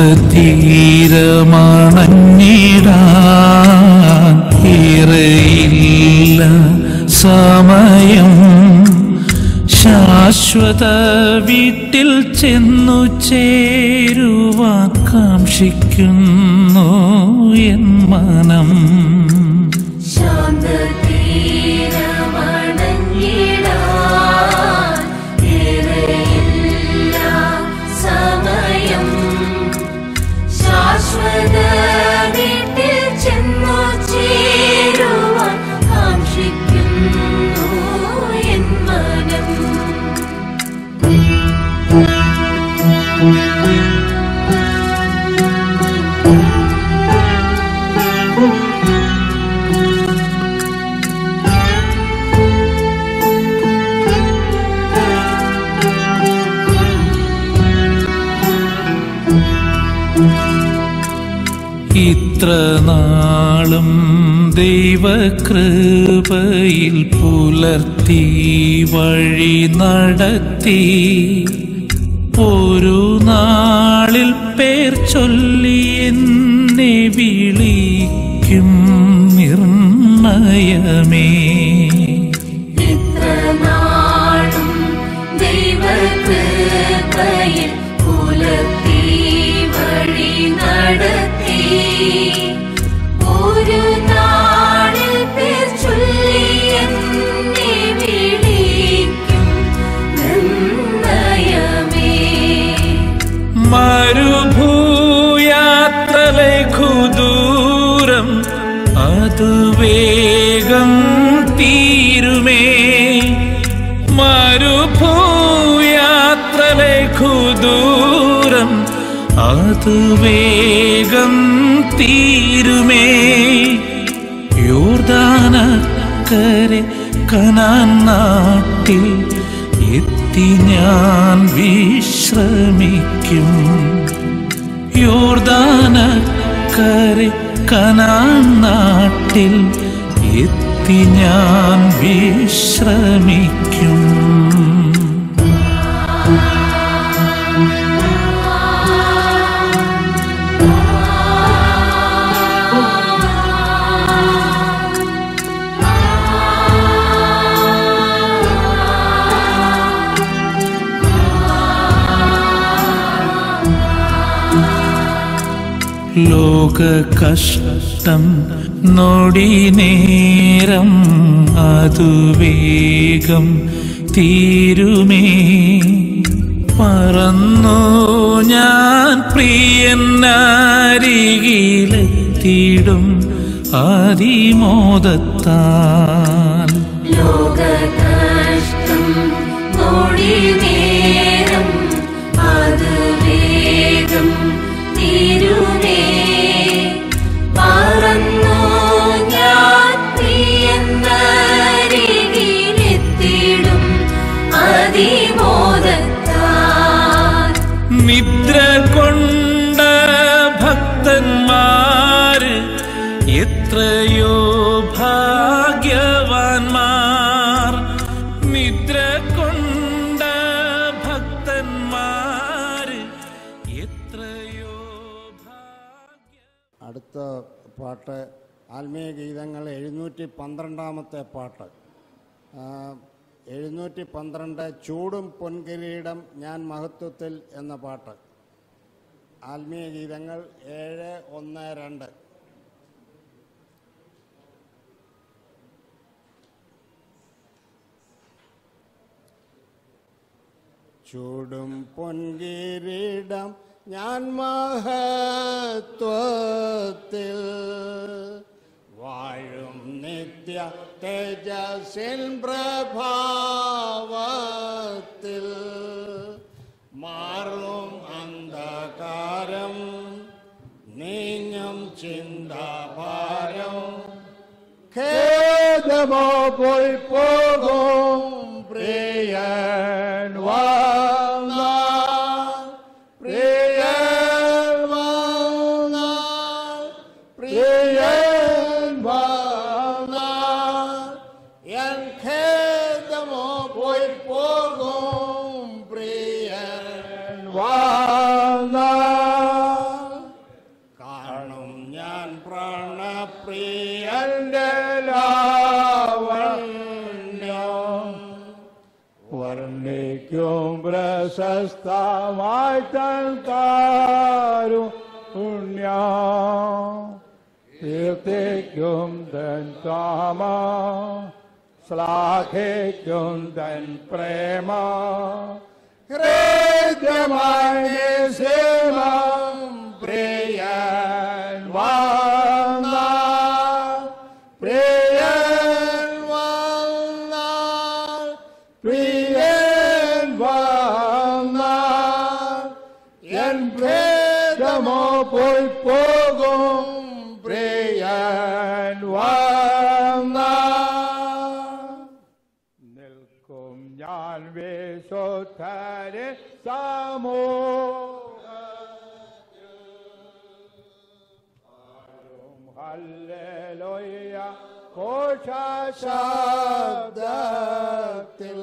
തീരമണഞ്ഞിടാൻ ഏറെയില്ല സമയം ശാശ്വത വീട്ടിൽ ചെന്നു ചേരുവാൻ കാക്ഷിക്കുന്നു എൻ മനം ശാന്തതീരമണഞ്ഞിടാൻ ഏറെയില്ല സമയം. ശാശ്വത വീട്ടിൽ ചെന്നു ചേരുവാൻ കാക്ഷിക്കുന്നു എൻ മനം ഇത്ര നാളും ദൈവകൃപയിൽ പുലർത്തി വഴി നടത്തി ഒരു നാളിൽ പേർ ചൊല്ലി എന്നെ വിളിക്കും നിർണയമേ ഇത്ര നാളും ദൈവകൃപയിൽ പുലർത്തി വഴി നടത്തി ഒരു നാളിൽ പേർ ചൊല്ലി എന്നെ വിളിക്കും നിർണയമേ മരുഭൂയാത്രലെ ഖുദൂരം അത് വേഗം തീരുമേ മരുഭൂയാത്രലെ ഖുദൂരം അത് വേഗം തീരുമേ യോർദാനക്കരെ കനാൻ നാട്ടിൽ എത്തി ഞാൻ വിശ്രമിക്കും യോർദാനക്കരെ കനാൻ നാട്ടിൽ എത്തി ഞാൻ വിശ്രമിക്കും ലോക കഷ്ടം നൊടി നേരം അതു വേഗം തീരുമേ പറന്നു ഞാൻ പ്രിയനാരികിലെത്തിടും ആദിമോദത്താൽ ലോകകഷ്ടം നൊടി നേരം അത് വേഗം തീരുമേ പറന്നു ഞാൻ പ്രിയന്നരികിലെത്തിടും അതിമോദത്താൽ നിദ്ര കൊണ്ട ഭക്തന്മാര് എത്രയോ ഭാഗ്യവാന്മാർ നിദ്ര കൊണ്ട ഭക്തന്മാര് എത്രയോ ഭാഗ്യ അടുത്ത പാട്ട് ആത്മീയ ഗീതങ്ങൾ എഴുന്നൂറ്റി പന്ത്രണ്ടാമത്തെ പാട്ട് ആ, എഴുന്നൂറ്റി പന്ത്രണ്ട് ചൂടും പൊൻകിരീടം ഞാൻ മഹത്വത്തിൽ എന്ന പാട്ട് ആത്മീയ ഗീതങ്ങൾ ഏഴ് ഒന്ന് രണ്ട് ചൂടും പൊൻകിരീടം ഞാൻ മഹത്വത്തിൽ വാഴും നിത്യ തേജസ്സിൻ പ്രഭാവത്തിൽ മാറും അന്ധകാരം നീങ്ങും ചിന്താഭാരം ഖേദമോ പോയി പോകും പ്രിയൻ വന്നാൽ പ്രിയൻ വന്നാൽ പ്രിയൻ വന്നാൽ എൻ ഖേദമോ പോയി പോകും പ്രിയൻ വന്നാൽ കാരുണ്യ കീർത്തിക്കും തൻ കാമ ശ്ലാഘിക്കും തൻ പ്രേമ ഹൃദ്യമായ സേവം പ്രിയൻ വന്ന പ്രിയൻ വന്ന പ്രിയൻ വന്ന എൻ ഭേദമോ പോയി പോകും പ്രിയൻ വന്ന നിൽക്കും ഞാൻ വിശുദ്ധരെ സമൂഹം ഹല്ലേലൂയ ഘോഷശബ്ദത്തിൽ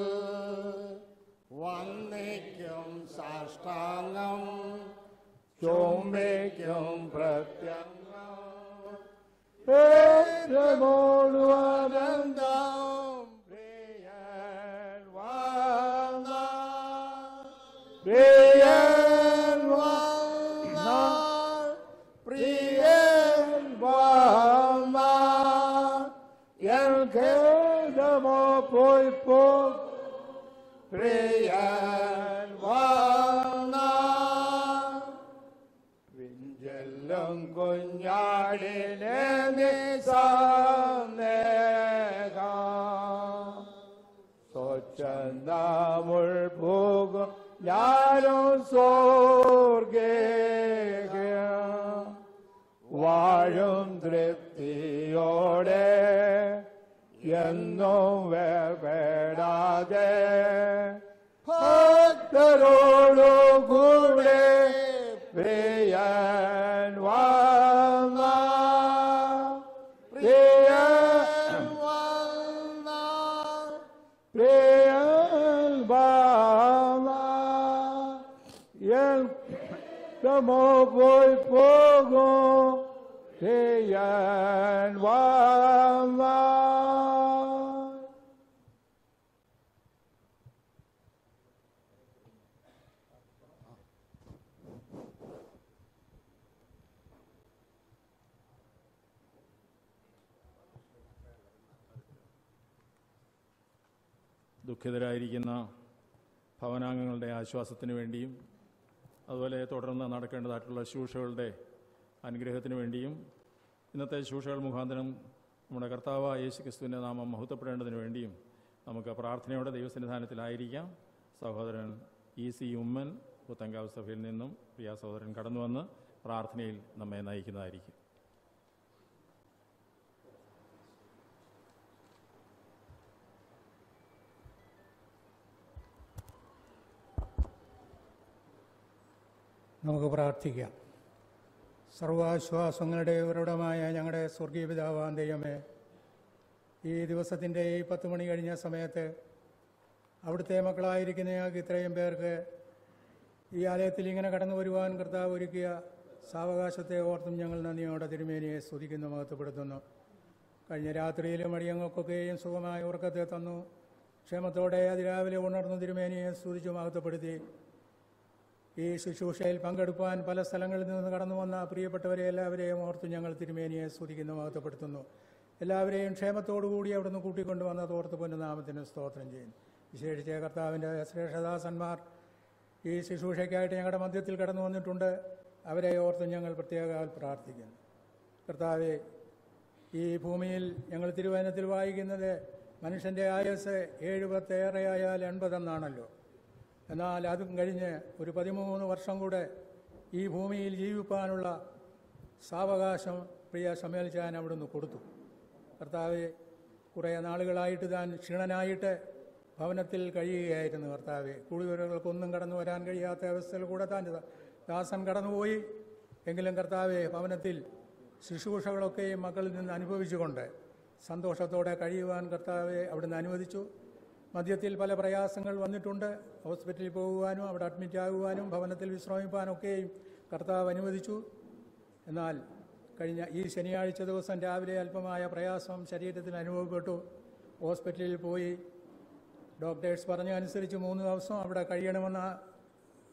വന്നിക്കും സാഷ്ടാംഗം ചുംബിക്കും പ്രത്യംഗം ഏരമോടുവനന്തം പ്രിയൻ വന്ന പ്രിയൻ വന്ന പ്രിയൻ വന്ന എൻ ഖേദമോ പോയി പോ പ്രിയൻ വന്ന പിഞ്ചെല്ലും കുഞ്ഞാടിനെ നിസാനേകം സ്വച്ഛന്താമുൾ പോകും ഞാനും സ്വർഗേ വാഴും തൃപ്തിയോടെ എന്നും വേർപെടാതെ ഭക്തരോടു കൂടെ പ്രിയൻ വന്ന പ്രിയൻ വന്ന പ്രിയൻ വന്ന എൻ തമോ പോയി പോകും പ്രിയൻ വന്ന ദുഃഖിതരായിരിക്കുന്ന ഭവനാംഗങ്ങളുടെ ആശ്വാസത്തിന് വേണ്ടിയും അതുപോലെ തുടർന്ന് നടക്കേണ്ടതായിട്ടുള്ള ശുശ്രൂഷകളുടെ അനുഗ്രഹത്തിന് വേണ്ടിയും ഇന്നത്തെ ശുശ്രൂഷകൾ മുഖാന്തരം നമ്മുടെ കർത്താവ് യേശു ക്രിസ്തുവിൻ്റെ നാമം മഹത്വപ്പെടേണ്ടതിന് വേണ്ടിയും നമുക്ക് പ്രാർത്ഥനയോടെ ദൈവസന്നിധാനത്തിലായിരിക്കാം സഹോദരൻ ഇ സി ഉമ്മൻ പുത്തങ്കാവ് സഭയിൽ നിന്നും പ്രിയ സഹോദരൻ കടന്നു വന്ന് പ്രാർത്ഥനയിൽ നമ്മെ നയിക്കുന്നതായിരിക്കും നമുക്ക് പ്രാർത്ഥിക്കാം സർവാശ്വാസങ്ങളുടെ ഉറവിടമായ ഞങ്ങളുടെ സ്വർഗീയ പിതാവാൻ ദൈവമേ ഈ ദിവസത്തിൻ്റെ ഈ പത്ത് മണി കഴിഞ്ഞ സമയത്ത് അവിടുത്തെ മക്കളായിരിക്കുന്ന ഞങ്ങൾക്ക് ഇത്രയും പേർക്ക് ഈ ആലയത്തിൽ ഇങ്ങനെ കടന്നു വരുവാൻ കർത്താവ് ഒരുക്കിയ സാവകാശത്തെ ഓർത്തും ഞങ്ങൾ നന്ദിയോടെ തിരുമേനിയെ സ്തുതിക്കുന്നു മഹത്വപ്പെടുത്തുന്നു കഴിഞ്ഞ രാത്രിയിലും അടിയങ്ങൾക്കൊക്കെയും സുഖമായ ഉറക്കത്തെ തന്നു ക്ഷേമത്തോടെ അതിരാവിലെ ഉണർന്നു തിരുമേനിയെ സ്തുതിച്ചു മഹത്വപ്പെടുത്തി ഈ ശുശ്രൂഷയിൽ പങ്കെടുപ്പാൻ പല സ്ഥലങ്ങളിൽ നിന്ന് കടന്നു വന്ന പ്രിയപ്പെട്ടവരെ എല്ലാവരെയും ഓർത്ത് ഞങ്ങൾ തിരുമേനിയെ സ്തുതിക്കുന്നു മഹത്വപ്പെടുത്തുന്നു എല്ലാവരെയും ക്ഷേമത്തോടുകൂടി അവിടുന്ന് കൂട്ടിക്കൊണ്ടുവന്നത് ഓർത്ത് പൊന്നുനാമത്തിന് സ്തോത്രം ചെയ്യുന്നു വിശേഷിച്ച് കർത്താവിൻ്റെ ശ്രേഷ്ഠദാസന്മാർ ഈ ശുശ്രൂഷയ്ക്കായിട്ട് ഞങ്ങളുടെ മധ്യത്തിൽ കടന്നു വന്നിട്ടുണ്ട് അവരെ ഓർത്ത് ഞങ്ങൾ പ്രത്യേക പ്രാർത്ഥിക്കുന്നു കർത്താവെ ഈ ഭൂമിയിൽ ഞങ്ങൾ തിരുവചനത്തിൽ വായിക്കുന്നത് മനുഷ്യൻ്റെ ആയുസ് ഏഴ് പത്തേറെയായാൽ എൺപതെന്നാണല്ലോ എന്നാൽ അതും കഴിഞ്ഞ് ഒരു പതിമൂന്ന് വർഷം കൂടെ ഈ ഭൂമിയിൽ ജീവിപ്പാനുള്ള സാവകാശം പ്രിയ സമ്മേളിച്ചാൻ അവിടുന്ന് കൊടുത്തു കർത്താവെ കുറേ നാളുകളായിട്ട് താൻ ക്ഷീണനായിട്ട് ഭവനത്തിൽ കഴിയുകയായിരുന്നു കർത്താവെ കുടിവരകൾക്കൊന്നും കടന്നു വരാൻ കഴിയാത്ത അവസ്ഥയിൽ കൂടെ താൻ ദാസൻ കടന്നുപോയി എങ്കിലും കർത്താവെ ഭവനത്തിൽ ശുശ്രൂഷകളൊക്കെയും മക്കളിൽ നിന്ന് അനുഭവിച്ചുകൊണ്ട് സന്തോഷത്തോടെ കഴിയുവാൻ കർത്താവെ അവിടുന്ന് അനുവദിച്ചു മദ്യത്തിൽ പല പ്രയാസങ്ങൾ വന്നിട്ടുണ്ട് ഹോസ്പിറ്റലിൽ പോകുവാനും അവിടെ അഡ്മിറ്റ് ആകുവാനും ഭവനത്തിൽ വിശ്രമിപ്പാനൊക്കെയും കർത്താവ് അനുവദിച്ചു എന്നാൽ കഴിഞ്ഞ ഈ ശനിയാഴ്ച ദിവസം രാവിലെ അല്പമായ പ്രയാസം ശരീരത്തിൽ അനുഭവപ്പെട്ടു ഹോസ്പിറ്റലിൽ പോയി ഡോക്ടേഴ്സ് പറഞ്ഞ അനുസരിച്ച് മൂന്ന് ദിവസം അവിടെ കഴിയണമെന്ന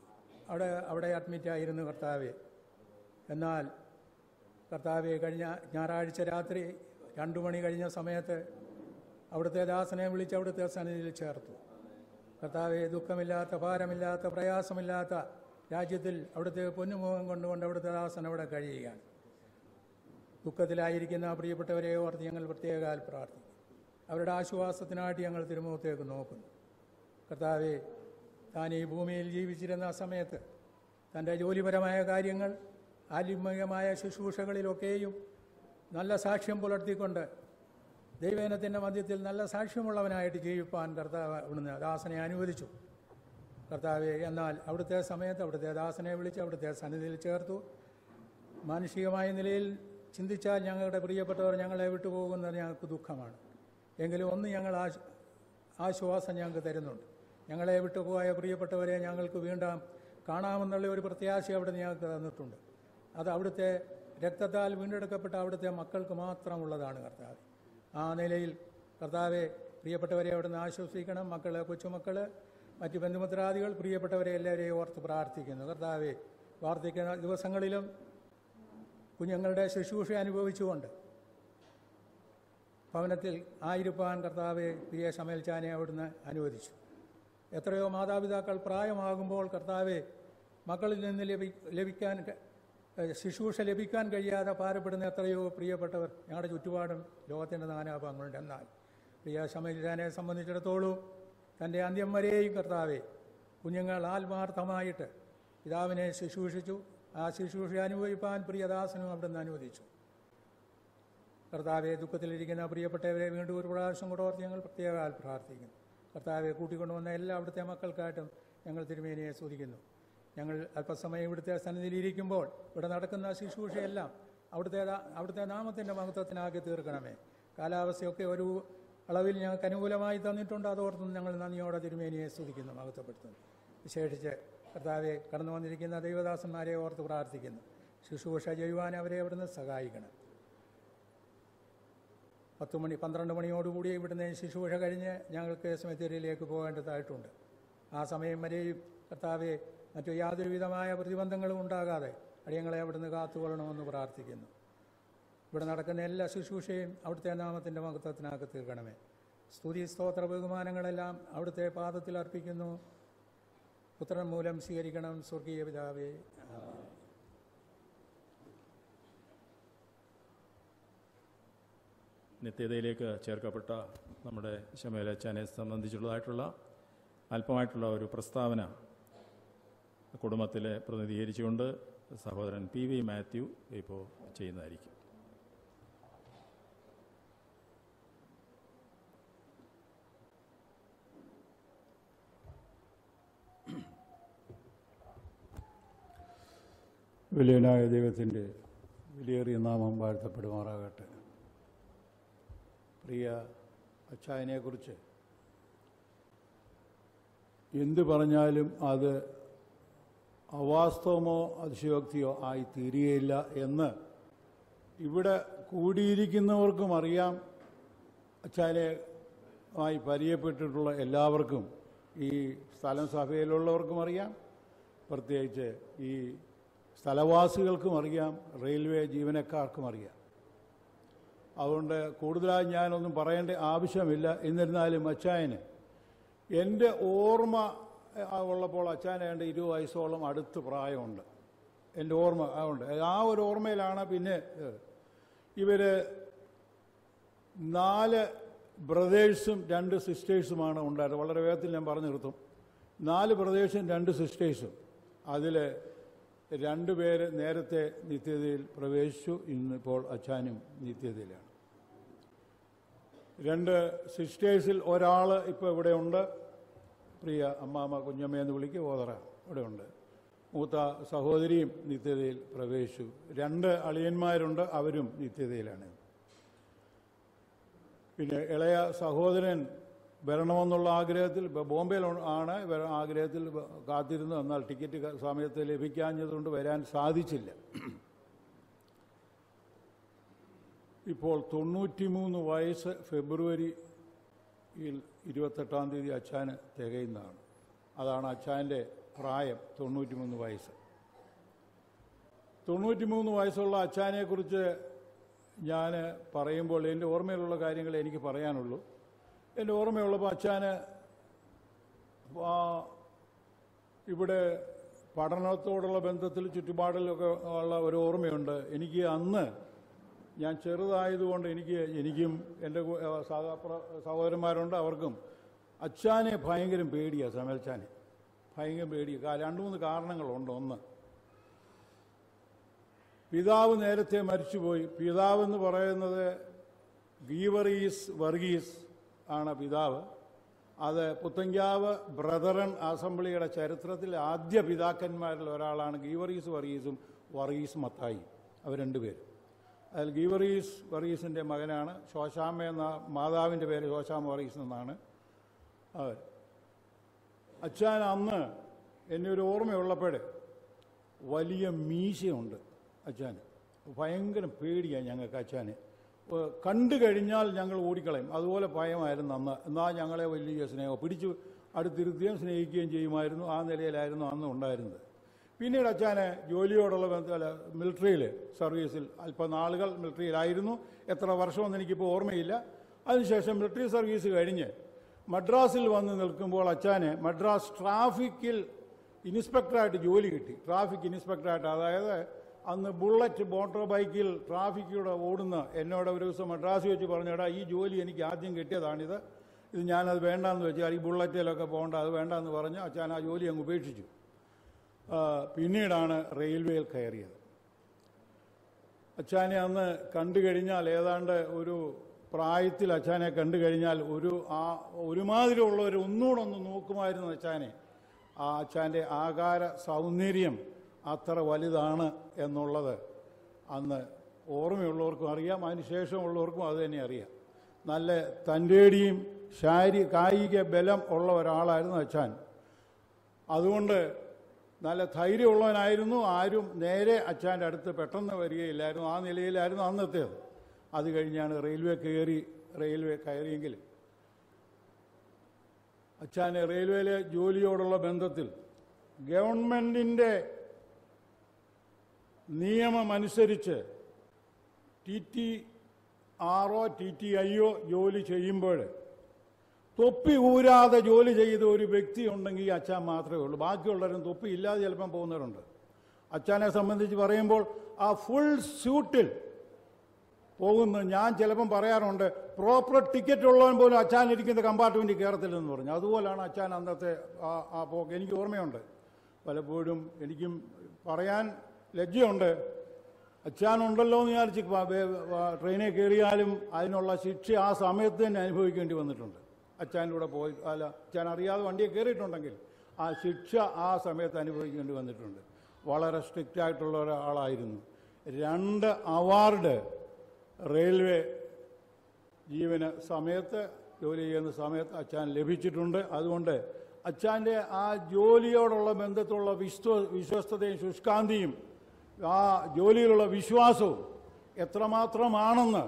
അവിടെ അവിടെ അഡ്മിറ്റായിരുന്നു കർത്താവെ എന്നാൽ കർത്താവെ കഴിഞ്ഞ ഞായറാഴ്ച രാത്രി രണ്ടു മണി കഴിഞ്ഞ സമയത്ത് അവിടുത്തെ ദാസനെ വിളിച്ച് അവിടുത്തെ സന്നിധിയിൽ ചേർത്തു കർത്താവെ ദുഃഖമില്ലാത്ത ഭാരമില്ലാത്ത പ്രയാസമില്ലാത്ത രാജ്യത്തിൽ അവിടുത്തെ പൊന്നുമുഖം കൊണ്ടുകൊണ്ട് അവിടുത്തെ ദാസൻ അവിടെ കഴിയുകയാണ് ദുഃഖത്തിലായിരിക്കുന്ന പ്രിയപ്പെട്ടവരെ ഓർത്ത് ഞങ്ങൾ പ്രത്യേകാൽ പ്രാർത്ഥിക്കും അവരുടെ ആശ്വാസത്തിനായിട്ട് ഞങ്ങൾ തിരുമുഖത്തേക്ക് നോക്കുന്നു കർത്താവെ താൻ ഈ ഭൂമിയിൽ ജീവിച്ചിരുന്ന ആ സമയത്ത് തൻ്റെ ജോലിപരമായ കാര്യങ്ങൾ ആത്മീയമായ ശുശ്രൂഷകളിലൊക്കെയും നല്ല സാക്ഷ്യം പുലർത്തിക്കൊണ്ട് ദൈവജനത്തിൻ്റെ മധ്യത്തിൽ നല്ല സാക്ഷ്യമുള്ളവനായിട്ട് ജീവിപ്പാൻ കർത്താവ് അവിടുന്ന് ദാസനെ അനുവദിച്ചു കർത്താവെ എന്നാൽ അവിടുത്തെ സമയത്ത് അവിടുത്തെ ദാസനെ വിളിച്ച് അവിടുത്തെ സന്നിധിയിൽ ചേർത്തു മാനുഷികമായ നിലയിൽ ചിന്തിച്ചാൽ ഞങ്ങളുടെ പ്രിയപ്പെട്ടവർ ഞങ്ങളെ വിട്ടുപോകുന്നത് ഞങ്ങൾക്ക് ദുഃഖമാണ് എങ്കിലും ഒന്ന് ഞങ്ങൾ ആശ് ആശ്വാസം ഞങ്ങൾക്ക് തരുന്നുണ്ട് ഞങ്ങളെ വിട്ടുപോയ പ്രിയപ്പെട്ടവരെ ഞങ്ങൾക്ക് വീണ്ടും കാണാമെന്നുള്ള ഒരു പ്രത്യാശ അവിടെ ഞങ്ങൾക്ക് തന്നിട്ടുണ്ട് അത് അവിടുത്തെ രക്തത്താൽ വീണ്ടെടുക്കപ്പെട്ട അവിടുത്തെ മക്കൾക്ക് മാത്രമുള്ളതാണ് കർത്താവ് ആ നിലയിൽ കർത്താവെ പ്രിയപ്പെട്ടവരെ അവിടുന്ന് ആശ്വസിക്കണം മക്കള് കൊച്ചുമക്കള് മറ്റ് ബന്ധുമിത്രാദികൾ പ്രിയപ്പെട്ടവരെ എല്ലാവരെയും ഓർത്ത് പ്രാർത്ഥിക്കുന്നു കർത്താവെ പ്രാർത്ഥിക്കുന്ന ദിവസങ്ങളിലും കുഞ്ഞുങ്ങളുടെ ശുശ്രൂഷ അനുഭവിച്ചുകൊണ്ട് ഭവനത്തിൽ ആയിരിക്കാൻ കർത്താവെ പ്രിയ ശമേൽച്ചാനെ അവിടുന്ന് അനുവദിച്ചു എത്രയോ മാതാപിതാക്കൾ പ്രായമാകുമ്പോൾ കർത്താവെ മക്കളിൽ നിന്ന് ലഭി ലഭിക്കാൻ ക- ഏഹ് ശുശ്രൂഷ ലഭിക്കാൻ കഴിയാതെ ഭാരപ്പെടുന്ന എത്രയോ പ്രിയപ്പെട്ടവർ ഞങ്ങളുടെ ചുറ്റുപാടും ലോകത്തിൻ്റെ നാനാഭാഗങ്ങളുണ്ട് എന്നാൽ പ്രിയ ശമേൽച്ചാനെ സംബന്ധിച്ചിടത്തോളം തൻ്റെ അന്ത്യം വരെയും കർത്താവെ കുഞ്ഞുങ്ങൾ ആത്മാർത്ഥമായിട്ട് പിതാവിനെ ശുശ്രൂഷിച്ചു ആ ശുശ്രൂഷ അനുഭവിപ്പാൻ പ്രിയദാസനും അവിടുന്ന് അനുവദിച്ചു കർത്താവെ ദുഃഖത്തിലിരിക്കുന്ന പ്രിയപ്പെട്ടവരെ വീണ്ടും ഒരു പ്രാവശ്യം കൂടെ ഓർത്ത് ഞങ്ങൾ പ്രത്യേക പ്രാർത്ഥിക്കുന്നു കർത്താവെ കൂട്ടിക്കൊണ്ടുവന്ന എല്ലാ അവിടുത്തെ മക്കൾക്കായിട്ടും ഞങ്ങൾ തിരുമേനിയെ സ്തുതിക്കുന്നു ഞങ്ങൾ അല്പസമയം ഇവിടുത്തെ സന്നിധിയിലിരിക്കുമ്പോൾ ഇവിടെ നടക്കുന്ന ശുശ്രൂഷയെല്ലാം അവിടുത്തെ അവിടുത്തെ നാമത്തിൻ്റെ മഹത്വത്തിനാക്കി തീർക്കണമേ കാലാവസ്ഥയൊക്കെ ഒരു അളവിൽ ഞങ്ങൾക്ക് അനുകൂലമായി തന്നിട്ടുണ്ട് അതോർത്തും ഞങ്ങൾ നന്ദിയോടെ തിരുമേനിയെ സ്തുതിക്കുന്നു മഹത്വപ്പെടുത്തുന്നു വിശേഷിച്ച് കർത്താവെ കടന്നു വന്നിരിക്കുന്ന ദൈവദാസന്മാരെ ഓർത്ത് പ്രാർത്ഥിക്കുന്നു ശുശ്രൂഷ ചെയ്യുവാൻ അവരെ അവിടുന്ന് സഹായിക്കണം പത്ത് മണി പന്ത്രണ്ട് മണിയോടുകൂടി ഇവിടുന്ന് ശുശ്രൂഷ കഴിഞ്ഞ് ഞങ്ങൾക്ക് സെമിത്തേരിയിലേക്ക് പോകേണ്ടതായിട്ടുണ്ട് ആ സമയം വരെയും കർത്താവെ മറ്റു യാതൊരു വിധമായ പ്രതിബന്ധങ്ങളും ഉണ്ടാകാതെ അടിയങ്ങളെ അവിടുന്ന് കാത്തുകൊള്ളണമെന്ന് പ്രാർത്ഥിക്കുന്നു ഇവിടെ നടക്കുന്ന എല്ലാ ശുശ്രൂഷയും അവിടുത്തെ നാമത്തിൻ്റെ മഹത്വത്തിനാക്കി തീർക്കണമേ സ്തുതി സ്തോത്ര ബഹുമാനങ്ങളെല്ലാം അവിടുത്തെ പാദത്തിൽ അർപ്പിക്കുന്നു പുത്രൻ മൂലം സ്വീകരിക്കണം സ്വർഗീയ പിതാവേ ആമേൻ. നിത്യതയിലേക്ക് ചേർക്കപ്പെട്ട നമ്മുടെ ശമേലച്ചാനെ സംബന്ധിച്ചുള്ളതായിട്ടുള്ള അല്പമായിട്ടുള്ള ഒരു പ്രസ്താവന കുടുംബത്തിലെ പ്രതിനിധീകരിച്ചുകൊണ്ട് സഹോദരൻ പി വി മാത്യു ഇപ്പോൾ ചെയ്യുന്നതായിരിക്കും വലിയനായ ദൈവത്തിൻ്റെ വിലയേറിയ നാമം വാഴ്ത്തപ്പെടുമാറാകട്ടെ പ്രിയ അച്ചായനെക്കുറിച്ച് എന്ത് പറഞ്ഞാലും അത് അവാസ്തവമോ അതിശയോക്തിയോ ആയി തീരുകയില്ല എന്ന് ഇവിടെ കൂടിയിരിക്കുന്നവർക്കും അറിയാം അച്ചായനെ ആയി പരിചയപ്പെട്ടിട്ടുള്ള എല്ലാവർക്കും ഈ സ്ഥലം സഭയിലുള്ളവർക്കും അറിയാം പ്രത്യേകിച്ച് ഈ സ്ഥലവാസികൾക്കും അറിയാം റെയിൽവേ ജീവനക്കാർക്കും അറിയാം അതുകൊണ്ട് കൂടുതലായി ഞാനൊന്നും പറയേണ്ട ആവശ്യമില്ല എന്നിരുന്നാലും അച്ചായന് എൻ്റെ ഓർമ്മ ആ, ഉള്ളപ്പോൾ അച്ചായന് ഏണ്ട ഇരുപത് വയസ്സോളം അടുത്ത് പ്രായമുണ്ട് എൻ്റെ ഓർമ്മ അതുകൊണ്ട് ആ ഒരു ഓർമ്മയിലാണ് പിന്നെ ഇത്. ഇവര് നാല് ബ്രദേഴ്സും രണ്ട് സിസ്റ്റേഴ്സുമാണ് ഉണ്ടായിരുന്നത് വളരെ വേഗത്തിൽ ഞാൻ പറഞ്ഞു നിർത്തും നാല് ബ്രദേഴ്സും രണ്ട് സിസ്റ്റേഴ്സും അതിൽ രണ്ടുപേര് നേരത്തെ നിത്യതയിൽ പ്രവേശിച്ചു ഇന്നിപ്പോൾ അച്ചാനും നിത്യതയിലാണ് രണ്ട് സിസ്റ്റേഴ്സിൽ ഒരാൾ ഇപ്പോൾ ഇവിടെ ഉണ്ട് പ്രിയ അമ്മാമ്മ കുഞ്ഞമ്മ എന്ന് വിളിക്കുക ഓതറ ഇവിടെ ഉണ്ട് മൂത്ത സഹോദരിയും നിത്യതയിൽ പ്രവേശിച്ചു രണ്ട് അളിയന്മാരുണ്ട് അവരും നിത്യതയിലാണ് പിന്നെ ഇളയ സഹോദരൻ വരണമെന്നുള്ള ആഗ്രഹത്തിൽ ബ- ബോംബെയിൽ ഉ- ആണ് വര- ആഗ്രഹത്തിൽ ബ- കാത്തിരുന്നു എന്നാൽ ടിക്കറ്റ് ക- സമയത്ത് ലഭിക്കാഞ്ഞതുകൊണ്ട് വരാൻ സാധിച്ചില്ല ഇപ്പോൾ തൊണ്ണൂറ്റിമൂന്ന് വയസ്സ് ഫെബ്രുവരിയിൽ ഇരുപത്തെട്ടാം തീയതി അച്ഛാന് തികയുന്നതാണ് അതാണ് അച്ഛാൻ്റെ പ്രായം തൊണ്ണൂറ്റിമൂന്ന് വയസ്സ് തൊണ്ണൂറ്റിമൂന്ന് വയസ്സുള്ള അച്ഛനെക്കുറിച്ച് ഞാൻ പറയുമ്പോൾ എൻ്റെ ഓർമ്മയിലുള്ള കാര്യങ്ങൾ എനിക്ക് പറയാനുള്ളൂ എൻ്റെ ഓർമ്മയുള്ളപ്പോൾ അച്ഛന് ആ, ഇവിടെ പഠനത്തോടുള്ള ബന്ധത്തിൽ ചുറ്റുപാടിലൊക്കെ ഉള്ള ഒരു ഓർമ്മയുണ്ട് എനിക്ക് അന്ന് ഞാൻ ചെറുതായതുകൊണ്ട് എനിക്ക് എനിക്കും എൻ്റെ കൂ- ആ, സഹപ്ര- സഹോദരന്മാരുണ്ട് അവർക്കും അച്ഛനെ ഭയങ്കരം പേടിയാണ് സമൽച്ചാനെ ഭയങ്കര പേടിയാണ് രണ്ട് മൂന്ന് കാരണങ്ങളുണ്ട് ഒന്ന് പിതാവ് നേരത്തെ മരിച്ചുപോയി പിതാവ് എന്ന് പറയുന്നത് ഗീവറീസ് വർഗീസ് ആണ് പിതാവ് അത് പുത്തങ്കാവ് ബ്രദറൻ അസംബ്ലിയുടെ ചരിത്രത്തിൽ ആദ്യ പിതാക്കന്മാരിൽ ഒരാളാണ് ഗീവറീസ് വർഗീസും വർഗീസ് മത്തായി അവർ രണ്ടുപേരും അതിൽ ഗീവറീസ് വർഗീസിൻ്റെ മകനാണ് ശോശാമ്മ എന്ന മാതാവിൻ്റെ പേര് ശോശാമ്മ വർഗീസ് എന്നാണ് അവർ അച്ഛൻ അന്ന് എന്നെ ഒരു ഓർമ്മയുള്ളപ്പോൾ വലിയ മീശയുണ്ട് അച്ഛന് ഭയങ്കര പേടിയാണ് ഞങ്ങൾക്ക് അച്ഛന് ഏഹ് കണ്ടു കഴിഞ്ഞാൽ ഞങ്ങൾ ഓടിക്കളയും അതുപോലെ ഭയമായിരുന്നു അന്ന് എന്നാൽ ഞങ്ങളെ വലിയ സ്നേഹം പിടിച്ചു അടുത്തിരുത്തുകയും സ്നേഹിക്കുകയും ചെയ്യുമായിരുന്നു ആ നിലയിലായിരുന്നു അന്ന് ഉണ്ടായിരുന്നത് പിന്നീട് അച്ഛന് ജോലിയോടുള്ള ബന്ധം അല്ല മിലിറ്ററിയിൽ സർവീസിൽ അല്പം നാളുകൾ മിലിറ്ററിയിലായിരുന്നു എത്ര വർഷമെന്ന് എനിക്കിപ്പോൾ ഓർമ്മയില്ല അതിനുശേഷം മിലിറ്ററി സർവീസ് കഴിഞ്ഞ് മദ്രാസിൽ വന്ന് നിൽക്കുമ്പോൾ അച്ഛന് മദ്രാസ് ട്രാഫിക്കിൽ ഇൻസ്പെക്ടറായിട്ട് ജോലി കിട്ടി ട്രാഫിക് ഇൻസ്പെക്ടറായിട്ട് അതായത് അന്ന് ബുള്ളറ്റ് മോട്ടോർ ബൈക്കിൽ ട്രാഫിക്കിലൂടെ ഓടുന്ന എന്നോട് ഒരു ദിവസം മദ്രാസ് വെച്ച് പറഞ്ഞടാ ഈ ജോലി എനിക്ക് ആദ്യം കിട്ടിയതാണിത് ഇത് ഞാനത് വേണ്ടാന്ന് വെച്ചാൽ ഈ ബുള്ളറ്റിലൊക്കെ പോകണ്ട അത് വേണ്ടെന്ന് പറഞ്ഞ് അച്ഛൻ ആ ജോലി അങ്ങ് ഉപേക്ഷിച്ചു ആ, പിന്നീടാണ് റെയിൽവേയിൽ കയറിയത് അച്ഛനെ അന്ന് കണ്ടു കഴിഞ്ഞാൽ ഏതാണ്ട് ഒരു പ്രായത്തിൽ അച്ഛനെ കണ്ടു കഴിഞ്ഞാൽ ഒരു ആ ഒരുമാതിരിയുള്ളവർ ഒന്നുകൂടെ ഒന്ന് നോക്കുമായിരുന്നു അച്ഛനെ ആ അച്ഛൻ്റെ ആകാര സൗന്ദര്യം അത്ര വലുതാണ് എന്നുള്ളത് അന്ന് ഓർമ്മയുള്ളവർക്കും അറിയാം അതിനുശേഷമുള്ളവർക്കും അത് തന്നെ അറിയാം നല്ല തൻ്റെടിയും ശാരീ കായിക ബലം ഉള്ള ഒരാളായിരുന്നു അച്ഛൻ അതുകൊണ്ട് നല്ല ധൈര്യമുള്ളവനായിരുന്നു ആരും നേരെ അച്ഛൻ്റെ അടുത്ത് പെട്ടെന്ന് വരികയില്ലായിരുന്നു ആ നിലയിലായിരുന്നു അന്നത്തേത് അത് കഴിഞ്ഞാണ് റെയിൽവേ കയറി റെയിൽവേ കയറിയെങ്കിൽ അച്ഛന് റെയിൽവേയിലെ ജോലിയോടുള്ള ബന്ധത്തിൽ ഗവൺമെൻറ്റിൻ്റെ നിയമമനുസരിച്ച് ടി ടി ആറോ ടി ടി ഐയോ ജോലി ചെയ്യുമ്പോൾ തൊപ്പി ഊരാതെ ജോലി ചെയ്ത ഒരു വ്യക്തി ഉണ്ടെങ്കിൽ ഈ അച്ഛൻ മാത്രമേ ഉള്ളൂ ബാക്കിയുള്ളവരും തൊപ്പി ഇല്ലാതെ ചിലപ്പം പോകുന്നവരുണ്ട് അച്ഛനെ സംബന്ധിച്ച് പറയുമ്പോൾ ആ ഫുൾ സ്യൂട്ടിൽ പോകുന്നു ഞാൻ ചിലപ്പം പറയാറുണ്ട് പ്രോപ്പർ ടിക്കറ്റ് ഉള്ളവൻ പോലും അച്ഛൻ ഇരിക്കുന്ന കമ്പാർട്ട്മെൻറ്റിൽ കയറത്തില്ലെന്ന് പറഞ്ഞു അതുപോലാണ് അച്ഛൻ അന്നത്തെ ആ ആ പോക്ക് എനിക്ക് ഓർമ്മയുണ്ട് പലപ്പോഴും എനിക്കും പറയാൻ ലജ്ജയുണ്ട് അച്ഛനുണ്ടല്ലോ എന്ന് വിചാരിച്ച് പ- വേ- വ- ട്രെയിനിൽ കയറിയാലും അതിനുള്ള ശിക്ഷ ആ സമയത്ത് തന്നെ അനുഭവിക്കേണ്ടി വന്നിട്ടുണ്ട് അച്ഛൻ്റെ കൂടെ പോയി അല്ല അച്ഛൻ അറിയാതെ വണ്ടിയെ കയറിയിട്ടുണ്ടെങ്കിൽ ആ ശിക്ഷ ആ സമയത്ത് അനുഭവിക്കേണ്ടി വന്നിട്ടുണ്ട് വളരെ സ്ട്രിക്റ്റ് ആയിട്ടുള്ള ഒരാളായിരുന്നു രണ്ട് അവാർഡ് റെയിൽവേ ജീവന സമയത്ത് ജോലി ചെയ്യുന്ന സമയത്ത് അച്ഛൻ ലഭിച്ചിട്ടുണ്ട് അതുകൊണ്ട് അച്ഛൻ്റെ ആ ജോലിയോടുള്ള ബന്ധത്തിലുള്ള വിശ്വ വിശ്വസ്തതയും ശുഷ്കാന്തിയും ആ ജോലിയിലുള്ള വിശ്വാസവും എത്രമാത്രമാണെന്ന്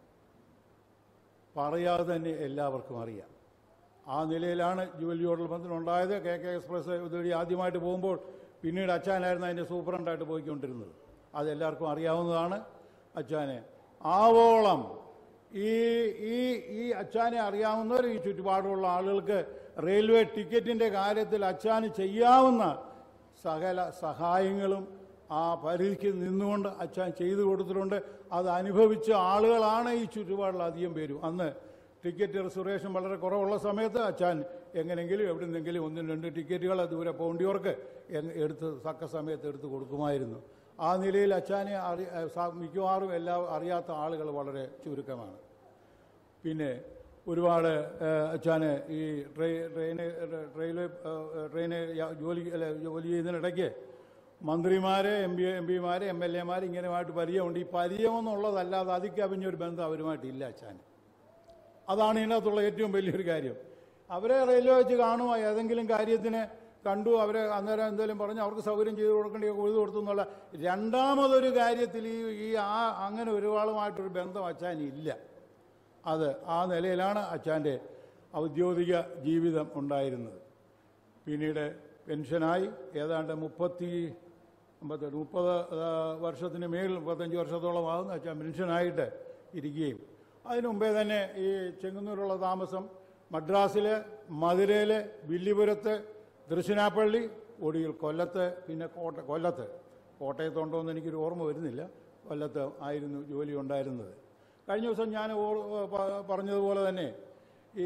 പറയാതെ തന്നെ എല്ലാവർക്കും അറിയാം ആ നിലയിലാണ് ജോലിയോടുള്ള ബന്ധം ഉണ്ടായത് കെ കെ എക്സ്പ്രസ് ഇതുവഴി ആദ്യമായിട്ട് പോകുമ്പോൾ പിന്നീട് അച്ഛനായിരുന്നു അതിൻ്റെ സൂപ്രണ്ടായിട്ട് പോയിക്കൊണ്ടിരുന്നത് അതെല്ലാവർക്കും അറിയാവുന്നതാണ് അച്ഛനെ ആവോളം ഈ ഈ ഈ അച്ഛനെ അറിയാവുന്നവർ ഈ ചുറ്റുപാടുള്ള ആളുകൾക്ക് റെയിൽവേ ടിക്കറ്റിൻ്റെ കാര്യത്തിൽ അച്ഛന് ചെയ്യാവുന്ന സകല സഹായങ്ങളും ആ പരിധിക്ക് നിന്നുകൊണ്ട് അച്ഛൻ ചെയ്തു കൊടുത്തിട്ടുണ്ട് അത് അനുഭവിച്ച ആളുകളാണ് ഈ ചുറ്റുപാടുള്ള അധികം പേരും അന്ന് ടിക്കറ്റ് റിസർവേഷൻ വളരെ കുറവുള്ള സമയത്ത് അച്ഛൻ എങ്ങനെങ്കിലും എവിടെ നിന്നെങ്കിലും ഒന്നും രണ്ട് ടിക്കറ്റുകൾ ദൂരെ പോകേണ്ടിയവർക്ക് എങ് എടുത്ത് തക്ക സമയത്ത് എടുത്ത് കൊടുക്കുമായിരുന്നു ആ നിലയിൽ അച്ഛനെ അറി സ- മിക്കവാറും എല്ലാ അറിയാത്ത ആളുകൾ വളരെ ചുരുക്കമാണ് പിന്നെ ഒരുപാട് അച്ഛന് ഈ ട്രെയിൻ ട്രെയിന് റെയിൽവേ ട്രെയിന് യാ- ജോലി അല്ല ജോലി ചെയ്യുന്നതിനിടയ്ക്ക് മന്ത്രിമാരെ എം പി എം പിമാരെ എം എൽ എമാരെ ഇങ്ങനെയുമായിട്ട് പരിചയമുണ്ട് ഈ പരിചയമെന്നുള്ളതല്ലാതെ അതിക്കവിഞ്ഞൊരു ബന്ധം അവരുമായിട്ടില്ല അച്ഛന് അതാണ് ഇതിനകത്തുള്ള ഏറ്റവും വലിയൊരു കാര്യം അവരെ റെയിൽവേ വെച്ച് കാണുമോ ഏതെങ്കിലും കാര്യത്തിന് കണ്ടു അവരെ അന്നേരം എന്തെങ്കിലും പറഞ്ഞ് അവർക്ക് സൗകര്യം ചെയ്തു കൊടുക്കേണ്ടി ചെയ്തു കൊടുത്തു എന്നുള്ള രണ്ടാമതൊരു കാര്യത്തിൽ ഈ ഈ ആ അങ്ങനെ ഒരാളുമായിട്ടൊരു ബന്ധം അച്ഛനില്ല അത് ആ നിലയിലാണ് അച്ഛൻ്റെ ഔദ്യോഗിക ജീവിതം ഉണ്ടായിരുന്നത് പിന്നീട് പെൻഷനായി ഏതാണ്ട് മുപ്പത്തി അമ്പത്തെട്ട് മുപ്പത് ആ, വർഷത്തിന് മേൽ മുപ്പത്തഞ്ച് വർഷത്തോളം ആകുന്ന അച്ഛൻ പെൻഷനായിട്ട് ഇരിക്കുകയും അതിനു മുമ്പേ തന്നെ ഈ ചെങ്ങന്നൂരുള്ള താമസം മദ്രാസിൽ മധുരയിൽ വില്ലിപുരത്ത് തൃശ്ശിനാപ്പള്ളി ഒടുവിൽ കൊല്ലത്ത് പിന്നെ കോട്ട കൊല്ലത്ത് കോട്ടയത്തുണ്ടോ എന്ന് എനിക്കൊരു ഓർമ്മ വരുന്നില്ല കൊല്ലത്ത് ആയിരുന്നു ജോലി ഉണ്ടായിരുന്നത് കഴിഞ്ഞ ദിവസം ഞാൻ ഓ- പ- പറഞ്ഞതുപോലെ തന്നെ ഈ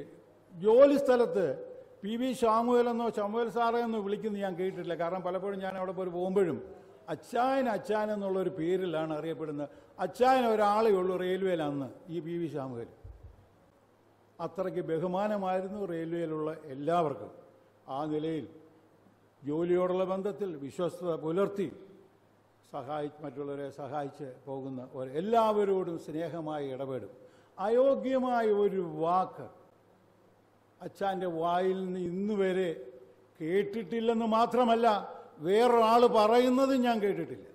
ജോലി സ്ഥലത്ത് പി വി ഷാമുവേൽ എന്നോ ഷമുവേൽ സാറേ എന്നോ വിളിക്കുന്നത് ഞാൻ കേട്ടിട്ടില്ല കാരണം പലപ്പോഴും ഞാൻ അവിടെ പോയി പോകുമ്പോഴും അച്ചായൻ അച്ചായൻ എന്നുള്ളൊരു പേരിലാണ് അറിയപ്പെടുന്നത് അച്ചായൻ ഒരാളേ ഉള്ളൂ റെയിൽവേയിൽ അന്ന് ഈ പി വി ഷാമുവേൽ അത്രയ്ക്ക് ബഹുമാനമായിരുന്നു റെയിൽവേയിലുള്ള എല്ലാവർക്കും ആ നിലയിൽ ജോലിയോടുള്ള ബന്ധത്തിൽ വിശ്വസ്തത പുലർത്തി സഹായി മറ്റുള്ളവരെ സഹായിച്ച് പോകുന്ന ഒരു എല്ലാവരോടും സ്നേഹമായി ഇടപെടും അയോഗ്യമായ ഒരു വാക്ക് അച്ഛൻ്റെ വായിൽ നിന്ന് ഇന്ന് വരെ കേട്ടിട്ടില്ലെന്ന് മാത്രമല്ല വേറൊരാൾ പറയുന്നത് ഞാൻ കേട്ടിട്ടില്ല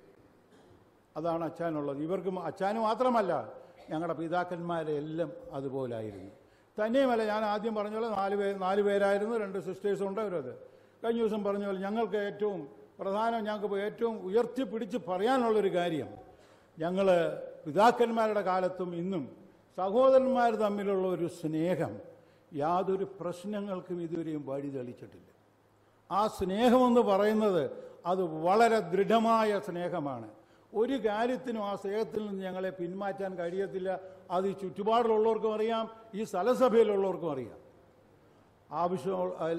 അതാണ് അച്ഛനുള്ളത് ഇവർക്ക് അച്ഛന് മാത്രമല്ല ഞങ്ങളുടെ പിതാക്കന്മാരെ എല്ലാം അതുപോലായിരുന്നു തന്നെയുമല്ല ഞാൻ ആദ്യം പറഞ്ഞ പോലെ നാല് പേര് നാല് പേരായിരുന്നു രണ്ട് സിസ്റ്റേഴ്സും ഉണ്ട് അവരത് കഴിഞ്ഞ ദിവസം പറഞ്ഞ പോലെ ഞങ്ങൾക്ക് ഏറ്റവും പ്രധാനം ഞങ്ങൾക്ക് ഏറ്റവും ഉയർത്തിപ്പിടിച്ച് പറയാനുള്ളൊരു കാര്യം ഞങ്ങൾ പിതാക്കന്മാരുടെ കാലത്തും ഇന്നും സഹോദരന്മാർ തമ്മിലുള്ള ഒരു സ്നേഹം യാതൊരു പ്രശ്നങ്ങൾക്കും ഇതുവരെയും വഴി തെളിച്ചിട്ടില്ല ആ സ്നേഹമെന്ന് പറയുന്നത് അത് വളരെ ദൃഢമായ സ്നേഹമാണ് ഒരു കാര്യത്തിനും ആ സ്നേഹത്തിൽ നിന്ന് ഞങ്ങളെ പിന്മാറ്റാൻ കഴിയത്തില്ല അത് ഈ ചുറ്റുപാടിലുള്ളവർക്കും അറിയാം ഈ സ്ഥലസഭയിലുള്ളവർക്കും അറിയാം ആവശ്യം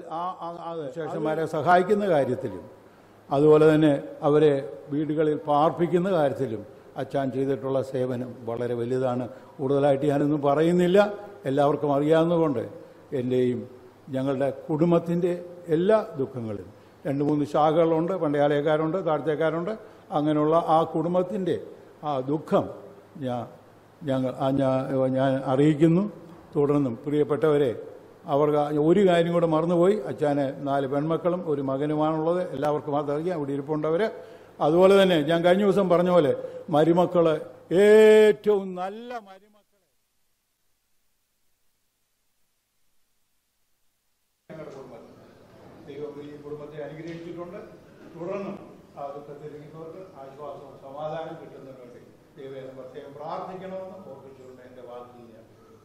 ശേഷന്മാരെ സഹായിക്കുന്ന കാര്യത്തിലും അതുപോലെ തന്നെ അവരെ വീടുകളിൽ പാർപ്പിക്കുന്ന കാര്യത്തിലും അച്ഛൻ ചെയ്തിട്ടുള്ള സേവനം വളരെ വലുതാണ് കൂടുതലായിട്ട് ഞാനൊന്നും പറയുന്നില്ല എല്ലാവർക്കും അറിയാവുന്നതുകൊണ്ട് എൻ്റെയും ഞങ്ങളുടെ കുടുംബത്തിൻ്റെ എല്ലാ ദുഃഖങ്ങളും രണ്ട് മൂന്ന് ശാഖകളുണ്ട് പണ്ടയാലയക്കാരുണ്ട് താഴ്ത്തേക്കാരുണ്ട് അങ്ങനെയുള്ള ആ കുടുംബത്തിൻ്റെ ആ ദുഃഖം ഞാൻ ഞങ്ങൾ ആ ഞാൻ ഞാൻ അറിയിക്കുന്നു തുടർന്നും പ്രിയപ്പെട്ടവരെ അവർക്ക് ഒരു കാര്യം കൂടെ മറന്നുപോയി അച്ഛന് നാല് പെൺമക്കളും ഒരു മകനുമാണുള്ളത് എല്ലാവർക്കും അതറിയാം ഇവിടെ ഇരിപ്പുണ്ടവർ അതുപോലെ തന്നെ ഞാൻ കഴിഞ്ഞ ദിവസം പറഞ്ഞ പോലെ മരുമക്കള് ഏറ്റവും നല്ല മരുമക്കളെ ഞങ്ങളുടെ കുടുംബത്തിൽ ദൈവം ഈ കുടുംബത്തെ അനുഗ്രഹിച്ചിട്ടുണ്ട് തുടർന്നും ആ ദുഃഖത്തിരിക്കുന്നവർക്ക് ആശ്വാസവും സമാധാനം കിട്ടുന്നതിന് വേണ്ടി ദൈവം പ്രത്യേകം പ്രാർത്ഥിക്കണമെന്ന് ഓർപ്പിച്ചുകൊണ്ട് എൻ്റെ വാക്കിൽ ഞാൻ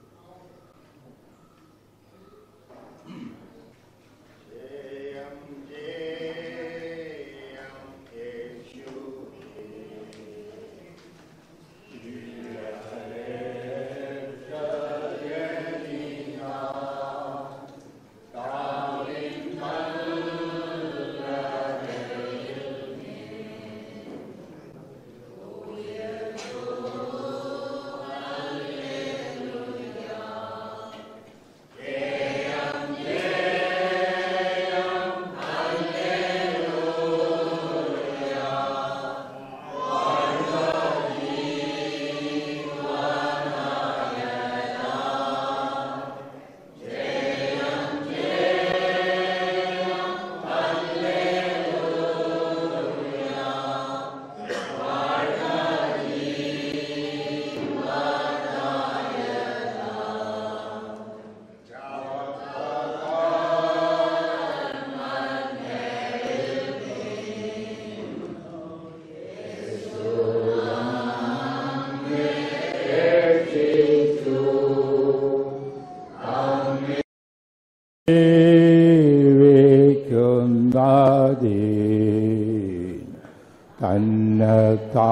ജീവിക്കുന്നതീൻ തന്നത്താ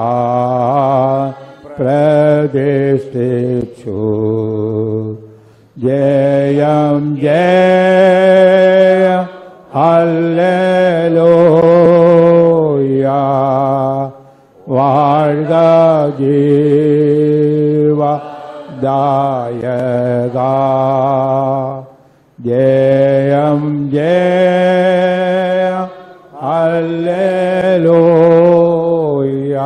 പ്രതിഷ്ഠിച്ചു ജയം ജയ ഹല്ലേലൂയ വാഴ്ക ജീവ ദായക ജയം ജയ ഹല്ലേലൂയ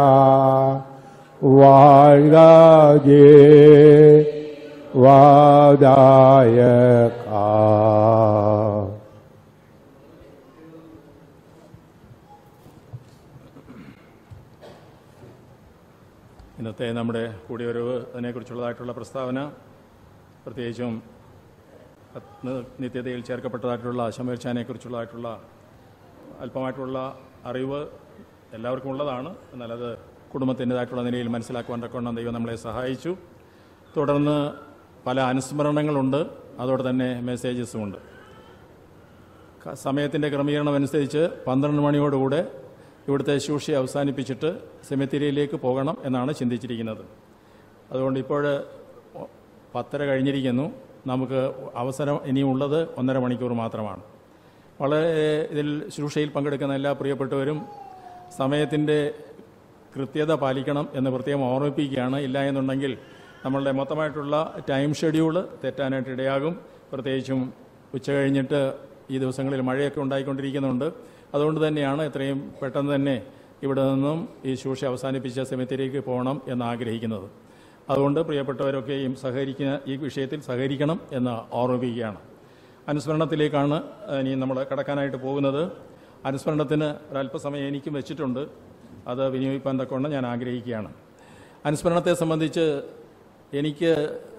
വാഴ്ക ജീവദായക ഇന്നത്തെ നമ്മുടെ കൂടിയൊരവ് അതിനെക്കുറിച്ചുള്ളതായിട്ടുള്ള പ്രസ്താവന പ്രത്യേകിച്ചും നി- നിത്യതയിൽ ചേർക്കപ്പെട്ടതായിട്ടുള്ള ശമേർച്ചാനെക്കുറിച്ചുള്ളതായിട്ടുള്ള അല്പമായിട്ടുള്ള അറിവ് എല്ലാവർക്കും ഉള്ളതാണ് എന്നാൽ അത് കുടുംബത്തിൻ്റെതായിട്ടുള്ള നിലയിൽ മനസ്സിലാക്കുവാൻ തക്കവണ്ണം ദൈവം നമ്മളെ സഹായിച്ചു തുടർന്ന് പല അനുസ്മരണങ്ങളുണ്ട് അതോടെ തന്നെ മെസ്സേജസും ഉണ്ട് ക- സമയത്തിൻ്റെ ക്രമീകരണം അനുസരിച്ച് പന്ത്രണ്ട് മണിയോടുകൂടെ ഇവിടുത്തെ ശൂഷി അവസാനിപ്പിച്ചിട്ട് സെമിത്തേരിയിലേക്ക് പോകണം എന്നാണ് ചിന്തിച്ചിരിക്കുന്നത് അതുകൊണ്ട് ഇപ്പോൾ പത്തര കഴിഞ്ഞിരിക്കുന്നു നമുക്ക് അവസരം ഇനിയുള്ളത് ഒന്നര മണിക്കൂർ മാത്രമാണ് വളരെ ഇതിൽ ശുശ്രൂഷയിൽ പങ്കെടുക്കുന്ന എല്ലാ പ്രിയപ്പെട്ടവരും സമയത്തിൻ്റെ കൃത്യത പാലിക്കണം എന്ന് പ്രത്യേകം ഓർമ്മിപ്പിക്കുകയാണ് ഇല്ല എന്നുണ്ടെങ്കിൽ നമ്മളുടെ മൊത്തമായിട്ടുള്ള ടൈം ഷെഡ്യൂള് തെറ്റാനായിട്ട് ഇടയാകും പ്രത്യേകിച്ചും ഉച്ച കഴിഞ്ഞിട്ട് ഈ ദിവസങ്ങളിൽ മഴയൊക്കെ ഉണ്ടായിക്കൊണ്ടിരിക്കുന്നുണ്ട് അതുകൊണ്ട് തന്നെയാണ് എത്രയും പെട്ടെന്ന് തന്നെ ഇവിടെ നിന്നും ഈ ശുശ്രൂഷ അവസാനിപ്പിച്ച സെമിത്തേരിക്ക് പോകണം എന്ന് ആഗ്രഹിക്കുന്നത് അതുകൊണ്ട് പ്രിയപ്പെട്ടവരൊക്കെയും സഹകരിക്കുന്ന ഈ വിഷയത്തിൽ സഹകരിക്കണം എന്ന് ഓർമ്മിപ്പിക്കുകയാണ് അനുസ്മരണത്തിലേക്കാണ് ഇനി നമ്മൾ കടക്കാനായിട്ട് പോകുന്നത് അനുസ്മരണത്തിന് ഒരല്പസമയം എനിക്കും വെച്ചിട്ടുണ്ട് അത് വിനിയോഗിക്കാൻ തക്കവണ്ണം ഞാൻ ആഗ്രഹിക്കുകയാണ് അനുസ്മരണത്തെ സംബന്ധിച്ച് എനിക്ക്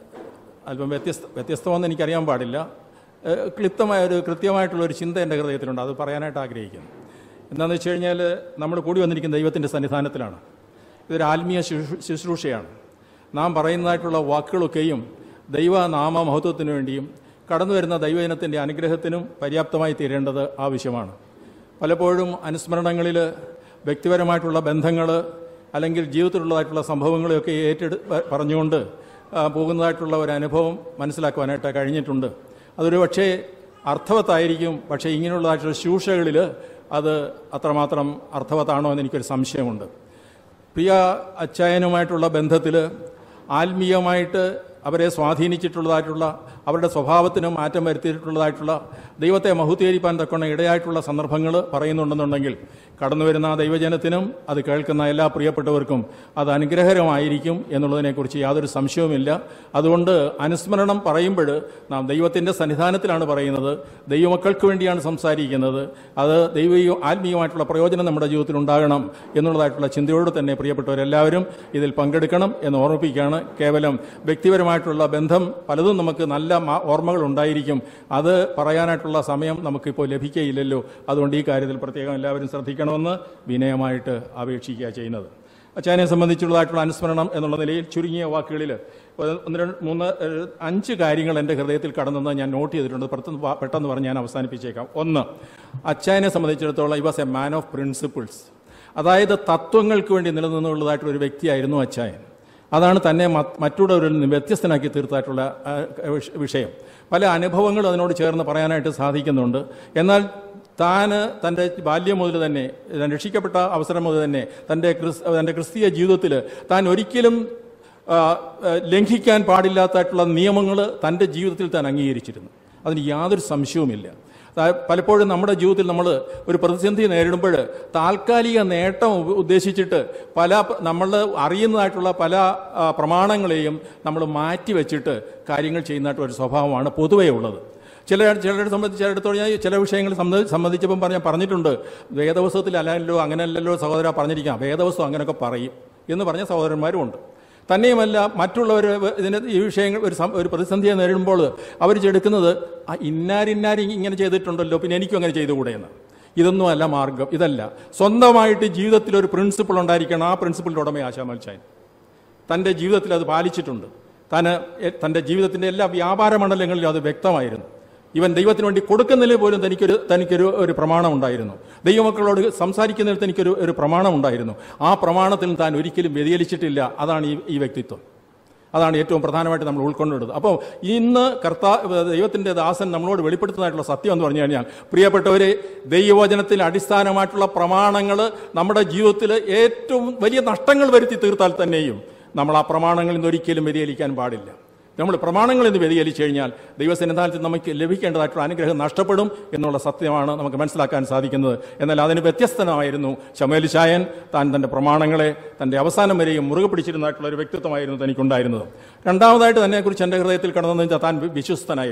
അല്പം വ്യത്യസ്ത വ്യത്യസ്തമെന്ന് എനിക്കറിയാൻ പാടില്ല ഏഹ് ക്ലിപ്തമായ ഒരു കൃത്യമായിട്ടുള്ള ഒരു ചിന്ത എൻ്റെ ഹൃദയത്തിലുണ്ട് അത് പറയാനായിട്ട് ആഗ്രഹിക്കുന്നു എന്താണെന്ന് വെച്ച് കഴിഞ്ഞാൽ നമ്മൾ കൂടി വന്നിരിക്കുന്ന ദൈവത്തിൻ്റെ സന്നിധാനത്തിലാണ് ഇതൊരു ആത്മീയ ശുശ്രൂ- ശുശ്രൂഷയാണ് നാം പറയുന്നതായിട്ടുള്ള വാക്കുകളൊക്കെയും ദൈവനാമ മഹത്വത്തിനു വേണ്ടിയും കടന്നു വരുന്ന ദൈവജനത്തിൻ്റെ അനുഗ്രഹത്തിനും പര്യാപ്തമായി തീരേണ്ടത് ആവശ്യമാണ് പലപ്പോഴും അനുസ്മരണങ്ങളിൽ വ്യക്തിപരമായിട്ടുള്ള ബന്ധങ്ങൾ അല്ലെങ്കിൽ ജീവിതത്തിലുള്ളതായിട്ടുള്ള സംഭവങ്ങളെയൊക്കെ ഏറ്റെടു പറഞ്ഞുകൊണ്ട് ആ, പോകുന്നതായിട്ടുള്ള ഒരു അനുഭവം മനസ്സിലാക്കുവാനായിട്ട് കഴിഞ്ഞിട്ടുണ്ട് അതൊരു പക്ഷേ അർത്ഥവത്തായിരിക്കും പക്ഷേ ഇങ്ങനെയുള്ളതായിട്ടുള്ള ശൂഷകളിൽ അത് അത്രമാത്രം അർത്ഥവത്താണോ എന്ന് എനിക്കൊരു സംശയമുണ്ട് പ്രിയ അച്ചായനുമായിട്ടുള്ള ബന്ധത്തിൽ ആത്മീയമായിട്ട് അവരെ സ്വാധീനിച്ചിട്ടുള്ളതായിട്ടുള്ള അവരുടെ സ്വഭാവത്തിന് മാറ്റം വരുത്തിയിട്ടുള്ളതായിട്ടുള്ള ദൈവത്തെ മഹുദ്ധീകരിപ്പാൻ തക്കവണ്ണം ഇടയായിട്ടുള്ള സന്ദർഭങ്ങൾ പറയുന്നുണ്ടെന്നുണ്ടെങ്കിൽ കടന്നു വരുന്ന ആ ദൈവജനത്തിനും അത് കേൾക്കുന്ന എല്ലാ പ്രിയപ്പെട്ടവർക്കും അത് അനുഗ്രഹകരമായിരിക്കും എന്നുള്ളതിനെക്കുറിച്ച് യാതൊരു സംശയവുമില്ല അതുകൊണ്ട് അനുസ്മരണം പറയുമ്പോൾ നാം ദൈവത്തിൻ്റെ സന്നിധാനത്തിലാണ് പറയുന്നത് ദൈവമക്കൾക്ക് വേണ്ടിയാണ് സംസാരിക്കുന്നത് അത് ദൈവീയ ആത്മീയമായിട്ടുള്ള പ്രയോജനം നമ്മുടെ ജീവിതത്തിൽ ഉണ്ടാകണം എന്നുള്ളതായിട്ടുള്ള ചിന്തയോട് തന്നെ പ്രിയപ്പെട്ടവരെല്ലാവരും ഇതിൽ പങ്കെടുക്കണം എന്ന് ഓർമ്മിപ്പിക്കുകയാണ് കേവലം വ്യക്തിപരമായിട്ടുള്ള ബന്ധം പലതും നമുക്ക് നല്ല മാ- ഓർമ്മകൾ ഉണ്ടായിരിക്കും അത് പറയാനായിട്ടുള്ള സമയം നമുക്കിപ്പോൾ ലഭിക്കുകയില്ലല്ലോ അതുകൊണ്ട് ഈ കാര്യത്തിൽ പ്രത്യേകം എല്ലാവരും ശ്രദ്ധിക്കണമെന്ന് വിനയമായിട്ട് അപേക്ഷിക്കുക ചെയ്യുന്നത് അച്ചാനെ സംബന്ധിച്ചുള്ളതായിട്ടുള്ള അനുസ്മരണം എന്നുള്ള നിലയിൽ ചുരുങ്ങിയ വാക്കുകളിൽ ഒരു ഒന്ന് രണ്ട് മൂന്ന് ഏഹ്, അഞ്ച് കാര്യങ്ങൾ എൻ്റെ ഹൃദയത്തിൽ കടന്നെന്ന് ഞാൻ നോട്ട് ചെയ്തിട്ടുണ്ട് പെട്ടെന്ന് പ- പെട്ടെന്ന് പറഞ്ഞ് ഞാൻ അവസാനിപ്പിച്ചേക്കാം ഒന്ന് അച്ചായനെ സംബന്ധിച്ചിടത്തോളം ഈ was a man of principles അതായത് തത്വങ്ങൾക്ക് വേണ്ടി നിലനിന്നുള്ളതായിട്ടുള്ള ഒരു വ്യക്തിയായിരുന്നു അച്ചായൻ അതാണ് തന്നെ മറ്റ് മറ്റുള്ളവരിൽ നിന്ന് വ്യത്യസ്തനാക്കി തീർത്തായിട്ടുള്ള ആ, വിഷ- വിഷയം പല അനുഭവങ്ങളും അതിനോട് ചേർന്ന് പറയാനായിട്ട് സാധിക്കുന്നുണ്ട് എന്നാൽ താൻ തൻ്റെ ബാല്യം മുതൽ തന്നെ താൻ രക്ഷിക്കപ്പെട്ട അവസരം മുതൽ തന്നെ തൻ്റെ ക്രിസ് തൻ്റെ ക്രിസ്തീയ ജീവിതത്തിൽ താൻ ഒരിക്കലും ആ, ആ, ലംഘിക്കാൻ പാടില്ലാത്തായിട്ടുള്ള നിയമങ്ങൾ തൻ്റെ ജീവിതത്തിൽ താൻ അംഗീകരിച്ചിരുന്നു അതിന് യാതൊരു സംശയവുമില്ല അതായത് പലപ്പോഴും നമ്മുടെ ജീവിതത്തിൽ നമ്മൾ ഒരു പ്രതിസന്ധി നേരിടുമ്പോൾ താൽക്കാലിക നേട്ടം ഉപ- ഉദ്ദേശിച്ചിട്ട് പല നമ്മൾ അറിയുന്നതായിട്ടുള്ള പല ആ, പ്രമാണങ്ങളെയും നമ്മൾ മാറ്റി വെച്ചിട്ട് കാര്യങ്ങൾ ചെയ്യുന്നതായിട്ട് ഒരു സ്വഭാവമാണ് പൊതുവേ ഉള്ളത് ചില ചിലരെ സംബന്ധിച്ച് ചിലയിടത്തോട് ഞാൻ ചില വിഷയങ്ങൾ സംബന്ധി- സംബന്ധിച്ചപ്പം പറഞ്ഞ പറഞ്ഞിട്ടുണ്ട് വേദവസ്തത്തിൽ അല്ലല്ലോ അങ്ങനെയല്ലല്ലോ സഹോദര പറഞ്ഞിരിക്കാം വേദവസ്തം അങ്ങനെയൊക്കെ പറയും എന്ന് പറഞ്ഞ സഹോദരന്മാരും ഉണ്ട് തന്നെയുമല്ല മറ്റുള്ളവർ ഇതിന് ഈ വിഷയങ്ങൾ ഒരു സം- ഒരു പ്രതിസന്ധിയെ നേരിടുമ്പോൾ അവർ ചെടുക്കുന്നത് ആ ഇന്നാരിന്നാരി ഇങ്ങനെ ചെയ്തിട്ടുണ്ടല്ലോ പിന്നെ എനിക്കും അങ്ങനെ ചെയ്തുകൂടെ എന്ന് ഇതൊന്നും അല്ല മാർഗം ഇതല്ല സ്വന്തമായിട്ട് ജീവിതത്തിൽ ഒരു പ്രിൻസിപ്പിൾ ഉണ്ടായിരിക്കണം ആ പ്രിൻസിപ്പിളിൻ്റെ ഉടമ ആശാമൽ ചാൻ തൻ്റെ ജീവിതത്തിൽ അത് പാലിച്ചിട്ടുണ്ട് താൻ തൻ്റെ ജീവിതത്തിൻ്റെ എല്ലാ വ്യാപാര മണ്ഡലങ്ങളിലും അത് വ്യക്തമായിരുന്നു ഇവൻ ദൈവത്തിന് വേണ്ടി കൊടുക്കുന്നതിൽ പോലും തനിക്കൊരു തനിക്കൊരു ഒരു പ്രമാണം ഉണ്ടായിരുന്നു ദൈവമക്കളോട് സംസാരിക്കുന്നതിൽ തനിക്കൊരു ഒരു പ്രമാണം ഉണ്ടായിരുന്നു ആ പ്രമാണത്തിൽ താൻ ഒരിക്കലും വ്യതിചലിച്ചിട്ടില്ല അതാണ് ഈ ഈ വ്യക്തിത്വം അതാണ് ഏറ്റവും പ്രധാനമായിട്ട് നമ്മൾ ഉൾക്കൊണ്ടിടുന്നത് അപ്പോൾ ഇന്ന് കർത്താ ദൈവത്തിൻ്റെ ദാസൻ നമ്മളോട് വെളിപ്പെടുത്തുന്നതായിട്ടുള്ള സത്യം എന്ന് പറഞ്ഞു കഴിഞ്ഞാൽ പ്രിയപ്പെട്ടവരെ ദൈവവചനത്തിൽ അടിസ്ഥാനമായിട്ടുള്ള പ്രമാണങ്ങൾ നമ്മുടെ ജീവിതത്തിൽ ഏറ്റവും വലിയ നഷ്ടങ്ങൾ വരുത്തി തീർത്താൽ തന്നെയും നമ്മൾ ആ പ്രമാണങ്ങളിൽ നിന്ന് ഒരിക്കലും വ്യതിചലിക്കാൻ പാടില്ല നമ്മൾ പ്രമാണങ്ങളിൽ നിന്ന് വ്യതിചലിച്ചു കഴിഞ്ഞാൽ ദൈവസന്നിധാനത്തിൽ നമുക്ക് ലഭിക്കേണ്ടതായിട്ടുള്ള അനുഗ്രഹം നഷ്ടപ്പെടും എന്നുള്ള സത്യമാണ് നമുക്ക് മനസ്സിലാക്കാൻ സാധിക്കുന്നത് എന്നാൽ അതിന് വ്യത്യസ്തനായിരുന്നു ശമേൽ ചായൻ താൻ തൻ്റെ പ്രമാണങ്ങളെ തൻ്റെ അവസാനം വരെയും മുറുകെ പിടിച്ചിരുന്നതായിട്ടുള്ള ഒരു വ്യക്തിത്വമായിരുന്നു തനിക്കുണ്ടായിരുന്നത് രണ്ടാമതായിട്ട് തന്നെക്കുറിച്ച് എൻ്റെ ഹൃദയത്തിൽ കടന്നതെന്ന് വെച്ചാൽ താൻ വി- വിശ്വസ്തനായിരുന്നു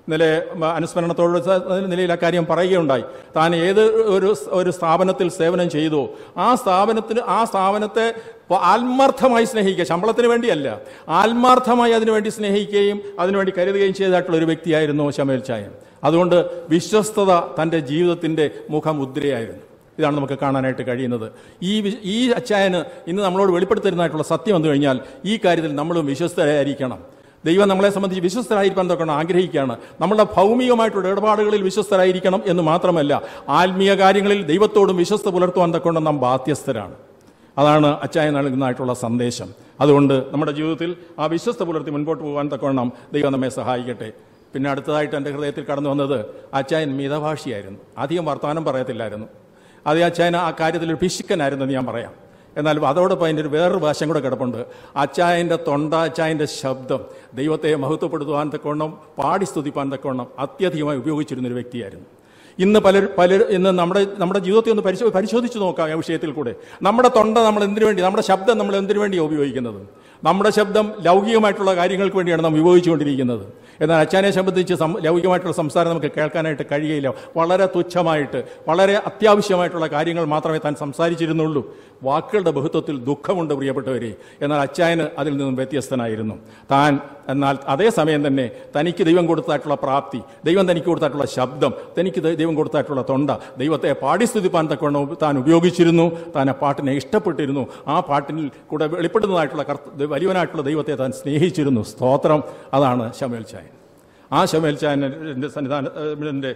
ഇന്നലെ മ- അനുസ്മരണത്തോട് സ- നിലയിൽ ആ കാര്യം പറയുകയുണ്ടായി താൻ ഏത് ഒരു സ്- ഒരു സ്ഥാപനത്തിൽ സേവനം ചെയ്തു ആ സ്ഥാപനത്തിന് ആ സ്ഥാപനത്തെ പ- ആത്മാർത്ഥമായി സ്നേഹിക്കുക ശമ്പളത്തിന് വേണ്ടിയല്ല ആത്മാർത്ഥമായി അതിനുവേണ്ടി സ്നേഹിക്കുകയും അതിനുവേണ്ടി കരുതുകയും ചെയ്തിട്ടുള്ള ഒരു വ്യക്തിയായിരുന്നു ശമേൽ ചായൻ അതുകൊണ്ട് വിശ്വസ്തത തൻ്റെ ജീവിതത്തിൻ്റെ മുഖമുദ്രയായിരുന്നു ഇതാണ് നമുക്ക് കാണാനായിട്ട് കഴിയുന്നത് ഈ വി- ഈ അച്ചായന് ഇന്ന് നമ്മളോട് വെളിപ്പെടുത്തരുന്നതായിട്ടുള്ള സത്യം വന്നു കഴിഞ്ഞാൽ ഈ കാര്യത്തിൽ നമ്മളും വിശ്വസ്തരായിരിക്കണം ദൈവം നമ്മളെ സംബന്ധിച്ച് വിശ്വസ്തരായിരിക്കാൻ തൊക്കെ ആഗ്രഹിക്കുകയാണ് നമ്മളുടെ ഭൗമികമായിട്ടുള്ള ഇടപാടുകളിൽ വിശ്വസ്തരായിരിക്കണം എന്ന് മാത്രമല്ല ആത്മീയ കാര്യങ്ങളിൽ ദൈവത്തോടും വിശ്വസ്ത പുലർത്തുവാൻ തൊക്കെ നാം ബാധ്യസ്ഥരാണ് അതാണ് അച്ചായ നൽകുന്നതായിട്ടുള്ള സന്ദേശം അതുകൊണ്ട് നമ്മുടെ ജീവിതത്തിൽ ആ വിശ്വസ്ത പുലർത്തി മുൻപോട്ട് പോകാൻ തക്കവണ്ണം ദൈവം നമ്മെ സഹായിക്കട്ടെ പിന്നെ അടുത്തതായിട്ട് എൻ്റെ ഹൃദയത്തിൽ കടന്നു വന്നത് അച്ചായൻ മിതഭാഷിയായിരുന്നു അധികം വർത്തമാനം പറയത്തില്ലായിരുന്നു അത് അച്ചായൻ ആ കാര്യത്തിൽ ഒരു പിശുക്കനായിരുന്നു എന്ന് ഞാൻ പറയാം എന്നാൽ അതോടൊപ്പം അതിൻ്റെ ഒരു വേറൊരു വശം കൂടെ കിടപ്പുണ്ട് അച്ചായൻ്റെ തൊണ്ട അച്ചായൻ്റെ ശബ്ദം ദൈവത്തെ മഹത്വപ്പെടുത്തുവാൻ തക്കവണ്ണം പാടി സ്തുതിപ്പാൻ തക്കവണ്ണം അത്യധികമായി ഉപയോഗിച്ചിരുന്ന ഒരു വ്യക്തിയായിരുന്നു ഇന്ന് പലർ പലർ ഇന്ന് നമ്മുടെ നമ്മുടെ ജീവിതത്തെ ഒന്ന് പരിശോ പരിശോധിച്ച് നോക്കാം ആ വിഷയത്തിൽ കൂടെ നമ്മുടെ തൊണ്ട നമ്മൾ എന്തിനു വേണ്ടി നമ്മുടെ ശബ്ദം നമ്മൾ എന്തിനു വേണ്ടിയാണ് ഉപയോഗിക്കുന്നത് നമ്മുടെ ശബ്ദം ലൗകികമായിട്ടുള്ള കാര്യങ്ങൾക്ക് വേണ്ടിയാണ് നാം ഉപയോഗിച്ചുകൊണ്ടിരിക്കുന്നത് എന്നാൽ അച്ഛനെ സംബന്ധിച്ച് സം- ലൗകികമായിട്ടുള്ള സംസാരം നമുക്ക് കേൾക്കാനായിട്ട് കഴിയുകയില്ല വളരെ തുച്ഛമായിട്ട് വളരെ അത്യാവശ്യമായിട്ടുള്ള കാര്യങ്ങൾ മാത്രമേ താൻ സംസാരിച്ചിരുന്നുള്ളൂ വാക്കുകളുടെ ബഹുത്വത്തിൽ ദുഃഖമുണ്ട് പ്രിയപ്പെട്ടവരെ എന്നാൽ അച്ചായന് അതിൽ നിന്നും വ്യത്യസ്തനായിരുന്നു താൻ എന്നാൽ അതേസമയം തന്നെ തനിക്ക് ദൈവം കൊടുത്തായിട്ടുള്ള പ്രാപ്തി ദൈവം തനിക്ക് കൊടുത്തായിട്ടുള്ള ശബ്ദം തനിക്ക് ദൈ- ദൈവം കൊടുത്തായിട്ടുള്ള തൊണ്ട ദൈവത്തെ പാടിസ്തുതിപ്പാൻ തക്കവണ്ണം താൻ ഉപയോഗിച്ചിരുന്നു താൻ ആ പാട്ടിനെ ഇഷ്ടപ്പെട്ടിരുന്നു ആ പാട്ടിൽ കൂടെ വെളിപ്പെടുന്നതായിട്ടുള്ള കർത്ത വലിയവനായിട്ടുള്ള ദൈവത്തെ താൻ സ്നേഹിച്ചിരുന്നു സ്തോത്രം അതാണ് ശമേൽ ചായൻ ആ ശമേൽ ചായൻ്റെ സന്നിധാനത്തിൻ്റെ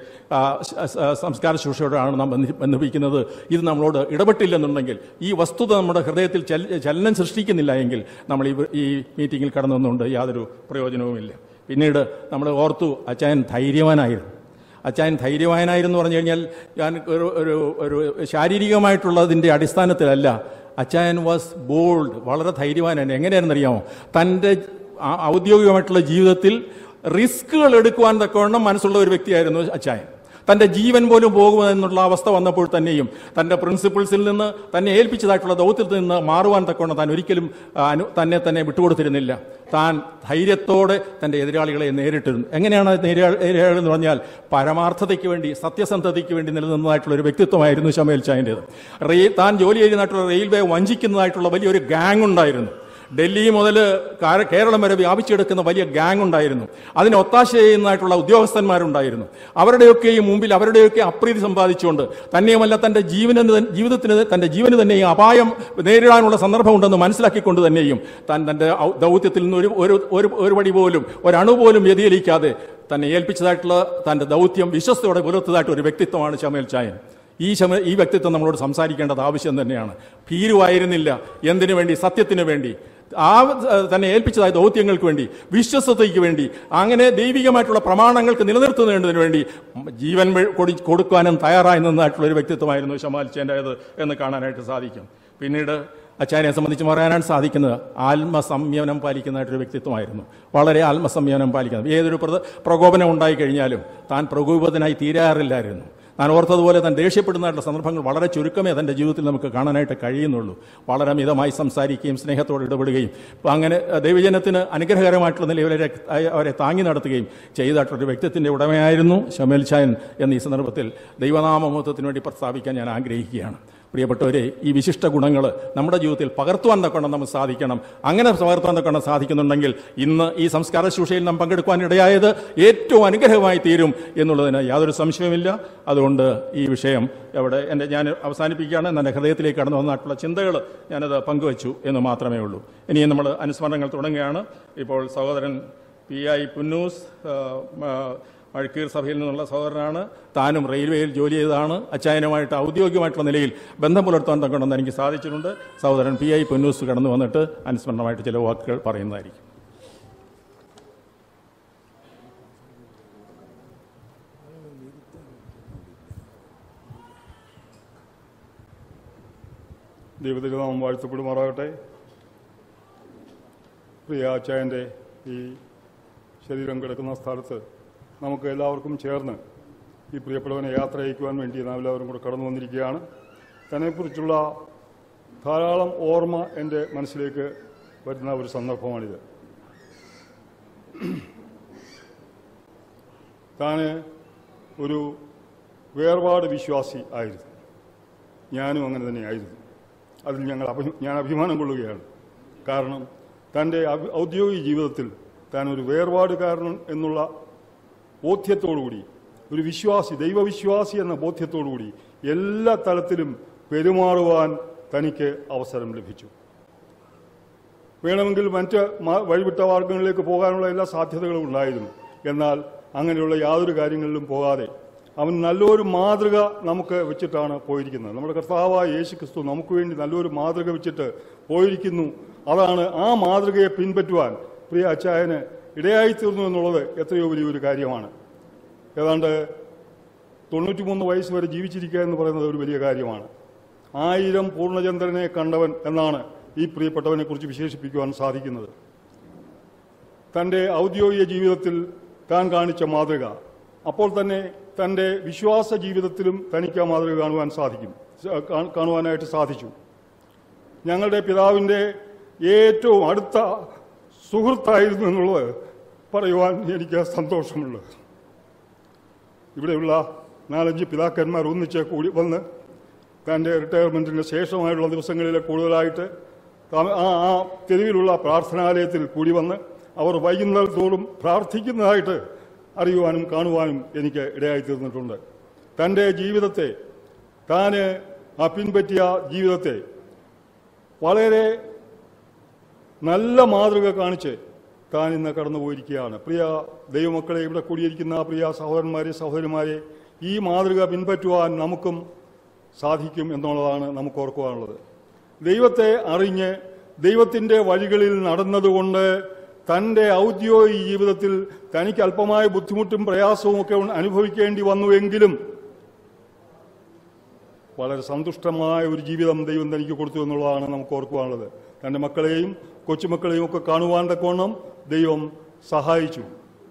സംസ്കാര ശുശ്രൂഷയോടാണ് നാം ബന്ധി- ബന്ധിപ്പിക്കുന്നത് ഇത് നമ്മളോട് ഇടപെട്ടില്ലെന്നുണ്ടെങ്കിൽ ഈ വസ്തുത നമ്മുടെ ഹൃദയത്തിൽ ചല- ചലനം സൃഷ്ടിക്കുന്നില്ല എങ്കിൽ നമ്മൾ ഈ ഈ മീറ്റിങ്ങിൽ കടന്നു വന്നുകൊണ്ട് യാതൊരു പ്രയോജനവുമില്ല പിന്നീട് നമ്മൾ ഓർത്തു അച്ചായൻ ധൈര്യവാനായിരുന്നു അച്ചായൻ ധൈര്യവാനായിരുന്നു പറഞ്ഞു കഴിഞ്ഞാൽ ഞാൻ ഒരു ഒരു ഒരു ശാരീരികമായിട്ടുള്ളതിൻ്റെ അടിസ്ഥാനത്തിലല്ല അച്ചായൻ വാസ് ബോൾഡ് വളരെ ധൈര്യവാനാണ് എങ്ങനെയാണെന്നറിയാമോ തൻ്റെ ആ- ഔദ്യോഗികമായിട്ടുള്ള ജീവിതത്തിൽ റിസ്കുകൾ എടുക്കുവാൻ തക്കവണ്ണം മനസ്സുള്ള ഒരു വ്യക്തിയായിരുന്നു അച്ചായൻ തൻ്റെ ജീവൻ പോലും പോകുമെന്നുള്ള അവസ്ഥ വന്നപ്പോൾ തന്നെയും തൻ്റെ പ്രിൻസിപ്പിൾസിൽ നിന്ന് തന്നെ ഏൽപ്പിച്ചതായിട്ടുള്ള ദൗത്യത്തിൽ നിന്ന് മാറുവാൻ തക്കവണ്ണം താൻ ഒരിക്കലും ആ, അനു തന്നെ തന്നെ വിട്ടുകൊടുത്തിരുന്നില്ല താൻ ധൈര്യത്തോടെ തൻ്റെ എതിരാളികളെ നേരിട്ടിരുന്നു എങ്ങനെയാണ് നേരിടാ- എതിരാളികൾ എന്ന് പറഞ്ഞാൽ പരമാർത്ഥതയ്ക്ക് വേണ്ടി സത്യസന്ധതയ്ക്ക് വേണ്ടി നിലനിന്നതായിട്ടുള്ള ഒരു വ്യക്തിത്വമായിരുന്നു ശമേൽ ചായൻ്റേത് റെയിൽ താൻ ജോലി ചെയ്യുന്നതായിട്ടുള്ള റെയിൽവേ വഞ്ചിക്കുന്നതായിട്ടുള്ള വലിയൊരു ഗാങ് ഉണ്ടായിരുന്നു ഡൽഹി മുതൽ കാര- കേരളം വരെ വ്യാപിച്ചെടുക്കുന്ന വലിയ ഗാങ് ഉണ്ടായിരുന്നു അതിന് ഒത്താശ ചെയ്യുന്നതായിട്ടുള്ള ഉദ്യോഗസ്ഥന്മാരുണ്ടായിരുന്നു അവരുടെയൊക്കെയും മുമ്പിൽ അവരുടെയൊക്കെ അപ്രീതി സമ്പാദിച്ചുകൊണ്ട് തന്നെയുമല്ല തൻ്റെ ജീവന് തൻ- ജീവിതത്തിന് തൻ്റെ ജീവന് തന്നെയും അപായം നേരിടാനുള്ള സന്ദർഭമുണ്ടെന്ന് മനസ്സിലാക്കിക്കൊണ്ട് തന്നെയും താൻ തൻ്റെ ഔ- ദൗത്യത്തിൽ നിന്ന് ഒരു ഒരു ഒരു ഒരു പടി പോലും ഒരണു പോലും വ്യതിചലിക്കാതെ തന്നെ ഏൽപ്പിച്ചതായിട്ടുള്ള തൻ്റെ ദൗത്യം വിശ്വസ്തയോടെ പുലർത്തതായിട്ട് ഒരു വ്യക്തിത്വമാണ് ചമേൽ ചായൻ ഈ ശമ ഈ വ്യക്തിത്വം നമ്മളോട് സംസാരിക്കേണ്ടത് ആവശ്യം തന്നെയാണ് ഭീരുവായിരുന്നില്ല എന്തിനു വേണ്ടി സത്യത്തിന് വേണ്ടി ആ ഏഹ്, തന്നെ ഏൽപ്പിച്ചതായ ദൗത്യങ്ങൾക്ക് വേണ്ടി വിശ്വസതയ്ക്ക് വേണ്ടി അങ്ങനെ ദൈവികമായിട്ടുള്ള പ്രമാണങ്ങൾക്ക് നിലനിർത്തുന്നതിന് വേണ്ടി ജീവൻ വെ- കൊടി കൊടുക്കാനും തയ്യാറായി നിന്നതായിട്ടുള്ള ഒരു വ്യക്തിത്വമായിരുന്നു ശമാലിച്ചേൻ്റേത് എന്ന് കാണാനായിട്ട് സാധിക്കും പിന്നീട് അച്ചാര്യനെ സംബന്ധിച്ച് പറയാനാണ് സാധിക്കുന്നത് ആത്മസംയമനം പാലിക്കുന്നതായിട്ടൊരു വ്യക്തിത്വമായിരുന്നു വളരെ ആത്മസംയമനം പാലിക്കുന്നത് ഏതൊരു പ്ര- പ്രകോപനം ഉണ്ടായിക്കഴിഞ്ഞാലും താൻ പ്രകോപിതനായി തീരാറില്ലായിരുന്നു ഞാൻ ഓർത്തതുപോലെ താൻ ദേഷ്യപ്പെടുന്നതായിട്ടുള്ള സന്ദർഭങ്ങൾ വളരെ ചുരുക്കമേ തൻ്റെ ജീവിതത്തിൽ നമുക്ക് കാണാനായിട്ട് കഴിയുന്നുള്ളൂ വളരെ മിതമായി സംസാരിക്കുകയും സ്നേഹത്തോടെ ഇടപെടുകയും അപ്പോൾ അങ്ങനെ അഹ്, ദൈവജനത്തിന് അനുഗ്രഹകരമായിട്ടുള്ള നിലയിൽ അവരെ അവരെ താങ്ങി നടത്തുകയും ചെയ്തിട്ടുള്ളൊരു വ്യക്തിത്വത്തിൻ്റെ ഉടമയായിരുന്നു ഷമേൽ ചായൻ എന്ന ഈ സന്ദർഭത്തിൽ ദൈവനാമമഹത്വത്തിന് വേണ്ടി പ്രസ്താവിക്കാൻ ഞാൻ ആഗ്രഹിക്കുകയാണ് പ്രിയപ്പെട്ടവരെ ഈ വിശിഷ്ട ഗുണങ്ങൾ നമ്മുടെ ജീവിതത്തിൽ പകർത്തുവാൻ തക്കണം നമുക്ക് സാധിക്കണം അങ്ങനെ പകർത്തുവാൻ തക്കണം സാധിക്കുന്നുണ്ടെങ്കിൽ ഇന്ന് ഈ സംസ്കാര ശുശ്രൂഷയിൽ നാം പങ്കെടുക്കുവാൻ ഇടയായത് ഏറ്റവും അനുഗ്രഹമായി തീരും എന്നുള്ളതിന് യാതൊരു സംശയവുമില്ല അതുകൊണ്ട് ഈ വിഷയം അവിടെ എൻ്റെ ഞാൻ അവസാനിപ്പിക്കുകയാണ് എൻ്റെ ഹൃദയത്തിലേക്ക് കടന്നു വന്നിട്ടുള്ള ചിന്തകൾ ഞാനത് പങ്കുവച്ചു എന്ന് മാത്രമേ ഉള്ളൂ ഇനിയും നമ്മൾ അനുസ്മരണങ്ങൾ തുടങ്ങുകയാണ് ഇപ്പോൾ സഹോദരൻ പി ഐ പുന്നൂസ് ആ, ആ, മഴക്കീർ സഭയിൽ നിന്നുള്ള സഹോദരനാണ് താനും റെയിൽവേയിൽ ജോലി ചെയ്തതാണ് അച്ചായനുമായിട്ട് ഔദ്യോഗികമായിട്ടുള്ള നിലയിൽ ബന്ധം പുലർത്താൻ തക്കണമെന്ന് എനിക്ക് സാധിച്ചിട്ടുണ്ട് സഹോദരൻ പി ഐ പൊന്നൂസ് കടന്നു വന്നിട്ട് അനുസ്മരണമായിട്ട് ചില വാക്കുകൾ പറയുന്നതായിരിക്കും ദൈവത്തിൻ്റെ നാമം വാഴ്ത്തപ്പെടുമാറാകട്ടെ പ്രിയ അച്ചായൻ്റെ ഈ ശരീരം കിടക്കുന്ന സ്ഥലത്ത് നമുക്ക് എല്ലാവർക്കും ചേർന്ന് ഈ പ്രിയപ്പെട്ടവനെ യാത്ര അയക്കുവാൻ വേണ്ടി നാം എല്ലാവരും കൂടെ കടന്നു വന്നിരിക്കുകയാണ് തന്നെക്കുറിച്ചുള്ള ധാരാളം ഓർമ്മ എൻ്റെ മനസ്സിലേക്ക് വരുന്ന ഒരു സന്ദർഭമാണിത് താൻ ഒരു വേർപാട് വിശ്വാസി ആയിരുന്നു ഞാനും അങ്ങനെ തന്നെയായിരുന്നു അതിൽ ഞങ്ങൾ അഭി ഞാൻ അഭിമാനം കൊള്ളുകയാണ് കാരണം തൻ്റെ ഔ- ഔദ്യോഗിക ജീവിതത്തിൽ താൻ ഒരു വേർപാടുകാരൻ എന്നുള്ള ബോധ്യത്തോടുകൂടി ഒരു വിശ്വാസി ദൈവവിശ്വാസി എന്ന ബോധ്യത്തോടുകൂടി എല്ലാ തലത്തിലും പെരുമാറുവാൻ തനിക്ക് അവസരം ലഭിച്ചു വേണമെങ്കിൽ മറ്റ് മാ- വഴിവിട്ട മാർഗങ്ങളിലേക്ക് പോകാനുള്ള എല്ലാ സാധ്യതകളും ഉണ്ടായിരുന്നു എന്നാൽ അങ്ങനെയുള്ള യാതൊരു കാര്യങ്ങളിലും പോകാതെ അവൻ നല്ലൊരു മാതൃക നമുക്ക് വെച്ചിട്ടാണ് പോയിരിക്കുന്നത് നമ്മുടെ കർത്താവായ യേശു ക്രിസ്തു നമുക്ക് വേണ്ടി നല്ലൊരു മാതൃക വെച്ചിട്ട് പോയിരിക്കുന്നു അതാണ് ആ മാതൃകയെ പിൻപറ്റുവാൻ പ്രിയ അച്ചായന് ഇടയായിത്തീർന്നു എന്നുള്ളത് എത്രയോ വലിയൊരു കാര്യമാണ് ഏതാണ്ട് തൊണ്ണൂറ്റിമൂന്ന് വയസ്സ് വരെ ജീവിച്ചിരിക്കുക എന്ന് പറയുന്നത് ഒരു വലിയ കാര്യമാണ് ആയിരം പൂർണ്ണചന്ദ്രനെ കണ്ടവൻ എന്നാണ് ഈ പ്രിയപ്പെട്ടവനെ കുറിച്ച് വിശേഷിപ്പിക്കുവാൻ സാധിക്കുന്നത് തൻ്റെ ഔദ്യോഗിക ജീവിതത്തിൽ താൻ കാണിച്ച മാതൃക അപ്പോൾ തന്നെ തൻ്റെ വിശ്വാസ ജീവിതത്തിലും തനിക്ക് ആ മാതൃക കാണുവാൻ സാധിക്കും സ- കാ- കാണുവാനായിട്ട് സാധിച്ചു ഞങ്ങളുടെ പിതാവിൻ്റെ ഏറ്റവും അടുത്ത സുഹൃത്തായിരുന്നു എന്നുള്ളത് പറയുവാൻ എനിക്ക് സന്തോഷമുള്ളത് ഇവിടെയുള്ള നാലഞ്ച് പിതാക്കന്മാർ ഒന്നിച്ച് കൂടി വന്ന് തൻ്റെ റിട്ടയർമെൻറ്റിന് ശേഷമായുള്ള ദിവസങ്ങളിൽ കൂടുതലായിട്ട് താ- ആ ആ തെരുവിലുള്ള പ്രാർത്ഥനാലയത്തിൽ കൂടി വന്ന് അവർ വൈകുന്നേരം തോറും പ്രാർത്ഥിക്കുന്നതായിട്ട് അറിയുവാനും കാണുവാനും എനിക്ക് ഇടയായി തീർന്നിട്ടുണ്ട് തൻ്റെ ജീവിതത്തെ താന് ആ പിൻപറ്റിയ ജീവിതത്തെ വളരെ നല്ല മാതൃക കാണിച്ച് താൻ ഇന്ന് കടന്നു പോയിരിക്കുകയാണ് പ്രിയ ദൈവമക്കളെ ഇവിടെ കൂടിയിരിക്കുന്ന പ്രിയ സഹോദരന്മാരെ സഹോദരിമാരെ ഈ മാതൃക പിൻപറ്റുവാൻ നമുക്കും സാധിക്കും എന്നുള്ളതാണ് നമുക്ക് ഓർക്കുവാനുള്ളത് ദൈവത്തെ അറിഞ്ഞ് ദൈവത്തിൻ്റെ വഴികളിൽ നടന്നതുകൊണ്ട് തൻ്റെ ഔദ്യോഗിക ജീവിതത്തിൽ തനിക്ക് അല്പമായ ബുദ്ധിമുട്ടും പ്രയാസവും ഒക്കെ അനുഭവിക്കേണ്ടി വന്നുവെങ്കിലും വളരെ സന്തുഷ്ടമായ ഒരു ജീവിതം ദൈവം തനിക്ക് കൊടുത്തു എന്നുള്ളതാണ് നമുക്ക് ഓർക്കുവാനുള്ളത് തൻ്റെ മക്കളെയും കൊച്ചുമക്കളെയും ഒക്കെ കാണുവാൻ തക്കോണം ദൈവം സഹായിച്ചു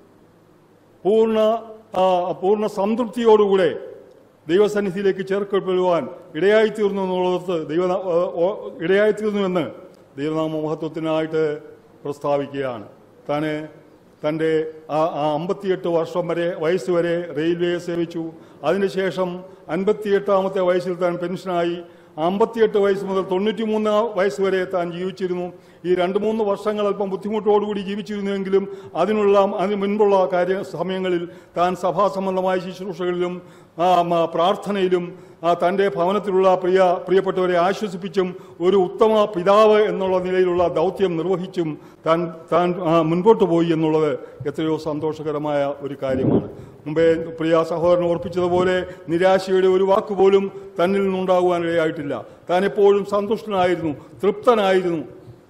പൂർണ്ണ ആ, പൂർണ്ണ സംതൃപ്തിയോടുകൂടെ ദൈവസന്നിധിയിലേക്ക് ചേർക്കപ്പെടുവാൻ ഇടയായിത്തീർന്നു എന്നുള്ളത് ദൈവ ഇടയായിത്തീർന്നു എന്ന് ദൈവനാമ മഹത്വത്തിനായിട്ട് പ്രസ്താവിക്കുകയാണ് താന് തൻ്റെ ആ ആ അമ്പത്തിയെട്ട് വർഷം വരെ വയസ്സ് വരെ റെയിൽവേയെ സേവിച്ചു അതിനുശേഷം അൻപത്തിയെട്ടാമത്തെ വയസ്സിൽ താൻ പെൻഷനായി അമ്പത്തിയെട്ട് വയസ്സ് മുതൽ തൊണ്ണൂറ്റിമൂന്ന് വയസ്സ് വരെ താൻ ജീവിച്ചിരുന്നു ഈ രണ്ട് മൂന്ന് വർഷങ്ങൾ അല്പം ബുദ്ധിമുട്ടോടുകൂടി ജീവിച്ചിരുന്നുവെങ്കിലും അതിനുള്ള അതിന് മുൻപുള്ള കാര്യ സമയങ്ങളിൽ താൻ സഭാ സംബന്ധമായ ശുശ്രൂഷകളിലും ആ, മ, പ്രാർത്ഥനയിലും ആ, തൻ്റെ ഭവനത്തിലുള്ള പ്രിയ പ്രിയപ്പെട്ടവരെ ആശ്വസിപ്പിച്ചും ഒരു ഉത്തമ പിതാവ് എന്നുള്ള നിലയിലുള്ള ദൗത്യം നിർവഹിച്ചും താൻ താൻ ആ, മുൻപോട്ട് പോയി എന്നുള്ളത് എത്രയോ സന്തോഷകരമായ ഒരു കാര്യമാണ് മുമ്പേ പ്രിയ സഹോദരൻ ഓർപ്പിച്ചതുപോലെ നിരാശയുടെ ഒരു വാക്ക് പോലും തന്നിൽ നിന്നുണ്ടാകുവാൻ ഇടയായിട്ടില്ല താൻ എപ്പോഴും സന്തുഷ്ടനായിരുന്നു തൃപ്തനായിരുന്നു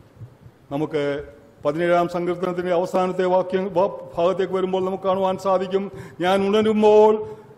നമുക്ക് പതിനേഴാം സങ്കീർത്തനത്തിന്റെ അവസാനത്തെ വാക്യം വാ- ഭാഗത്തേക്ക് വരുമ്പോൾ നമുക്ക് കാണുവാൻ സാധിക്കും ഞാൻ ഉണരുമ്പോൾ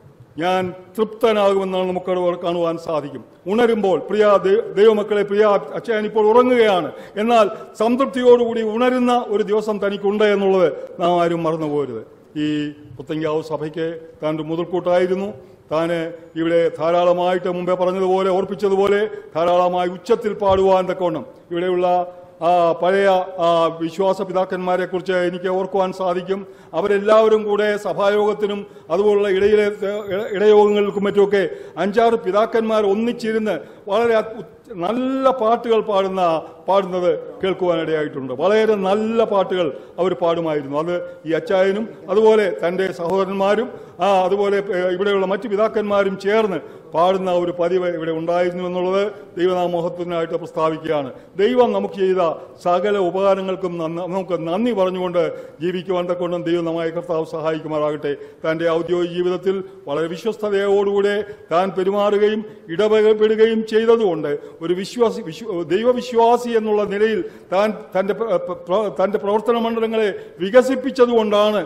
ഞാൻ തൃപ്തനാകുമെന്നാണ് നമുക്ക് അവിടെ കാണുവാൻ സാധിക്കും ഉണരുമ്പോൾ പ്രിയ ദൈ- ദൈവമക്കളെ പ്രിയ അച്ഛൻ ഇപ്പോൾ ഉറങ്ങുകയാണ് എന്നാൽ സംതൃപ്തിയോടുകൂടി ഉണരുന്ന ഒരു ദിവസം തനിക്കുണ്ട് എന്നുള്ളത് നാം ആരും മറന്നു പോരുത് ഈ പുത്തങ്കാവ് സഭയ്ക്ക് താൻ ഒരു മുതൽക്കൂട്ടായിരുന്നു താന് ഇവിടെ ധാരാളമായിട്ട് മുമ്പേ പറഞ്ഞതുപോലെ ഓർപ്പിച്ചതുപോലെ ധാരാളമായി ഉച്ചത്തിൽ പാടുവാൻ തക്കവണ്ണം ഇവിടെയുള്ള ആ പഴയ ആ വിശ്വാസ പിതാക്കന്മാരെ കുറിച്ച് എനിക്ക് ഓർക്കുവാൻ സാധിക്കും അവരെല്ലാവരും കൂടെ സഭായോഗത്തിനും അതുപോലുള്ള ഇടയിലെ ഇടയോഗങ്ങൾക്കും മറ്റുമൊക്കെ അഞ്ചാറ് പിതാക്കന്മാർ ഒന്നിച്ചിരുന്ന് വളരെ അത്ഭു- നല്ല പാട്ടുകൾ പാടുന്ന പാടുന്നത് കേൾക്കുവാനിടയായിട്ടുണ്ട് വളരെ നല്ല പാട്ടുകൾ അവർ പാടുമായിരുന്നു അത് ഈ അച്ചായനും അതുപോലെ തൻ്റെ സഹോദരന്മാരും ആ അതുപോലെ ഏഹ്, ഇവിടെയുള്ള മറ്റു പിതാക്കന്മാരും ചേർന്ന് പാടുന്ന ഒരു പതിവ് ഇവിടെ ഉണ്ടായിരുന്നു എന്നുള്ളത് ദൈവനാമോഹത്തിനായിട്ട് പ്രസ്താവിക്കുകയാണ് ദൈവം നമുക്ക് ചെയ്ത സകല ഉപകാരങ്ങൾക്കും നന്ന- നമുക്ക് നന്ദി പറഞ്ഞുകൊണ്ട് ജീവിക്കുവാൻ തക്കൊണ്ടും ദൈവം നമ്മെ കർത്താവ് സഹായിക്കുമാറാകട്ടെ തൻ്റെ ഔദ്യോഗിക ജീവിതത്തിൽ വളരെ വിശ്വസ്തതയോടുകൂടെ താൻ പെരുമാറുകയും ഇടപെടുകയും ചെയ്തതുകൊണ്ട് ഒരു വിശ്വാസി വിശ്വ ദൈവവിശ്വാസി എന്നുള്ള നിലയിൽ താൻ തൻ്റെ പ്ര- പ്ര- തൻ്റെ പ്രവർത്തന മണ്ഡലങ്ങളെ വികസിപ്പിച്ചതുകൊണ്ടാണ്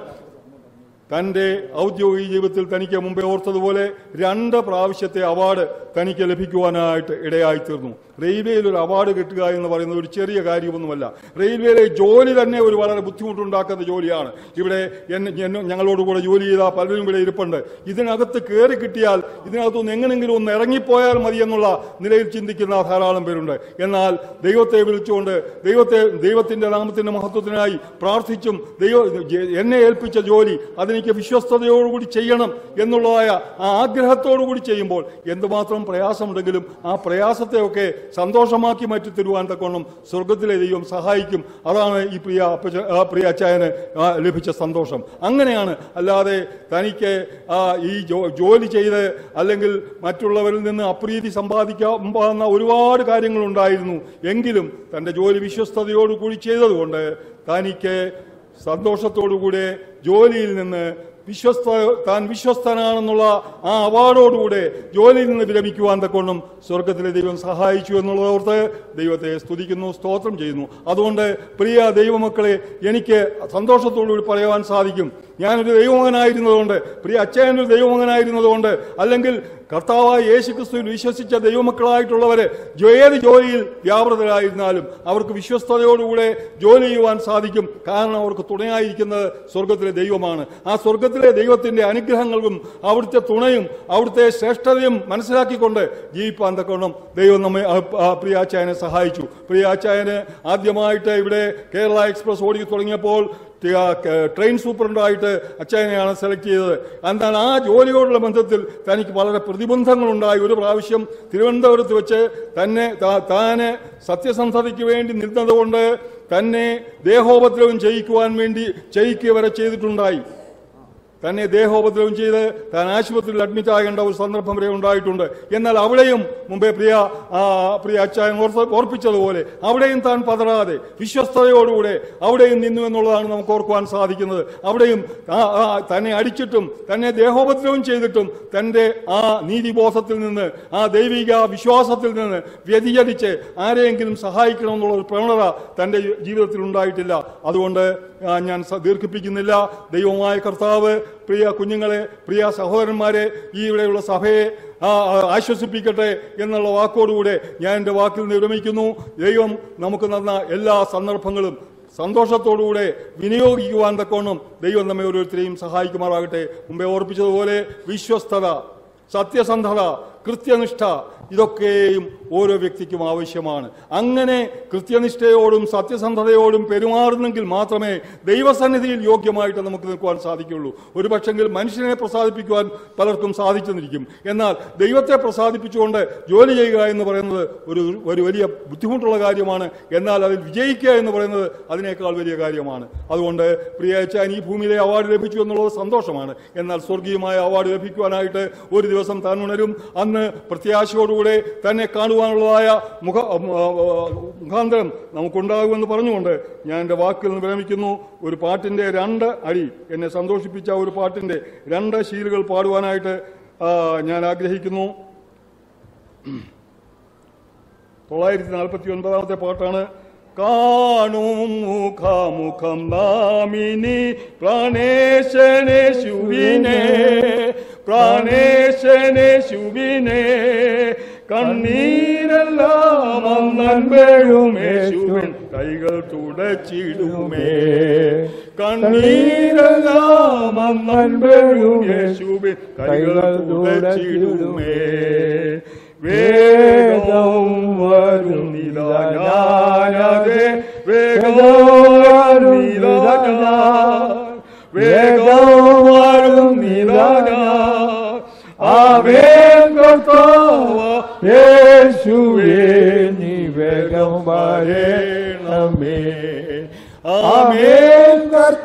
തൻ്റെ ഔദ്യോഗിക ജീവിതത്തിൽ തനിക്ക് മുമ്പേ ഓർത്തതുപോലെ രണ്ട് പ്രാവശ്യത്തെ അവാർഡ് തനിക്ക് ലഭിക്കുവാനായിട്ട് ഇടയായിത്തീർന്നു റെയിൽവേയിൽ ഒരു അവാർഡ് കിട്ടുക എന്ന് പറയുന്നത് ഒരു ചെറിയ കാര്യമൊന്നുമല്ല റെയിൽവേയിലെ ജോലി തന്നെ ഒരു വളരെ ബുദ്ധിമുട്ടുണ്ടാക്കുന്ന ജോലിയാണ് ഇവിടെ എന്നെ എന്നെ- ഞങ്ങളോടുകൂടെ ജോലി ചെയ്ത പലരും ഇവിടെ ഇരിപ്പുണ്ട് ഇതിനകത്ത് കയറി കിട്ടിയാൽ ഇതിനകത്തുനിന്ന് എങ്ങനെങ്കിലും ഒന്ന് ഇറങ്ങിപ്പോയാൽ മതി എന്നുള്ള നിലയിൽ ചിന്തിക്കുന്ന ധാരാളം പേരുണ്ട് എന്നാൽ ദൈവത്തെ വിളിച്ചുകൊണ്ട് ദൈവത്തെ ദൈവത്തിന്റെ നാമത്തിന്റെ മഹത്വത്തിനായി പ്രാർത്ഥിച്ചും ദൈവ എന്നെ ഏൽപ്പിച്ച ജോലി അതെനിക്ക് വിശ്വസ്തയോടുകൂടി ചെയ്യണം എന്നുള്ളതായ ആ ആഗ്രഹത്തോടുകൂടി ചെയ്യുമ്പോൾ എന്തുമാത്രം പ്രയാസമുണ്ടെങ്കിലും ആ പ്രയാസത്തെയൊക്കെ സന്തോഷമാക്കി മാറ്റി തരുവാൻ തക്കോണം സ്വർഗത്തിലെ ദൈവം സഹായിക്കും അതാണ് ഈ പ്രിയ അപ്പച്ച- ആ പ്രിയ അച്ചായന് ആ ലഭിച്ച സന്തോഷം അങ്ങനെയാണ് അല്ലാതെ തനിക്ക് ആ ഈ ജോ- ജോലി ചെയ്ത് അല്ലെങ്കിൽ മറ്റുള്ളവരിൽ നിന്ന് അപ്രീതി സമ്പാദിക്കാവുന്ന ഒരുപാട് കാര്യങ്ങളുണ്ടായിരുന്നു എങ്കിലും തന്റെ ജോലി വിശ്വസ്തയോടുകൂടി ചെയ്തതുകൊണ്ട് തനിക്ക് സന്തോഷത്തോടുകൂടെ ജോലിയിൽ നിന്ന് വിശ്വസ്ത താൻ വിശ്വസ്തനാണെന്നുള്ള ആ അവാർഡോടുകൂടെ ജോലിയിൽ നിന്ന് വിരമിക്കുവാൻ തക്കൊണ്ടും സ്വർഗത്തിലെ ദൈവം സഹായിച്ചു എന്നുള്ളതോർത്ത് ദൈവത്തെ സ്തുതിക്കുന്നു സ്തോത്രം ചെയ്യുന്നു അതുകൊണ്ട് പ്രിയ ദൈവമക്കളെ എനിക്ക് സന്തോഷത്തോടുകൂടി പറയുവാൻ സാധിക്കും ഞാനൊരു ദൈവമകനായിരുന്നതുകൊണ്ട് പ്രിയ അച്ഛനൊരു ദൈവമകനായിരുന്നതുകൊണ്ട് അല്ലെങ്കിൽ കർത്താവായ യേശു ക്രിസ്തുവിൽ വിശ്വസിച്ച ദൈവമക്കളായിട്ടുള്ളവര് ഏത് ജോലിയിൽ വ്യാപൃതരായിരുന്നാലും അവർക്ക് വിശ്വസ്തയോടുകൂടെ ജോലി ചെയ്യുവാൻ സാധിക്കും കാരണം അവർക്ക് തുണയായിരിക്കുന്നത് സ്വർഗത്തിലെ ദൈവമാണ് ആ സ്വർഗത്തിലെ ദൈവത്തിന്റെ അനുഗ്രഹങ്ങളും അവിടുത്തെ തുണയും അവിടുത്തെ ശ്രേഷ്ഠതയും മനസ്സിലാക്കിക്കൊണ്ട് ജീവിപ്പാൻ തക്കോണം ദൈവം നമ്മെ ആ, ആ, പ്രിയാച്ചായനെ സഹായിച്ചു പ്രിയാച്ചായന് ആദ്യമായിട്ട് ഇവിടെ കേരള എക്സ്പ്രസ് ഓടി തുടങ്ങിയപ്പോൾ ടി- ആ, ക- ട്രെയിൻ സൂപ്രണ്ടായിട്ട് അച്ചായനെയാണ് സെലക്ട് ചെയ്തത് എന്നാൽ ആ ജോലിയോടുള്ള ബന്ധത്തിൽ തനിക്ക് വളരെ പ്രതിബന്ധങ്ങളുണ്ടായി ഒരു പ്രാവശ്യം തിരുവനന്തപുരത്ത് വെച്ച് തന്നെ താ- താന് സത്യസന്ധതയ്ക്ക് വേണ്ടി നിന്നതുകൊണ്ട് തന്നെ ദേഹോപദ്രവം ചെയ്യിക്കുവാൻ വേണ്ടി ചെയ്യിക്കുക വരെ ചെയ്തിട്ടുണ്ടായി തന്നെ ദേഹോപദ്രവം ചെയ്ത് താൻ ആശുപത്രിയിൽ അഡ്മിറ്റ് ആകേണ്ട ഒരു സന്ദർഭം വരെ ഉണ്ടായിട്ടുണ്ട് എന്നാൽ അവിടെയും മുമ്പേ പ്രിയ ആ, പ്രിയ അച്ചായൻ ഓർത്ത- ഓർപ്പിച്ചതുപോലെ അവിടെയും താൻ പതറാതെ വിശ്വസ്തയോടുകൂടെ അവിടെയും നിന്നു എന്നുള്ളതാണ് നമുക്ക് ഓർക്കുവാൻ സാധിക്കുന്നത് അവിടെയും ആ- ആ തന്നെ അടിച്ചിട്ടും തന്നെ ദേഹോപദ്രവം ചെയ്തിട്ടും തന്റെ ആ നീതിബോധത്തിൽ നിന്ന് ആ ദൈവിക വിശ്വാസത്തിൽ നിന്ന് വ്യതിചലിച്ച് ആരെയെങ്കിലും സഹായിക്കണമെന്നുള്ള ഒരു പ്രവണത തന്റെ ജീവിതത്തിൽ ഉണ്ടായിട്ടില്ല അതുകൊണ്ട് ആ, ഞാൻ സ- ദീർഘിപ്പിക്കുന്നില്ല ദൈവമായ കർത്താവ് പ്രിയ കുഞ്ഞുങ്ങളെ പ്രിയ സഹോദരന്മാരെ ഈ ഇവിടെയുള്ള സഭയെ ആ, ആ, ആശ്വസിപ്പിക്കട്ടെ എന്നുള്ള വാക്കോടുകൂടെ ഞാൻ എൻ്റെ വാക്കിൽ നിന്ന് വിരമിക്കുന്നു ദൈവം നമുക്ക് തന്ന എല്ലാ സന്ദർഭങ്ങളും സന്തോഷത്തോടുകൂടെ വിനിയോഗിക്കുവാൻ തക്കോണം ദൈവം നമ്മെ ഓരോരുത്തരെയും സഹായിക്കുമാറാകട്ടെ മുമ്പേ ഓർപ്പിച്ചതുപോലെ വിശ്വസ്തത സത്യസന്ധത കൃത്യനിഷ്ഠ ഇതൊക്കെയും ഓരോ വ്യക്തിക്കും ആവശ്യമാണ് അങ്ങനെ കൃത്യനിഷ്ഠയോടും സത്യസന്ധതയോടും പെരുമാറുന്നെങ്കിൽ മാത്രമേ ദൈവസന്നിധിയിൽ യോഗ്യമായിട്ട് നമുക്ക് നിൽക്കുവാൻ സാധിക്കുള്ളൂ ഒരു പക്ഷെങ്കിൽ മനുഷ്യനെ പ്രസാദിപ്പിക്കുവാൻ പലർക്കും സാധിച്ചെന്നിരിക്കും എന്നാൽ ദൈവത്തെ പ്രസാദിപ്പിച്ചുകൊണ്ട് ജോലി ചെയ്യുക എന്ന് പറയുന്നത് ഒരു ഒരു വലിയ ബുദ്ധിമുട്ടുള്ള കാര്യമാണ് എന്നാൽ അതിൽ വിജയിക്കുക എന്ന് പറയുന്നത് അതിനേക്കാൾ വലിയ കാര്യമാണ് അതുകൊണ്ട് പ്രിയ അച്ഛൻ ഈ ഭൂമിയിലെ അവാർഡ് ലഭിച്ചു എന്നുള്ളത് സന്തോഷമാണ് എന്നാൽ സ്വർഗീയമായ അവാർഡ് ലഭിക്കുവാനായിട്ട് ഒരു ദിവസം താൻ ഉണരും അന്ന് പ്രത്യാശയോടുകൂടെ തന്നെ കാണുവാനുള്ളതായ മുഖ ഉം, ആ, ആ, മുഖാന്തരം നമുക്കുണ്ടാകുമെന്ന് പറഞ്ഞുകൊണ്ട് ഞാൻ എൻ്റെ വാക്കിൽ നിന്ന് വിരമിക്കുന്നു ഒരു പാട്ടിൻ്റെ രണ്ട് അടി എന്നെ സന്തോഷിപ്പിച്ച ഒരു പാട്ടിൻ്റെ രണ്ട് ശീലുകൾ പാടുവാനായിട്ട് ആ, ഞാൻ ആഗ്രഹിക്കുന്നു തൊള്ളായിരത്തി നാൽപ്പത്തി ഒൻപതാമത്തെ പാട്ടാണ് കാണും മുഖാമുഖം നാമിനി പ്രാണേശനെ ശുവിനെ പ്രാണേശനെ ശുവിനെ കണ്ണീരെല്ലാം അന്നൻപേഴുമേശുവൻ കൈകൾ തുടച്ചിടുമേ കണ്ണീരെല്ലാം അന്നൻപേഴുമേശുവൻ കൈകൾ തുടച്ചിടുമേ വേഗം വരുന്നില്ല ഞാനതെ വേഗം വരുന്നില്ല ഞാൻ വേഗം വരുന്നില്ല ഞാൻ ആവേൻ കർത്താവ യേശുവേ നീ വേഗം വരേണമേ ആമേൻ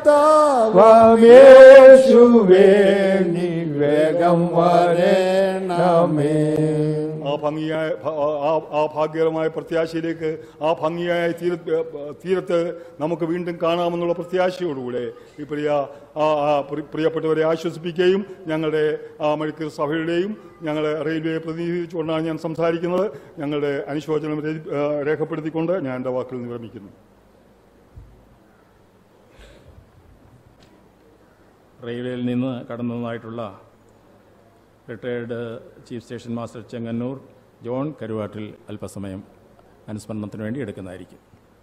കർത്താവേശുവേ നീ വേഗം വരേണമേ ആ ഭംഗിയായ ഭ- ആ- ആ ഭാഗ്യകരമായ പ്രത്യാശയിലേക്ക് ആ ഭംഗിയായ തീര തീരത്ത് നമുക്ക് വീണ്ടും കാണാമെന്നുള്ള പ്രത്യാശയോടുകൂടെ ഈ പ്രിയ ആ ആ പ്രി- പ്രിയപ്പെട്ടവരെ ആശ്വസിപ്പിക്കുകയും ഞങ്ങളുടെ ആ മെഡിക്കൽ സഭയുടെയും ഞങ്ങൾ റെയിൽവേയെ പ്രതിനിധീകരിച്ചുകൊണ്ടാണ് ഞാൻ സംസാരിക്കുന്നത് ഞങ്ങളുടെ അനുശോചനം രചി- ആ, രേഖപ്പെടുത്തിക്കൊണ്ട് ഞാൻ എൻ്റെ വാക്കിൽ വിരമിക്കുന്നു റെയിൽവേയിൽ നിന്ന് കടന്നതായിട്ടുള്ള retired chief station master Chengannur John Karuvattil അല്പസമയം അനുസ്മരണത്തിന് വേണ്ടി എടുക്കുന്നതായിരിക്കും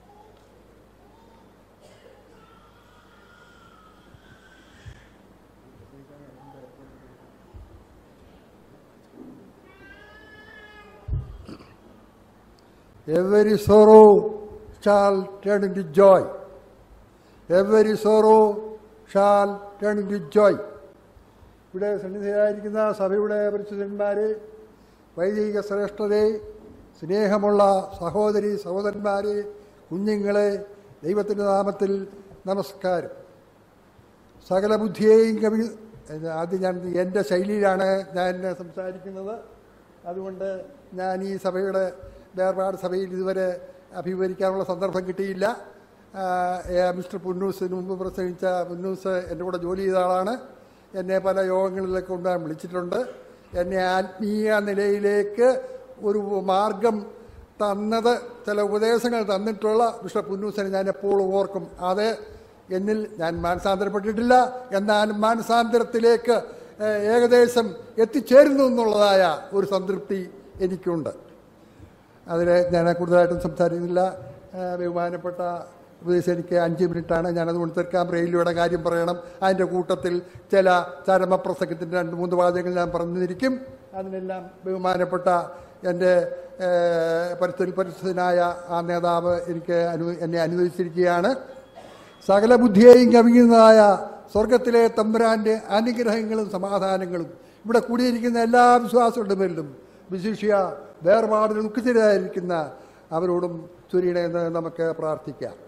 Every sorrow shall turn into joy. Every sorrow shall turn into joy. ഇവിടെ സന്നിധിയായിരിക്കുന്ന സഭയുടെ പരിശുദ്ധന്മാരെ വൈദിക ശ്രേഷ്ഠരെ സ്നേഹമുള്ള സഹോദരി സഹോദരന്മാരെ കുഞ്ഞുങ്ങളെ ദൈവത്തിൻ്റെ നാമത്തിൽ നമസ്കാരം സകല ബുദ്ധിയെയും കവി ആദ്യം ഞാൻ എൻ്റെ ശൈലിയിലാണ് ഞാൻ സംസാരിക്കുന്നത് അതുകൊണ്ട് ഞാൻ ഈ സഭയുടെ വേർപാട് സഭയിൽ ഇതുവരെ അഭിമുഖീകരിക്കാനുള്ള സന്ദർഭം കിട്ടിയില്ല ആ, ഏ, മിസ്റ്റർ പുന്നൂസിന് മുമ്പ് പ്രസംഗിച്ച പുന്നൂസ് എൻ്റെ കൂടെ ജോലി ചെയ്ത ആളാണ് എന്നെ പല യോഗങ്ങളിലൊക്കെ കൊണ്ടുപോകാൻ വിളിച്ചിട്ടുണ്ട് എന്നെ ആത്മീയ നിലയിലേക്ക് ഒരു മാർഗം തന്നത് ചില ഉപദേശങ്ങൾ തന്നിട്ടുള്ള മിസ്റ്റർ പുന്നൂസിനെ ഞാൻ എപ്പോഴും ഓർക്കും അത് എന്നിൽ ഞാൻ മാനസാന്തരപ്പെട്ടിട്ടില്ല എന്നാൽ മാനസാന്തരത്തിലേക്ക് ഏഹ്, ഏകദേശം എത്തിച്ചേരുന്നു എന്നുള്ളതായ ഒരു സംതൃപ്തി എനിക്കുണ്ട് അതിൽ ഞാൻ കൂടുതലായിട്ടും സംസാരിക്കുന്നില്ല ഏഹ്, ബഹുമാനപ്പെട്ട ഉപദേശം എനിക്ക് അഞ്ച് മിനിറ്റാണ് ഞാനതുകൊണ്ട് തീർക്കാം റെയിൽവേയുടെ കാര്യം പറയണം അതിൻ്റെ കൂട്ടത്തിൽ ചില ചരമപ്രസംഗത്തിൻ്റെ രണ്ട് മൂന്ന് വാചകങ്ങൾ ഞാൻ പറഞ്ഞിരിക്കും അതിനെല്ലാം ബഹുമാനപ്പെട്ട എൻ്റെ ഏഹ്, പരിസ്ഥിതി പരിസ്ഥിതിനായ ആ നേതാവ് എനിക്ക് അനു എന്നെ അനുവദിച്ചിരിക്കുകയാണ് സകല ബുദ്ധിയെയും കവിയുന്നതായ സ്വർഗത്തിലെ തമ്പുരാന്റെ അനുഗ്രഹങ്ങളും സമാധാനങ്ങളും ഇവിടെ കൂടിയിരിക്കുന്ന എല്ലാ വിശ്വാസികളുടെ പേരിലും വിശിഷ്യ വേർപാടിൽ ദുഃഖിതരായിരിക്കുന്ന അവരോടും ചുരിയണമെന്ന് നമുക്ക് പ്രാർത്ഥിക്കാം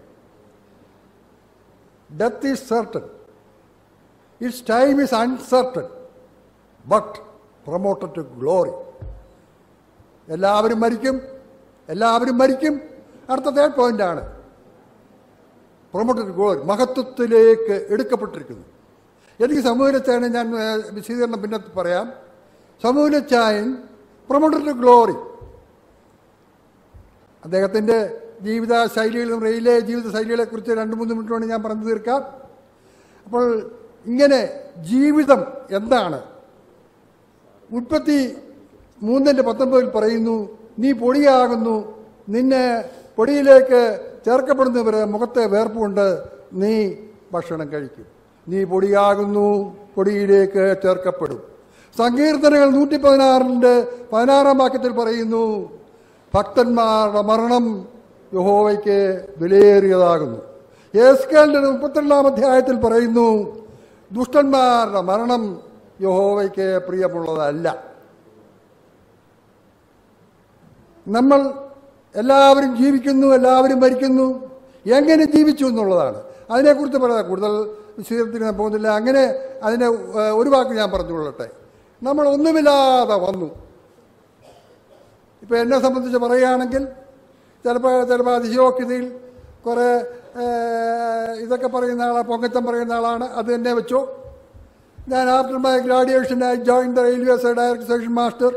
death is certain its time is uncertain but promoted to glory എല്ലാവരും മരിക്കും എല്ലാവരും മരിക്കും അടുത്ത തേർഡ് പോയിന്റാണ് പ്രൊമോട്ടഡ് ഗ്ലോറി മഹത്വത്തിലേക്ക് എടുക്കപ്പെട്ടിരിക്കുന്നു എനിക്ക് സമൂഹച്ചായനെ ഞാൻ ഏഹ്, വിശദീകരണം പിന്നെ പറയാം സമൂഹച്ചായൻ പ്രൊമോട്ടഡ് ഗ്ലോറി അദ്ദേഹത്തിൻ്റെ ജീവിത ശൈലികളും റെയിലേ ജീവിത ശൈലികളെ കുറിച്ച് രണ്ട് മൂന്ന് മിനിറ്റ് കൊണ്ട് ഞാൻ പറഞ്ഞു തീർക്കാം അപ്പോൾ ഇങ്ങനെ ജീവിതം എന്താണ് ഉൽപ്പത്തി മൂന്നിൻ്റെ പത്തൊമ്പതിൽ പറയുന്നു നീ പൊടിയാകുന്നു നിന്നെ പൊടിയിലേക്ക് ചേർക്കപ്പെടുന്നവര് മുഖത്തെ വേർപ്പുകൊണ്ട് നീ ഭക്ഷണം കഴിക്കും നീ പൊടിയാകുന്നു പൊടിയിലേക്ക് ചേർക്കപ്പെടും സങ്കീർത്തനങ്ങൾ നൂറ്റി പതിനാറിൻ്റെ പതിനാറാം വാക്യത്തിൽ പറയുന്നു ഭക്തന്മാരുടെ മരണം യഹോവയ്ക്ക് വിലയേറിയതാകുന്നു യേസ്കേലിൻ്റെ മുപ്പത്തിരണ്ടാം അധ്യായത്തിൽ പറയുന്നു ദുഷ്ടന്മാരുടെ മരണം യഹോവയ്ക്ക് പ്രിയമുള്ളതല്ല നമ്മൾ എല്ലാവരും ജീവിക്കുന്നു എല്ലാവരും മരിക്കുന്നു എങ്ങനെ ജീവിച്ചു എന്നുള്ളതാണ് അതിനെക്കുറിച്ച് പറയാം കൂടുതൽ വിശദീകരണത്തിന് ഞാൻ പോകുന്നില്ല അങ്ങനെ അതിനെ ഏഹ്, ഒരു വാക്ക് ഞാൻ പറഞ്ഞുകൊള്ളട്ടെ നമ്മൾ ഒന്നുമില്ലാതെ വന്നു ഇപ്പം എന്നെ സംബന്ധിച്ച് പറയുകയാണെങ്കിൽ ചിലപ്പോൾ ചിലപ്പോൾ അതിശയോക്തിയിൽ കുറേ ഏഹ്, ഇതൊക്കെ പറയുന്ന ആളാണ് പൊങ്ങച്ചം പറയുന്ന ആളാണ് അത് തന്നെ വെച്ചു ഞാൻ after my graduation I join the railways director section master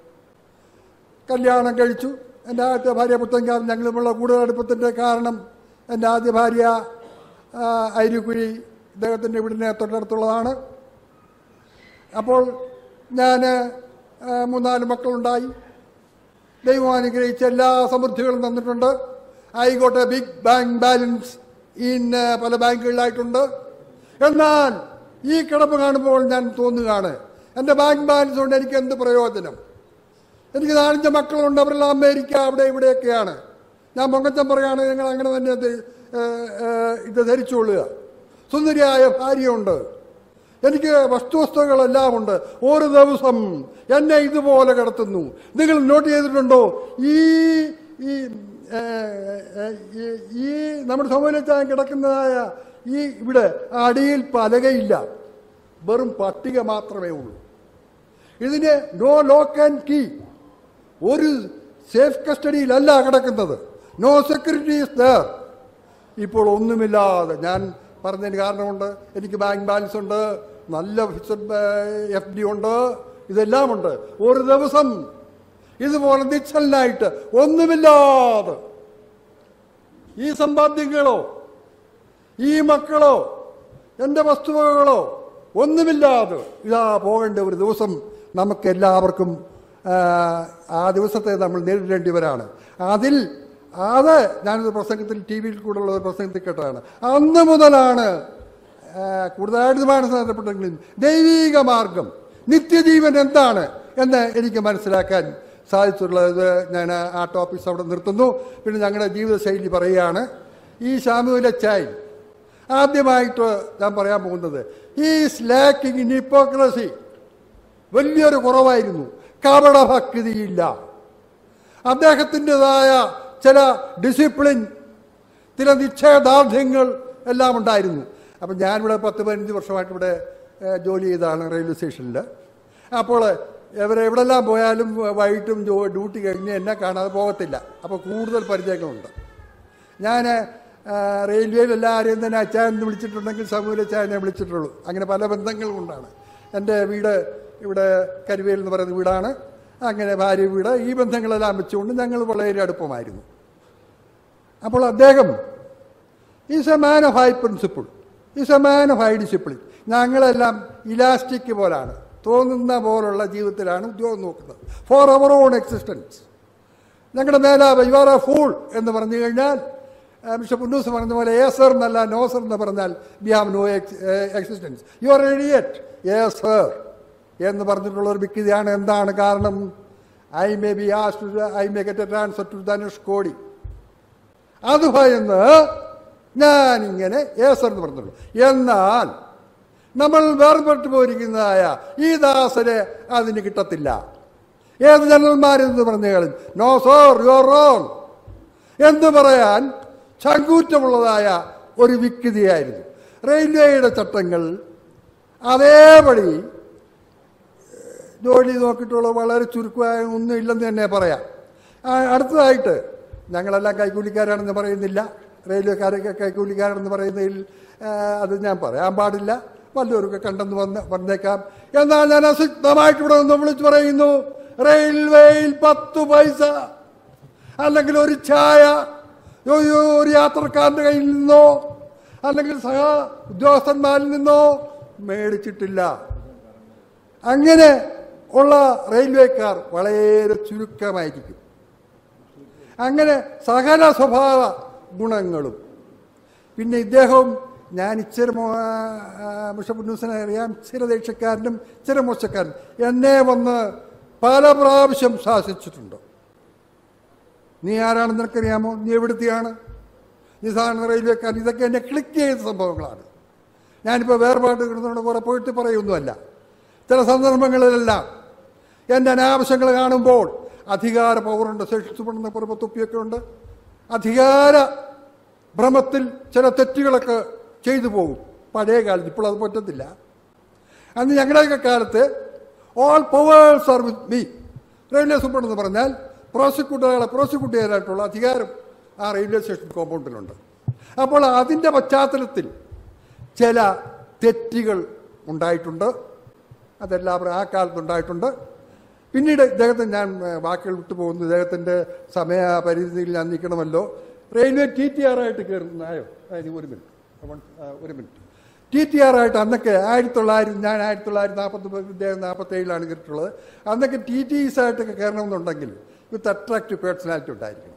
കല്യാണം കഴിച്ചു എൻ്റെ ആദ്യത്തെ ഭാര്യ പുത്തൻകാരൻ ഞങ്ങൾ തമ്മിലുള്ള കൂടുതൽ അടുപ്പത്തിൻ്റെ കാരണം എൻ്റെ ആദ്യ ഭാര്യ ആ, അരിക്കുഴി ഇദ്ദേഹത്തിൻ്റെ വീടിന് തൊട്ടടുത്തുള്ളതാണ് അപ്പോൾ ഞാൻ മൂന്നാല് മക്കളുണ്ടായി ദൈവം അനുഗ്രഹിച്ച എല്ലാ സമൃദ്ധികളും തന്നിട്ടുണ്ട് ആയിക്കോട്ടെ ബിഗ് ബാങ്ക് ബാലൻസ് ഇൻ പല ബാങ്കുകളിലായിട്ടുണ്ട് എന്നാൽ ഈ കിടപ്പ് കാണുമ്പോൾ ഞാൻ തോന്നുകയാണ് എൻ്റെ ബാങ്ക് ബാലൻസ് കൊണ്ട് എനിക്ക് എന്ത് പ്രയോജനം എനിക്ക് നാലഞ്ച് മക്കളുണ്ട് അവരെല്ലാം അമേരിക്ക അവിടെ ഇവിടെയൊക്കെയാണ് ഞാൻ പൊങ്ങച്ചം പറയുകയാണ് നിങ്ങൾ അങ്ങനെ തന്നെ ഇത്, ഏഹ്, ഏഹ്, ഇത് ധരിച്ചുകൊള്ളുക സുന്ദരിയായ ഭാര്യയുണ്ട് എനിക്ക് വസ്തുവസ്തുക്കളെല്ലാം ഉണ്ട് ഒരു ദിവസം എന്നെ ഇതുപോലെ കിടത്തുന്നു നിങ്ങൾ നോട്ട് ചെയ്തിട്ടുണ്ടോ ഈ ഈ ഏഹ്, ഏഹ്, ഈ- ഈ നമ്മുടെ സമൂഹത്തിൽ കിടക്കുന്നതായ ഈ ഇവിടെ അടിയിൽ പലകയില്ല വെറും പട്ടിക മാത്രമേ ഉള്ളൂ ഇതിന് നോ ലോക്ക് ആൻഡ് കീ ഒരു സേഫ് കസ്റ്റഡിയിലല്ല കിടക്കുന്നത് നോ സെക്യൂരിറ്റി ഇസ് ദർ ഇപ്പോൾ ഒന്നുമില്ലാതെ ഞാൻ പറഞ്ഞതിന് കാരണമുണ്ട് എനിക്ക് ബാങ്ക് ബാലൻസ് ഉണ്ട് നല്ല ഫിക്സഡ് എഫ് ഡി ഉണ്ട് ഇതെല്ലാം ഉണ്ട് ഒരു ദിവസം ഇതുപോലെ നിശ്ചലനായിട്ട് ഒന്നുമില്ലാതെ ഈ സമ്പാദ്യങ്ങളോ ഈ മക്കളോ എൻ്റെ വസ്തുവകളോ ഒന്നുമില്ലാതെ ഇതാ പോകേണ്ട ഒരു ദിവസം നമുക്ക് എല്ലാവർക്കും ആ, ആ ദിവസത്തെ നമ്മൾ നേരിടേണ്ടിവരാണ് അതിൽ അത് ഞാനൊരു പ്രസംഗത്തിൽ ടി വിയിൽ കൂടെയുള്ള ഒരു പ്രസംഗത്തിൽ കേട്ടതാണ് അന്ന് മുതലാണ് ആ, കൂടുതലായിട്ട് മാനസാന്തരപ്പെട്ടെങ്കിലും ദൈവീക മാർഗം നിത്യജീവൻ എന്താണ് എന്ന് എനിക്ക് മനസ്സിലാക്കാൻ സാധിച്ചിട്ടുള്ളത് ഞാൻ ആ ടോപ്പിക്സ് അവിടെ നിർത്തുന്നു പിന്നെ ഞങ്ങളുടെ ജീവിതശൈലി പറയുകയാണ് ഈ ശാമുലച്ചായി ആദ്യമായിട്ട് ഞാൻ പറയാൻ പോകുന്നത് ഈസ് ലാക്കിംഗ് ഇൻ ഹിപ്പോക്രസി വലിയൊരു കുറവായിരുന്നു കപടഭക്തിയില്ല അദ്ദേഹത്തിൻ്റെതായ ചില ഡിസിപ്ലിൻ ചില നിശ്ചയദാർഢ്യങ്ങൾ എല്ലാം ഉണ്ടായിരുന്നു അപ്പം ഞാനിവിടെ പത്ത് പതിനഞ്ച് വർഷമായിട്ട് ഇവിടെ ഏഹ്, ജോലി ചെയ്തതാണ് റെയിൽവേ സ്റ്റേഷനിൽ അപ്പോൾ ഇവരെ എവിടെല്ലാം പോയാലും വൈകിട്ടും ജോ ഡ്യൂട്ടി കഴിഞ്ഞ് എന്നെ കാണാതെ പോകത്തില്ല അപ്പോൾ കൂടുതൽ പരിചയങ്ങളുണ്ട് ഞാൻ റെയിൽവേയിൽ എല്ലാവരെയും തന്നെ അച്ചായൻ എന്ന് വിളിച്ചിട്ടുണ്ടെങ്കിൽ സമൂല അച്ചായനെ വിളിച്ചിട്ടുള്ളൂ അങ്ങനെ പല ബന്ധങ്ങൾ കൊണ്ടാണ് എൻ്റെ വീട് ഇവിടെ കരുവേൽ എന്ന് പറയുന്ന വീടാണ് അങ്ങനെ ഭാര്യ വീട് ഈ ബന്ധങ്ങളെല്ലാം വെച്ചുകൊണ്ട് ഞങ്ങൾ വളരെ അടുപ്പമായിരുന്നു അപ്പോൾ അദ്ദേഹം is a man of high principle is a man of high discipline ഞങ്ങളെല്ലാം ഇലാസ്റ്റിക് പോലാണ് തോന്നുന്ന പോലുള്ള ജീവിതത്തിലാണ് ഉദ്യോഗം നോക്കുന്നത് ഫോർ അവർ ഓൺ എക്സിസ്റ്റൻസ് ഞങ്ങളുടെ മേലാവ് യു ആർ എ ഫൂൾ എന്ന് പറഞ്ഞു കഴിഞ്ഞാൽ ആ, മിസ്റ്റർ പുന്നൂസ് പറഞ്ഞ പോലെ ഏ സർ എന്നല്ല നോ സർ എന്ന് പറഞ്ഞാൽ we have no existence you are idiot ah sir എന്ന് പറഞ്ഞിട്ടുള്ള ഒരു വ്യക്തിയാണ് എന്താണ് കാരണം I may be as I may get a transfer to Dhanushkodi അത് ഭയന്ന് ഞാനിങ്ങനെ ഏസർ എന്ന് പറഞ്ഞുള്ളൂ എന്നാൽ നമ്മൾ വേർപെട്ടു പോയിരിക്കുന്നതായ ഈ ദാസനെ അതിന് കിട്ടത്തില്ല ഏത് ജനറൽമാരെന്ന് പറഞ്ഞു കളി no sir you are wrong എന്ന് പറയാൻ ചങ്കൂറ്റമുള്ളതായ ഒരു വിക്കൃതിയായിരുന്നു റെയിൽവേയുടെ ചട്ടങ്ങൾ അതേപടി ജോലി നോക്കിയിട്ടുള്ള വളരെ ചുരുക്കമായ ഒന്നും ഇല്ലെന്ന് തന്നെ പറയാം ആ, അടുത്തതായിട്ട് ഞങ്ങളെല്ലാം കൈക്കൂലിക്കാരാണെന്ന് പറയുന്നില്ല റെയിൽവേക്കാരൊക്കെ കൈക്കൂലിക്കാരാണെന്ന് പറയുന്നതിൽ ആ, അത് ഞാൻ പറയാൻ പാടില്ല വല്ലവരൊക്കെ കണ്ടെന്ന് വന്ന് വന്നേക്കാം എന്നാൽ ഞാൻ അസിദ്ധമായിട്ട് ഇവിടെ നിന്ന് വിളിച്ചു പറയുന്നു റെയിൽവേയിൽ പത്ത് പൈസ അല്ലെങ്കിൽ ഒരു ചായ ഒരു ഒരു യാത്രക്കാരൻ്റെ കയ്യിൽ നിന്നോ അല്ലെങ്കിൽ സഹ ഉദ്യോഗസ്ഥന്മാരിൽ നിന്നോ മേടിച്ചിട്ടില്ല അങ്ങനെ ഉള്ള റെയിൽവേക്കാർ വളരെ ചുരുക്കമായിരിക്കും അങ്ങനെ സകല സ്വഭാവ ഗുണങ്ങളും പിന്നെ ഇദ്ദേഹവും ഞാൻ ഇച്ചിരി മുഷബുന്നൂസിനെ അറിയാം ചില ദേഷ്യക്കാരനും ചില മോശക്കാരനും എന്നെ വന്ന് പല പ്രാവശ്യം ശാസിച്ചിട്ടുണ്ട് നീ ആരാണെന്ന് നിനക്കറിയാമോ നീ എവിടുത്തെയാണ് നീ സാധാരണ റെയിൽവേക്കാരൻ ഇതൊക്കെ എന്നെ ക്ലിക്ക് ചെയ്ത സംഭവങ്ങളാണ് ഞാനിപ്പോൾ വേർപാട് കിടന്നുകൊണ്ട് കുറെ പോയിട്ട് പറയൊന്നുമല്ല ചില സന്ദർഭങ്ങളിലെല്ലാം എൻ്റെ അനാവശ്യങ്ങൾ കാണുമ്പോൾ അധികാര പൗറുണ്ട് ശേഷിച്ചുപെടുന്ന കുറെ തൊപ്പിയൊക്കെ ഉണ്ട് അധികാര ഭ്രമത്തിൽ ചില തെറ്റുകളൊക്കെ ചെയ്തു പോകും പഴയ കാലത്ത് ഇപ്പോൾ അത് പറ്റത്തില്ല അന്ന് ഞങ്ങളുടെയൊക്കെ കാലത്ത് all powers are with me railway super എന്ന് പറഞ്ഞാൽ പ്രോസിക്യൂട്ടറുകളെ പ്രോസിക്യൂട്ട് ചെയ്യാനായിട്ടുള്ള അധികാരം ആ റെയിൽവേ സ്റ്റേഷൻ കോമ്പൗണ്ടിലുണ്ട് അപ്പോൾ അതിൻ്റെ പശ്ചാത്തലത്തിൽ ചില തെറ്റുകൾ ഉണ്ടായിട്ടുണ്ട് അതെല്ലാവരും ആ കാലത്ത് ഉണ്ടായിട്ടുണ്ട് പിന്നീട് ഇദ്ദേഹത്തിന് ഞാൻ ഏഹ്, വാക്കുകൾ വിട്ടുപോകുന്നു ഇദ്ദേഹത്തിൻ്റെ സമയപരിധിയിൽ ഞാൻ നിൽക്കണമല്ലോ റെയിൽവേ ടി ടി ആർ ആയിട്ട് കയറുന്നായോ അതിന് ഒരു മിനിറ്റ് വൺ- ആ, ഒരു മിനിറ്റ് ടി ടി ആർ ആയിട്ട് അന്നൊക്കെ ആയിരത്തി തൊള്ളായിരത്തി ഞാൻ ആയിരത്തി തൊള്ളായിരത്തി നാൽപ്പത്തി ഇദ്ദേഹം നാൽപ്പത്തേഴിലാണ് കയറിയിട്ടുള്ളത് അന്നൊക്കെ ടി ടി ഇസ് ആയിട്ടൊക്കെ കയറണമെന്നുണ്ടെങ്കിൽ വിത്ത് അട്രാക്റ്റീവ് പേഴ്സണാലിറ്റി ഉണ്ടായിരിക്കണം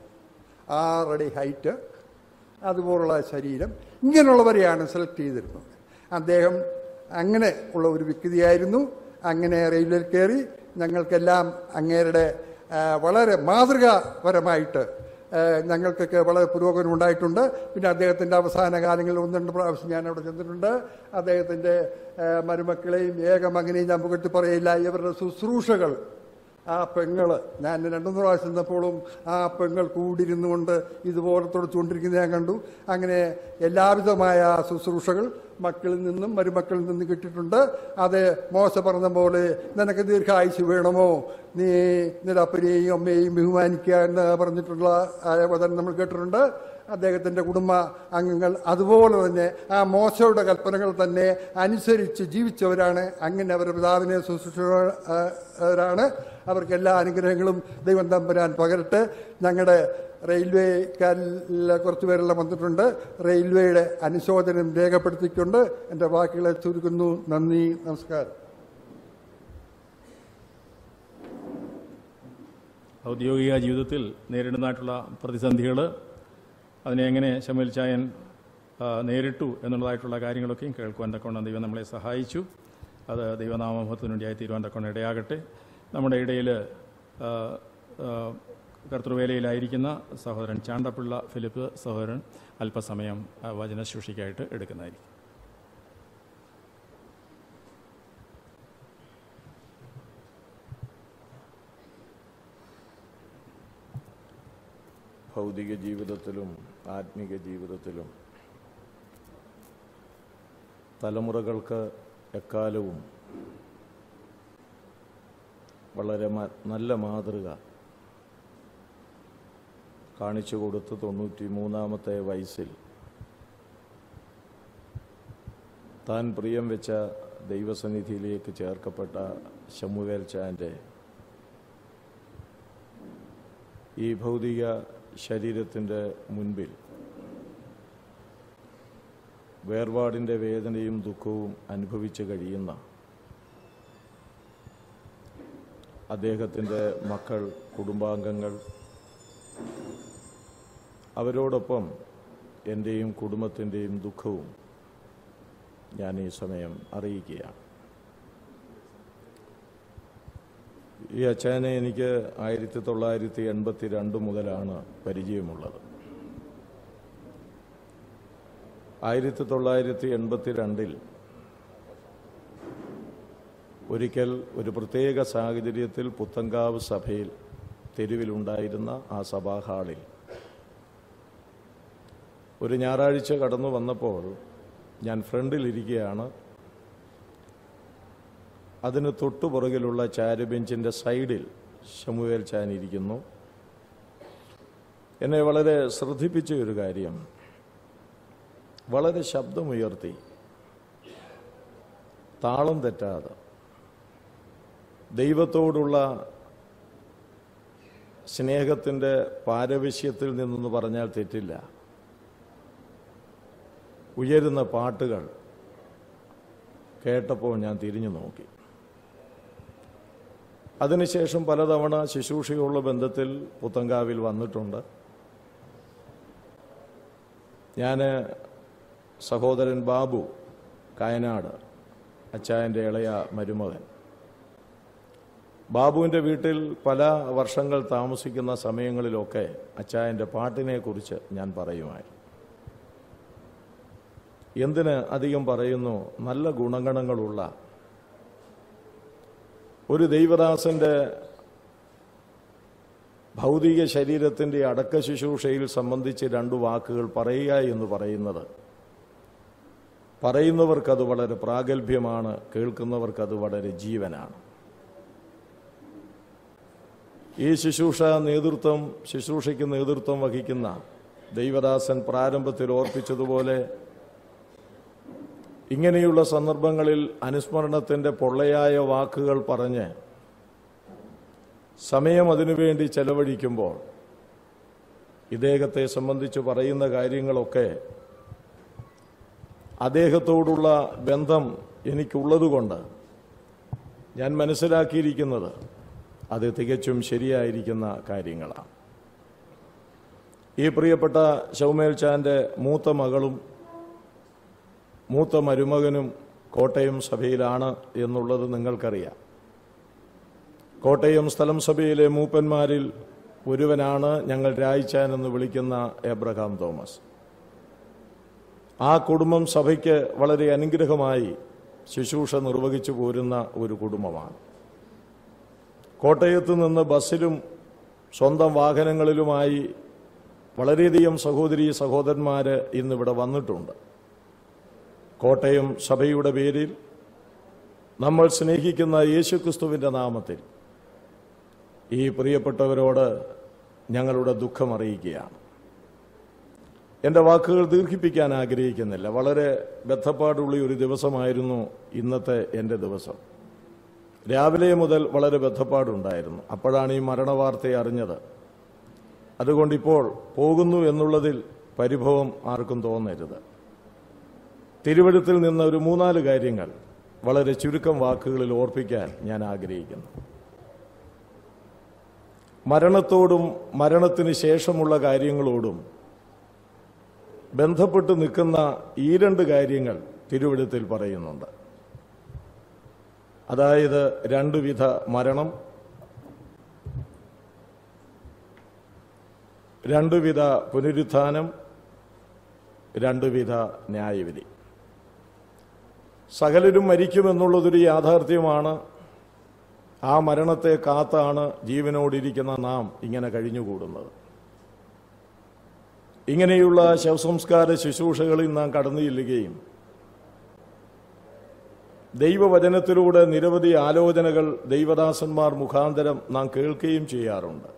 ആറടി ഹൈറ്റ് അതുപോലുള്ള ശരീരം ഇങ്ങനെയുള്ളവരെയാണ് സെലക്ട് ചെയ്തിരുന്നത് അദ്ദേഹം അങ്ങനെ ഉള്ള ഒരു വ്യക്തിയായിരുന്നു അങ്ങനെ റെയിൽവേയിൽ കയറി ഞങ്ങൾക്കെല്ലാം അങ്ങേരുടെ ആ, വളരെ മാതൃകാപരമായിട്ട് ആ, ഞങ്ങൾക്കൊക്കെ വളരെ പുരോഗമനം ഉണ്ടായിട്ടുണ്ട് പിന്നെ അദ്ദേഹത്തിൻ്റെ അവസാന കാലങ്ങളിൽ ഒന്ന് രണ്ട് പ്രാവശ്യം ഞാൻ അവിടെ ചെന്നിട്ടുണ്ട് അദ്ദേഹത്തിൻ്റെ ആ, മരുമക്കളെയും ഏകമകനെയും ഞാൻ പുകഴ്ത്തി പറയില്ല ഇവരുടെ ശുശ്രൂഷകൾ ആ പെങ്ങൾ ഞാൻ രണ്ടു മൂന്ന് പ്രാവശ്യം ചെന്നപ്പോഴും ആ പെങ്ങൾ കൂടിയിരുന്നുകൊണ്ട് ഇതുപോലെ തുടച്ചുകൊണ്ടിരിക്കുന്നത് ഞാൻ കണ്ടു അങ്ങനെ എല്ലാവിധമായ ശുശ്രൂഷകൾ മക്കളിൽ നിന്നും മരുമക്കളിൽ നിന്നും കിട്ടിയിട്ടുണ്ട് അത് മോശ പറഞ്ഞ പോലെ നിനക്ക് ദീർഘായുസ് വേണമോ നീ നിന്റെ അപ്പനെയും അമ്മയെയും ബഹുമാനിക്കുക എന്ന് പറഞ്ഞിട്ടുള്ള ആ വചനം നമ്മൾ കേട്ടിട്ടുണ്ട് അദ്ദേഹത്തിൻ്റെ കുടുംബ അംഗങ്ങൾ അതുപോലെ തന്നെ ആ മോശയുടെ കൽപ്പനകൾ തന്നെ അനുസരിച്ച് ജീവിച്ചവരാണ് അങ്ങനെ അവരുടെ പിതാവിനെ ശുശ്രൂഷവരാണ് അവർക്ക് എല്ലാ അനുഗ്രഹങ്ങളും ദൈവം തമ്പുരാൻ പകരട്ടെ ഞങ്ങളുടെ റെയിൽവേക്കാരിൽ കുറച്ച് പേരെല്ലാം വന്നിട്ടുണ്ട് റെയിൽവേയുടെ അനുശോചനം രേഖപ്പെടുത്തിക്കൊണ്ട് എൻ്റെ വാക്കുകളെ ചുരുക്കുന്നു നന്ദി നമസ്കാരം ഔദ്യോഗിക ജീവിതത്തിൽ നേരിടുന്നതായിട്ടുള്ള പ്രതിസന്ധികൾ അതിനെ എങ്ങനെ ശമൽ ചായൻ ആ, നേരിട്ടു എന്നുള്ളതായിട്ടുള്ള കാര്യങ്ങളൊക്കെയും കേൾക്കുവാൻ തക്കവണ്ണം ദൈവം നമ്മളെ സഹായിച്ചു അത് ദൈവനാമഹത്വത്തിന് വേണ്ടിയായി തീരുവാൻ തക്കവണ്ണം ഇടയാകട്ടെ നമ്മുടെ ഇടയിൽ ആ, ആ, കർത്തൃവേലയിലായിരിക്കുന്ന സഹോദരൻ ചാണ്ടപ്പിള്ള ഫിലിപ്പ് സഹോദരൻ അല്പസമയം ആ, വചനശുശ്രൂഷയ്ക്കായിട്ട് എടുക്കുന്നതായിരിക്കും ഭൗതിക ജീവിതത്തിലും ആത്മീക ജീവിതത്തിലും തലമുറകൾക്ക് എക്കാലവും വളരെ മ- നല്ല മാതൃക കാണിച്ചു കൊടുത്ത് തൊണ്ണൂറ്റി മൂന്നാമത്തെ വയസ്സിൽ താൻ പ്രിയം വെച്ച ദൈവസന്നിധിയിലേക്ക് ചേർക്കപ്പെട്ട ശമുവേൽ ചാൻ്റെ ഈ ഭൗതിക ശരീരത്തിൻ്റെ മുൻപിൽ വേർപാടിൻ്റെ വേദനയും ദുഃഖവും അനുഭവിച്ച് കഴിയുന്ന അദ്ദേഹത്തിൻ്റെ മക്കൾ കുടുംബാംഗങ്ങൾ അവരോടൊപ്പം എൻ്റെയും കുടുംബത്തിൻ്റെയും ദുഃഖവും ഞാൻ ഈ സമയം അറിയിക്കുകയാണ് ഈ അച്ചായനെ എനിക്ക് ആയിരത്തി തൊള്ളായിരത്തി എൺപത്തി രണ്ട് മുതലാണ് പരിചയമുള്ളത് ആയിരത്തി തൊള്ളായിരത്തി എൺപത്തി രണ്ടിൽ ഒരിക്കൽ ഒരു പ്രത്യേക സാഹചര്യത്തിൽ പുത്തങ്കാവ് സഭയിൽ തെരുവിലുണ്ടായിരുന്ന ആ സഭാ ഹാളിൽ ഒരു ഞായറാഴ്ച കടന്നു വന്നപ്പോൾ ഞാൻ ഫ്രണ്ടിലിരിക്കുകയാണ് അതിന് തൊട്ടുപുറകിലുള്ള ചാരുബെഞ്ചിൻ്റെ സൈഡിൽ ശമുവേൽ ചാൻ ഇരിക്കുന്നു എന്നെ വളരെ ശ്രദ്ധിപ്പിച്ച ഒരു കാര്യം വളരെ ശബ്ദമുയർത്തി താളം തെറ്റാതെ ദൈവത്തോടുള്ള സ്നേഹത്തിൻ്റെ പാരവശ്യത്തിൽ നിന്നെന്ന് പറഞ്ഞാൽ തെറ്റില്ല ഉയരുന്ന പാട്ടുകൾ കേട്ടപ്പോൾ ഞാൻ തിരിഞ്ഞു നോക്കി അതിനുശേഷം പലതവണ ശുശ്രൂഷയുള്ള ബന്ധത്തിൽ പുത്തങ്കാവിൽ വന്നിട്ടുണ്ട് ഞാൻ സഹോദരൻ ബാബു കായനാട് അച്ചായൻ്റെ ഇളയ മരുമകൻ ബാബുവിൻ്റെ വീട്ടിൽ പല വർഷങ്ങൾ താമസിക്കുന്ന സമയങ്ങളിലൊക്കെ അച്ചായൻ്റെ പാട്ടിനെക്കുറിച്ച് ഞാൻ പറയുമായിരുന്നു എന്തിന് അധികം പറയുന്നു നല്ല ഗുണഗണങ്ങളുള്ള ഒരു ദൈവദാസന്റെ ഭൗതിക ശരീരത്തിൻ്റെ അടക്ക ശുശ്രൂഷയിൽ സംബന്ധിച്ച് രണ്ടു വാക്കുകൾ പറയുക എന്ന് പറയുന്നത് പറയുന്നവർക്കത് വളരെ പ്രാഗൽഭ്യമാണ് കേൾക്കുന്നവർക്കത് വളരെ ജീവനാണ് ഈ ശുശ്രൂഷ നേതൃത്വം ശുശ്രൂഷയ്ക്ക് നേതൃത്വം വഹിക്കുന്ന ദൈവദാസൻ പ്രാരംഭത്തിൽ ഓർപ്പിച്ചതുപോലെ ഇങ്ങനെയുള്ള സന്ദർഭങ്ങളിൽ അനുസ്മരണത്തിൻ്റെ പൊള്ളയായ വാക്കുകൾ പറഞ്ഞ് സമയം അതിനുവേണ്ടി ചെലവഴിക്കുമ്പോൾ ഇദ്ദേഹത്തെ സംബന്ധിച്ച് പറയുന്ന കാര്യങ്ങളൊക്കെ അദ്ദേഹത്തോടുള്ള ബന്ധം എനിക്കുള്ളതുകൊണ്ട് ഞാൻ മനസ്സിലാക്കിയിരിക്കുന്നത് അത് തികച്ചും ശരിയായിരിക്കുന്ന കാര്യങ്ങളാണ് ഈ പ്രിയപ്പെട്ട ശൗമേൽ ചാന്റെ മൂത്ത മകളും മൂത്ത മരുമകനും കോട്ടയം സഭയിലാണ് എന്നുള്ളത് നിങ്ങൾക്കറിയാം കോട്ടയം സ്ഥലം സഭയിലെ മൂപ്പന്മാരിൽ ഒരുവനാണ് ഞങ്ങൾ രായിച്ചാൻ എന്ന് വിളിക്കുന്ന എബ്രഹാം തോമസ് ആ കുടുംബം സഭയ്ക്ക് വളരെ അനുഗ്രഹമായി ശുശ്രൂഷ നിർവഹിച്ചു പോരുന്ന ഒരു കുടുംബമാണ് കോട്ടയത്ത് നിന്ന് ബസ്സിലും സ്വന്തം വാഹനങ്ങളിലുമായി വളരെയധികം സഹോദരി സഹോദരന്മാർ ഇന്നിവിടെ വന്നിട്ടുണ്ട് കോട്ടയം സഭയുടെ പേരിൽ നമ്മൾ സ്നേഹിക്കുന്ന യേശുക്രിസ്തുവിൻ്റെ നാമത്തിൽ ഈ പ്രിയപ്പെട്ടവരോട് ഞങ്ങളുടെ ദുഃഖം അറിയിക്കുകയാണ് എൻ്റെ വാക്കുകൾ ദീർഘിപ്പിക്കാൻ ആഗ്രഹിക്കുന്നില്ല വളരെ ബന്ധപ്പാടുള്ള ഒരു ദിവസമായിരുന്നു ഇന്നത്തെ എൻ്റെ ദിവസം രാവിലെ മുതൽ വളരെ ബന്ധപ്പാടുണ്ടായിരുന്നു അപ്പോഴാണ് ഈ മരണവാർത്ത അറിഞ്ഞത് അതുകൊണ്ടിപ്പോൾ പോകുന്നു എന്നുള്ളതിൽ പരിഭവം ആർക്കും തോന്നരുത് തിരുവഴുത്തിൽ നിന്ന് ഒരു മൂന്നാല് കാര്യങ്ങൾ വളരെ ചുരുക്കം വാക്കുകളിൽ ഓർപ്പിക്കാൻ ഞാൻ ആഗ്രഹിക്കുന്നു മരണത്തോടും മരണത്തിന് ശേഷമുള്ള കാര്യങ്ങളോടും ബന്ധപ്പെട്ട് നിൽക്കുന്ന ഈ രണ്ട് കാര്യങ്ങൾ തിരുവഴുത്തിൽ പറയുന്നുണ്ട് അതായത് രണ്ടുവിധ മരണം രണ്ടുവിധ പുനരുത്ഥാനം രണ്ടുവിധ ന്യായവിധി സകലരും മരിക്കുമെന്നുള്ളതൊരു യാഥാർത്ഥ്യമാണ് ആ മരണത്തെ കാത്താണ് ജീവനോടിരിക്കുന്ന നാം ഇങ്ങനെ കഴിഞ്ഞുകൂടുന്നത് ഇങ്ങനെയുള്ള ശവസംസ്കാര ശുശ്രൂഷകളിൽ നാം കടന്നു ചെല്ലുകയും ദൈവവചനത്തിലൂടെ നിരവധി ആലോചനകൾ ദൈവദാസന്മാർ മുഖാന്തരം നാം കേൾക്കുകയും ചെയ്യാറുണ്ട്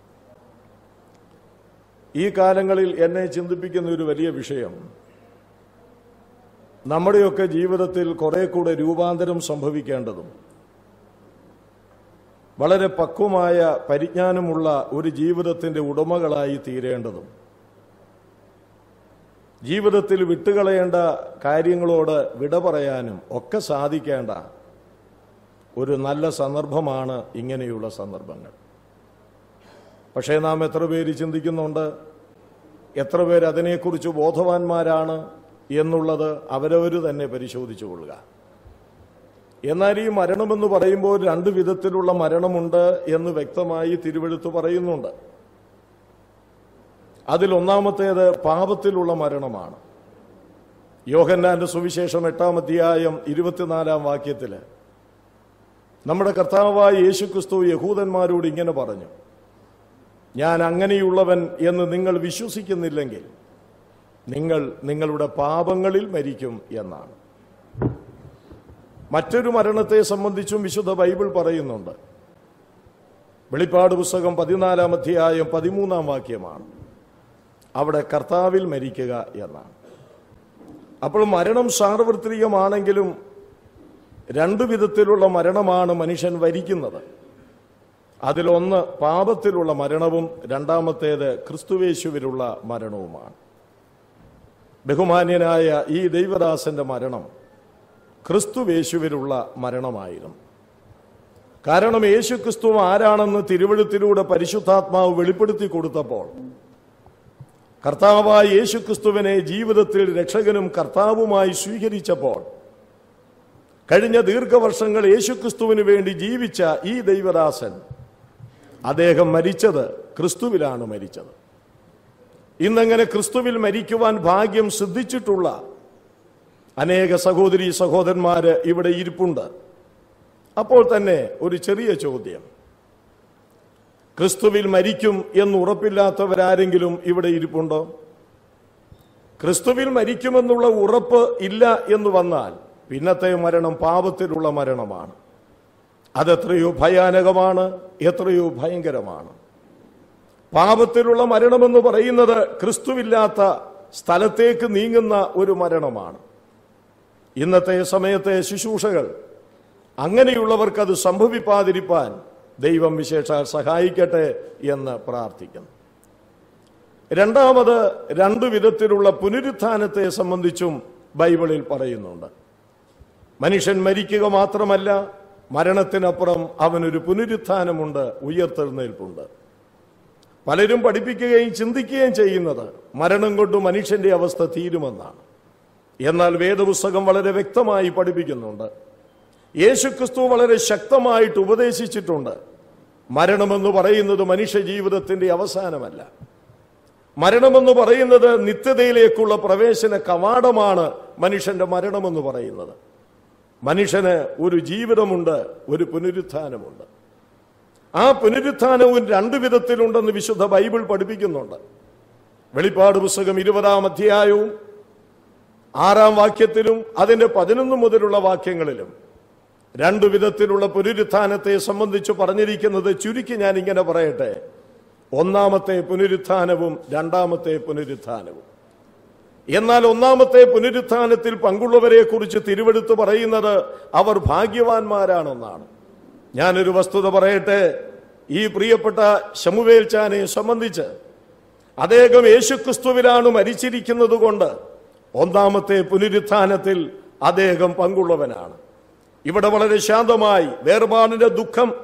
ഈ കാലങ്ങളിൽ എന്നെ ചിന്തിപ്പിക്കുന്ന ഒരു വലിയ വിഷയം നമ്മുടെയൊക്കെ ജീവിതത്തിൽ കുറെ കൂടെ രൂപാന്തരം സംഭവിക്കേണ്ടതും വളരെ പക്വമായ പരിജ്ഞാനമുള്ള ഒരു ജീവിതത്തിന്റെ ഉടമകളായി തീരേണ്ടതും ജീവിതത്തിൽ വിട്ടുകളയേണ്ട കാര്യങ്ങളോട് വിട പറയാനും ഒക്കെ സാധിക്കേണ്ട ഒരു നല്ല സന്ദർഭമാണ് ഇങ്ങനെയുള്ള സന്ദർഭങ്ങൾ പക്ഷേ നാം എത്ര പേര് ചിന്തിക്കുന്നുണ്ട് എത്ര പേര് അതിനെക്കുറിച്ച് ബോധവാന്മാരാണ് എന്നുള്ളത് അവരവർ തന്നെ പരിശോധിച്ചു കൊള്ളുക എന്നാൽ ഈ മരണമെന്ന് പറയുമ്പോൾ രണ്ട് വിധത്തിലുള്ള മരണമുണ്ട് എന്ന് വ്യക്തമായി തിരുവെടുത്ത് പറയുന്നുണ്ട് അതിലൊന്നാമത്തേത് പാപത്തിലുള്ള മരണമാണ് യോഹന്നാന്റെ സുവിശേഷം എട്ടാം അധ്യായം ഇരുപത്തിനാലാം വാക്യത്തില് നമ്മുടെ കർത്താവായ യേശുക്രിസ്തു യഹൂദന്മാരോട് ഇങ്ങനെ പറഞ്ഞു ഞാൻ അങ്ങനെയുള്ളവൻ എന്ന് നിങ്ങൾ വിശ്വസിക്കുന്നില്ലെങ്കിൽ നിങ്ങൾ നിങ്ങളുടെ പാപങ്ങളിൽ മരിക്കും എന്നാണ് മറ്റൊരു മരണത്തെ സംബന്ധിച്ചും വിശുദ്ധ ബൈബിൾ പറയുന്നുണ്ട് വെളിപ്പാട് പുസ്തകം പതിനാലാം അധ്യായം പതിമൂന്നാം വാക്യമാണ് അവിടെ കർത്താവിൽ മരിക്കുക എന്നാണ് അപ്പോൾ മരണം സാർവത്രികമാണെങ്കിലും രണ്ടു വിധത്തിലുള്ള മരണമാണ് മനുഷ്യൻ വരിക്കുന്നത് അതിലൊന്ന് പാപത്തിലുള്ള മരണവും രണ്ടാമത്തേത് ക്രിസ്തുവേശുവിലുള്ള മരണവുമാണ് ബഹുമാന്യനായ ഈ ദൈവദാസന്റെ മരണം ക്രിസ്തുവേശുവിലുള്ള മരണമായിരുന്നു കാരണം യേശു ക്രിസ്തു ആരാണെന്ന് തിരുവഴുത്തിലൂടെ പരിശുദ്ധാത്മാവ് വെളിപ്പെടുത്തി കൊടുത്തപ്പോൾ കർത്താവായ യേശു ക്രിസ്തുവിനെ ജീവിതത്തിൽ രക്ഷകനും കർത്താവുമായി സ്വീകരിച്ചപ്പോൾ കഴിഞ്ഞ ദീർഘവർഷങ്ങൾ യേശുക്രിസ്തുവിന് വേണ്ടി ജീവിച്ച ഈ ദൈവദാസൻ അദ്ദേഹം മരിച്ചത് ക്രിസ്തുവിലാണ് മരിച്ചത് ഇന്നങ്ങനെ ക്രിസ്തുവിൽ മരിക്കുവാൻ ഭാഗ്യം സിദ്ധിച്ചിട്ടുള്ള അനേക സഹോദരി സഹോദരന്മാര് ഇവിടെ ഇരിപ്പുണ്ട് അപ്പോൾ തന്നെ ഒരു ചെറിയ ചോദ്യം ക്രിസ്തുവിൽ മരിക്കും എന്ന് ഉറപ്പില്ലാത്തവരാരെങ്കിലും ഇവിടെ ഇരിപ്പുണ്ടോ ക്രിസ്തുവിൽ മരിക്കുമെന്നുള്ള ഉറപ്പ് ഇല്ല എന്ന് വന്നാൽ പിന്നത്തെ മരണം പാപത്തിലുള്ള മരണമാണ് അതെത്രയോ ഭയാനകമാണ് എത്രയോ ഭയങ്കരമാണ് പാപത്തിലുള്ള മരണമെന്ന് പറയുന്നത് ക്രിസ്തുവില്ലാത്ത സ്ഥലത്തേക്ക് നീങ്ങുന്ന ഒരു മരണമാണ് ഇന്നത്തെ സമയത്തെ ശുശ്രൂഷകൾ അങ്ങനെയുള്ളവർക്ക് അത് സംഭവിപ്പാതിരിപ്പാൻ ദൈവം വിശേഷാൽ സഹായിക്കട്ടെ എന്ന് പ്രാർത്ഥിക്കുന്നു രണ്ടാമത് രണ്ടു വിധത്തിലുള്ള പുനരുത്ഥാനത്തെ സംബന്ധിച്ചും ബൈബിളിൽ പറയുന്നുണ്ട് മനുഷ്യൻ മരിക്കുക മാത്രമല്ല മരണത്തിനപ്പുറം അവനൊരു പുനരുത്ഥാനമുണ്ട് ഉയർത്തെഴുന്നേൽപ്പുണ്ട് പലരും പഠിപ്പിക്കുകയും ചിന്തിക്കുകയും ചെയ്യുന്നത് മരണം കൊണ്ട് മനുഷ്യന്റെ അവസ്ഥ തീരുമെന്നാണ് എന്നാൽ വേദപുസ്തകം വളരെ വ്യക്തമായി പഠിപ്പിക്കുന്നുണ്ട് യേശുക്രിസ്തു വളരെ ശക്തമായിട്ട് ഉപദേശിച്ചിട്ടുണ്ട് മരണമെന്ന് പറയുന്നത് മനുഷ്യ ജീവിതത്തിന്റെ അവസാനമല്ല മരണമെന്ന് പറയുന്നത് നിത്യതയിലേക്കുള്ള പ്രവേശന കവാടമാണ് മനുഷ്യന്റെ മരണമെന്ന് പറയുന്നത് മനുഷ്യന് ഒരു ജീവിതമുണ്ട് ഒരു പുനരുത്ഥാനമുണ്ട് ആ പുനരുത്ഥാനവും രണ്ടു വിധത്തിലുണ്ടെന്ന് വിശുദ്ധ ബൈബിൾ പഠിപ്പിക്കുന്നുണ്ട് വെളിപ്പാട് പുസ്തകം ഇരുപതാം അധ്യായവും ആറാം വാക്യത്തിലും അതിന്റെ പതിനൊന്ന് മുതലുള്ള വാക്യങ്ങളിലും രണ്ടു വിധത്തിലുള്ള പുനരുത്ഥാനത്തെ സംബന്ധിച്ച് പറഞ്ഞിരിക്കുന്നത് ചുരുക്കി ഞാൻ ഇങ്ങനെ പറയട്ടെ ഒന്നാമത്തെ പുനരുത്ഥാനവും രണ്ടാമത്തെ പുനരുത്ഥാനവും എന്നാൽ ഒന്നാമത്തെ പുനരുത്ഥാനത്തിൽ പങ്കുള്ളവരെ കുറിച്ച് തിരുവെടുത്ത് പറയുന്നത് അവർ ഭാഗ്യവാന്മാരാണെന്നാണ് ഞാനൊരു വസ്തുത പറയട്ടെ ഈ പ്രിയപ്പെട്ട ശമുവേൽ ചാനെ സംബന്ധിച്ച് അദ്ദേഹം യേശുക്രിസ്തുവിലാണ് മരിച്ചിരിക്കുന്നത് കൊണ്ട് ഒന്നാമത്തെ പുനരുത്ഥാനത്തിൽ അദ്ദേഹം പങ്കുള്ളവനാണ് ഇവിടെ വളരെ ശാന്തമായി വേർപാടിന്റെ ദുഃഖം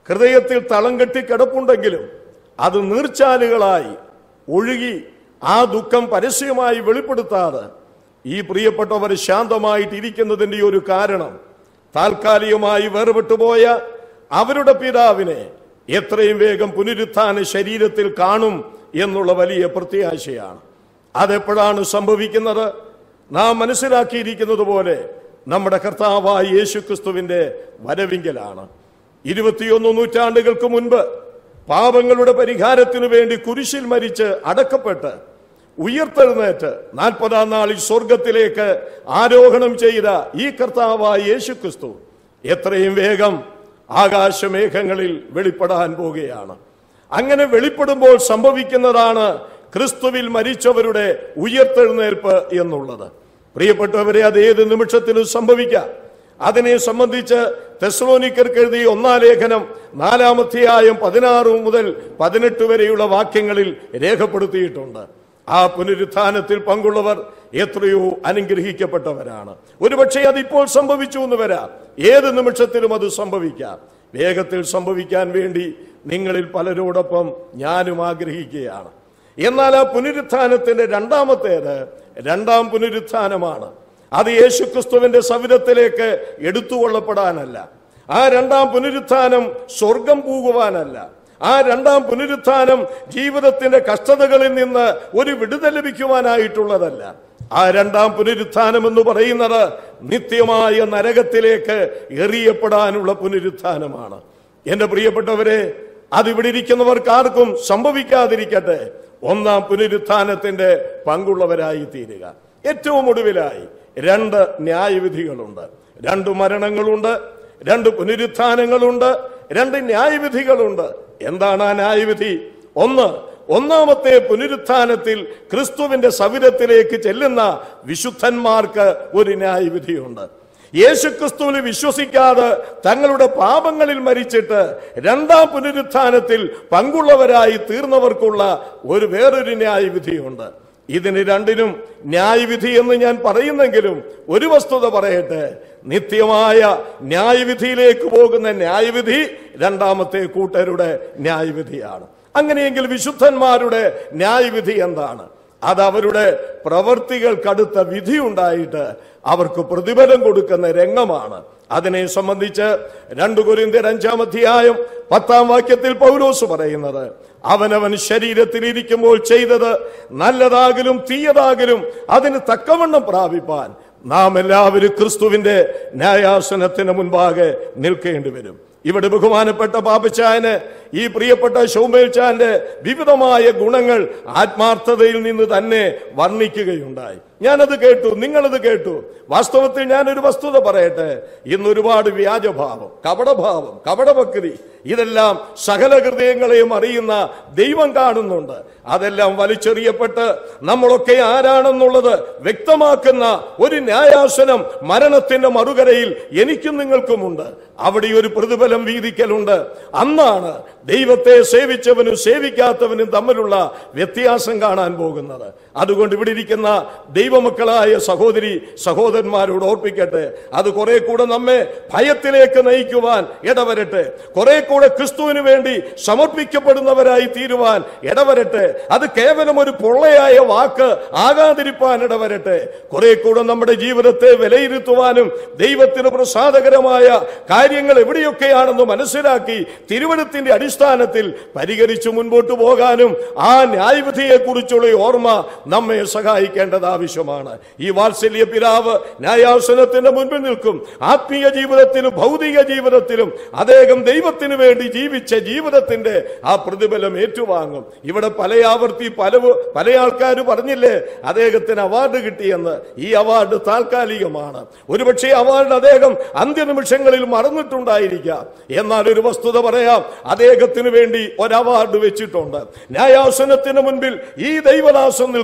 ഹൃദയത്തിൽ തളം കെട്ടി കിടപ്പുണ്ടെങ്കിലും അത് നീർച്ചാലുകളായി ഒഴുകി ആ ദുഃഖം പരസ്യമായി വെളിപ്പെടുത്താതെ ഈ പ്രിയപ്പെട്ടവർ ശാന്തമായിട്ട് ഇരിക്കുന്നതിന്റെ ഒരു കാരണം താൽക്കാലികമായി വേർപെട്ടുപോയ അവരുടെ പിതാവിനെ എത്രയും വേഗം പുനരുത്ഥാന ശരീരത്തിൽ കാണും എന്നുള്ള വലിയ പ്രത്യാശയാണ് അതെപ്പോഴാണ് സംഭവിക്കുന്നത് നാം മനസ്സിലാക്കിയിരിക്കുന്നത് പോലെ നമ്മുടെ കർത്താവായ യേശു ക്രിസ്തുവിന്റെ വരവിങ്കലാണ് ഇരുപത്തിയൊന്ന് നൂറ്റാണ്ടുകൾക്ക് മുൻപ് പാപങ്ങളുടെ പരിഹാരത്തിനു വേണ്ടി കുരിശിൽ മരിച്ച് അടക്കപ്പെട്ട് ഉയർത്തെഴുന്നേറ്റ് നാൽപ്പതാം നാളിൽ സ്വർഗത്തിലേക്ക് ആരോഹണം ചെയ്ത ഈ കർത്താവായ യേശു ക്രിസ്തു എത്രയും വേഗം ആകാശമേഘങ്ങളിൽ വെളിപ്പെടാൻ പോവുകയാണ് അങ്ങനെ വെളിപ്പെടുമ്പോൾ സംഭവിക്കുന്നതാണ് ക്രിസ്തുവിൽ മരിച്ചവരുടെ ഉയർത്തെഴുന്നേൽപ്പ് എന്നുള്ളത് പ്രിയപ്പെട്ടവരെ അത് ഏത് നിമിഷത്തിലും സംഭവിക്കാം അതിനെ സംബന്ധിച്ച് തെസ്ലോനിക്കർക്ക് എഴുതിയ ഒന്നാം ലേഖനം നാലാമധ്യായം പതിനാറ് മുതൽ പതിനെട്ട് വരെയുള്ള വാക്യങ്ങളിൽ രേഖപ്പെടുത്തിയിട്ടുണ്ട് ആ പുനരുത്ഥാനത്തിൽ പങ്കുള്ളവർ എത്രയോ അനുഗ്രഹിക്കപ്പെട്ടവരാണ് ഒരുപക്ഷെ അതിപ്പോൾ സംഭവിച്ചു എന്ന് വരാം ഏത് നിമിഷത്തിലും അത് സംഭവിക്കാം വേഗത്തിൽ സംഭവിക്കാൻ വേണ്ടി നിങ്ങളിൽ പലരോടൊപ്പം ഞാനും ആഗ്രഹിക്കുകയാണ് എന്നാൽ ആ പുനരുത്ഥാനത്തിന്റെ രണ്ടാമത്തേത് രണ്ടാം പുനരുത്ഥാനമാണ് അത് യേശുക്രിസ്തുവിന്റെ സവിധത്തിലേക്ക് എടുത്തുകൊള്ളപ്പെടാനല്ല ആ രണ്ടാം പുനരുത്ഥാനം സ്വർഗം പോകുവാനല്ല ആ രണ്ടാം പുനരുത്ഥാനം ജീവിതത്തിന്റെ കഷ്ടതകളിൽ നിന്ന് ഒരു വിടുതൽ ലഭിക്കുവാനായിട്ടുള്ളതല്ല ആ രണ്ടാം പുനരുത്ഥാനം എന്ന് പറയുന്നത് നിത്യമായ നരകത്തിലേക്ക് എറിയപ്പെടാനുള്ള പുനരുത്ഥാനമാണ് എന്റെ പ്രിയപ്പെട്ടവരെ അതിവിടെ ഇരിക്കുന്നവർക്ക് ആർക്കും സംഭവിക്കാതിരിക്കട്ടെ ഒന്നാം പുനരുത്ഥാനത്തിന്റെ പങ്കുള്ളവരായി തീരുക ഏറ്റവും ഒടുവിലായി രണ്ട് ന്യായവിധികളുണ്ട് രണ്ട് മരണങ്ങളുണ്ട് രണ്ട് പുനരുത്ഥാനങ്ങളുണ്ട് രണ്ട് ന്യായവിധികളുണ്ട് എന്താണ് ആ ന്യായവിധി ഒന്ന് ഒന്നാമത്തെ പുനരുത്ഥാനത്തിൽ ക്രിസ്തുവിന്റെ സവിധത്തിലേക്ക് ചെല്ലുന്ന വിശുദ്ധന്മാർക്ക് ഒരു ന്യായവിധിയുണ്ട് യേശുക്രിസ്തുവിൽ വിശ്വസിക്കാതെ തങ്ങളുടെ പാപങ്ങളിൽ മരിച്ചിട്ട് രണ്ടാം പുനരുത്ഥാനത്തിൽ പങ്കുള്ളവരായി തീർന്നവർക്കുള്ള ഒരു വേറൊരു ന്യായവിധിയുണ്ട് ഇതിന് രണ്ടിനും ന്യായവിധി എന്ന് ഞാൻ പറയുന്നെങ്കിലും ഒരു വസ്തുത പറയട്ടെ നിത്യമായ ന്യായവിധിയിലേക്ക് പോകുന്ന ന്യായവിധി രണ്ടാമത്തെ കൂട്ടരുടെ ന്യായവിധിയാണ് അങ്ങനെയെങ്കിൽ വിശുദ്ധന്മാരുടെ ന്യായവിധി എന്താണ് അത് അവരുടെ പ്രവർത്തികൾക്കടുത്ത വിധി ഉണ്ടായിട്ട് അവർക്ക് പ്രതിഫലം കൊടുക്കുന്ന രംഗമാണ് അതിനെ സംബന്ധിച്ച് രണ്ടു കുരിന്തിയർ അഞ്ചാം അധ്യായം പത്താം വാക്യത്തിൽ പൗലോസ് പറയുന്നത് അവനവൻ ശരീരത്തിൽ ഇരിക്കുമ്പോൾ ചെയ്തത് നല്ലതാകലും തീയതാകലും അതിന് തക്കവണ്ണം പ്രാപിപ്പാൻ നാം എല്ലാവരും ക്രിസ്തുവിന്റെ ന്യായാസനത്തിന് മുൻപാകെ നിൽക്കേണ്ടി വരും ഇവിടെ ബഹുമാനപ്പെട്ട പാപ്പച്ചായന് ഈ പ്രിയപ്പെട്ട ഷൗമേൽച്ചാന്റെ വിവിധമായ ഗുണങ്ങൾ ആത്മാർത്ഥതയിൽ നിന്ന് തന്നെ വർണ്ണിക്കുകയുണ്ടായി ഞാനത് കേട്ടു നിങ്ങളത് കേട്ടു വാസ്തവത്തിൽ ഞാനൊരു വസ്തുത പറയട്ടെ ഇന്ന് ഒരുപാട് വ്യാജഭാവം കപടഭാവം കപടഭക്തി ഇതെല്ലാം സകല ഹൃദയങ്ങളെയും അറിയുന്ന ദൈവം കാണുന്നുണ്ട് അതെല്ലാം വലിച്ചെറിയപ്പെട്ട് നമ്മളൊക്കെ ആരാണെന്നുള്ളത് വ്യക്തമാക്കുന്ന ഒരു ന്യായാസനം മരണത്തിന്റെ മറുകരയിൽ എനിക്കും നിങ്ങൾക്കുമുണ്ട് അവിടെ ഒരു പ്രതിഫലം വീതിക്കലുണ്ട് അന്നാണ് ദൈവത്തെ സേവിച്ചവനും സേവിക്കാത്തവനും തമ്മിലുള്ള വ്യത്യാസം കാണാൻ പോകുന്നത് അതുകൊണ്ട് ഇവിടെ ഇരിക്കുന്ന ദൈവമക്കളായ സഹോദരി സഹോദരന്മാരോട് ഓർപ്പിക്കട്ടെ അത് കുറെ കൂടെ നമ്മെ ഭയത്തിലേക്ക് നയിക്കുവാൻ ഇടവരട്ടെ കുറെ കൂടെ ക്രിസ്തുവിന് വേണ്ടി സമർപ്പിക്കപ്പെടുന്നവരായി തീരുവാൻ ഇടവരട്ടെ അത് കേവലം ഒരു പൊള്ളയായ വാക്ക് ആകാതിരിപ്പാൻ ഇടവരട്ടെ കുറെ കൂടെ നമ്മുടെ ജീവിതത്തെ വിലയിരുത്തുവാനും ദൈവത്തിന് പ്രസാദകരമായ കാര്യങ്ങൾ എവിടെയൊക്കെയാണെന്ന് മനസ്സിലാക്കി തിരുവനത്തിന്റെ അടിസ്ഥാനത്തിൽ പരിഹരിച്ചു മുൻപോട്ട് പോകാനും ആ ന്യായവിധിയെ കുറിച്ചുള്ള ഓർമ്മ നമ്മെ സഹായിക്കേണ്ടത് ആവശ്യമാണ് ഈ വാത്സല്യ പിതാവ് ന്യായാസനത്തിന്റെ മുൻപിൽ നിൽക്കും ആത്മീയ ജീവിതത്തിലും ഭൗതിക ജീവിതത്തിലും അദ്ദേഹം ദൈവത്തിന് വേണ്ടി ജീവിച്ച ജീവിതത്തിന്റെ ആ പ്രതിഫലം ഏറ്റുവാങ്ങും ഇവിടെ പല ആവർത്തി പല പല ആൾക്കാർ പറഞ്ഞില്ലേ അദ്ദേഹത്തിന് അവാർഡ് കിട്ടിയെന്ന് ഈ അവാർഡ് താൽക്കാലികമാണ് ഒരുപക്ഷെ അവാർഡ് അദ്ദേഹം അന്ത്യനിമിഷങ്ങളിൽ മറന്നിട്ടുണ്ടായിരിക്കാം എന്നാൽ ഒരു വസ്തുത പറയാം അദ്ദേഹത്തിന് വേണ്ടി ഒരു അവാർഡ് വെച്ചിട്ടുണ്ട് ന്യായാസനത്തിന് മുൻപിൽ ഈ ദൈവദാസൻ നിൽക്കും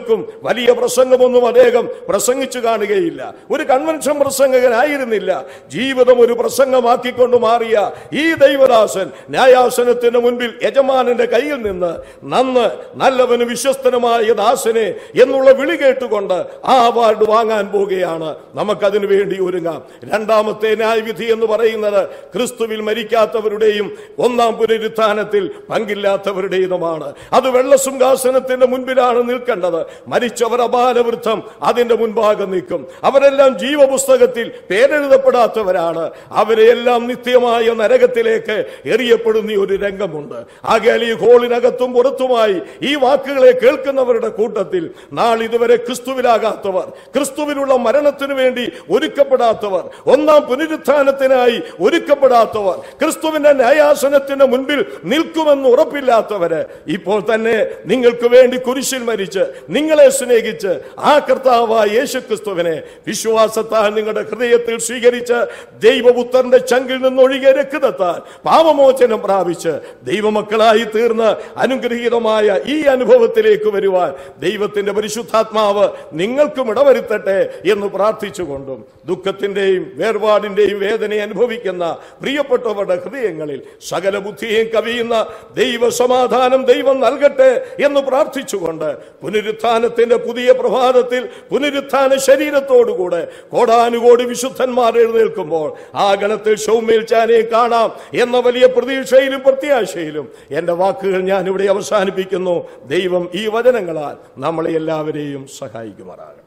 നിൽക്കും വലിയ പ്രസംഗമൊന്നും അദ്ദേഹം പ്രസംഗിച്ചു കാണുകയില്ല ഒരു കൺവെൻഷൻ പ്രസംഗകനായിരുന്നില്ല ജീവിതം ഒരു പ്രസംഗമാക്കിക്കൊണ്ട് മാറിയ ഈ ദൈവദാസൻ ന്യായാസനത്തിന് മുൻപിൽ യജമാനന്റെ കയ്യിൽ നിന്ന് നന്ന് നല്ലവന് വിശ്വസ്തനുമായ ദാസനെ എന്നുള്ള വിളി കേട്ടുകൊണ്ട് ആ അവാർഡ് വാങ്ങാൻ പോവുകയാണ് നമുക്കതിനു വേണ്ടി ഒരുങ്ങാം രണ്ടാമത്തെ ന്യായവിധി എന്ന് പറയുന്നത് ക്രിസ്തുവിൽ മരിക്കാത്തവരുടെയും ഒന്നാം പുനരുത്ഥാനത്തിൽ പങ്കില്ലാത്തവരുടേതുമാണ് അത് വെള്ളസിംഹാസനത്തിന്റെ മുൻപിലാണ് നിൽക്കേണ്ടത് മരിച്ചവർ അപാലവൃദ്ധം അതിന്റെ മുൻപാകെ നിൽക്കും അവരെല്ലാം ജീവപുസ്തകത്തിൽ പേരെഴുതപ്പെടാത്തവരാണ് അവരെയെല്ലാം നിത്യമായ നരകത്തിലേക്ക് എറിയപ്പെടുന്ന ഒരു രംഗമുണ്ട് ആകയാൽ ഈ ഹോളിനകത്തും പുറത്തുമായി ഈ വാക്കുകളെ കേൾക്കുന്നവരുടെ കൂട്ടത്തിൽ നാളിതുവരെ ക്രിസ്തുവിലാകാത്തവർ ക്രിസ്തുവിലുള്ള മരണത്തിനു വേണ്ടി ഒരുക്കപ്പെടാത്തവർ ഒന്നാം പുനരുത്ഥാനത്തിനായി ഒരുക്കപ്പെടാത്തവർ ക്രിസ്തുവിന്റെ ന്യായാസനത്തിന് മുൻപിൽ നിൽക്കുമെന്ന് ഉറപ്പില്ലാത്തവര് ഇപ്പോൾ തന്നെ നിങ്ങൾക്ക് വേണ്ടി കുരിശിൽ മരിച്ച് നിങ്ങളെ സ്നേഹിച്ച് ആ കർത്താവായ യേശു ക്രിസ്തുവിനെ വിശ്വാസത്താൽ നിങ്ങളുടെ ഹൃദയത്തിൽ സ്വീകരിച്ച് ദൈവപുത്രന്റെ ചങ്കിൽ നിന്നൊഴികെ രക്തത്താൽ പാപമോചനം പ്രാപിച്ച് ദൈവമക്കളായി തീർന്ന് അനുഗ്രഹീതമായ ഈ അനുഭവത്തിലേക്ക് വരുവാൻ ദൈവത്തിന്റെ പരിശുദ്ധാത്മാവ് നിങ്ങൾക്കും ഇടവരുത്തട്ടെ എന്ന് പ്രാർത്ഥിച്ചുകൊണ്ടും ദുഃഖത്തിന്റെയും വേർപാടിന്റെയും വേദന അനുഭവിക്കുന്ന പ്രിയപ്പെട്ടവരുടെ ഹൃദയങ്ങളിൽ സകല ബുദ്ധിയെയും കവിയുന്ന ദൈവ സമാധാനം ദൈവം നൽകട്ടെ എന്ന് പ്രാർത്ഥിച്ചുകൊണ്ട് പുനരുത്ഥാനത്തിന്റെ പുതിയ പ്രഭാതത്തിൽ പുനരുത്ഥാന ശരീരത്തോടുകൂടെ കോടാനുകോടി വിശുദ്ധന്മാർ എഴുന്നേൽക്കുമ്പോൾ ആ ഗണത്തിൽ ഷൗമേൽ ചാനെ കാണാം എന്ന വലിയ പ്രതീക്ഷയിലും പ്രത്യാശയിലും എന്റെ വാക്കുകൾ ഞാൻ ഇവിടെ അവസാനിപ്പിക്കുന്നു ദൈവം ഈ വചനങ്ങളാൽ നമ്മളെ എല്ലാവരെയും സഹായിക്കുമാറാകട്ടെ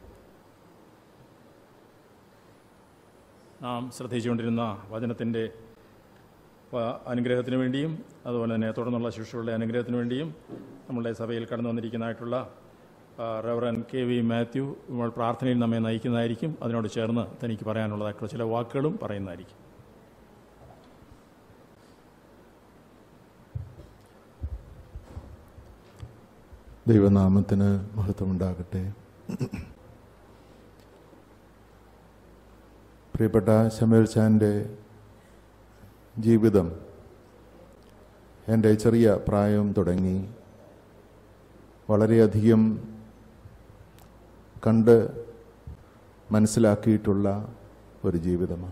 നാം ശ്രദ്ധിച്ചുകൊണ്ടിരുന്ന വചനത്തിൻ്റെ പ- അനുഗ്രഹത്തിന് വേണ്ടിയും അതുപോലെ തന്നെ തുടർന്നുള്ള ശിശുക്കളുടെ അനുഗ്രഹത്തിന് വേണ്ടിയും നമ്മുടെ സഭയിൽ കടന്നു വന്നിരിക്കുന്നതായിട്ടുള്ള ആ, റവറൻ കെ വി മാത്യു നമ്മൾ പ്രാർത്ഥനയിൽ നമ്മെ നയിക്കുന്നതായിരിക്കും അതിനോട് ചേർന്ന് തനിക്ക് പറയാനുള്ളതായിട്ടുള്ള ചില വാക്കുകളും പറയുന്നതായിരിക്കും ദൈവനാമത്തിന് മഹത്വമുണ്ടാകട്ടെ പ്രിയപ്പെട്ട ശമേൽ ചാൻ്റെ ജീവിതം എൻ്റെ ചെറിയ പ്രായം തുടങ്ങി വളരെയധികം കണ്ട് മനസ്സിലാക്കിയിട്ടുള്ള ഒരു ജീവിതമാണ്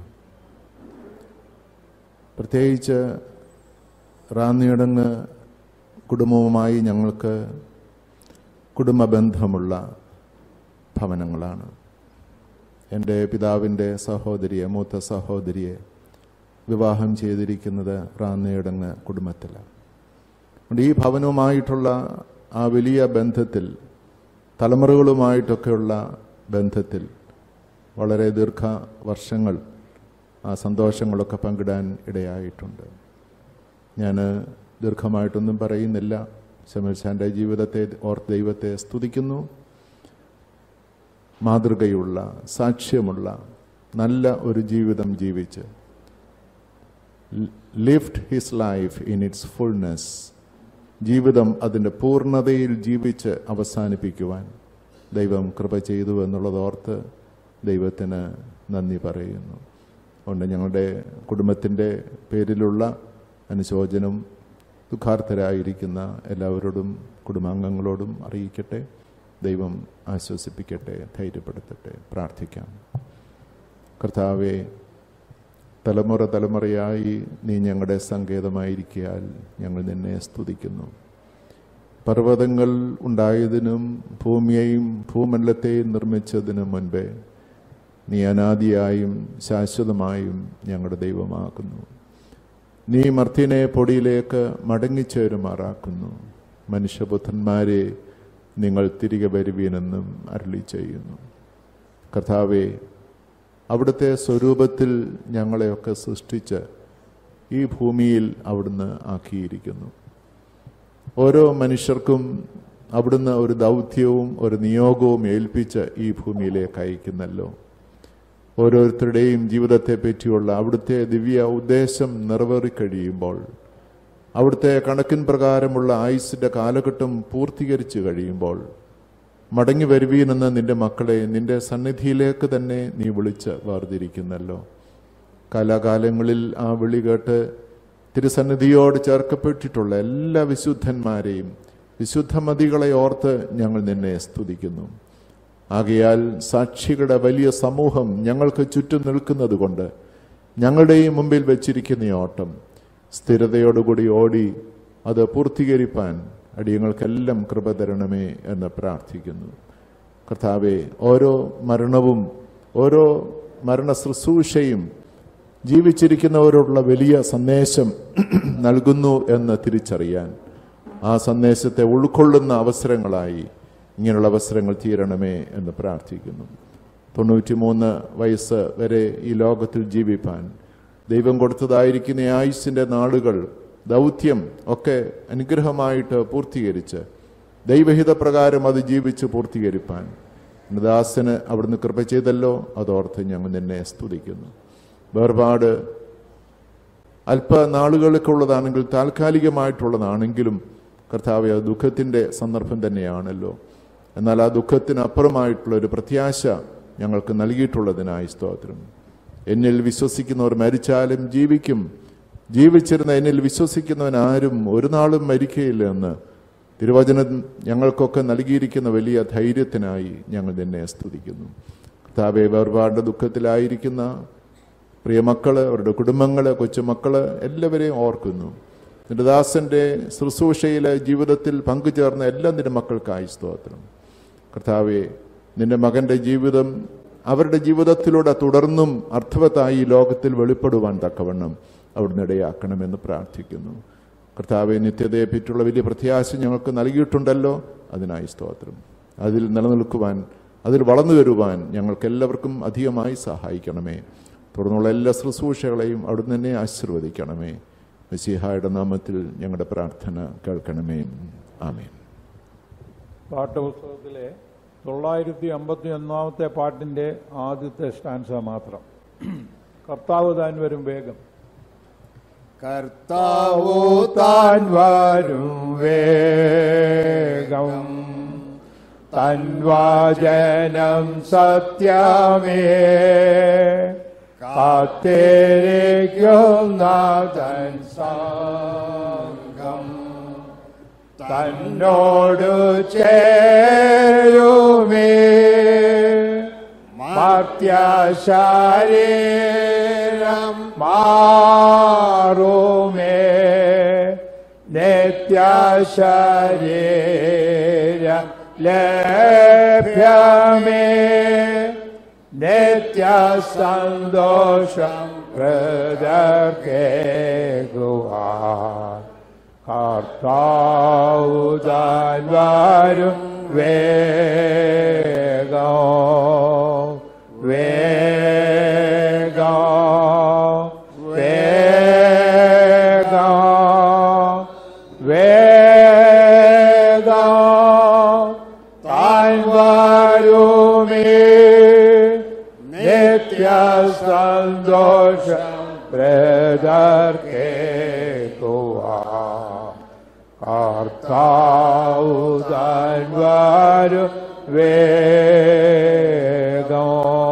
പ്രത്യേകിച്ച് റാന്നിയടങ്ങ് കുടുംബവുമായി ഞങ്ങൾക്ക് കുടുംബ ബന്ധമുള്ള ഭവനങ്ങളാണ് എൻ്റെ പിതാവിൻ്റെ സഹോദരിയെ മൂത്ത സഹോദരിയെ വിവാഹം ചെയ്തിരിക്കുന്നത് റാന്നിയടങ്ങ് കുടുംബത്തിലാണ് അതുകൊണ്ട് ഈ ഭവനവുമായിട്ടുള്ള ആ വലിയ ബന്ധത്തിൽ തലമുറകളുമായിട്ടൊക്കെയുള്ള ബന്ധത്തിൽ വളരെ ദീർഘ വർഷങ്ങൾ ആ സന്തോഷങ്ങളൊക്കെ പങ്കിടാൻ ഇടയായിട്ടുണ്ട് ഞാൻ ദീർഘമായിട്ടൊന്നും പറയുന്നില്ല ശമൽശാൻ്റെ ജീവിതത്തെ ഓർത്ത് ദൈവത്തെ സ്തുതിക്കുന്നു മാതൃകയുള്ള സാക്ഷ്യമുള്ള നല്ല ഒരു ജീവിതം ജീവിച്ച് lived his life in its fullness ജീവിതം അതിൻ്റെ പൂർണ്ണതയിൽ ജീവിച്ച് അവസാനിപ്പിക്കുവാൻ ദൈവം കൃപ ചെയ്തു എന്നുള്ളതോർത്ത് ദൈവത്തിന് നന്ദി പറയുന്നു അതുകൊണ്ട് ഞങ്ങളുടെ കുടുംബത്തിൻ്റെ പേരിലുള്ള അനുശോചനം ദുഃഖാർത്ഥരായിരിക്കുന്ന എല്ലാവരോടും കുടുംബാംഗങ്ങളോടും അറിയിക്കട്ടെ ദൈവം ആശ്വസിപ്പിക്കട്ടെ ധൈര്യപ്പെടുത്തട്ടെ പ്രാർത്ഥിക്കാം കർത്താവെ തലമുറ തലമുറയായി നീ ഞങ്ങളുടെ സങ്കേതമായിരിക്കാൽ ഞങ്ങൾ നിന്നെ സ്തുതിക്കുന്നു പർവ്വതങ്ങൾ ഉണ്ടായതിനും ഭൂമിയെയും ഭൂമണ്ഡലത്തെയും നിർമ്മിച്ചതിനും മുൻപേ നീ അനാദിയായും ശാശ്വതമായും ഞങ്ങളുടെ ദൈവമാകുന്നു നീ മർത്യനെ പൊടിയിലേക്ക് മടങ്ങിച്ചേരുമാറാക്കുന്നു മനുഷ്യപുത്രന്മാരെ നിങ്ങൾ തിരികെ വരുവീനെന്നും അരുളി ചെയ്യുന്നു കർത്താവെ അവിടുത്തെ സ്വരൂപത്തിൽ ഞങ്ങളെയൊക്കെ സൃഷ്ടിച്ച് ഈ ഭൂമിയിൽ അവിടുന്ന് ആക്കിയിരിക്കുന്നു ഓരോ മനുഷ്യർക്കും അവിടുന്ന് ഒരു ദൗത്യവും ഒരു നിയോഗവും ഏൽപ്പിച്ച് ഈ ഭൂമിയിലേക്ക് അയക്കുന്നല്ലോ ഓരോരുത്തരുടെയും ജീവിതത്തെ പറ്റിയുള്ള അവിടുത്തെ ദിവ്യ ഉദ്ദേശം നിറവേറിക്കഴിയുമ്പോൾ അവിടുത്തെ കണക്കിൻ പ്രകാരമുള്ള ആയുസിന്റെ കാലഘട്ടം പൂർത്തീകരിച്ചു കഴിയുമ്പോൾ മടങ്ങി വരുവീനെന്ന് നിന്റെ മക്കളെ നിന്റെ സന്നിധിയിലേക്ക് തന്നെ നീ വിളിച്ച് വേർതിരിക്കുന്നല്ലോ കാലാകാലങ്ങളിൽ ആ വിളി കേട്ട് തിരുസന്നിധിയോട് ചേർക്കപ്പെട്ടിട്ടുള്ള എല്ലാ വിശുദ്ധന്മാരെയും വിശുദ്ധമതികളെ ഓർത്ത് ഞങ്ങൾ നിന്നെ സ്തുതിക്കുന്നു ആകയാൽ സാക്ഷികളുടെ വലിയ സമൂഹം ഞങ്ങൾക്ക് ചുറ്റും നിൽക്കുന്നത് കൊണ്ട് ഞങ്ങളുടെയും മുമ്പിൽ വെച്ചിരിക്കുന്ന ഈ ഓട്ടം സ്ഥിരതയോടുകൂടി ഓടി അത് പൂർത്തീകരിപ്പാൻ അടിയങ്ങൾക്കെല്ലാം കൃപ തരണമേ എന്ന് പ്രാർത്ഥിക്കുന്നു കർത്താവെ ഓരോ മരണവും ഓരോ മരണ ശുശ്രൂഷയും ജീവിച്ചിരിക്കുന്നവരോടുള്ള വലിയ സന്ദേശം നൽകുന്നു എന്ന് തിരിച്ചറിയാൻ ആ സന്ദേശത്തെ ഉൾക്കൊള്ളുന്ന അവസരങ്ങളായി ഇങ്ങനെയുള്ള അവസരങ്ങൾ തീരണമേ എന്ന് പ്രാർത്ഥിക്കുന്നു തൊണ്ണൂറ്റിമൂന്ന് വയസ്സ് വരെ ഈ ലോകത്തിൽ ജീവിപ്പാൻ ദൈവം കൊടുത്തതായിരിക്കുന്ന ഈ ആയുസ്സിൻ്റെ നാളുകൾ ദൗത്യം ഒക്കെ അനുഗ്രഹമായിട്ട് പൂർത്തീകരിച്ച് ദൈവഹിതപ്രകാരം അത് ജീവിച്ച് പൂർത്തീകരിപ്പാൻ ദാസന് അവിടുന്ന് കൃപ ചെയ്തല്ലോ അതോർത്ത് ഞങ്ങൾ നിന്നെ സ്തുതിക്കുന്നു വേർപാട് അല്പനാളുകൾക്കുള്ളതാണെങ്കിൽ താൽക്കാലികമായിട്ടുള്ളതാണെങ്കിലും കർത്താവ് അത് ദുഃഖത്തിൻ്റെ സന്ദർഭം തന്നെയാണല്ലോ എന്നാൽ ആ ദുഃഖത്തിനപ്പുറമായിട്ടുള്ള ഒരു പ്രത്യാശ ഞങ്ങൾക്ക് നൽകിയിട്ടുള്ളതിനായി സ്തോത്രം എന്നിൽ വിശ്വസിക്കുന്നവർ മരിച്ചാലും ജീവിക്കും ജീവിച്ചിരുന്ന എന്നിൽ വിശ്വസിക്കുന്നവൻ ആരും ഒരു നാളും മരിക്കയില്ല എന്ന് തിരുവചനം ഞങ്ങൾക്കൊക്കെ നൽകിയിരിക്കുന്ന വലിയ ധൈര്യത്തിനായി ഞങ്ങൾ നിന്നെ സ്തുതിക്കുന്നു കർത്താവെ വേർപാട് ദുഃഖത്തിലായിരിക്കുന്ന പ്രിയമക്കള് അവരുടെ കുടുംബങ്ങള് കൊച്ചുമക്കള് എല്ലാവരെയും ഓർക്കുന്നു നിന്റെ ദാസന്റെ ശുശ്രൂഷയിലെ ജീവിതത്തിൽ പങ്കുചേർന്ന എല്ലാ നിന്റെ മക്കൾക്കായി സ്തോത്രം കർത്താവെ നിന്റെ മകന്റെ ജീവിതം അവരുടെ ജീവിതത്തിലൂടെ തുടർന്നും അർത്ഥവത്തായി ഈ ലോകത്തിൽ വെളിപ്പെടുവാൻ തക്കവണ്ണം അവിടുന്ന് ഇടയാക്കണമെന്ന് പ്രാർത്ഥിക്കുന്നു കർത്താവെ നിത്യതയെ പറ്റിയുള്ള വലിയ പ്രത്യാശ ഞങ്ങൾക്ക് നൽകിയിട്ടുണ്ടല്ലോ അതിനായി സ്തോത്രം അതിൽ നിലനിൽക്കുവാൻ അതിൽ വളർന്നു വരുവാൻ ഞങ്ങൾക്ക് എല്ലാവർക്കും അധികമായി സഹായിക്കണമേ തുടർന്നുള്ള എല്ലാ ശുശ്രൂഷകളെയും അവിടുന്ന് തന്നെ ആശീർവദിക്കണമേ മെസ്സിഹായുടെ നാമത്തിൽ ഞങ്ങളുടെ പ്രാർത്ഥന കേൾക്കണമേ ആമേൻ പാഠപുസ്തകത്തിലെ തൊള്ളായിരത്തി അമ്പത്തി ഒന്നാമത്തെ പാട്ടിന്റെ ആദ്യത്തെ സ്റ്റാൻസ മാത്രം കർത്താവ് താൻ വരും വേഗം കർത്താവു താൻ വരും വേഗം തൻവാചനം സത്യമേ കാത്തേരിക്കും നാഥൻ സംഘം തന്നോടു ചേരുമേ മർത്യശരീരം മാറുമേ നിത്യശരീരം ലഭ്യമേ നിത്യസന്തോഷം ഹൃദർക്കേകുവാൻ കർത്താവു താൻ വരും വേഗം വേഗം വേഗം വേഗം താൻ വരുമേ നിത്യസന്തോഷം പ്രദർക്കേക്കുവാൻ കർത്താവു താൻ വരും വേഗം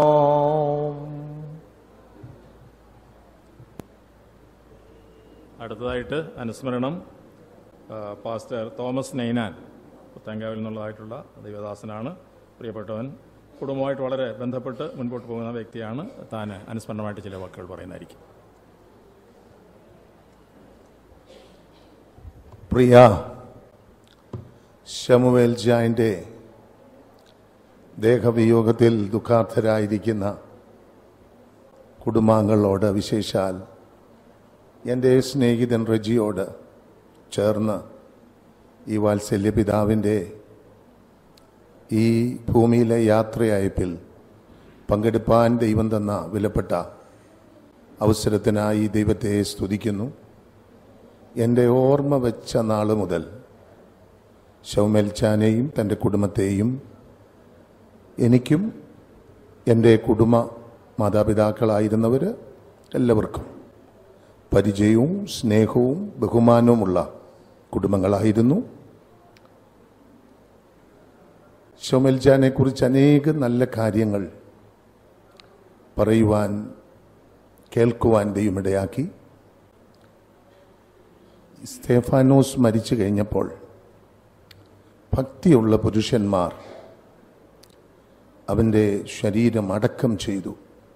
അടുത്തതായിട്ട് അനുസ്മരണം ആ, പാസ്റ്റർ തോമസ് നൈനാൻ പുത്തങ്കാവിൽ നിന്നുള്ളതായിട്ടുള്ള ദൈവദാസനാണ് പ്രിയപ്പെട്ടവൻ കുടുംബമായിട്ട് വളരെ ബന്ധപ്പെട്ട് മുൻപോട്ട് പോകുന്ന വ്യക്തിയാണ് താൻ അനുസ്മരണമായിട്ട് ചില വാക്കുകൾ പറയുന്നതായിരിക്കും പ്രിയ ശമുവേൽ ജാൻ്റെ ദേഹവിയോഗത്തിൽ ദുഃഖാർത്ഥരായിരിക്കുന്ന കുടുംബാംഗങ്ങളോട് വിശേഷാൽ എൻ്റെ സ്നേഹിതൻ റജിയോട് ചേർന്ന് ഈ വാത്സല്യ പിതാവിൻ്റെ ഈ ഭൂമിയിലെ യാത്രയയപ്പിൽ പങ്കെടുപ്പാൻ ദൈവം തന്ന വിലപ്പെട്ട അവസരത്തിനായി ദൈവത്തെ സ്തുതിക്കുന്നു എൻ്റെ ഓർമ്മ വെച്ച നാൾ മുതൽ ഷൗമേൽച്ചാനെയും തൻ്റെ കുടുംബത്തെയും എനിക്കും എൻ്റെ കുടുംബ മാതാപിതാക്കളായിരുന്നവർ എല്ലാവർക്കും പരിചയവും സ്നേഹവും ബഹുമാനവുമുള്ള കുടുംബങ്ങളായിരുന്നു ഷോമൽജാനെ കുറിച്ച് അനേകം നല്ല കാര്യങ്ങൾ പറയുവാൻ കേൾക്കുവാൻ ദൈവമിടയാക്കി സ്തേഫാനോസ് മരിച്ചു കഴിഞ്ഞപ്പോൾ ഭക്തിയുള്ള പുരുഷന്മാർ അവൻ്റെ ശരീരം അടക്കം ചെയ്തു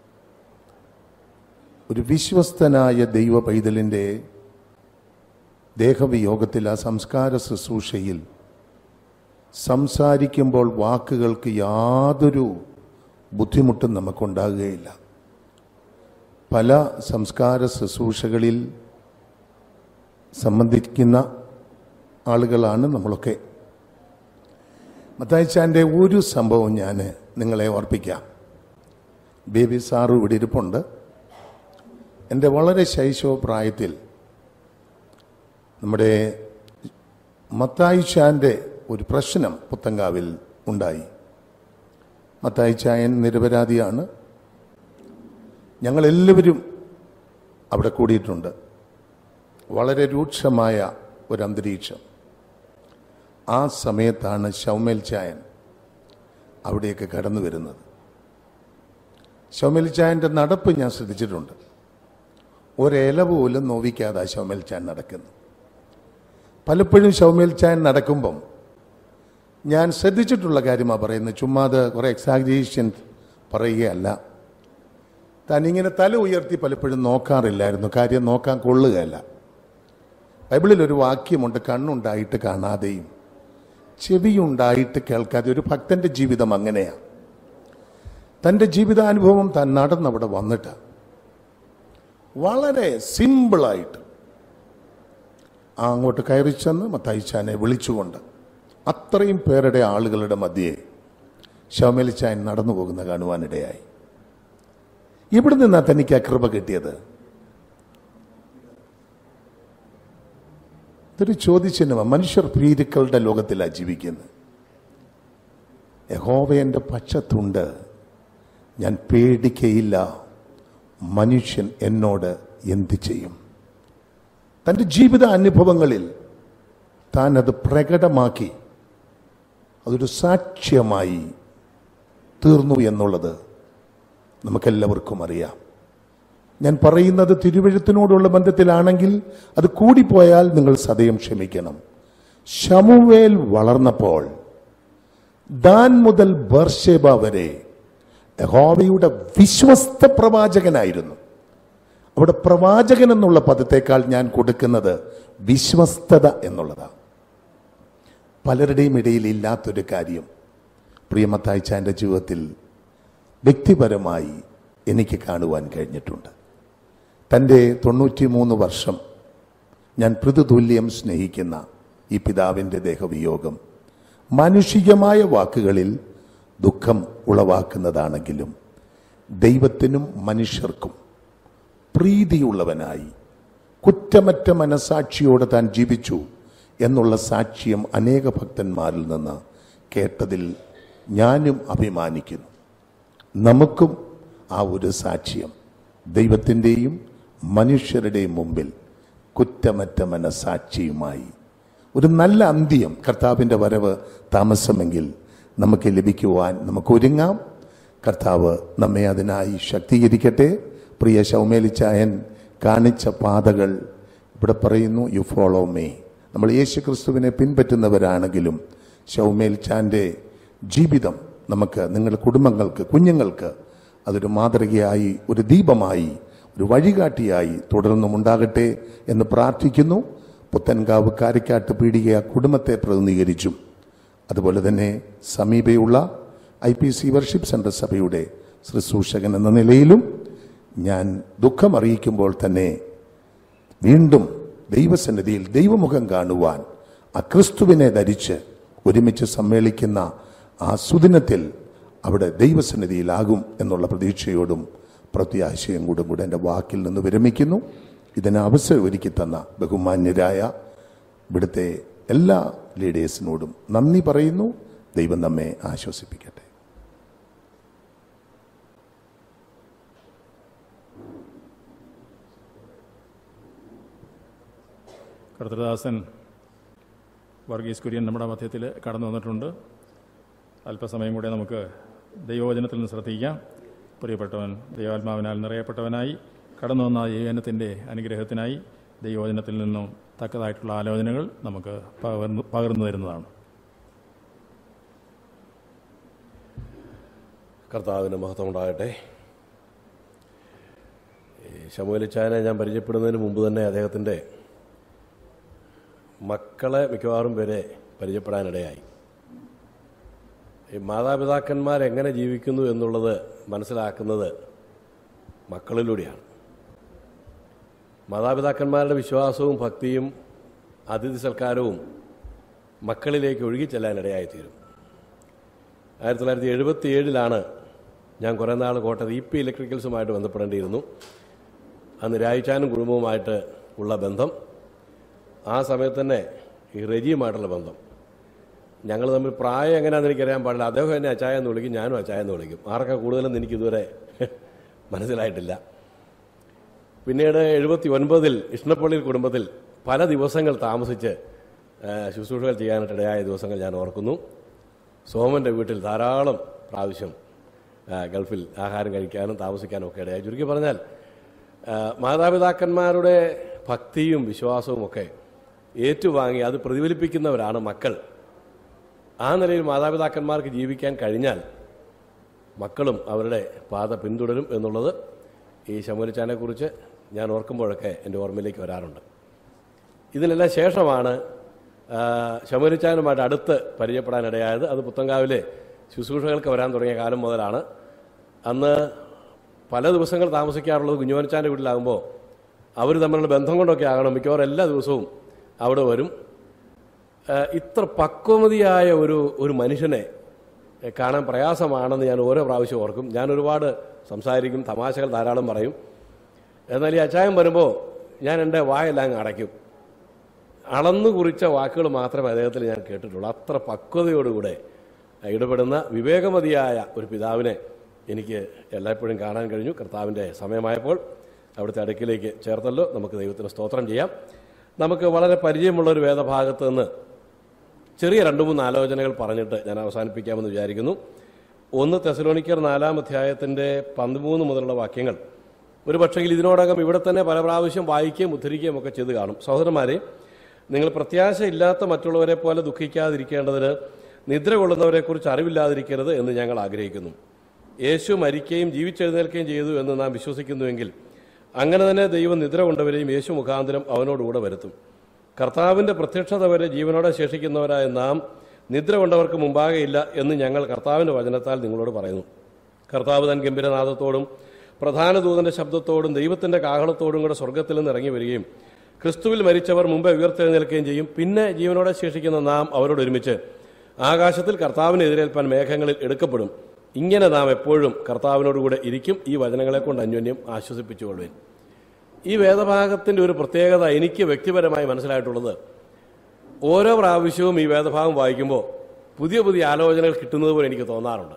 ഒരു വിശ്വസ്തനായ ദൈവ പൈതലിൻ്റെ ദേഹവിയോഗത്തിൽ ആ സംസ്കാര ശുശ്രൂഷയിൽ സംസാരിക്കുമ്പോൾ വാക്കുകൾക്ക് യാതൊരു ബുദ്ധിമുട്ടും നമുക്കുണ്ടാകുകയില്ല പല സംസ്കാര ശുശ്രൂഷകളിൽ സംബന്ധിക്കുന്ന ആളുകളാണ് നമ്മളൊക്കെ മത്തായിച്ചാൻ്റെ ഒരു സംഭവം ഞാൻ നിങ്ങളെ ഓർപ്പിക്കാം ബേബി സാറ് ഇവിടെ ഇരിപ്പുണ്ട് എൻ്റെ വളരെ ശൈശവ പ്രായത്തിൽ നമ്മുടെ മത്തായിച്ചാൻ്റെ ഒരു പ്രശ്നം പുത്തങ്കാവിൽ ഉണ്ടായി മത്തായിച്ചായൻ നിരപരാധിയാണ് ഞങ്ങളെല്ലാവരും അവിടെ കൂടിയിട്ടുണ്ട് വളരെ രൂക്ഷമായ ഒരു അന്തരീക്ഷം ആ സമയത്താണ് ഷൗമേൽ ചായൻ അവിടെയൊക്കെ കടന്നു വരുന്നത് ഷൗമേൽ ചായൻ്റെ നടപ്പ് ഞാൻ ശ്രദ്ധിച്ചിട്ടുണ്ട് ഒരില പോലും നോവിക്കാതെ ഷൗമേൽ ചായൻ നടക്കുന്നു പലപ്പോഴും ഷൗമേൽ ചായൻ നടക്കുമ്പം ഞാൻ ശ്രദ്ധിച്ചിട്ടുള്ള കാര്യമാണ് പറയുന്നത് ചുമ്മാതെ കുറേ എക്സാഗ്രേഷൻ പറയുകയല്ല താൻ ഇങ്ങനെ തല ഉയർത്തി പലപ്പോഴും നോക്കാറില്ലായിരുന്നു കാര്യം നോക്കാൻ കൊള്ളുകയല്ല ബൈബിളിൽ ഒരു വാക്യമുണ്ട് കണ്ണുണ്ടായിട്ട് കാണാതെയും ചെവിയുണ്ടായിട്ട് കേൾക്കാതെ ഒരു ഭക്തന്റെ ജീവിതം അങ്ങനെയാണ് തൻ്റെ ജീവിതാനുഭവം താൻ നടന്നവിടെ വന്നിട്ട് വളരെ സിമ്പിളായിട്ട് ആ അങ്ങോട്ട് കയറി ചെന്ന് മത്തായിച്ചാനെ വിളിച്ചുകൊണ്ട് അത്രയും പേരുടെ ആളുകളുടെ മധ്യേ ശവമേലിച്ചായൻ നടന്നു പോകുന്ന കാണുവാനിടയായി ഇവിടെ നിന്നാ തനിക്ക് ആ കൃപ കിട്ടിയത് ഇതൊരു ചോദ്യചിഹ്നമാണ് മനുഷ്യർ ഭീരുക്കളുടെ ലോകത്തിലാണ് ജീവിക്കുന്നത് യഹോവ എൻ്റെ പക്ഷത്തുണ്ട് ഞാൻ പേടിക്കയില്ല മനുഷ്യൻ എന്നോട് എന്ത് ചെയ്യും തൻ്റെ ജീവിത അനുഭവങ്ങളിൽ താൻ അത് പ്രകടമാക്കി അതൊരു സാക്ഷ്യമായി തീർന്നു എന്നുള്ളത് നമുക്കെല്ലാവർക്കും അറിയാം ഞാൻ പറയുന്നത് തിരുവഴുത്തിനോടുള്ള ബന്ധത്തിലാണെങ്കിൽ അത് കൂടിപ്പോയാൽ നിങ്ങൾ സദയം ക്ഷമിക്കണം ശമുവേൽ വളർന്നപ്പോൾ ദാൻ മുതൽ ബർഷേബ വരെ യഹോവയുടെ വിശ്വസ്ത പ്രവാചകനായിരുന്നു അവിടെ പ്രവാചകൻ എന്നുള്ള പദത്തേക്കാൾ ഞാൻ കൊടുക്കുന്നത് വിശ്വസ്തത എന്നുള്ളതാണ് പലരുടെയും ഇടയിൽ ഇല്ലാത്തൊരു കാര്യം പ്രിയമത്തായ്ച്ചാൻ്റെ ജീവിതത്തിൽ വ്യക്തിപരമായി എനിക്ക് കാണുവാൻ കഴിഞ്ഞിട്ടുണ്ട് തൻ്റെ തൊണ്ണൂറ്റിമൂന്ന് വർഷം ഞാൻ പൃഥുതുല്യം സ്നേഹിക്കുന്ന ഈ പിതാവിൻ്റെ ദേഹവിയോഗം മാനുഷികമായ വാക്കുകളിൽ ദുഃഖം ഉളവാക്കുന്നതാണെങ്കിലും ദൈവത്തിനും മനുഷ്യർക്കും പ്രീതിയുള്ളവനായി കുറ്റമറ്റ മനസാക്ഷിയോടെ താൻ ജീവിച്ചു എന്നുള്ള സാക്ഷ്യം അനേക ഭക്തന്മാരിൽ നിന്ന് കേട്ടതിൽ ഞാനും അഭിമാനിക്കുന്നു നമുക്കും ആ ഒരു സാക്ഷ്യം ദൈവത്തിൻ്റെയും മനുഷ്യരുടെയും മുമ്പിൽ കുറ്റമറ്റ മനസാക്ഷിയുമായി ഒരു നല്ല അന്ത്യം കർത്താവിൻ്റെ വരവ് താമസമെങ്കിൽ നമുക്ക് ലഭിക്കുവാൻ നമുക്ക് ഒരുങ്ങാം കർത്താവ് നമ്മെ അതിനായി ശക്തീകരിക്കട്ടെ പ്രിയ ശൗമേലിച്ചായൻ കാണിച്ച പാതകൾ ഇവിടെ പറയുന്നു യു ഫോളോ മേ നമ്മൾ യേശു ക്രിസ്തുവിനെ പിൻപറ്റുന്നവരാണെങ്കിലും ഷൗമേൽ ചാൻ്റെ ജീവിതം നമുക്ക് നിങ്ങളുടെ കുടുംബങ്ങൾക്ക് കുഞ്ഞുങ്ങൾക്ക് അതൊരു മാതൃകയായി ഒരു ദീപമായി ഒരു വഴികാട്ടിയായി തുടർന്നും ഉണ്ടാകട്ടെ എന്ന് പ്രാർത്ഥിക്കുന്നു പുത്തൻകാവ് കാരിക്കാട്ട് പീടിക കുടുംബത്തെ പ്രതിനിധീകരിച്ചും അതുപോലെ തന്നെ സമീപയുള്ള I P C worship centre സഭയുടെ ശുശ്രൂഷകൻ എന്ന നിലയിലും ഞാൻ ദുഃഖം അറിയിക്കുമ്പോൾ തന്നെ വീണ്ടും ദൈവസന്നിധിയിൽ ദൈവമുഖം കാണുവാൻ ആ ക്രിസ്തുവിനെ ധരിച്ച് ഒരുമിച്ച് സമ്മേളിക്കുന്ന ആ സുദിനത്തിൽ അവിടെ ദൈവസന്നിധിയിലാകും എന്നുള്ള പ്രതീക്ഷയോടും പ്രത്യാശയും കൂടും കൂടെ എൻ്റെ വാക്കിൽ നിന്ന് വിരമിക്കുന്നു ഇതിന് അവസരം ഒരുക്കി തന്ന ബഹുമാന്യരായ ഇവിടുത്തെ എല്ലാ ലീഡേഴ്സിനോടും നന്ദി പറയുന്നു ദൈവം നമ്മെ ആശ്വസിപ്പിക്കട്ടെ കർത്തൃദാസൻ വർഗീസ് കുര്യൻ നമ്മുടെ മധ്യത്തിൽ കടന്നു വന്നിട്ടുണ്ട് അല്പസമയം കൂടെ നമുക്ക് ദൈവവചനത്തിൽ നിന്ന് ശ്രദ്ധിക്കാം പ്രിയപ്പെട്ടവൻ ദൈവാത്മാവിനാൽ നിറയപ്പെട്ടവനായി കടന്നു വന്ന ദൈവജനത്തിൻ്റെ അനുഗ്രഹത്തിനായി ദൈവവചനത്തിൽ നിന്നും തക്കതായിട്ടുള്ള ആലോചനകൾ നമുക്ക് പകർന്നു പകർന്നു തരുന്നതാണ് കർത്താവിന് മഹത്വം ഉണ്ടാകട്ടെ ശമുലിച്ചായനെ ഞാൻ പരിചയപ്പെടുന്നതിന് മുമ്പ് തന്നെ അദ്ദേഹത്തിൻ്റെ മക്കളെ മിക്കവാറും പേരെ പരിചയപ്പെടാനിടയായി ഈ മാതാപിതാക്കന്മാർ എങ്ങനെ ജീവിക്കുന്നു എന്നുള്ളത് മനസ്സിലാക്കുന്നത് മക്കളിലൂടെയാണ് മാതാപിതാക്കന്മാരുടെ വിശ്വാസവും ഭക്തിയും അതിഥി സൽക്കാരവും മക്കളിലേക്ക് ഒഴുകിച്ചെല്ലാനിടയായിത്തീരും ആയിരത്തി തൊള്ളായിരത്തി എഴുപത്തി ഏഴിലാണ് ഞാൻ കുറേ നാൾ കോട്ടയത്ത് ഇ പി ഇലക്ട്രിക്കൽസുമായിട്ട് ബന്ധപ്പെടേണ്ടിയിരുന്നു അന്ന് രായിച്ചാനും കുടുംബവുമായിട്ട് ഉള്ള ബന്ധം ആ സമയത്ത് തന്നെ ഈ റെജിയുമായിട്ടുള്ള ബന്ധം ഞങ്ങൾ തമ്മിൽ പ്രായം എങ്ങനെയാണെന്ന് എനിക്കറിയാൻ പാടില്ല അദ്ദേഹം എന്നെ അച്ചായ എന്ന് വിളിക്കും ഞാനും അച്ചായ എന്ന് വിളിക്കും ആർക്കാ കൂടുതലെന്ന് എനിക്കിതുവരെ മനസ്സിലായിട്ടില്ല പിന്നീട് എഴുപത്തി ഒൻപതിൽ ഇഷ്ണപ്പള്ളിയിൽ കുടുംബത്തിൽ പല ദിവസങ്ങൾ താമസിച്ച് ആ, ശുശ്രൂഷകൾ ചെയ്യാനായിട്ടിടയായ ദിവസങ്ങൾ ഞാൻ ഓർക്കുന്നു സോമൻ്റെ വീട്ടിൽ ധാരാളം പ്രാവശ്യം ആ, ഗൾഫിൽ ആഹാരം കഴിക്കാനും താമസിക്കാനും ഒക്കെ ഇടയായി ചുരുക്കി പറഞ്ഞാൽ ആ, മാതാപിതാക്കന്മാരുടെ ഭക്തിയും വിശ്വാസവും ഒക്കെ ഏറ്റുവാങ്ങി അത് പ്രതിഫലിപ്പിക്കുന്നവരാണ് മക്കൾ ആ നിലയിൽ മാതാപിതാക്കന്മാർക്ക് ജീവിക്കാൻ കഴിഞ്ഞാൽ മക്കളും അവരുടെ പാത പിന്തുടരും എന്നുള്ളത് ഈ ശമുലിച്ചാനെ കുറിച്ച് ഞാൻ ഓർക്കുമ്പോഴൊക്കെ എൻ്റെ ഓർമ്മയിലേക്ക് വരാറുണ്ട് ഇതിനെല്ലാം ശേഷമാണ് ആ, ശമുലിച്ചാനുമായിട്ട് അടുത്ത് പരിചയപ്പെടാനിടയായത് അത് പുത്തങ്കാവിലെ ശുശ്രൂഷകൾക്ക് വരാൻ തുടങ്ങിയ കാലം മുതലാണ് അന്ന് പല ദിവസങ്ങൾ താമസിക്കാറുള്ളത് കുഞ്ഞുമനച്ചാൻ്റെ വീട്ടിലാകുമ്പോൾ അവർ തമ്മിലുള്ള ബന്ധം കൊണ്ടൊക്കെ ആകണം മിക്കവാറും എല്ലാ ദിവസവും അവിടെ വരും ആ, ഇത്ര പക്വമതിയായ ഒരു ഒരു മനുഷ്യനെ എ, കാണാൻ പ്രയാസമാണെന്ന് ഞാൻ ഓരോ പ്രാവശ്യം ഓർക്കും ഞാൻ ഒരുപാട് സംസാരിക്കും തമാശകൾ ധാരാളം പറയും എന്നാൽ ഈ അച്ചായം വരുമ്പോൾ ഞാൻ എൻ്റെ വായെല്ലാം അങ്ങ് അടയ്ക്കും അളന്നു കുറിച്ച വാക്കുകൾ മാത്രമേ അദ്ദേഹത്തിൽ ഞാൻ കേട്ടിട്ടുള്ളൂ അത്ര പക്വതയോടുകൂടെ ഇടപെടുന്ന വിവേകമതിയായ ഒരു പിതാവിനെ എനിക്ക് എല്ലായ്പ്പോഴും കാണാൻ കഴിഞ്ഞു കർത്താവിൻ്റെ സമയമായപ്പോൾ അവിടുത്തെ അടുക്കിലേക്ക് ചേർത്തല്ലോ നമുക്ക് ദൈവത്തിന് സ്തോത്രം ചെയ്യാം നമുക്ക് വളരെ പരിചയമുള്ള ഒരു വേദഭാഗത്ത് നിന്ന് ചെറിയ രണ്ട് മൂന്ന് ആലോചനകൾ പറഞ്ഞിട്ട് ഞാൻ അവസാനിപ്പിക്കാമെന്ന് വിചാരിക്കുന്നു ഒന്ന് തെസലോണിക്കർ നാലാം അധ്യായത്തിൻ്റെ പതിമൂന്ന് മുതലുള്ള വാക്യങ്ങൾ ഒരു പക്ഷെങ്കിൽ ഇതിനോടകം ഇവിടെ തന്നെ പല പ്രാവശ്യം വായിക്കുകയും ഉദ്ധരിക്കുകയും ഒക്കെ ചെയ്ത് കാണും സഹോദരന്മാരെ നിങ്ങൾ പ്രത്യാശയില്ലാത്ത മറ്റുള്ളവരെ പോലെ ദുഃഖിക്കാതിരിക്കേണ്ടതിന് നിദ്ര കൊള്ളുന്നവരെക്കുറിച്ച് അറിവില്ലാതിരിക്കരുത് എന്ന് ഞങ്ങൾ ആഗ്രഹിക്കുന്നു യേശു മരിക്കുകയും ജീവിച്ചെഴുന്നേൽക്കുകയും ചെയ്തു എന്ന് നാം വിശ്വസിക്കുന്നുവെങ്കിൽ അങ്ങനെ തന്നെ ദൈവം നിദ്ര കൊണ്ടവരെയും യേശു മുഖാന്തരം അവനോടുകൂടെ വരുത്തും കർത്താവിന്റെ പ്രത്യക്ഷത വരെ ജീവനോടെ ശേഷിക്കുന്നവരായ നാം നിദ്ര കൊണ്ടവർക്ക് മുമ്പാകെ ഇല്ല എന്ന് ഞങ്ങൾ കർത്താവിന്റെ വചനത്താൽ നിങ്ങളോട് പറയുന്നു കർത്താവ് തൻ ഗംഭീരനാഥത്തോടും പ്രധാന ദൂതന്റെ ശബ്ദത്തോടും ദൈവത്തിന്റെ കാഹളത്തോടും കൂടെ സ്വർഗത്തിൽ നിന്ന് ഇറങ്ങി വരികയും ക്രിസ്തുവിൽ മരിച്ചവർ മുമ്പേ ഉയർത്തെഴുന്നേൽക്കുകയും ചെയ്യും പിന്നെ ജീവനോടെ ശേഷിക്കുന്ന നാം അവരോട് ഒരുമിച്ച് ആകാശത്തിൽ കർത്താവിനെ എതിരേൽപ്പാൻ മേഘങ്ങളിൽ എടുക്കപ്പെടും ഇങ്ങനെ നാം എപ്പോഴും കർത്താവിനോടുകൂടെ ഇരിക്കും ഈ വചനങ്ങളെ കൊണ്ട് അന്യോന്യം ആശ്വസിപ്പിച്ചുകൊള്ളുവേൻ ഈ വേദഭാഗത്തിന്റെ ഒരു പ്രത്യേകത എനിക്ക് വ്യക്തിപരമായി മനസ്സിലായിട്ടുള്ളത് ഓരോ പ്രാവശ്യവും ഈ വേദഭാഗം വായിക്കുമ്പോൾ പുതിയ പുതിയ ആലോചനകൾ കിട്ടുന്നത് പോലെ എനിക്ക് തോന്നാറുണ്ട്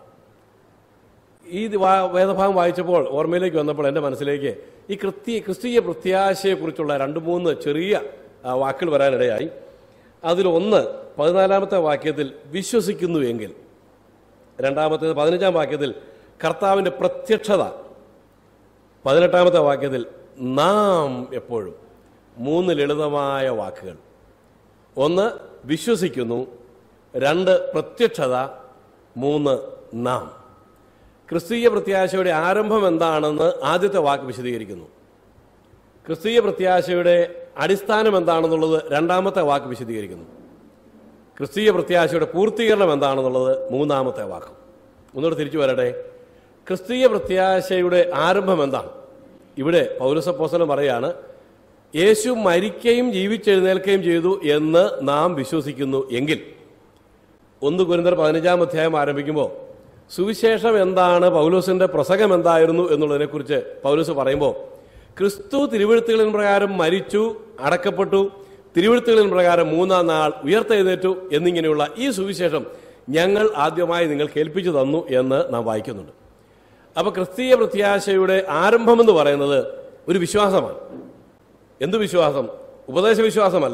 ഈ ദി- വാ- വേദഭാഗം വായിച്ചപ്പോൾ ഓർമ്മയിലേക്ക് വന്നപ്പോൾ എൻ്റെ മനസ്സിലേക്ക് ഈ ക്രിസ്തീയ ക്രിസ്തീയ പ്രത്യാശയെക്കുറിച്ചുള്ള രണ്ട് മൂന്ന് ചെറിയ ആ, വാക്കുകൾ വരാനിടയായി അതിലൊന്ന് പതിനാലാമത്തെ വാക്യത്തിൽ വിശ്വസിക്കുന്നു എങ്കിൽ രണ്ടാമത്തേത് പതിനഞ്ചാം വാക്യത്തിൽ കർത്താവിൻ്റെ പ്രത്യക്ഷത പതിനെട്ടാമത്തെ വാക്യത്തിൽ നാം എപ്പോഴും മൂന്ന് ലളിതമായ വാക്കുകൾ ഒന്ന് വിശ്വസിക്കുന്നു രണ്ട് പ്രത്യക്ഷത മൂന്ന് നാം ക്രിസ്തീയ പ്രത്യാശയുടെ ആരംഭം എന്താണെന്ന് ആദ്യത്തെ വാക്ക് വിശദീകരിക്കുന്നു ക്രിസ്തീയ പ്രത്യാശയുടെ അടിസ്ഥാനം എന്താണെന്നുള്ളത് രണ്ടാമത്തെ വാക്ക് വിശദീകരിക്കുന്നു ക്രിസ്തീയ പ്രത്യാശയുടെ പൂർത്തീകരണം എന്താണെന്നുള്ളത് മൂന്നാമത്തെ വാക്കും ഒന്നുകൂടെ തിരിച്ചു വരട്ടെ ക്രിസ്തീയ പ്രത്യാശയുടെ ആരംഭം എന്താണ് ഇവിടെ പൗരസപ്പോസനം പറയാണ് യേശു മരിക്കുകയും ജീവിച്ചെഴുന്നേൽക്കുകയും ചെയ്തു എന്ന് നാം വിശ്വസിക്കുന്നു എങ്കിൽ ഒന്ന് കുരിന്തർ പതിനഞ്ചാം അധ്യായം ആരംഭിക്കുമ്പോൾ സുവിശേഷം എന്താണ് പൗലോസിന്റെ പ്രസംഗം എന്തായിരുന്നു എന്നുള്ളതിനെക്കുറിച്ച് പൗലോസ് പറയുമ്പോൾ ക്രിസ്തു തിരുവഴുത്തുകളിൻ പ്രകാരം മരിച്ചു അടക്കപ്പെട്ടു തിരുവഴുത്തുകളിൻ പ്രകാരം മൂന്നാം നാൾ ഉയർത്തെഴുന്നേറ്റു എന്നിങ്ങനെയുള്ള ഈ സുവിശേഷം ഞങ്ങൾ ആദ്യമായി നിങ്ങൾ കേൾപ്പിച്ചു തന്നു എന്ന് നാം വായിക്കുന്നുണ്ട് അപ്പൊ ക്രിസ്തീയ പ്രത്യാശയുടെ ആരംഭമെന്ന് പറയുന്നത് ഒരു വിശ്വാസമാണ് എന്ത് വിശ്വാസം ഉപദേശ വിശ്വാസമല്ല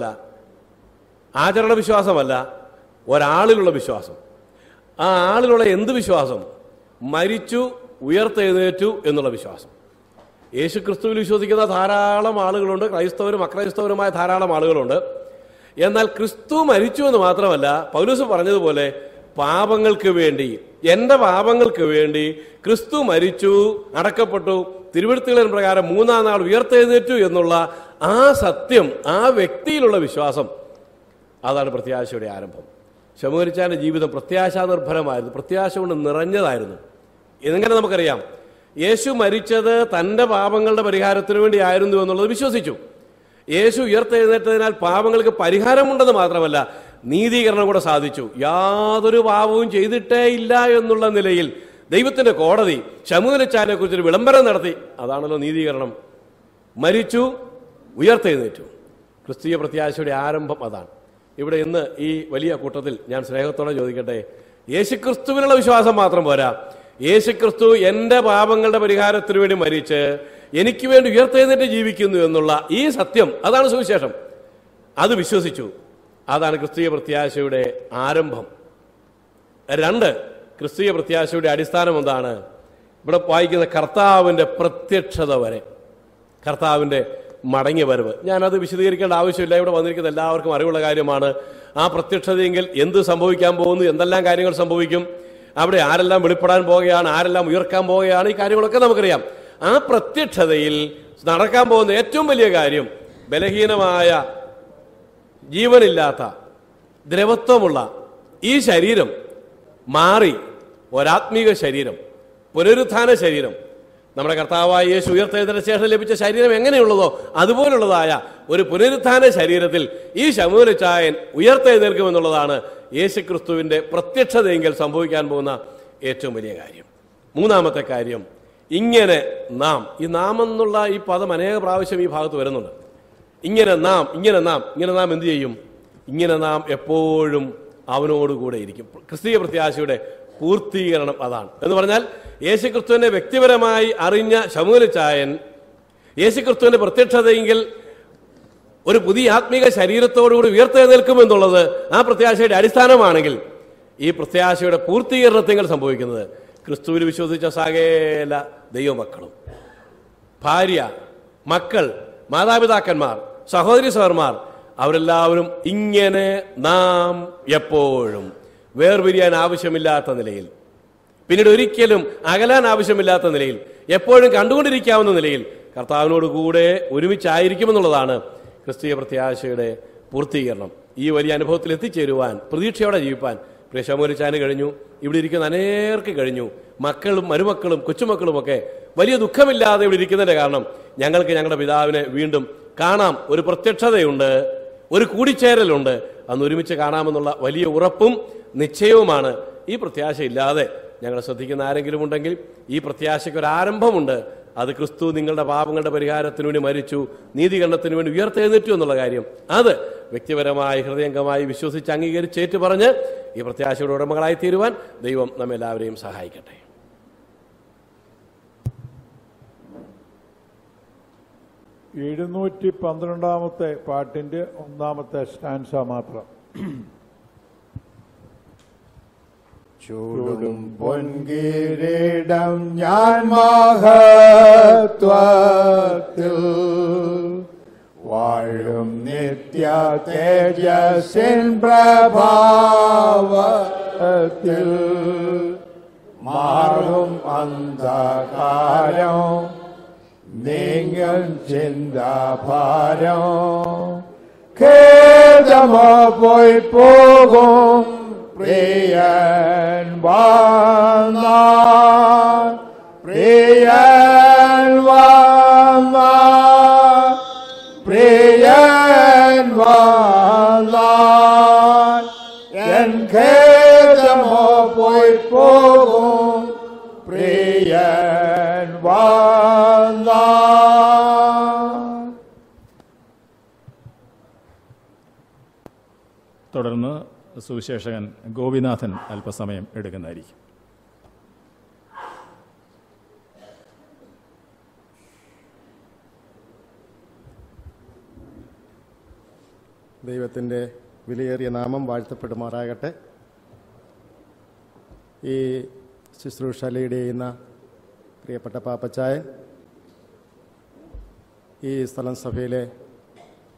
ആചരണ വിശ്വാസമല്ല ഒരാളിലുള്ള വിശ്വാസം ആ ആളിലുള്ള എന്ത് വിശ്വാസം മരിച്ചു ഉയർത്തെഴുന്നേറ്റു എന്നുള്ള വിശ്വാസം യേശു ക്രിസ്തുവിൽ വിശ്വസിക്കുന്ന ധാരാളം ആളുകളുണ്ട് ക്രൈസ്തവരും അക്രൈസ്തവരുമായ ധാരാളം ആളുകളുണ്ട് എന്നാൽ ക്രിസ്തു മരിച്ചു എന്ന് മാത്രമല്ല പൗലൂസ് പറഞ്ഞതുപോലെ പാപങ്ങൾക്ക് വേണ്ടി എന്റെ പാപങ്ങൾക്ക് വേണ്ടി ക്രിസ്തു മരിച്ചു അടക്കപ്പെട്ടു തിരുവഴുത്തുകളിൻ പ്രകാരം മൂന്നാം നാൾ ഉയർത്തെഴുന്നേറ്റു എന്നുള്ള ആ സത്യം ആ വ്യക്തിയിലുള്ള വിശ്വാസം അതാണ് പ്രത്യാശയുടെ ആരംഭം ശമുകരിച്ചാന്റെ ജീവിതം പ്രത്യാശാ നിർഭരമായിരുന്നു പ്രത്യാശ കൊണ്ട് നിറഞ്ഞതായിരുന്നു ഇതെങ്ങനെ നമുക്കറിയാം യേശു മരിച്ചത് തന്റെ പാപങ്ങളുടെ പരിഹാരത്തിന് വേണ്ടി ആയിരുന്നു എന്നുള്ളത് വിശ്വസിച്ചു യേശു ഉയർത്തെഴുന്നേറ്റതിനാൽ പാപങ്ങൾക്ക് പരിഹാരമുണ്ടെന്ന് മാത്രമല്ല നീതീകരണം കൂടെ സാധിച്ചു യാതൊരു പാപവും ചെയ്തിട്ടേ ഇല്ല എന്നുള്ള നിലയിൽ ദൈവത്തിന്റെ കോടതി ശമുനച്ചാനെ കുറിച്ചൊരു വിളംബരം നടത്തി അതാണല്ലോ നീതീകരണം മരിച്ചു ഉയർത്തെഴുന്നേറ്റു ക്രിസ്തീയ പ്രത്യാശയുടെ ആരംഭം അതാണ് ഇവിടെ ഇന്ന് ഈ വലിയ കൂട്ടത്തിൽ ഞാൻ സ്നേഹത്തോടെ ചോദിക്കട്ടെ യേശുക്രിസ്തുവിനുള്ള വിശ്വാസം മാത്രം പോരാ യേശുക്രിസ്തു എന്റെ പാപങ്ങളുടെ പരിഹാരത്തിന് വേണ്ടി മരിച്ച് എനിക്ക് വേണ്ടി ഉയർത്തെഴുന്നേറ്റ് ജീവിക്കുന്നു എന്നുള്ള ഈ സത്യം അതാണ് സുവിശേഷം അത് വിശ്വസിച്ചു അതാണ് ക്രിസ്തീയ പ്രത്യാശയുടെ ആരംഭം രണ്ട് ക്രിസ്തീയ പ്രത്യാശയുടെ അടിസ്ഥാനം എന്താണ് ഇവിടെ വായിക്കുന്ന കർത്താവിന്റെ പ്രത്യക്ഷത വരെ കർത്താവിന്റെ മടങ്ങി വരവ് ഞാനത് വിശദീകരിക്കേണ്ട ആവശ്യമില്ല ഇവിടെ വന്നിരിക്കുന്ന എല്ലാവർക്കും അറിവുള്ള കാര്യമാണ് ആ പ്രത്യക്ഷതയെങ്കിൽ എന്ത് സംഭവിക്കാൻ പോകുന്നു എന്തെല്ലാം കാര്യങ്ങൾ സംഭവിക്കും അവിടെ ആരെല്ലാം വെളിപ്പെടാൻ പോകുകയാണ് ആരെല്ലാം ഉയർക്കാൻ പോകുകയാണ് ഈ കാര്യങ്ങളൊക്കെ നമുക്കറിയാം ആ പ്രത്യക്ഷതയിൽ നടക്കാൻ പോകുന്ന ഏറ്റവും വലിയ കാര്യം ബലഹീനമായ ജീവനില്ലാത്ത ദ്രവത്വമുള്ള ഈ ശരീരം മാറി ഒരാത്മീക ശരീരം പുനരുത്ഥാന ശരീരം നമ്മുടെ കർത്താവായ യേശു ഉയർത്തെഴുന്നേറ്റ ശേഷം ലഭിച്ച ശരീരം എങ്ങനെയുള്ളതോ അതുപോലുള്ളതായ ഒരു പുനരുത്ഥാന ശരീരത്തിൽ ഈ ശമൂലച്ചായൻ ഉയർത്തെഴുന്നേൽക്കുമെന്നുള്ളതാണ് യേശു ക്രിസ്തുവിന്റെ പ്രത്യക്ഷതയെങ്കിൽ സംഭവിക്കാൻ പോകുന്ന ഏറ്റവും വലിയ കാര്യം മൂന്നാമത്തെ കാര്യം ഇങ്ങനെ നാം ഈ നാം എന്നുള്ള ഈ പദം അനേക പ്രാവശ്യം ഈ ഭാഗത്ത് വരുന്നുണ്ട് ഇങ്ങനെ നാം ഇങ്ങനെ നാം ഇങ്ങനെ നാം എന്ത് ചെയ്യും ഇങ്ങനെ നാം എപ്പോഴും അവനോടുകൂടെ ഇരിക്കും ക്രിസ്തീയ പ്രത്യാശയുടെ പൂർത്തീകരണം അതാണ് എന്ന് പറഞ്ഞാൽ യേശുക്രിസ്തുവിനെ വ്യക്തിപരമായി അറിഞ്ഞ ശമൂലച്ചായൻ യേശുക്രിസ്തുവിന്റെ പ്രത്യക്ഷതയെങ്കിൽ ഒരു പുതിയ ആത്മീക ശരീരത്തോടുകൂടി ഉയർത്തെഴുന്നേൽക്കുമെന്നുള്ളത് ആ പ്രത്യാശയുടെ അടിസ്ഥാനമാണെങ്കിൽ ഈ പ്രത്യാശയുടെ പൂർത്തീകരണത്തെങ്കിൽ സംഭവിക്കുന്നത് ക്രിസ്തുവിൽ വിശ്വസിച്ച സകല ദൈവമക്കളും ഭാര്യ മക്കൾ മാതാപിതാക്കന്മാർ സഹോദരി സഹോദരന്മാർ അവരെല്ലാവരും ഇങ്ങനെ നാം എപ്പോഴും വേർപിരിയാൻ ആവശ്യമില്ലാത്ത നിലയിൽ പിന്നീട് ഒരിക്കലും അകലാൻ ആവശ്യമില്ലാത്ത നിലയിൽ എപ്പോഴും കണ്ടുകൊണ്ടിരിക്കാവുന്ന നിലയിൽ കർത്താവിനോട് കൂടെ ഒരുമിച്ചായിരിക്കുമെന്നുള്ളതാണ് ക്രിസ്തീയ പ്രത്യാശയുടെ പൂർത്തീകരണം ഈ വലിയ അനുഭവത്തിൽ എത്തിച്ചേരുവാൻ പ്രതീക്ഷയോടെ ജീവിപ്പാൻ പ്രിയ ശമൂരിച്ചാന് കഴിഞ്ഞു ഇവിടെ ഇരിക്കുന്ന അനേർക്ക് കഴിഞ്ഞു മക്കളും മരുമക്കളും കൊച്ചുമക്കളും ഒക്കെ വലിയ ദുഃഖമില്ലാതെ ഇവിടെ ഇരിക്കുന്നതിന്റെ കാരണം ഞങ്ങൾക്ക് ഞങ്ങളുടെ പിതാവിനെ വീണ്ടും കാണാം ഒരു പ്രത്യക്ഷതയുണ്ട് ഒരു കൂടിച്ചേരലുണ്ട് അന്ന് ഒരുമിച്ച് കാണാമെന്നുള്ള വലിയ ഉറപ്പും നിശ്ചയവുമാണ് ഈ പ്രത്യാശ ഇല്ലാതെ ഞങ്ങളെ ശ്രദ്ധിക്കുന്ന ആരെങ്കിലും ഉണ്ടെങ്കിൽ ഈ പ്രത്യാശയ്ക്ക് ഒരു ആരംഭമുണ്ട് അത് ക്രിസ്തു നിങ്ങളുടെ പാപങ്ങളുടെ പരിഹാരത്തിന് വേണ്ടി മരിച്ചു നീതീകരണത്തിന് വേണ്ടി ഉയർത്തെഴുന്നേറ്റു എന്നുള്ള കാര്യം അത് വ്യക്തിപരമായി ഹൃദയംഗമായി വിശ്വസിച്ച് അംഗീകരിച്ച് ഏറ്റുപറഞ്ഞ് ഈ പ്രത്യാശയുടെ ഉടമകളായി തീരുവാൻ ദൈവം നമ്മെല്ലാവരെയും സഹായിക്കട്ടെ എഴുന്നൂറ്റി പന്ത്രണ്ടാമത്തെ പാട്ടിന്റെ ഒന്നാമത്തെ സ്റ്റാൻസ മാത്രം ചൂടും പൊൻകിരീടം ഞാൻ മഹത്വത്തിൽ വാഴും നിത്യ തേജസ്സിൻ പ്രഭാവത്തിൽ മാറും അന്ധകാരം നീങ്ങും ചിന്താഭാരം ഖേദമോ പോയി പോകും പ്രിയൻ വന്ന പ്രിയൻ വന്ന പ്രിയൻ വന്ന എൻ ഖേദമോ പോയി പോകും പ്രിയൻ വന്ന തുടർന്ന് സുവിശേഷകൻ ഗോപിനാഥൻ അല്പസമയം എടുക്കുന്നതായിരിക്കും ദൈവത്തിൻ്റെ വിലയേറിയ നാമം വാഴ്ത്തപ്പെടുമാറാകട്ടെ ഈ ശുശ്രൂഷ ലീഡ് ചെയ്യുന്ന പ്രിയപ്പെട്ട പാപ്പച്ചായൻ ഈ സ്ഥലം സഭയിലെ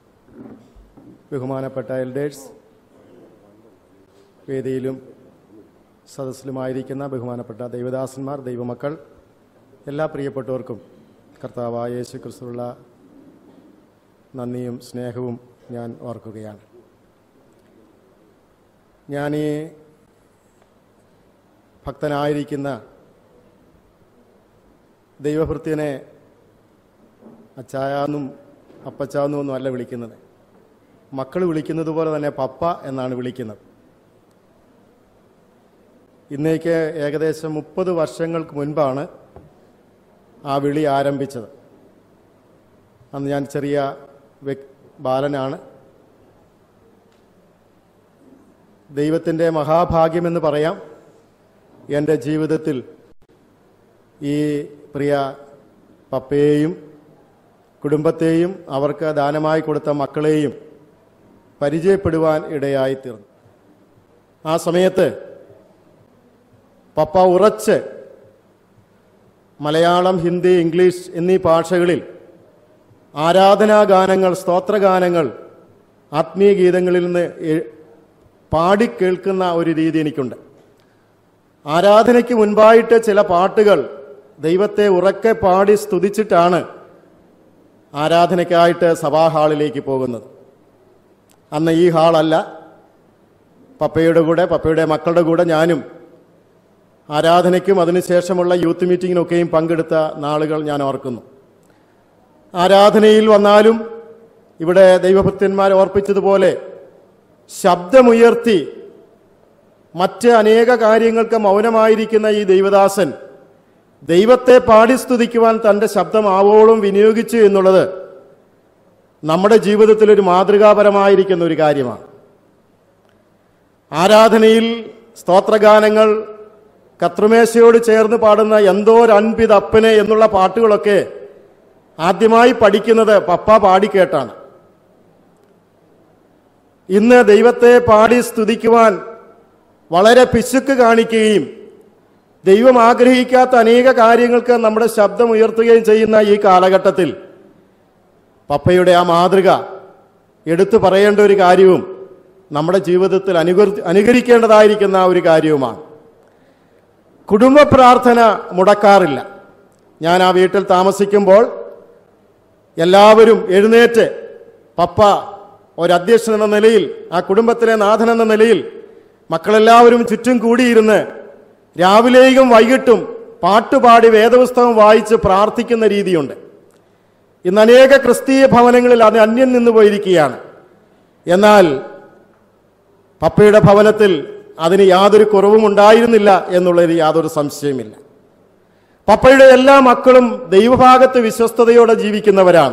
ബഹുമാനപ്പെട്ട എൽഡേഴ്സ് വേദിയിലും സദസ്സിലുമായിരിക്കുന്ന ബഹുമാനപ്പെട്ട ദൈവദാസന്മാർ ദൈവമക്കൾ എല്ലാ പ്രിയപ്പെട്ടവർക്കും കർത്താവായ യേശു ക്രിസ്തുള്ള നന്ദിയും സ്നേഹവും ഞാൻ ഓർക്കുകയാണ് ഞാൻ ഈ ഭക്തനായിരിക്കുന്ന ദൈവഭൃത്യനെ അച്ചായാന്നും അപ്പച്ചാന്നും ഒന്നും അല്ല വിളിക്കുന്നത് മക്കൾ വിളിക്കുന്നത് പോലെ തന്നെ പപ്പ എന്നാണ് വിളിക്കുന്നത് ഇന്നേക്ക് ഏകദേശം മുപ്പത് വർഷങ്ങൾക്ക് മുൻപാണ് ആ വിളി ആരംഭിച്ചത് അന്ന് ഞാൻ ചെറിയ വ്യക് ബാലനാണ് ദൈവത്തിൻ്റെ മഹാഭാഗ്യമെന്ന് പറയാം എൻ്റെ ജീവിതത്തിൽ ഈ പ്രിയ പപ്പയെയും കുടുംബത്തെയും അവർക്ക് ദാനമായി കൊടുത്ത മക്കളെയും പരിചയപ്പെടുവാൻ ഇടയായിത്തീർന്നു ആ സമയത്ത് പപ്പ ഉറച്ച് മലയാളം ഹിന്ദി ഇംഗ്ലീഷ് എന്നീ ഭാഷകളിൽ ആരാധനാഗാനങ്ങൾ സ്തോത്രഗാനങ്ങൾ ആത്മീയ ഗീതങ്ങളിൽ നിന്ന് എ- പാടിക്കേൾക്കുന്ന ഒരു രീതി എനിക്കുണ്ട് ആരാധനയ്ക്ക് മുൻപായിട്ട് ചില പാട്ടുകൾ ദൈവത്തെ ഉറക്കെ പാടി സ്തുതിച്ചിട്ടാണ് ആരാധനയ്ക്കായിട്ട് സഭാ ഹാളിലേക്ക് പോകുന്നത് അന്ന് ഈ ഹാളല്ല പപ്പയുടെ കൂടെ പപ്പയുടെ മക്കളുടെ കൂടെ ഞാനും ആരാധനയ്ക്കും അതിനുശേഷമുള്ള യൂത്ത് മീറ്റിങ്ങിനൊക്കെയും പങ്കെടുത്ത നാളുകൾ ഞാൻ ഓർക്കുന്നു ആരാധനയിൽ വന്നാലും ഇവിടെ ദൈവഭക്തന്മാർ ഓർപ്പിച്ചതുപോലെ ശബ്ദമുയർത്തി മറ്റ് അനേക കാര്യങ്ങൾക്ക് മൗനമായിരിക്കുന്ന ഈ ദൈവദാസൻ ദൈവത്തെ പാടി സ്തുതിക്കുവാൻ തൻ്റെ ശബ്ദം ആവോളം വിനിയോഗിച്ചു എന്നുള്ളത് നമ്മുടെ ജീവിതത്തിൽ ഒരു മാതൃകാപരമായിരിക്കുന്ന ഒരു കാര്യമാണ് ആരാധനയിൽ സ്തോത്രഗാനങ്ങൾ കത്രുമേശയോട് ചേർന്ന് പാടുന്ന എന്തോ അൻപിതപ്പനെ എന്നുള്ള പാട്ടുകളൊക്കെ ആദ്യമായി പഠിക്കുന്നത് പപ്പ പാടിക്കേട്ടാണ് ഇന്ന് ദൈവത്തെ പാടി സ്തുതിക്കുവാൻ വളരെ പിശുക്ക് കാണിക്കുകയും ദൈവം ആഗ്രഹിക്കാത്ത അനേക കാര്യങ്ങൾക്ക് നമ്മുടെ ശബ്ദം ഉയർത്തുകയും ചെയ്യുന്ന ഈ കാലഘട്ടത്തിൽ പപ്പയുടെ ആ മാതൃക എടുത്തു പറയേണ്ട ഒരു കാര്യവും നമ്മുടെ ജീവിതത്തിൽ അനുകരി അനുകരിക്കേണ്ടതായിരിക്കുന്ന ഒരു കാര്യവുമാണ് കുടുംബ പ്രാർത്ഥന മുടക്കാറില്ല ഞാൻ ആ വീട്ടിൽ താമസിക്കുമ്പോൾ എല്ലാവരും എഴുന്നേറ്റ് പപ്പ ഒരധ്യക്ഷൻ എന്ന നിലയിൽ ആ കുടുംബത്തിലെ നാഥൻ എന്ന നിലയിൽ മക്കളെല്ലാവരും ചുറ്റും കൂടിയിരുന്ന് രാവിലെയും വൈകിട്ടും പാട്ടുപാടി വേദപുസ്തകം വായിച്ച് പ്രാർത്ഥിക്കുന്ന രീതിയുണ്ട് ഇന്ന് അനേക ക്രിസ്തീയ ഭവനങ്ങളിൽ അത് അന്യം നിന്ന് പോയിരിക്കുകയാണ് എന്നാൽ പപ്പയുടെ ഭവനത്തിൽ അതിന് യാതൊരു കുറവും ഉണ്ടായിരുന്നില്ല എന്നുള്ളതിൽ യാതൊരു സംശയമില്ല പപ്പയുടെ എല്ലാ മക്കളും ദൈവഭാഗത്ത് വിശ്വസ്തയോടെ ജീവിക്കുന്നവരാണ്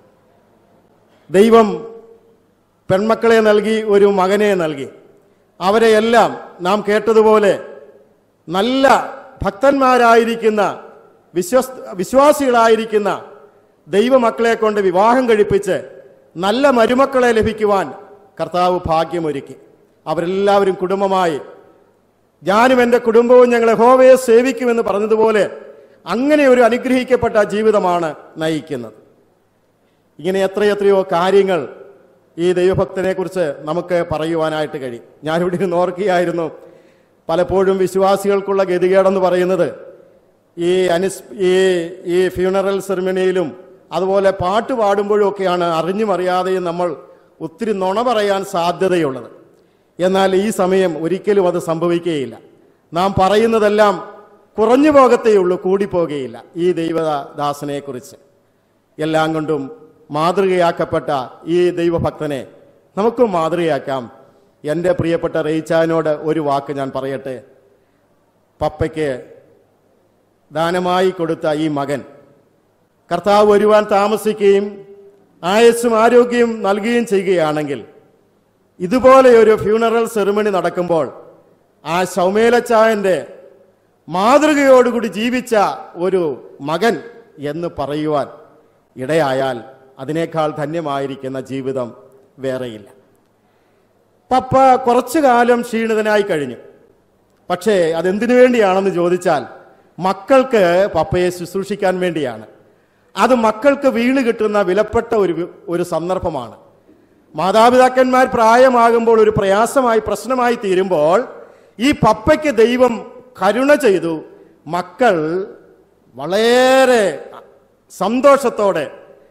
ദൈവം പെൺമക്കളെ നൽകി ഒരു മകനെ നൽകി അവരെയെല്ലാം നാം കേട്ടതുപോലെ നല്ല ഭക്തന്മാരായിരിക്കുന്ന വിശ്വസ് വിശ്വാസികളായിരിക്കുന്ന ദൈവമക്കളെ കൊണ്ട് വിവാഹം കഴിപ്പിച്ച് നല്ല മരുമക്കളെ ലഭിക്കുവാൻ കർത്താവ് ഭാഗ്യമൊരുക്കി അവരെല്ലാവരും കുടുംബമായി ഞാനും എൻ്റെ കുടുംബവും ഞങ്ങൾ യഹോവയെ സേവിക്കുമെന്ന് പറഞ്ഞതുപോലെ അങ്ങനെ ഒരു അനുഗ്രഹിക്കപ്പെട്ട ജീവിതമാണ് നയിക്കുന്നത് ഇങ്ങനെ എത്രയെത്രയോ കാര്യങ്ങൾ ഈ ദൈവഭക്തനെ കുറിച്ച് നമുക്ക് പറയുവാനായിട്ട് കഴിയും ഞാനിവിടെ ഇരുന്ന് ഓർക്കുകയായിരുന്നു പലപ്പോഴും വിശ്വാസികൾക്കുള്ള ഗതികേടെന്ന് പറയുന്നത് ഈ അനുസ് ഈ ഈ ഫ്യൂണറൽ സെറിമണിയിലും അതുപോലെ പാട്ട് പാടുമ്പോഴും ഒക്കെയാണ് അറിഞ്ഞും അറിയാതെയും നമ്മൾ ഒത്തിരി നുണ പറയാൻ സാധ്യതയുള്ളത് എന്നാൽ ഈ സമയം ഒരിക്കലും അത് സംഭവിക്കുകയില്ല നാം പറയുന്നതെല്ലാം കുറഞ്ഞു പോകത്തേയുള്ളൂ കൂടിപ്പോകുകയില്ല ഈ ദൈവദാസനെക്കുറിച്ച് എല്ലാം കൊണ്ടും മാതൃകയാക്കപ്പെട്ട ഈ ദൈവഭക്തനെ നമുക്കും മാതൃകയാക്കാം എൻ്റെ പ്രിയപ്പെട്ട റെയ്ച്ചാനോട് ഒരു വാക്ക് ഞാൻ പറയട്ടെ പപ്പയ്ക്ക് ദാനമായി കൊടുത്ത ഈ മകൻ കർത്താവ് വരുവാൻ താമസിക്കുകയും ആയസ്സും ആരോഗ്യവും നൽകുകയും ചെയ്യുകയാണെങ്കിൽ ഇതുപോലെ ഒരു ഫ്യൂണറൽ സെറിമണി നടക്കുമ്പോൾ ആ സൗമേലച്ചായൻ്റെ മാതൃകയോടുകൂടി ജീവിച്ച ഒരു മകൻ എന്ന് പറയുവാൻ ഇടയായാൽ അതിനേക്കാൾ ധന്യമായിരിക്കുന്ന ജീവിതം വേറെയില്ല പപ്പ കുറച്ചു കാലം ക്ഷീണിതനായി കഴിഞ്ഞു പക്ഷേ അതെന്തിനു വേണ്ടിയാണെന്ന് ചോദിച്ചാൽ മക്കൾക്ക് പപ്പയെ ശുശ്രൂഷിക്കാൻ വേണ്ടിയാണ് അത് മക്കൾക്ക് വീണ് കിട്ടുന്ന വിലപ്പെട്ട ഒരു ഒരു മാതാപിതാക്കന്മാർ പ്രായമാകുമ്പോൾ ഒരു പ്രയാസമായി പ്രശ്നമായി തീരുമ്പോൾ ഈ പപ്പയ്ക്ക് ദൈവം കരുണ ചെയ്തു മക്കൾ വളരെ സന്തോഷത്തോടെ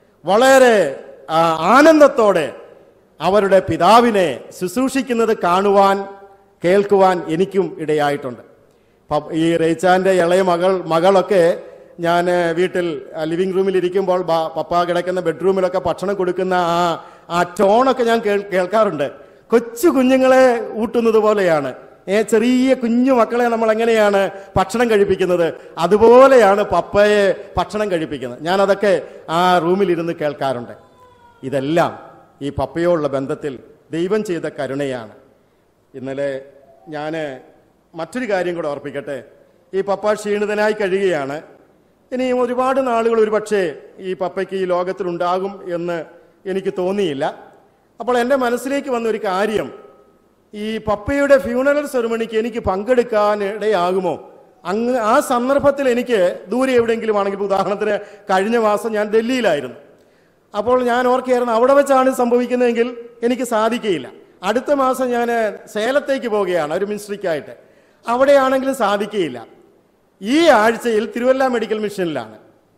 വളരെ ആ, ആനന്ദത്തോടെ അവരുടെ പിതാവിനെ ശുശ്രൂഷിക്കുന്നത് കാണുവാൻ കേൾക്കുവാൻ എനിക്കും ഇടയായിട്ടുണ്ട് പ- ഈ റേച്ചാന്റെ ഇളയ മകൾ മകളൊക്കെ ഞാൻ വീട്ടിൽ ലിവിംഗ് റൂമിൽ ഇരിക്കുമ്പോൾ ബ- പപ്പ കിടക്കുന്ന ബെഡ്റൂമിലൊക്കെ ഭക്ഷണം കൊടുക്കുന്ന ആ ആ ടോണൊക്കെ ഞാൻ കേൾ- കേൾക്കാറുണ്ട് കൊച്ചു കുഞ്ഞുങ്ങളെ ഊട്ടുന്നത് പോലെയാണ് ഏ ചെറിയ കുഞ്ഞു മക്കളെ നമ്മൾ എങ്ങനെയാണ് ഭക്ഷണം കഴിപ്പിക്കുന്നത് അതുപോലെയാണ് പപ്പയെ ഭക്ഷണം കഴിപ്പിക്കുന്നത് ഞാനതൊക്കെ ആ റൂമിലിരുന്ന് കേൾക്കാറുണ്ട് ഇതെല്ലാം ഈ പപ്പയോടുള്ള ബന്ധത്തിൽ ദൈവം ചെയ്ത കരുണയാണ് ഇന്നലെ ഞാൻ മറ്റൊരു കാര്യം കൂടെ ഓർപ്പിക്കട്ടെ ഈ പപ്പ ക്ഷീണിതനായി കഴിയുകയാണ് ഇനിയും ഒരുപാട് നാളുകൾ ഒരു പക്ഷേ ഈ പപ്പയ്ക്ക് ഈ ലോകത്തിലുണ്ടാകും എന്ന് എനിക്ക് തോന്നിയില്ല അപ്പോൾ എൻ്റെ മനസ്സിലേക്ക് വന്ന ഒരു കാര്യം ഈ പപ്പയുടെ ഫ്യൂണറൽ സെറിമണിക്ക് എനിക്ക് പങ്കെടുക്കാൻ ഇടയാകുമോ അങ്ങ് ആ സന്ദർഭത്തിൽ എനിക്ക് ദൂരെ എവിടെയെങ്കിലും ആണെങ്കിൽ ഉദാഹരണത്തിന് കഴിഞ്ഞ മാസം ഞാൻ ഡൽഹിയിലായിരുന്നു അപ്പോൾ ഞാൻ ഓർക്കുകയായിരുന്നു അവിടെ വെച്ചാണ് സംഭവിക്കുന്നതെങ്കിൽ എനിക്ക് സാധിക്കുകയില്ല അടുത്ത മാസം ഞാൻ സേലത്തേക്ക് പോവുകയാണ് ഒരു മിനിസ്ട്രിക്കായിട്ട് അവിടെയാണെങ്കിലും സാധിക്കുകയില്ല ഈ ആഴ്ചയിൽ തിരുവല്ല മെഡിക്കൽ മിഷനിലാണ്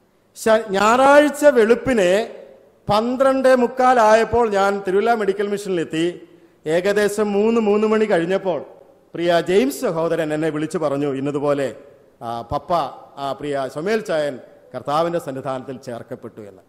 ശ- ഞായറാഴ്ച വെളുപ്പിനെ പന്ത്രണ്ട് മുക്കാലായപ്പോൾ ഞാൻ തിരുവല്ല മെഡിക്കൽ മിഷനിലെത്തി ഏകദേശം മൂന്ന് മൂന്ന് മണി കഴിഞ്ഞപ്പോൾ പ്രിയ ജെയിംസ് സഹോദരൻ എന്നെ വിളിച്ചു പറഞ്ഞു ഇന്നതുപോലെ ആ, പപ്പ ആ, പ്രിയ സൊമേൽ ചായൻ കർത്താവിൻ്റെ സന്നിധാനത്തിൽ ചേർക്കപ്പെട്ടു എന്ന്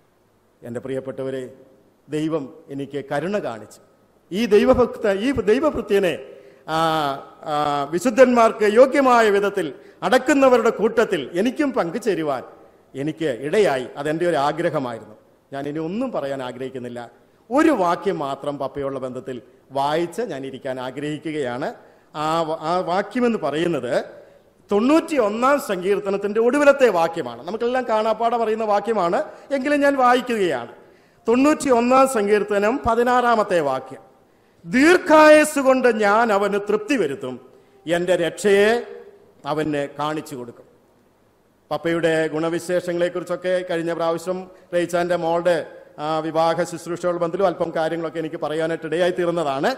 എൻ്റെ പ്രിയപ്പെട്ടവരെ ദൈവം എനിക്ക് കരുണ കാണിച്ചു ഈ ദൈവഭക്ത ഈ ദൈവഭൃത്യനെ ആ, ആ, വിശുദ്ധന്മാർക്ക് യോഗ്യമായ വിധത്തിൽ അടക്കുന്നവരുടെ കൂട്ടത്തിൽ എനിക്കും പങ്കുചേരുവാൻ എനിക്ക് ഇടയായി അതെൻ്റെ ഒരു ആഗ്രഹമായിരുന്നു ഞാൻ ഇനി ഒന്നും പറയാൻ ആഗ്രഹിക്കുന്നില്ല ഒരു വാക്യം മാത്രം പപ്പയുള്ള ബന്ധത്തിൽ വായിച്ച് ഞാൻ ഇരിക്കാൻ ആഗ്രഹിക്കുകയാണ് ആ വ- ആ വാക്യമെന്ന് പറയുന്നത് തൊണ്ണൂറ്റി ഒന്നാം സങ്കീർത്തനത്തിന്റെ ഒടുവിലത്തെ വാക്യമാണ് നമുക്കെല്ലാം കാണാപ്പാടെ പറയുന്ന വാക്യമാണ് എങ്കിലും ഞാൻ വായിക്കുകയാണ് തൊണ്ണൂറ്റി ഒന്നാം സങ്കീർത്തനം പതിനാറാമത്തെ വാക്യം ദീർഘായസ് കൊണ്ട് ഞാൻ അവന് തൃപ്തി വരുത്തും എൻ്റെ രക്ഷയെ അവന് കാണിച്ചു കൊടുക്കും പപ്പയുടെ ഗുണവിശേഷങ്ങളെക്കുറിച്ചൊക്കെ കഴിഞ്ഞ പ്രാവശ്യം റേച്ചാൻ്റെ മോളുടെ ആ, വിവാഹ ശുശ്രൂഷകൾ ബന്ധത്തിലും അല്പം കാര്യങ്ങളൊക്കെ എനിക്ക് പറയാനായിട്ട് ഇടയായി തീർന്നതാണ്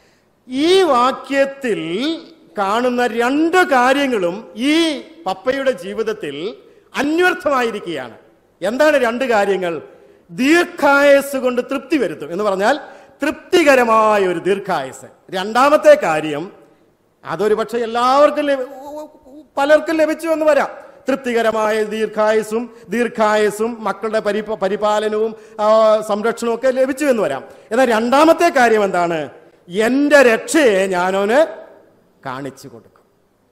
ഈ വാക്യത്തിൽ കാണുന്ന രണ്ട് കാര്യങ്ങളും ഈ പപ്പയുടെ ജീവിതത്തിൽ അന്വർത്ഥമായിരിക്കുകയാണ് എന്താണ് രണ്ട് കാര്യങ്ങൾ ദീർഘായസ് കൊണ്ട് തൃപ്തി വരുത്തും എന്ന് പറഞ്ഞാൽ തൃപ്തികരമായ ഒരു ദീർഘായസ് രണ്ടാമത്തെ കാര്യം അതൊരു പക്ഷെ എല്ലാവർക്കും ലഭി- പലർക്കും ലഭിച്ചു എന്ന് വരാം തൃപ്തികരമായ ദീർഘായുസും ദീർഘായുസും മക്കളുടെ പരിപ പരിപാലനവും ആ, സംരക്ഷണവും ഒക്കെ ലഭിച്ചു എന്ന് വരാം എന്നാൽ രണ്ടാമത്തെ കാര്യം എന്താണ് എന്റെ രക്ഷയെ ഞാനോന് കാണിച്ചു കൊടുക്കും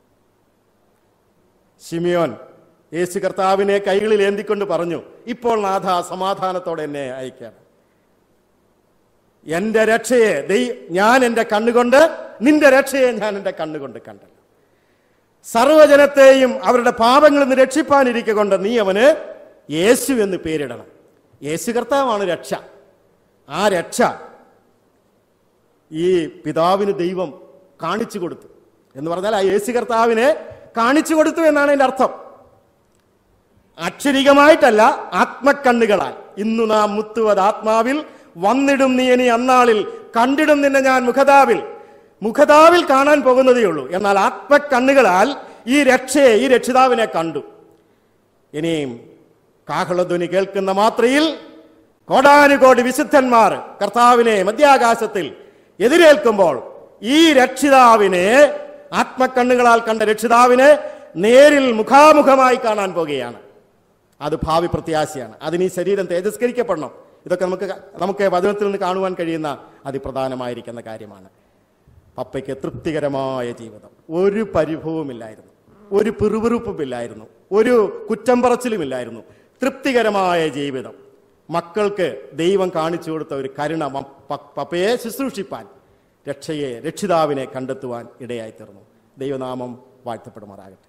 ഷിമിയോൻ യേശു കർത്താവിനെ കൈകളിൽ ഏന്തിക്കൊണ്ട് പറഞ്ഞു ഇപ്പോൾ നാഥ സമാധാനത്തോടെ എന്നെ അയക്കണം എന്റെ രക്ഷയെ ദൈ- ഞാൻ എന്റെ കണ്ണുകൊണ്ട് നിന്റെ രക്ഷയെ ഞാൻ എന്റെ കണ്ണുകൊണ്ട് കണ്ടു സർവജനത്തെയും അവരുടെ പാപങ്ങളിൽ നിന്ന് രക്ഷിപ്പാനിരിക്കൊണ്ട് നീ അവന് യേശു എന്ന് പേരിടണം യേശു കർത്താവാണ് രക്ഷ ആ രക്ഷ ഈ പിതാവിന് ദൈവം കാണിച്ചു കൊടുത്തു എന്ന് പറഞ്ഞാൽ ആ യേശു കർത്താവിനെ കാണിച്ചു കൊടുത്തു എന്നാണ് അതിന്റെ അർത്ഥം അക്ഷരികമായിട്ടല്ല ആത്മക്കണ്ണുകളാൽ ഇന്നു നാം മുത്തുവത് ആത്മാവിൽ വന്നിടും നീ ഇനി അന്നാളിൽ കണ്ടിടും നിന്നെ ഞാൻ മുഖതാവിൽ മുഖതാവിൽ കാണാൻ പോകുന്നതേ ഉള്ളൂ എന്നാൽ ആത്മക്കണ്ണുകളാൽ ഈ രക്ഷയെ ഈ രക്ഷിതാവിനെ കണ്ടു ഇനിയും കാഹളധ്വനി കേൾക്കുന്ന മാത്രയിൽ കോടാനുകോടി വിശുദ്ധന്മാർ കർത്താവിനെ മധ്യാകാശത്തിൽ എതിരേൽക്കുമ്പോൾ ഈ രക്ഷിതാവിനെ ആത്മക്കണ്ണുകളാൽ കണ്ട രക്ഷിതാവിനെ നേരിൽ മുഖാമുഖമായി കാണാൻ പോകുകയാണ് അത് ഭാവി പ്രത്യാശയാണ് അതിന് ഈ ശരീരം തേജസ്കരിക്കപ്പെടണം ഇതൊക്കെ നമുക്ക് നമുക്ക് വചനത്തിൽ നിന്ന് കാണുവാൻ കഴിയുന്ന അതിപ്രധാനമായിരിക്കുന്ന കാര്യമാണ് പപ്പയ്ക്ക് തൃപ്തികരമായ ജീവിതം ഒരു പരിഭവമില്ലായിരുന്നു ഒരു പിറുപിറുപ്പുമില്ലായിരുന്നു ഒരു കുറ്റം പറച്ചിലുമില്ലായിരുന്നു തൃപ്തികരമായ ജീവിതം മക്കൾക്ക് ദൈവം കാണിച്ചു കൊടുത്ത ഒരു കരുണ മ- പ- പപ്പയെ ശുശ്രൂഷിപ്പാൻ രക്ഷയെ രക്ഷിതാവിനെ കണ്ടെത്തുവാൻ ഇടയായി തീർന്നു ദൈവനാമം വാഴ്ത്തപ്പെടുമാറാകട്ടെ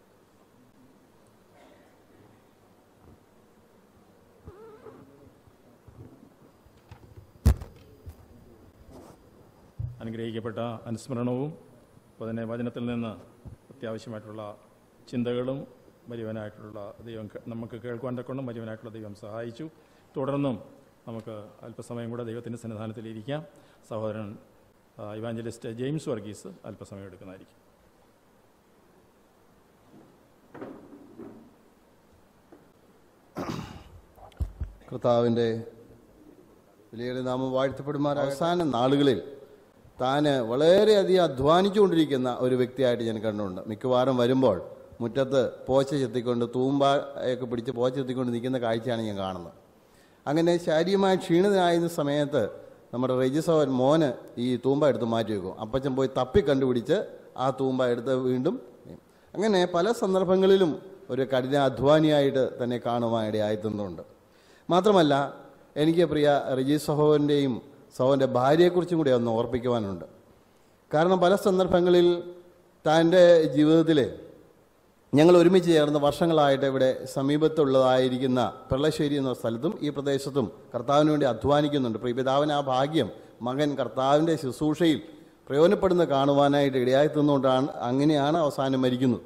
അനുഗ്രഹിക്കപ്പെട്ട അനുസ്മരണവും അതിനെ വചനത്തിൽ നിന്ന് അത്യാവശ്യമായിട്ടുള്ള ചിന്തകളും വലിയവനായിട്ടുള്ള ദൈവം കേ- നമുക്ക് കേൾക്കുവാൻ തക്കൊണ്ടും വലിയവനായിട്ടുള്ള ദൈവം സഹായിച്ചു തുടർന്നും നമുക്ക് അല്പസമയം കൂടെ ദൈവത്തിൻ്റെ സന്നിധാനത്തിൽ ഇരിക്കാം സഹോദരൻ ആ, ഇവാഞ്ചലിസ്റ്റ് ജെയിംസ് വർഗീസ് അല്പസമയം എടുക്കുന്നതായിരിക്കും കർത്താവിൻ്റെ വലിയ നാമം വാഴ്ത്തപ്പെടുമാർ അവസാന നാളുകളിൽ താൻ വളരെയധികം അധ്വാനിച്ചുകൊണ്ടിരിക്കുന്ന ഒരു വ്യക്തിയായിട്ട് ഞാൻ കണ്ടിട്ടുണ്ട് മിക്കവാറും വരുമ്പോൾ മുറ്റത്ത് പോച്ച ചെത്തിക്കൊണ്ട് തൂമ്പയൊക്കെ പിടിച്ച് പോച്ച ചെത്തിക്കൊണ്ട് നിൽക്കുന്ന കാഴ്ചയാണ് ഞാൻ കാണുന്നത് അങ്ങനെ ശാരീരികമായി ക്ഷീണിതനായിരുന്ന സമയത്ത് നമ്മുടെ രജിസവൻ മോന് ഈ തൂമ്പ എടുത്ത് മാറ്റി വെക്കും അപ്പച്ചൻ പോയി തപ്പി കണ്ടുപിടിച്ച് ആ തൂമ്പ എടുത്ത് വീണ്ടും അങ്ങനെ പല സന്ദർഭങ്ങളിലും ഒരു കഠിന അധ്വാനിയായിട്ട് തന്നെ കാണുവാനിടയായിത്തുന്നുണ്ട് മാത്രമല്ല എനിക്ക് പ്രിയ റിജി സഹോദരൻ്റെയും സഹോദരൻ്റെ ഭാര്യയെക്കുറിച്ചും കൂടി ഒന്ന് ഓർപ്പിക്കുവാനുണ്ട് കാരണം പല സന്ദർഭങ്ങളിൽ തൻ്റെ ജീവിതത്തിൽ ഞങ്ങൾ ഒരുമിച്ച് ചേർന്ന് വർഷങ്ങളായിട്ട് ഇവിടെ സമീപത്തുള്ളതായിരിക്കുന്ന പെള്ളശ്ശേരി എന്ന സ്ഥലത്തും ഈ പ്രദേശത്തും കർത്താവിന് വേണ്ടി അധ്വാനിക്കുന്നുണ്ട് പ്രിയപിതാവിന് ആ ഭാഗ്യം മകൻ കർത്താവിൻ്റെ ശുശ്രൂഷയിൽ പ്രയോജനപ്പെടുന്ന കാണുവാനായിട്ട് ഇടയായി തന്നുകൊണ്ടാണ് അങ്ങനെയാണ് അവസാനം മരിക്കുന്നത്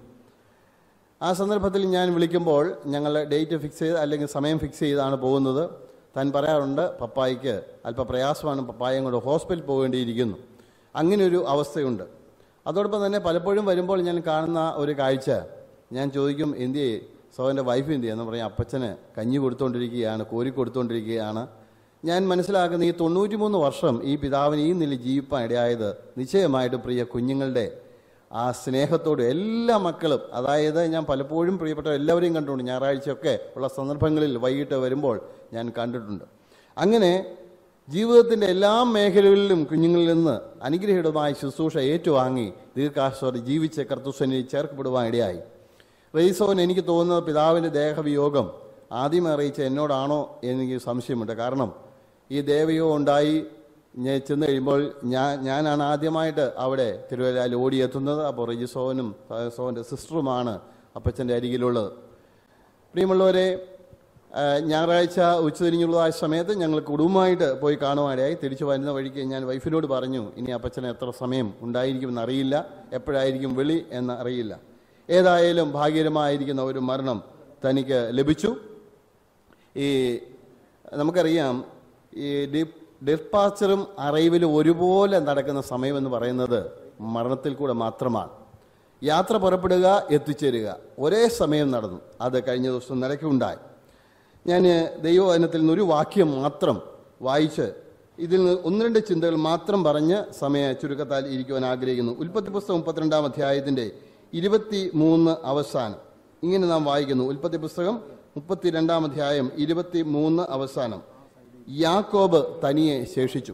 ആ സന്ദർഭത്തിൽ ഞാൻ വിളിക്കുമ്പോൾ ഞങ്ങൾ ഡേറ്റ് ഫിക്സ് ചെയ്ത് അല്ലെങ്കിൽ സമയം ഫിക്സ് ചെയ്താണ് പോകുന്നത് താൻ പറയാറുണ്ട് പപ്പായിക്ക് അല്പ പ്രയാസമാണ് പപ്പായം കൊണ്ട് ഹോസ്പിറ്റലിൽ പോകേണ്ടിയിരിക്കുന്നു അങ്ങനെ ഒരു അവസ്ഥയുണ്ട് അതോടൊപ്പം തന്നെ പലപ്പോഴും വരുമ്പോൾ ഞാൻ കാണുന്ന ഒരു കാഴ്ച ഞാൻ ചോദിക്കും എന്തിയെ സോവൻ്റെ വൈഫ് എന്തിയെ എന്ന് പറയും അപ്പച്ചന് കഞ്ഞി കൊടുത്തുകൊണ്ടിരിക്കുകയാണ് കോരി കൊടുത്തുകൊണ്ടിരിക്കുകയാണ് ഞാൻ മനസ്സിലാക്കുന്ന ഈ തൊണ്ണൂറ്റിമൂന്ന് വർഷം ഈ പിതാവിന് ഈ നില ജീവിപ്പാൻ ഇടയായത് നിശ്ചയമായിട്ടും പ്രിയ കുഞ്ഞുങ്ങളുടെ ആ സ്നേഹത്തോട് എല്ലാ മക്കളും അതായത് ഞാൻ പലപ്പോഴും പ്രിയപ്പെട്ട എല്ലാവരെയും കണ്ടിട്ടുണ്ട് ഞായറാഴ്ചയൊക്കെ ഉള്ള സന്ദർഭങ്ങളിൽ വൈകിട്ട് വരുമ്പോൾ ഞാൻ കണ്ടിട്ടുണ്ട് അങ്ങനെ ജീവിതത്തിൻ്റെ എല്ലാ മേഖലകളിലും കുഞ്ഞുങ്ങളിൽ നിന്ന് അനുഗ്രഹീതമായ ശുശ്രൂഷ ഏറ്റുവാങ്ങി ദീർഘാശ്വരം ജീവിച്ച് കർത്തുസനിൽ ചേർക്കപ്പെടുവാൻ ഇടയായി റെയ്സോൻ എനിക്ക് തോന്നുന്നത് പിതാവിൻ്റെ ദേഹവിയോഗം ആദ്യം അറിയിച്ച എന്നോടാണോ എനിക്ക് സംശയമുണ്ട് കാരണം ഈ ദേവയോഗം ഉണ്ടായി ഞാൻ ചെന്ന് കഴിയുമ്പോൾ ഞാൻ ഞാനാണ് ആദ്യമായിട്ട് അവിടെ തിരുവല്ലയിൽ ഓടിയെത്തുന്നത് അപ്പോൾ റെജിസോനും സോൻ്റെ സിസ്റ്ററുമാണ് അപ്പച്ചൻ്റെ അരികിലുള്ളത് പ്രിയമുള്ളവരെ ആ, ഞായറാഴ്ച ഉച്ചതിരിഞ്ഞുള്ളതായ സമയത്ത് ഞങ്ങൾ കുടുംബമായിട്ട് പോയി കാണുവാനിടയായി തിരിച്ചു വരുന്ന വഴിക്ക് ഞാൻ വൈഫിനോട് പറഞ്ഞു ഇനി അപ്പച്ചന് എത്ര സമയം ഉണ്ടായിരിക്കുമെന്ന് അറിയില്ല എപ്പോഴായിരിക്കും വിളി എന്ന് അറിയില്ല ഏതായാലും ഭാഗ്യകരമായിരിക്കുന്ന ഒരു മരണം തനിക്ക് ലഭിച്ചു ഈ നമുക്കറിയാം ഈ ഡി- ഡിപ്പാച്ചറും അറൈവലും ഒരുപോലെ നടക്കുന്ന സമയമെന്ന് പറയുന്നത് മരണത്തിൽ കൂടെ മാത്രമാണ് യാത്ര പുറപ്പെടുക എത്തിച്ചേരുക ഒരേ സമയം നടന്നു അത് കഴിഞ്ഞ ദിവസം നിലയ്ക്കുണ്ടായി ഞാൻ ദൈവവചനത്തിൽ നിന്ന് ഒരു വാക്യം മാത്രം വായിച്ച് ഇതിൽ നിന്ന് ഒന്ന് രണ്ട് ചിന്തകൾ മാത്രം പറഞ്ഞ് സമയ ചുരുക്കത്താൽ ഇരിക്കുവാൻ ആഗ്രഹിക്കുന്നു ഉൽപ്പത്തി പുസ്തകം മുപ്പത്തിരണ്ടാം അധ്യായത്തിൻ്റെ ഇരുപത്തി മൂന്ന് അവസാനം ഇങ്ങനെ നാം വായിക്കുന്നു ഉൽപ്പത്തി പുസ്തകം മുപ്പത്തിരണ്ടാം അധ്യായം ഇരുപത്തി മൂന്ന് അവസാനം യാക്കോബ് തനിയെ ശേഷിച്ചു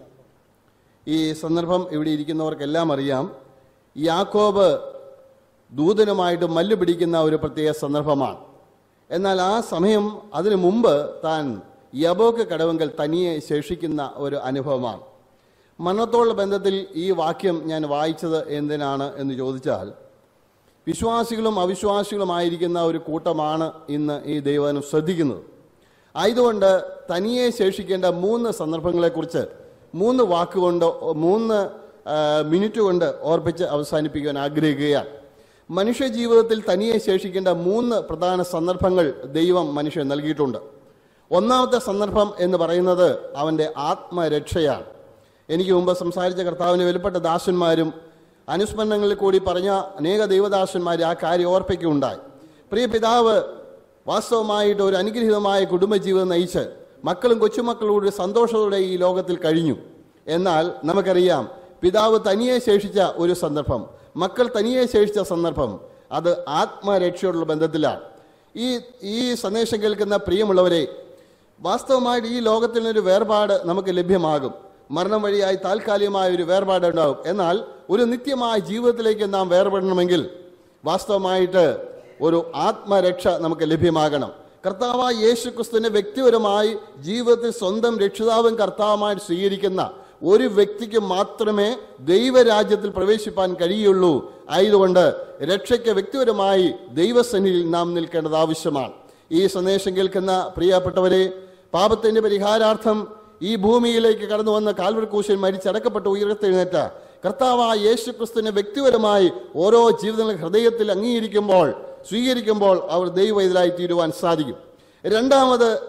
ഈ സന്ദർഭം ഇവിടെ ഇരിക്കുന്നവർക്കെല്ലാം അറിയാം യാക്കോബ് ദൂതനുമായിട്ട് മല്ല് പിടിക്കുന്ന ഒരു പ്രത്യേക സന്ദർഭമാണ് എന്നാൽ ആ സമയം അതിനു മുമ്പ് താൻ യബോക്ക് കടവങ്കൽ തനിയെ ശേഷിക്കുന്ന ഒരു അനുഭവമാണ് മരണത്തോടുള്ള ബന്ധത്തിൽ ഈ വാക്യം ഞാൻ വായിച്ചത് എന്തിനാണ് എന്ന് ചോദിച്ചാൽ വിശ്വാസികളും അവിശ്വാസികളുമായിരിക്കുന്ന ഒരു കൂട്ടമാണ് ഇന്ന് ഈ ദൈവനം ശ്രദ്ധിക്കുന്നത് ആയതുകൊണ്ട് തനിയെ ശേഷിക്കേണ്ട മൂന്ന് സന്ദർഭങ്ങളെക്കുറിച്ച് മൂന്ന് വാക്കുകൊണ്ട് മൂന്ന് ആ, മിനിറ്റ് കൊണ്ട് ഓർപ്പിച്ച് അവസാനിപ്പിക്കുവാൻ ആഗ്രഹിക്കുകയാണ് മനുഷ്യ ജീവിതത്തിൽ തനിയെ ശേഷിക്കേണ്ട മൂന്ന് പ്രധാന സന്ദർഭങ്ങൾ ദൈവം മനുഷ്യൻ നൽകിയിട്ടുണ്ട് ഒന്നാമത്തെ സന്ദർഭം എന്ന് പറയുന്നത് അവൻ്റെ ആത്മരക്ഷയാണ് എനിക്ക് മുമ്പ് സംസാരിച്ച കർത്താവിന് വിലപ്പെട്ട ദാസന്മാരും അനുസ്മരണങ്ങളിൽ കൂടി പറഞ്ഞ അനേക ദൈവദാസന്മാർ ആ കാര്യം ഓർപ്പിക്കുകയുണ്ടായി പ്രിയ പിതാവ് വാസ്തവമായിട്ട് ഒരു അനുഗ്രഹീതമായ കുടുംബജീവിതം നയിച്ച് മക്കളും കൊച്ചുമക്കളോട് സന്തോഷത്തോടെ ഈ ലോകത്തിൽ കഴിഞ്ഞു എന്നാൽ നമുക്കറിയാം പിതാവ് തനിയെ ശേഷിച്ച ഒരു സന്ദർഭം മക്കൾ തനിയെ ശേഷിച്ച സന്ദർഭം അത് ആത്മരക്ഷയോടുള്ള ബന്ധത്തിലാണ് ഈ ഈ സന്ദേശം കേൾക്കുന്ന പ്രിയമുള്ളവരെ വാസ്തവമായിട്ട് ഈ ലോകത്തിൽ നിന്നൊരു വേർപാട് നമുക്ക് ലഭ്യമാകും മരണം വഴിയായി താൽക്കാലികമായ ഒരു വേർപാട് ഉണ്ടാകും എന്നാൽ ഒരു നിത്യമായ ജീവിതത്തിലേക്ക് നാം വേർപെടണമെങ്കിൽ വാസ്തവമായിട്ട് ഒരു ആത്മരക്ഷ നമുക്ക് ലഭ്യമാകണം കർത്താവായ യേശു ക്രിസ്തുവിനെ വ്യക്തിപരമായി ജീവിതത്തിൽ സ്വന്തം രക്ഷിതാവും കർത്താവുമായി സ്വീകരിക്കുന്ന ഒരു വ്യക്തിക്ക് മാത്രമേ ദൈവരാജ്യത്തിൽ പ്രവേശിപ്പാൻ കഴിയുള്ളൂ ആയതുകൊണ്ട് രക്ഷയ്ക്ക് വ്യക്തിപരമായി ദൈവസന്നിധിയിൽ നാം നിൽക്കേണ്ടത് ആവശ്യമാണ് ഈ സന്ദേശം കേൾക്കുന്ന പ്രിയപ്പെട്ടവരെ പാപത്തിന്റെ പരിഹാരാർത്ഥം ഈ ഭൂമിയിലേക്ക് കടന്നു വന്ന കാൽവർ കൂശൻ മരിച്ചടക്കപ്പെട്ട് ഉയർത്തെഴുന്നേറ്റ കർത്താവായ യേശു ക്രിസ്തുവിനെ വ്യക്തിപരമായി ഓരോ ജീവിതങ്ങളും ഹൃദയത്തിൽ അംഗീകരിക്കുമ്പോൾ സ്വീകരിക്കുമ്പോൾ അവർ ദൈവ ഇതിലായി തീരുവാൻ സാധിക്കും രണ്ടാമത്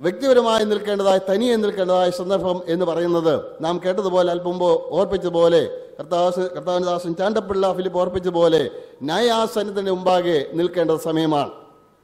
വ്യക്തിപരമായി നിൽക്കേണ്ടതായ തനിയെ നിൽക്കേണ്ടതായ സന്ദർഭം എന്ന് പറയുന്നത് നാം കേട്ടതുപോലെ അല്പം മുമ്പ് ഓർപ്പിച്ചതുപോലെ കർത്താവ് കർത്താവനദാസൻ ചാണ്ടപ്പിള്ള ഫിലിപ്പ് ഓർപ്പിച്ചതുപോലെ ന്യായാസനത്തിന് മുമ്പാകെ നിൽക്കേണ്ട സമയമാണ്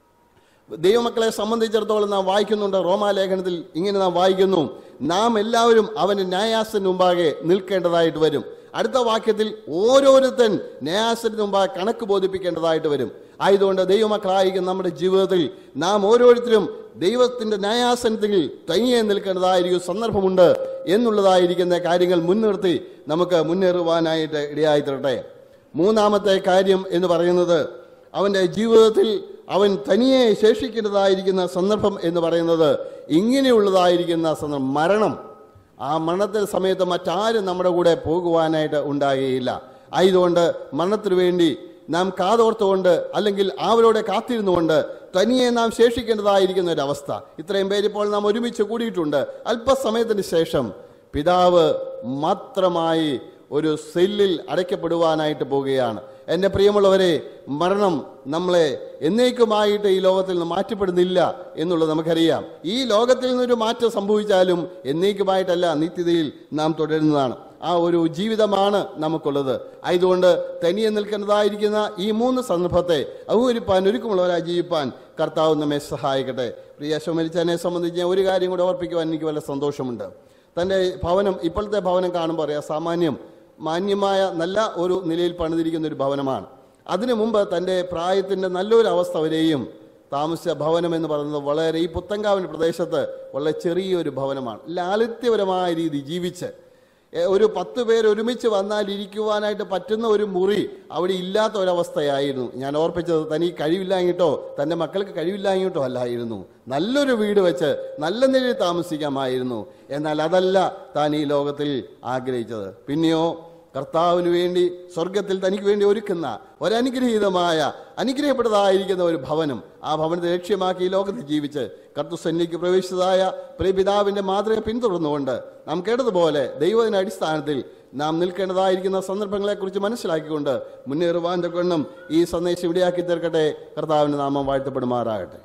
ദൈവമക്കളെ സംബന്ധിച്ചിടത്തോളം നാം വായിക്കുന്നുണ്ട് റോമാലേഖനത്തിൽ ഇങ്ങനെ നാം വായിക്കുന്നു നാം എല്ലാവരും അവന് ന്യായാസന് മുമ്പാകെ നിൽക്കേണ്ടതായിട്ട് വരും അടുത്ത വാക്യത്തിൽ ഓരോരുത്തൻ ന്യായാസനത്തിന് മുമ്പാകെ കണക്ക് ബോധിപ്പിക്കേണ്ടതായിട്ട് വരും ആയതുകൊണ്ട് ദൈവമക്കളായിരിക്കും നമ്മുടെ ജീവിതത്തിൽ നാം ഓരോരുത്തരും ദൈവത്തിന്റെ ന്യായാസനത്തിൽ തനിയെ നിൽക്കേണ്ടതായിരിക്കും സന്ദർഭമുണ്ട് എന്നുള്ളതായിരിക്കുന്ന കാര്യങ്ങൾ മുൻനിർത്തി നമുക്ക് മുന്നേറുവാനായിട്ട് ഇടയായി തരട്ടെ മൂന്നാമത്തെ കാര്യം എന്ന് പറയുന്നത് അവന്റെ ജീവിതത്തിൽ അവൻ തനിയെ ശേഷിക്കേണ്ടതായിരിക്കുന്ന സന്ദർഭം എന്ന് പറയുന്നത് ഇങ്ങനെയുള്ളതായിരിക്കുന്ന സന്ദർഭം മരണം ആ മരണത്തിന് സമയത്ത് മറ്റാരും നമ്മുടെ കൂടെ പോകുവാനായിട്ട് ഉണ്ടാകുകയില്ല ആയതുകൊണ്ട് മരണത്തിനു വേണ്ടി നാം കാതോർത്തുകൊണ്ട് അല്ലെങ്കിൽ അവരോടെ കാത്തിരുന്നുകൊണ്ട് തനിയെ നാം ശേഷിക്കേണ്ടതായിരിക്കുന്ന ഒരു അവസ്ഥ ഇത്രയും പേര് ഇപ്പോൾ നാം ഒരുമിച്ച് കൂടിയിട്ടുണ്ട് അല്പസമയത്തിന് ശേഷം പിതാവ് മാത്രമായി ഒരു സെല്ലിൽ അടയ്ക്കപ്പെടുവാനായിട്ട് പോവുകയാണ് എൻ്റെ പ്രിയമുള്ളവരെ മരണം നമ്മളെ എന്നേക്കുമായിട്ട് ഈ ലോകത്തിൽ നിന്ന് മാറ്റപ്പെടുന്നില്ല എന്നുള്ളത് നമുക്കറിയാം ഈ ലോകത്തിൽ നിന്നൊരു മാറ്റം സംഭവിച്ചാലും എന്നേക്കുമായിട്ടല്ല നിത്യതയിൽ നാം തുടരുന്നതാണ് ആ ഒരു ജീവിതമാണ് നമുക്കുള്ളത് ആയതുകൊണ്ട് തനിയെ നിൽക്കുന്നതായിരിക്കുന്ന ഈ മൂന്ന് സന്ദർഭത്തെ അഹൂരിപ്പാൻ ഒരുക്കമുള്ളവരായി ജീവിപ്പാൻ കർത്താവ് നമ്മെ സഹായിക്കട്ടെ പ്രിയ ശോമരിച്ചനെ സംബന്ധിച്ച് ഞാൻ ഒരു കാര്യം കൂടെ ഓർപ്പിക്കുവാൻ എനിക്ക് വളരെ സന്തോഷമുണ്ട് തൻ്റെ ഭവനം ഇപ്പോഴത്തെ ഭവനം കാണുമ്പോൾ അറിയാം സാമാന്യം മാന്യമായ നല്ല ഒരു നിലയിൽ പണിതിരിക്കുന്ന ഒരു ഭവനമാണ് അതിനു മുമ്പ് തൻ്റെ പ്രായത്തിൻ്റെ നല്ലൊരു അവസ്ഥ വരെയും താമസിച്ച ഭവനം എന്ന് പറയുന്നത് വളരെ ഈ പുത്തങ്കാവിന് പ്രദേശത്ത് വളരെ ചെറിയൊരു ഭവനമാണ് ലാളിത്യപരമായ രീതി ജീവിച്ച് എ, ഒരു പത്ത് പേര് ഒരുമിച്ച് വന്നാൽ ഇരിക്കുവാനായിട്ട് പറ്റുന്ന ഒരു മുറി അവിടെ ഇല്ലാത്ത ഒരവസ്ഥയായിരുന്നു ഞാൻ ഓർപ്പിച്ചത് തനിക്ക് കഴിവില്ലാഞ്ഞിട്ടോ തൻ്റെ മക്കൾക്ക് കഴിവില്ലാഞ്ഞിട്ടോ അല്ലായിരുന്നു നല്ലൊരു വീട് വെച്ച് നല്ല നിലയിൽ താമസിക്കാമായിരുന്നു എന്നാൽ അതല്ല താൻ ഈ ലോകത്തിൽ ആഗ്രഹിച്ചത് പിന്നെയോ കർത്താവിന് വേണ്ടി സ്വർഗത്തിൽ തനിക്ക് വേണ്ടി ഒരുക്കുന്ന ഒരനുഗ്രഹീതമായ അനുഗ്രഹപ്പെട്ടതായിരിക്കുന്ന ഒരു ഭവനം ആ ഭവനത്തെ ലക്ഷ്യമാക്കി ഈ ലോകത്തിൽ ജീവിച്ച് കർത്തുസന്നിക്ക് പ്രവേശിച്ചതായ പ്രിയപിതാവിന്റെ മാതൃക പിന്തുടർന്നുകൊണ്ട് നാം കേട്ടതുപോലെ ദൈവത്തിന്റെ അടിസ്ഥാനത്തിൽ നാം നിൽക്കേണ്ടതായിരിക്കുന്ന സന്ദർഭങ്ങളെക്കുറിച്ച് മനസ്സിലാക്കിക്കൊണ്ട് മുന്നേറുവാൻ കൊണ്ടും ഈ സന്ദേശം ഇവിടെയാക്കി തീർക്കട്ടെ കർത്താവിന്റെ നാമം വാഴ്ത്തപ്പെടുമാറാകട്ടെ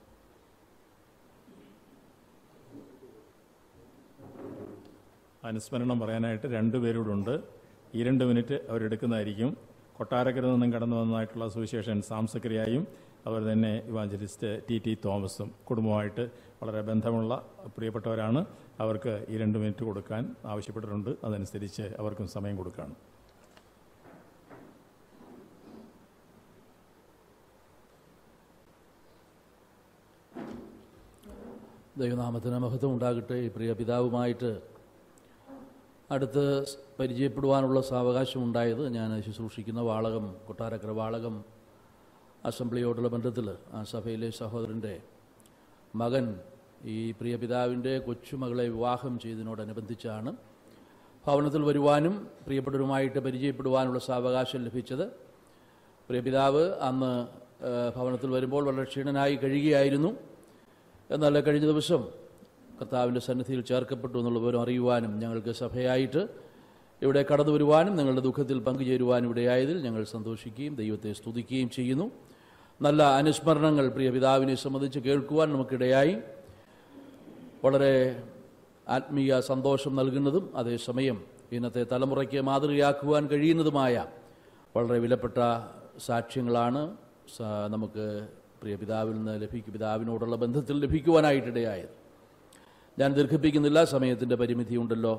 അനുസ്മരണം പറയാനായിട്ട് രണ്ടുപേരോടുണ്ട് ഈ രണ്ട് മിനിറ്റ് അവരെടുക്കുന്നതായിരിക്കും കൊട്ടാരക്കരയിൽ നിന്നും കടന്നു വന്നതായിട്ടുള്ള സുവിശേഷൻ സാംസക്രിയായും അവർ തന്നെ ഇവാഞ്ചലിസ്റ്റ് ടി ടി തോമസും കുടുംബമായിട്ട് വളരെ ബന്ധമുള്ള പ്രിയപ്പെട്ടവരാണ് അവർക്ക് ഈ രണ്ട് മിനിറ്റ് കൊടുക്കാൻ ആവശ്യപ്പെട്ടിട്ടുണ്ട് അതനുസരിച്ച് അവർക്കും സമയം കൊടുക്കുകയാണ് ദൈവനാമത്തിന് മഹത്വം ഉണ്ടാകട്ടെ ഈ പ്രിയ പിതാവുമായിട്ട് അടുത്ത് പരിചയപ്പെടുവാനുള്ള സാവകാശം ഉണ്ടായത് ഞാൻ ശുശ്രൂഷിക്കുന്ന വാളകം കൊട്ടാരക്കര വാളകം അസംബ്ലിയോടുള്ള ബന്ധത്തിൽ ആ സഭയിലെ സഹോദരൻ്റെ മകൻ ഈ പ്രിയ പിതാവിൻ്റെ കൊച്ചുമകളെ വിവാഹം ചെയ്തതിനോടനുബന്ധിച്ചാണ് ഭവനത്തിൽ വരുവാനും പ്രിയപ്പെട്ടവരുമായിട്ട് പരിചയപ്പെടുവാനുള്ള സാവകാശം ലഭിച്ചത് പ്രിയപിതാവ് അന്ന് ആ, ഭവനത്തിൽ വരുമ്പോൾ വളരെ ക്ഷീണനായി കഴിയുകയായിരുന്നു എന്നാൽ കഴിഞ്ഞ ദിവസം കർത്താവിൻ്റെ സന്നിധിയിൽ ചേർക്കപ്പെട്ടു എന്നുള്ള വിവരം അറിയുവാനും ഞങ്ങൾക്ക് സഭയായിട്ട് ഇവിടെ കടന്നു വരുവാനും നിങ്ങളുടെ ദുഃഖത്തിൽ പങ്കുചേരുവാനും ഇടയായതിൽ ഞങ്ങൾ സന്തോഷിക്കുകയും ദൈവത്തെ സ്തുതിക്കുകയും ചെയ്യുന്നു നല്ല അനുസ്മരണങ്ങൾ പ്രിയ പിതാവിനെ സംബന്ധിച്ച് കേൾക്കുവാൻ നമുക്കിടയായി വളരെ ആത്മീയ സന്തോഷം നൽകുന്നതും അതേസമയം ഇന്നത്തെ തലമുറയ്ക്ക് മാതൃകയാക്കുവാൻ കഴിയുന്നതുമായ വളരെ വിലപ്പെട്ട സാക്ഷ്യങ്ങളാണ് സ- നമുക്ക് പ്രിയ പിതാവിൽ നിന്ന് ലഭിക്കും പിതാവിനോടുള്ള ബന്ധത്തിൽ ലഭിക്കുവാനായിട്ടിടയായത് ഞാൻ ദീർഘിപ്പിക്കുന്നില്ല സമയത്തിൻ്റെ പരിമിതിയുണ്ടല്ലോ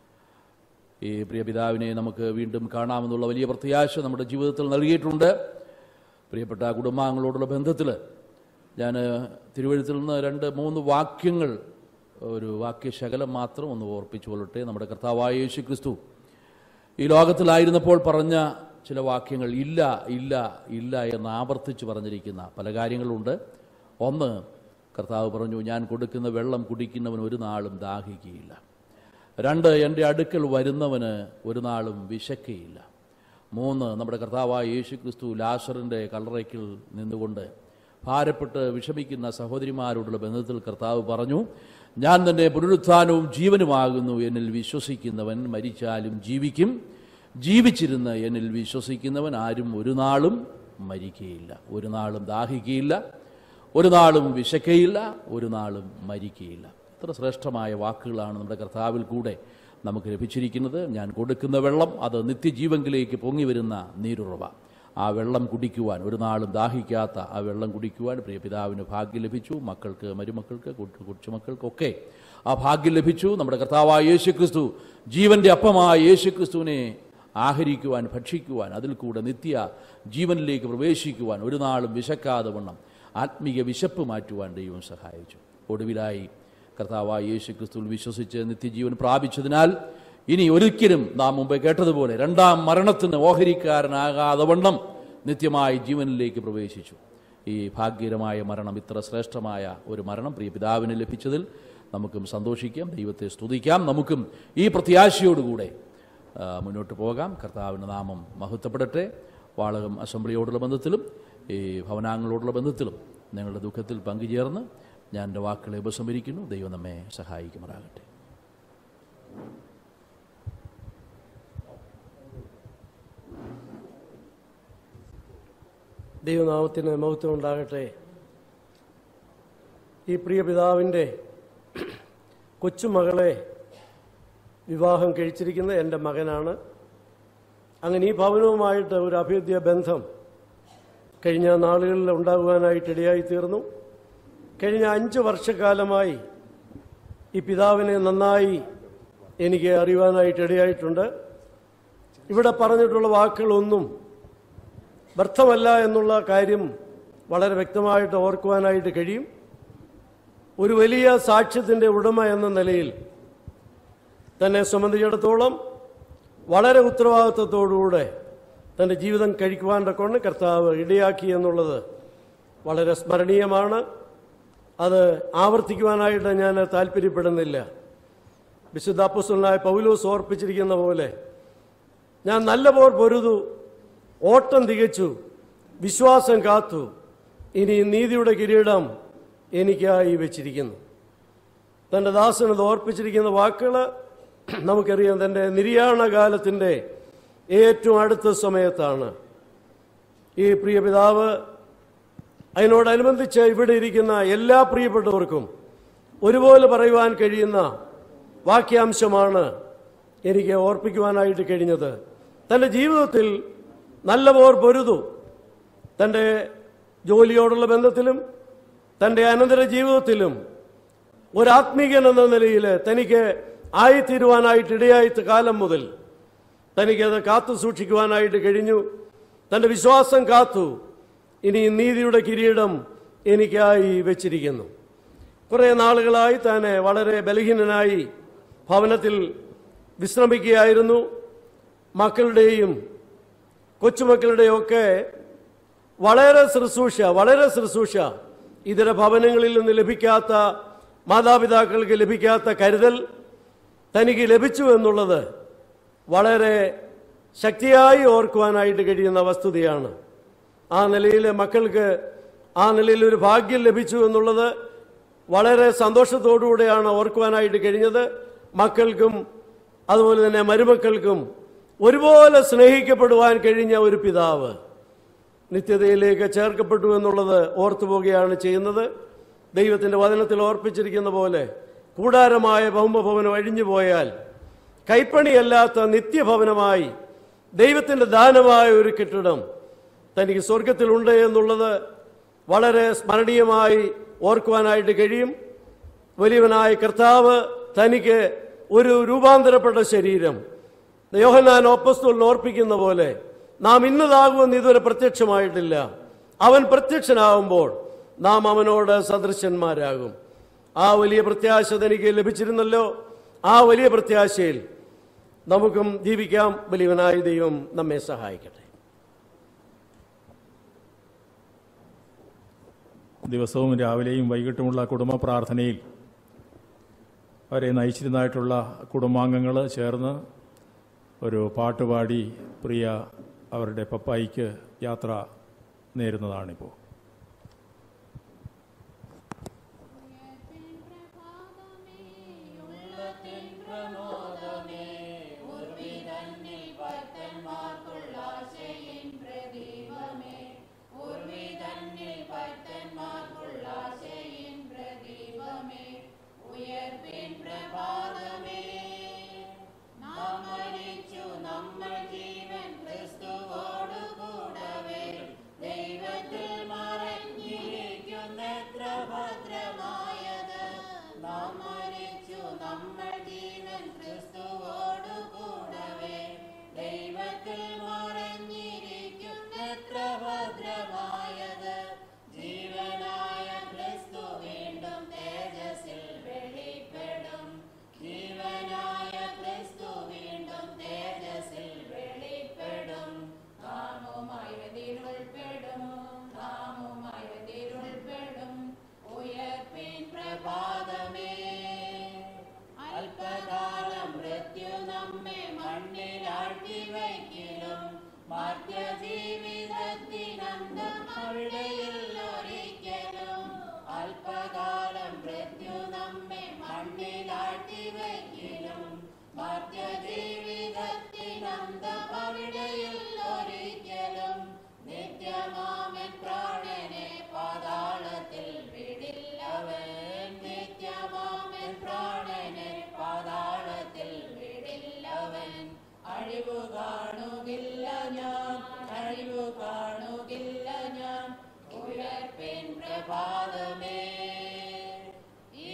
ഈ പ്രിയ പിതാവിനെ നമുക്ക് വീണ്ടും കാണാമെന്നുള്ള വലിയ പ്രത്യാശ നമ്മുടെ ജീവിതത്തിൽ നൽകിയിട്ടുണ്ട് പ്രിയപ്പെട്ട കുടുംബാംഗങ്ങളോടുള്ള ബന്ധത്തിൽ ഞാൻ തിരുവഴുത്തിൽ നിന്ന് രണ്ട് മൂന്ന് വാക്യങ്ങൾ ഒരു വാക്യശകലം മാത്രം ഒന്ന് ഓർപ്പിച്ചു കൊള്ളട്ടെ നമ്മുടെ കർത്താവായ യേശു ക്രിസ്തു ഈ ലോകത്തിലായിരുന്നപ്പോൾ പറഞ്ഞ ചില വാക്യങ്ങൾ ഇല്ല ഇല്ല ഇല്ല എന്ന് ആവർത്തിച്ച് പറഞ്ഞിരിക്കുന്ന പല കാര്യങ്ങളുണ്ട് ഒന്ന് കർത്താവ് പറഞ്ഞു ഞാൻ കൊടുക്കുന്ന വെള്ളം കുടിക്കുന്നവൻ ഒരു നാളും ദാഹിക്കുകയില്ല രണ്ട് എൻ്റെ അടുക്കൽ വരുന്നവന് ഒരു നാളും വിശക്കയില്ല മൂന്ന് നമ്മുടെ കർത്താവായ യേശു ക്രിസ്തു ലാസറിൻ്റെ കല്ലറയ്ക്കിൽ നിന്നുകൊണ്ട് ഭാരപ്പെട്ട് വിഷമിക്കുന്ന സഹോദരിമാരോടുള്ള ബന്ധത്തിൽ കർത്താവ് പറഞ്ഞു ഞാൻ തന്നെ പുനരുത്ഥാനവും ജീവനുമാകുന്നു എന്നിൽ വിശ്വസിക്കുന്നവൻ മരിച്ചാലും ജീവിക്കും ജീവിച്ചിരുന്ന് എന്നിൽ വിശ്വസിക്കുന്നവൻ ആരും ഒരു നാളും മരിക്കുകയില്ല ഒരു നാളും ദാഹിക്കുകയില്ല ഒരു നാളും വിശക്കയില്ല ഒരു നാളും മരിക്കയില്ല എത്ര ശ്രേഷ്ഠമായ വാക്കുകളാണ് നമ്മുടെ കർത്താവിൽ കൂടെ നമുക്ക് ലഭിച്ചിരിക്കുന്നത് ഞാൻ കൊടുക്കുന്ന വെള്ളം അത് നിത്യജീവങ്കിലേക്ക് പൊങ്ങി വരുന്ന നീരുറവ ആ വെള്ളം കുടിക്കുവാൻ ഒരു നാളും ദാഹിക്കാത്ത ആ വെള്ളം കുടിക്കുവാൻ പ്രിയ പിതാവിന് ഭാഗ്യം ലഭിച്ചു മക്കൾക്ക് മരുമക്കൾക്ക് കൊച്ചു കൊച്ചുമക്കൾക്കൊക്കെ ആ ഭാഗ്യം ലഭിച്ചു നമ്മുടെ കർത്താവായ യേശു ക്രിസ്തു ജീവന്റെ അപ്പമായ യേശു ക്രിസ്തുവിനെ ആഹരിക്കുവാൻ ഭക്ഷിക്കുവാൻ അതിൽ കൂടെ നിത്യ ജീവനിലേക്ക് പ്രവേശിക്കുവാൻ ഒരു നാളും വിശക്കാതെ വണ്ണം ആത്മീയ വിശപ്പ് മാറ്റുവാൻ ദൈവം സഹായിച്ചു ഒടുവിലായി കർത്താവായ യേശു ക്രിസ്തുവിൽ വിശ്വസിച്ച് നിത്യജീവൻ പ്രാപിച്ചതിനാൽ ഇനി ഒരിക്കലും നാം മുമ്പേ കേട്ടതുപോലെ രണ്ടാം മരണത്തിന് ഓഹരിക്കാരനാകാതെ വണ്ണം നിത്യമായി ജീവനിലേക്ക് പ്രവേശിച്ചു ഈ ഭാഗ്യകരമായ മരണം ഇത്ര ശ്രേഷ്ഠമായ ഒരു മരണം പ്രിയ പിതാവിന് ലഭിച്ചതിൽ നമുക്കും സന്തോഷിക്കാം ദൈവത്തെ സ്തുതിക്കാം നമുക്കും ഈ പ്രത്യാശയോടുകൂടെ ആ, മുന്നോട്ട് പോകാം കർത്താവിൻ്റെ നാമം മഹത്വപ്പെടട്ടെ വാളകം അസംബ്ലിയോടുള്ള ബന്ധത്തിലും ഈ ഭവനാംഗങ്ങളോടുള്ള ബന്ധത്തിലും നിങ്ങളുടെ ദുഃഖത്തിൽ പങ്കുചേർന്ന് ഞാൻ എൻ്റെ വാക്കുകളെ ഉപസംഹരിക്കുന്നു ദൈവം നമ്മെ സഹായിക്കുമാറാകട്ടെ ദൈവനാമത്തിന് മഹത്വം ഉണ്ടാകട്ടെ ഈ പ്രിയ പിതാവിൻ്റെ കൊച്ചുമകളെ വിവാഹം കഴിച്ചിരിക്കുന്ന എൻ്റെ മകനാണ് അങ്ങനെ ഈ ഭവനവുമായിട്ട് ഒരു അഭേദ്യ ബന്ധം കഴിഞ്ഞ നാളുകളിൽ ഉണ്ടാകുവാനായിട്ട് ഇടയായി തീർന്നു കഴിഞ്ഞ അഞ്ച് വർഷക്കാലമായി ഈ പിതാവിനെ നന്നായി എനിക്ക് അറിയുവാനായിട്ട് ഇടയായിട്ടുണ്ട് ഇവിടെ പറഞ്ഞിട്ടുള്ള വാക്കുകളൊന്നും വ്യർത്ഥമല്ല എന്നുള്ള കാര്യം വളരെ വ്യക്തമായിട്ട് ഓർക്കുവാനായിട്ട് കഴിയും ഒരു വലിയ സാക്ഷ്യത്തിൻ്റെ ഉടമ എന്ന നിലയിൽ തന്നെ സംബന്ധിച്ചിടത്തോളം വളരെ ഉത്തരവാദിത്വത്തോടുകൂടെ തൻ്റെ ജീവിതം കഴിക്കുവാൻ്റെ കൊണ്ട് കർത്താവ് ഇടയാക്കി എന്നുള്ളത് വളരെ സ്മരണീയമാണ് അത് ആവർത്തിക്കുവാനായിട്ട് ഞാൻ താല്പര്യപ്പെടുന്നില്ല വിശുദ്ധ അപ്പസ്വലനായ പൗലോസ് ഓർപ്പിച്ചിരിക്കുന്ന പോലെ ഞാൻ നല്ല പോർ പൊരുതു ഓട്ടം തികച്ചു വിശ്വാസം കാത്തു ഇനി നീതിയുടെ കിരീടം എനിക്കായി വെച്ചിരിക്കുന്നു തൻ്റെ ദാസനത് ഓർപ്പിച്ചിരിക്കുന്ന വാക്കുകൾ നമുക്കറിയാം തൻ്റെ നിര്യാണ കാലത്തിൻ്റെ ഏറ്റവും അടുത്ത സമയത്താണ് ഈ പ്രിയ പിതാവ് അതിനോടനുബന്ധിച്ച് ഇവിടെ ഇരിക്കുന്ന എല്ലാ പ്രിയപ്പെട്ടവർക്കും ഒരുപോലെ പറയുവാൻ കഴിയുന്ന വാക്യാംശമാണ് എനിക്ക് ഓർപ്പിക്കുവാനായിട്ട് കഴിഞ്ഞത് തൻ്റെ ജീവിതത്തിൽ നല്ല പോർ പൊരുതു തൻ്റെ ജോലിയോടുള്ള ബന്ധത്തിലും തൻ്റെ അനന്തര ജീവിതത്തിലും ഒരാത്മീകൻ എന്ന നിലയിൽ തനിക്ക് ആയിത്തീരുവാനായിട്ട് ഇടയായ കാലം മുതൽ തനിക്കത് കാത്തു സൂക്ഷിക്കുവാനായിട്ട് കഴിഞ്ഞു തൻ്റെ വിശ്വാസം കാത്തു ഇനി നീതിയുടെ കിരീടം എനിക്കായി വെച്ചിരിക്കുന്നു കുറേ നാളുകളായി താൻ വളരെ ബലഹീനനായി ഭവനത്തിൽ വിശ്രമിക്കുകയായിരുന്നു മക്കളുടെയും കൊച്ചുമക്കളുടെയും ഒക്കെ വളരെ ശുശ്രൂഷ വളരെ ശുശ്രൂഷ ഇതര ഭവനങ്ങളിൽ നിന്ന് ലഭിക്കാത്ത മാതാപിതാക്കൾക്ക് ലഭിക്കാത്ത കരുതൽ തനിക്ക് ലഭിച്ചു എന്നുള്ളത് വളരെ ശക്തിയായി ഓർക്കുവാനായിട്ട് കഴിയുന്ന വസ്തുതയാണ് ആ നിലയിൽ മക്കൾക്ക് ആ നിലയിൽ ഒരു ഭാഗ്യം ലഭിച്ചു എന്നുള്ളത് വളരെ സന്തോഷത്തോടുകൂടെയാണ് ഓർക്കുവാനായിട്ട് കഴിഞ്ഞത് മക്കൾക്കും അതുപോലെ തന്നെ മരുമക്കൾക്കും ഒരുപോലെ സ്നേഹിക്കപ്പെടുവാൻ കഴിഞ്ഞ ഒരു പിതാവ് നിത്യതയിലേക്ക് ചേർക്കപ്പെട്ടു എന്നുള്ളത് ഓർത്തു പോവുകയാണ് ചെയ്യുന്നത് ദൈവത്തിൻ്റെ വചനത്തിൽ ഓർപ്പിച്ചിരിക്കുന്ന പോലെ കൂടാരമായ ഭൗമഭവനം അഴിഞ്ഞു പോയാൽ കൈപ്പണിയല്ലാത്ത നിത്യഭവനമായി ദൈവത്തിൻ്റെ ദാനമായ ഒരു കെട്ടിടം തനിക്ക് സ്വർഗത്തിലുണ്ട് എന്നുള്ളത് വളരെ സ്മരണീയമായി ഓർക്കുവാനായിട്ട് കഴിയും വലിയവനായ കർത്താവ് തനിക്ക് ഒരു രൂപാന്തരപ്പെട്ട ശരീരം യോഹനാൻ ഓപ്പസ്തോലിന് ഓർപ്പിക്കുന്ന പോലെ നാം ഇന്നതാകുമെന്ന് ഇതുവരെ പ്രത്യക്ഷമായിട്ടില്ല അവൻ പ്രത്യക്ഷനാകുമ്പോൾ നാം അവനോട് സദൃശന്മാരാകും ആ വലിയ പ്രത്യാശ തനിക്ക് ലഭിച്ചിരുന്നല്ലോ ആ വലിയ പ്രത്യാശയിൽ നമുക്കും ജീവിക്കാം വലിയവനായ ദൈവം നമ്മെ സഹായിക്കട്ടെ ദിവസവും രാവിലെയും വൈകിട്ടുമുള്ള കുടുംബ പ്രാർത്ഥനയിൽ അവരെ നയിച്ചിരുന്നതായിട്ടുള്ള കുടുംബാംഗങ്ങൾ ചേർന്ന് ഒരു പാട്ടുപാടി പ്രിയ അവരുടെ പപ്പായിക്ക് യാത്ര നേരുന്നതാണിപ്പോൾ ഭക്തന്മാർക്കുള്ള എത്ര ഭദ്രമായത് നാം മരിച്ചു നമ്മൾ ജീവൻ ക്രിസ്തുവോടു കൂടവേ ദൈവത്തിൽ മറഞ്ഞിരിക്കും എത്ര ഭദ്രമായത് ജീവനായ ക്രിസ്തു വീണ്ടും തേജസ്സിൽ വെളിപ്പെടും ജീവനായ ക്രിസ്തു വീണ്ടും തേജസ്സിൽ വെളിപ്പെടും നാമുമായി ഇതിരുൾപ്പെടും നാമുമായി ഇതിരുൾപ്പെടും ഉയർപ്പിൻ പ്രഭാതമേ അല്പകാലം മൃത്യു നമ്മെ മണ്ണിലാഴ്ത്തി വയ്ക്കിലും മധ്യ ജീവിതത്തിനന്തം അവിടെയിൽ ഒരിക്കലും അല്പകാലം മൃത്യു നമ്മെ മണ്ണിലാഴ്ത്തി വയ്ക്കിലും മധ്യ ജീവിതത്തിനന്തം അവിടെയിൽ ഒരിക്കലും നിത്യമാമൻ പ്രാണനെ പാതാളത്തിൽ വിടില്ലവൻ നിത്യമാമൻ പ്രാണനെ പാതാളത്തിൽ വിടില്ലവൻ അഴിവു കാണുകില്ല ഞാൻ അഴിവു കാണുകില്ല ഞാൻ ഉയർപ്പിൻ പ്രഭാതമേ ഈ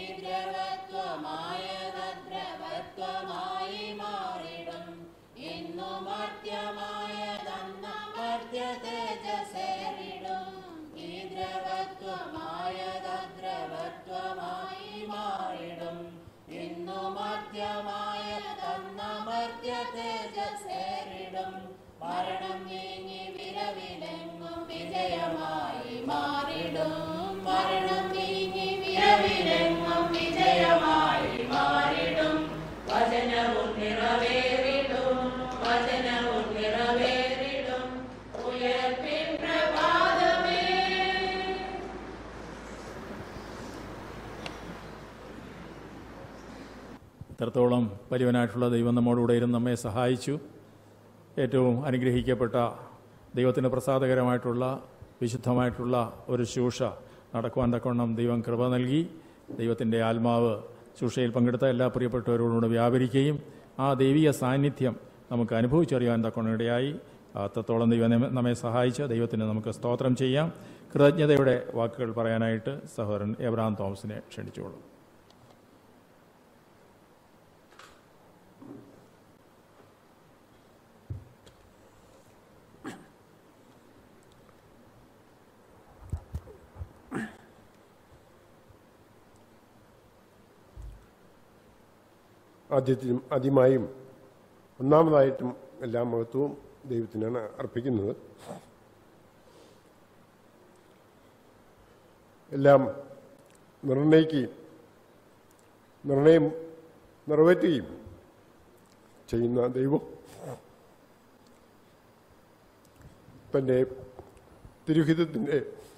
ദ്രവത്വമായതദ്രവത്വമായി മാറിടും ഇന്നു മർത്യമായതന്ന മർത്യ തേജസേറിടും ഈ ദ്രവത്വമായതദ്രവത്വമായി മാറിടും ഇന്നു മർത്യമായതന്ന മർത്യ തേജസേറിടും മരണം നീങ്ങി വിരവിലെങ്ങും വിജയമായി മാറിടും മരണം നീങ്ങി വിരവിലെങ്ങും വിജയമായി മാറിടും വചനവും നിറവേറിടും വചനവും നിറവേറിടും ഉയർപ്പിൻ പ്രഭാതമേ ഇത്രത്തോളം വലിയവനായിട്ടുള്ള ദൈവം നമ്മോടുകൂടെ ഇരുന്ന് നമ്മെ സഹായിച്ചു ഏറ്റവും അനുഗ്രഹിക്കപ്പെട്ട ദൈവത്തിന് പ്രസാദകരമായിട്ടുള്ള വിശുദ്ധമായിട്ടുള്ള ഒരു ശൂഷ നടക്കുവാൻ തക്കവണ്ണം ദൈവം കൃപ നൽകി ദൈവത്തിൻ്റെ ആത്മാവ് ശൂഷയിൽ പങ്കെടുത്ത എല്ലാ പ്രിയപ്പെട്ടവരോടുകൂടെ വ്യാപരിക്കുകയും ആ ദൈവിക സാന്നിധ്യം നമുക്ക് അനുഭവിച്ചറിയാൻ തക്കവണ്ണം ഇടയായി അത്രത്തോളം ദൈവം നമ്മെ- നമ്മെ സഹായിച്ച ദൈവത്തിന് നമുക്ക് സ്തോത്രം ചെയ്യാം കൃതജ്ഞതയുടെ വാക്കുകൾ പറയാനായിട്ട് സഹോദരൻ എബ്രഹാം തോമസിനെ ക്ഷണിച്ചോളൂ ആദ്യത്തിലും ആദ്യമായും ഒന്നാമതായിട്ടും എല്ലാ മഹത്വവും ദൈവത്തിനാണ് അർപ്പിക്കുന്നത് എല്ലാം നിർണയിക്കുകയും നിർണയം നിറവേറ്റുകയും ചെയ്യുന്ന ദൈവം തൻ്റെ തിരുഹിതത്തിൻ്റെ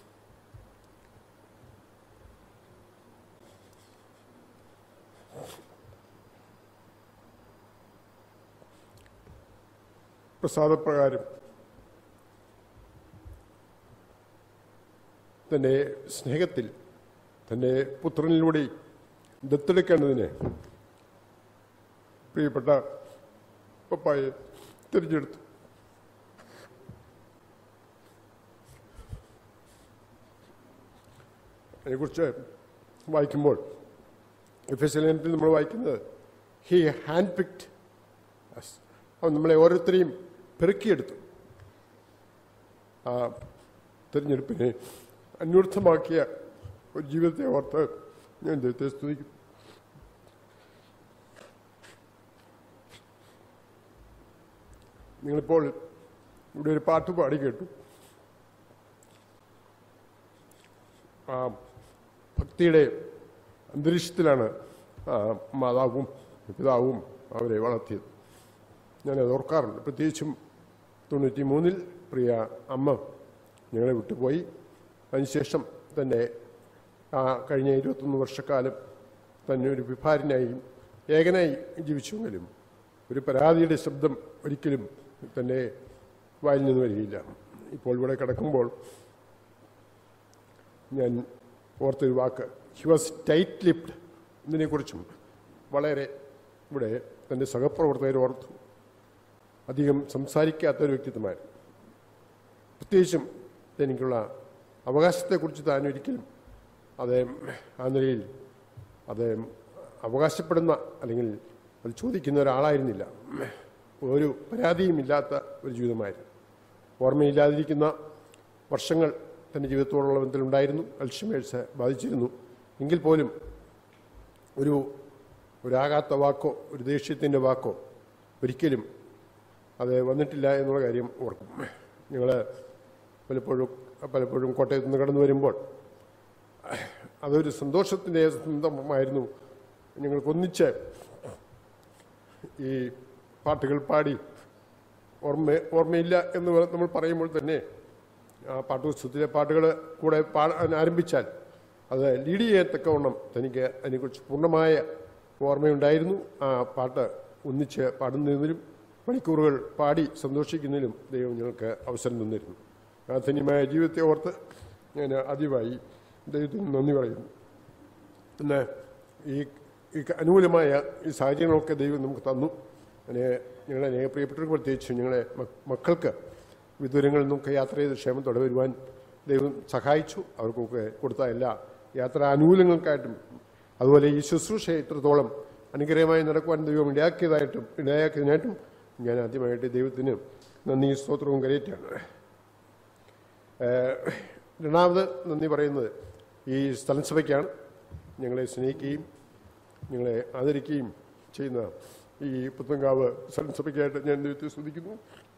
പ്രസാദപ്രകാരം തൻ്റെ സ്നേഹത്തിൽ തൻ്റെ പുത്രനിലൂടെ ദത്തെടുക്കേണ്ടതിന് പ്രിയപ്പെട്ട പപ്പായെ തിരഞ്ഞെടുത്തു അതിനെക്കുറിച്ച് വായിക്കുമ്പോൾ എഫ് എസ് ലേനത്തിൽ നമ്മൾ വായിക്കുന്നത് ഹി ഹാൻഡ് പിക്ഡ് അവൻ നമ്മളെ ഓരോരുത്തരെയും പെറുക്കിയെടുത്തു ആ തിരഞ്ഞെടുപ്പിനെ അന്വർത്ഥമാക്കിയ ഒരു ജീവിതത്തെ ഓർത്ത് ഞാൻ ദൈവത്തെ സ്തുതിക്കും നിങ്ങളിപ്പോൾ ഇവിടെ ഒരു പാട്ട് പാടി കേട്ടു ആ ഭക്തിയുടെ അന്തരീക്ഷത്തിലാണ് ആ മാതാവും പിതാവും അവരെ വളർത്തിയത് ഞാനത് ഓർക്കാറുണ്ട് പ്രത്യേകിച്ചും തൊണ്ണൂറ്റി മൂന്നിൽ പ്രിയ അമ്മ ഞങ്ങളെ വിട്ടുപോയി അതിനുശേഷം തന്നെ ആ കഴിഞ്ഞ ഇരുപത്തൊന്ന് വർഷക്കാലം തന്നെ ഒരു വിഭാരനായി ഏകനായി ജീവിച്ചുവെങ്കിലും ഒരു പരാതിയുടെ ശബ്ദം ഒരിക്കലും തന്നെ വായിൽ നിന്ന് വരികയില്ല ഇപ്പോൾ ഇവിടെ കിടക്കുമ്പോൾ ഞാൻ ഓർത്തൊരു വാക്ക് ഹി വാസ് ടൈറ്റ് ലിപ്ഡ് ഇതിനെക്കുറിച്ചും വളരെ ഇവിടെ തൻ്റെ സഹപ്രവർത്തകർ ഓർത്തു അധികം സംസാരിക്കാത്ത ഒരു വ്യക്തിത്വമായിരുന്നു പ്രത്യേകിച്ചും എനിക്കുള്ള അവകാശത്തെക്കുറിച്ച് താൻ ഒരിക്കലും അത് ആ നിലയിൽ അത് അവകാശപ്പെടുന്ന അല്ലെങ്കിൽ അത് ചോദിക്കുന്ന ഒരാളായിരുന്നില്ല ഒരു പരാതിയും ഇല്ലാത്ത ഒരു ജീവിതമായിരുന്നു ഓർമ്മയില്ലാതിരിക്കുന്ന വർഷങ്ങൾ തൻ്റെ ജീവിതത്തോടുള്ള ബന്ധത്തിലുണ്ടായിരുന്നു അൽഷിമേഴ്സ് ബാധിച്ചിരുന്നു എങ്കിൽ പോലും ഒരു ഒരാകാത്ത വാക്കോ ഒരു ദേഷ്യത്തിൻ്റെ വാക്കോ ഒരിക്കലും അത് വന്നിട്ടില്ല എന്നുള്ള കാര്യം ഓർക്കും ഞങ്ങൾ പലപ്പോഴും പലപ്പോഴും കോട്ടയത്ത് നിന്ന് കടന്നു വരുമ്പോൾ അതൊരു സന്തോഷത്തിൻ്റെ സ്വന്തമായിരുന്നു ഞങ്ങൾക്കൊന്നിച്ച് ഈ പാട്ടുകൾ പാടി ഓർമ്മ ഓർമ്മയില്ല എന്ന് നമ്മൾ പറയുമ്പോൾ തന്നെ ആ പാട്ടുപുസ്തകത്തിലെ പാട്ടുകൾ കൂടെ പാടാൻ ആരംഭിച്ചാൽ അത് ലീഡ് ചെയ്യത്തക്കവണ്ണം തനിക്ക് അതിനെക്കുറിച്ച് പൂർണ്ണമായ ഓർമ്മയുണ്ടായിരുന്നു ആ പാട്ട് ഒന്നിച്ച് പാടുന്നതിനും മണിക്കൂറുകൾ പാടി സന്തോഷിക്കുന്നതിനും ദൈവം ഞങ്ങൾക്ക് അവസരം തന്നിരുന്നു ആ ധന്യമായ ജീവിതത്തെ ഓർത്ത് ഞാൻ ആദ്യമായി ദൈവത്തിന് നന്ദി പറയുന്നു പിന്നെ ഈ ഈ അനുകൂലമായ ഈ സാഹചര്യങ്ങളൊക്കെ ദൈവം നമുക്ക് തന്നു അതിനെ ഞങ്ങളെ അനേക പ്രിയപ്പെട്ടവർക്ക് പ്രത്യേകിച്ച് ഞങ്ങളെ മ- മക്കൾക്ക് വിദൂരങ്ങളിൽ നിന്നൊക്കെ യാത്ര ചെയ്ത് ക്ഷേമത്തോടെ വരുവാൻ ദൈവം സഹായിച്ചു അവർക്കൊക്കെ കൊടുത്ത എല്ലാ യാത്രാ ആനുകൂല്യങ്ങൾക്കായിട്ടും അതുപോലെ ഈ ശുശ്രൂഷയെ ഇത്രത്തോളം അനുഗ്രഹമായി നടക്കുവാൻ ദൈവം ഇടയാക്കിയതായിട്ടും ഇടയാക്കിയതിനായിട്ടും ഞാൻ ആദ്യമായിട്ട് ദൈവത്തിന് നന്ദി സ്തോത്രവും കരയറ്റാണ് ഏഹ് രണ്ടാമത് നന്ദി പറയുന്നത് ഈ സ്ഥലം സഭയ്ക്കാണ് ഞങ്ങളെ സ്നേഹിക്കുകയും ഞങ്ങളെ ആദരിക്കുകയും ചെയ്യുന്ന ഈ പുത്തങ്കാവ് സ്ഥലം സഭയ്ക്കായിട്ട് ഞാൻ ദൈവത്തെ സ്തുതിക്കുന്നു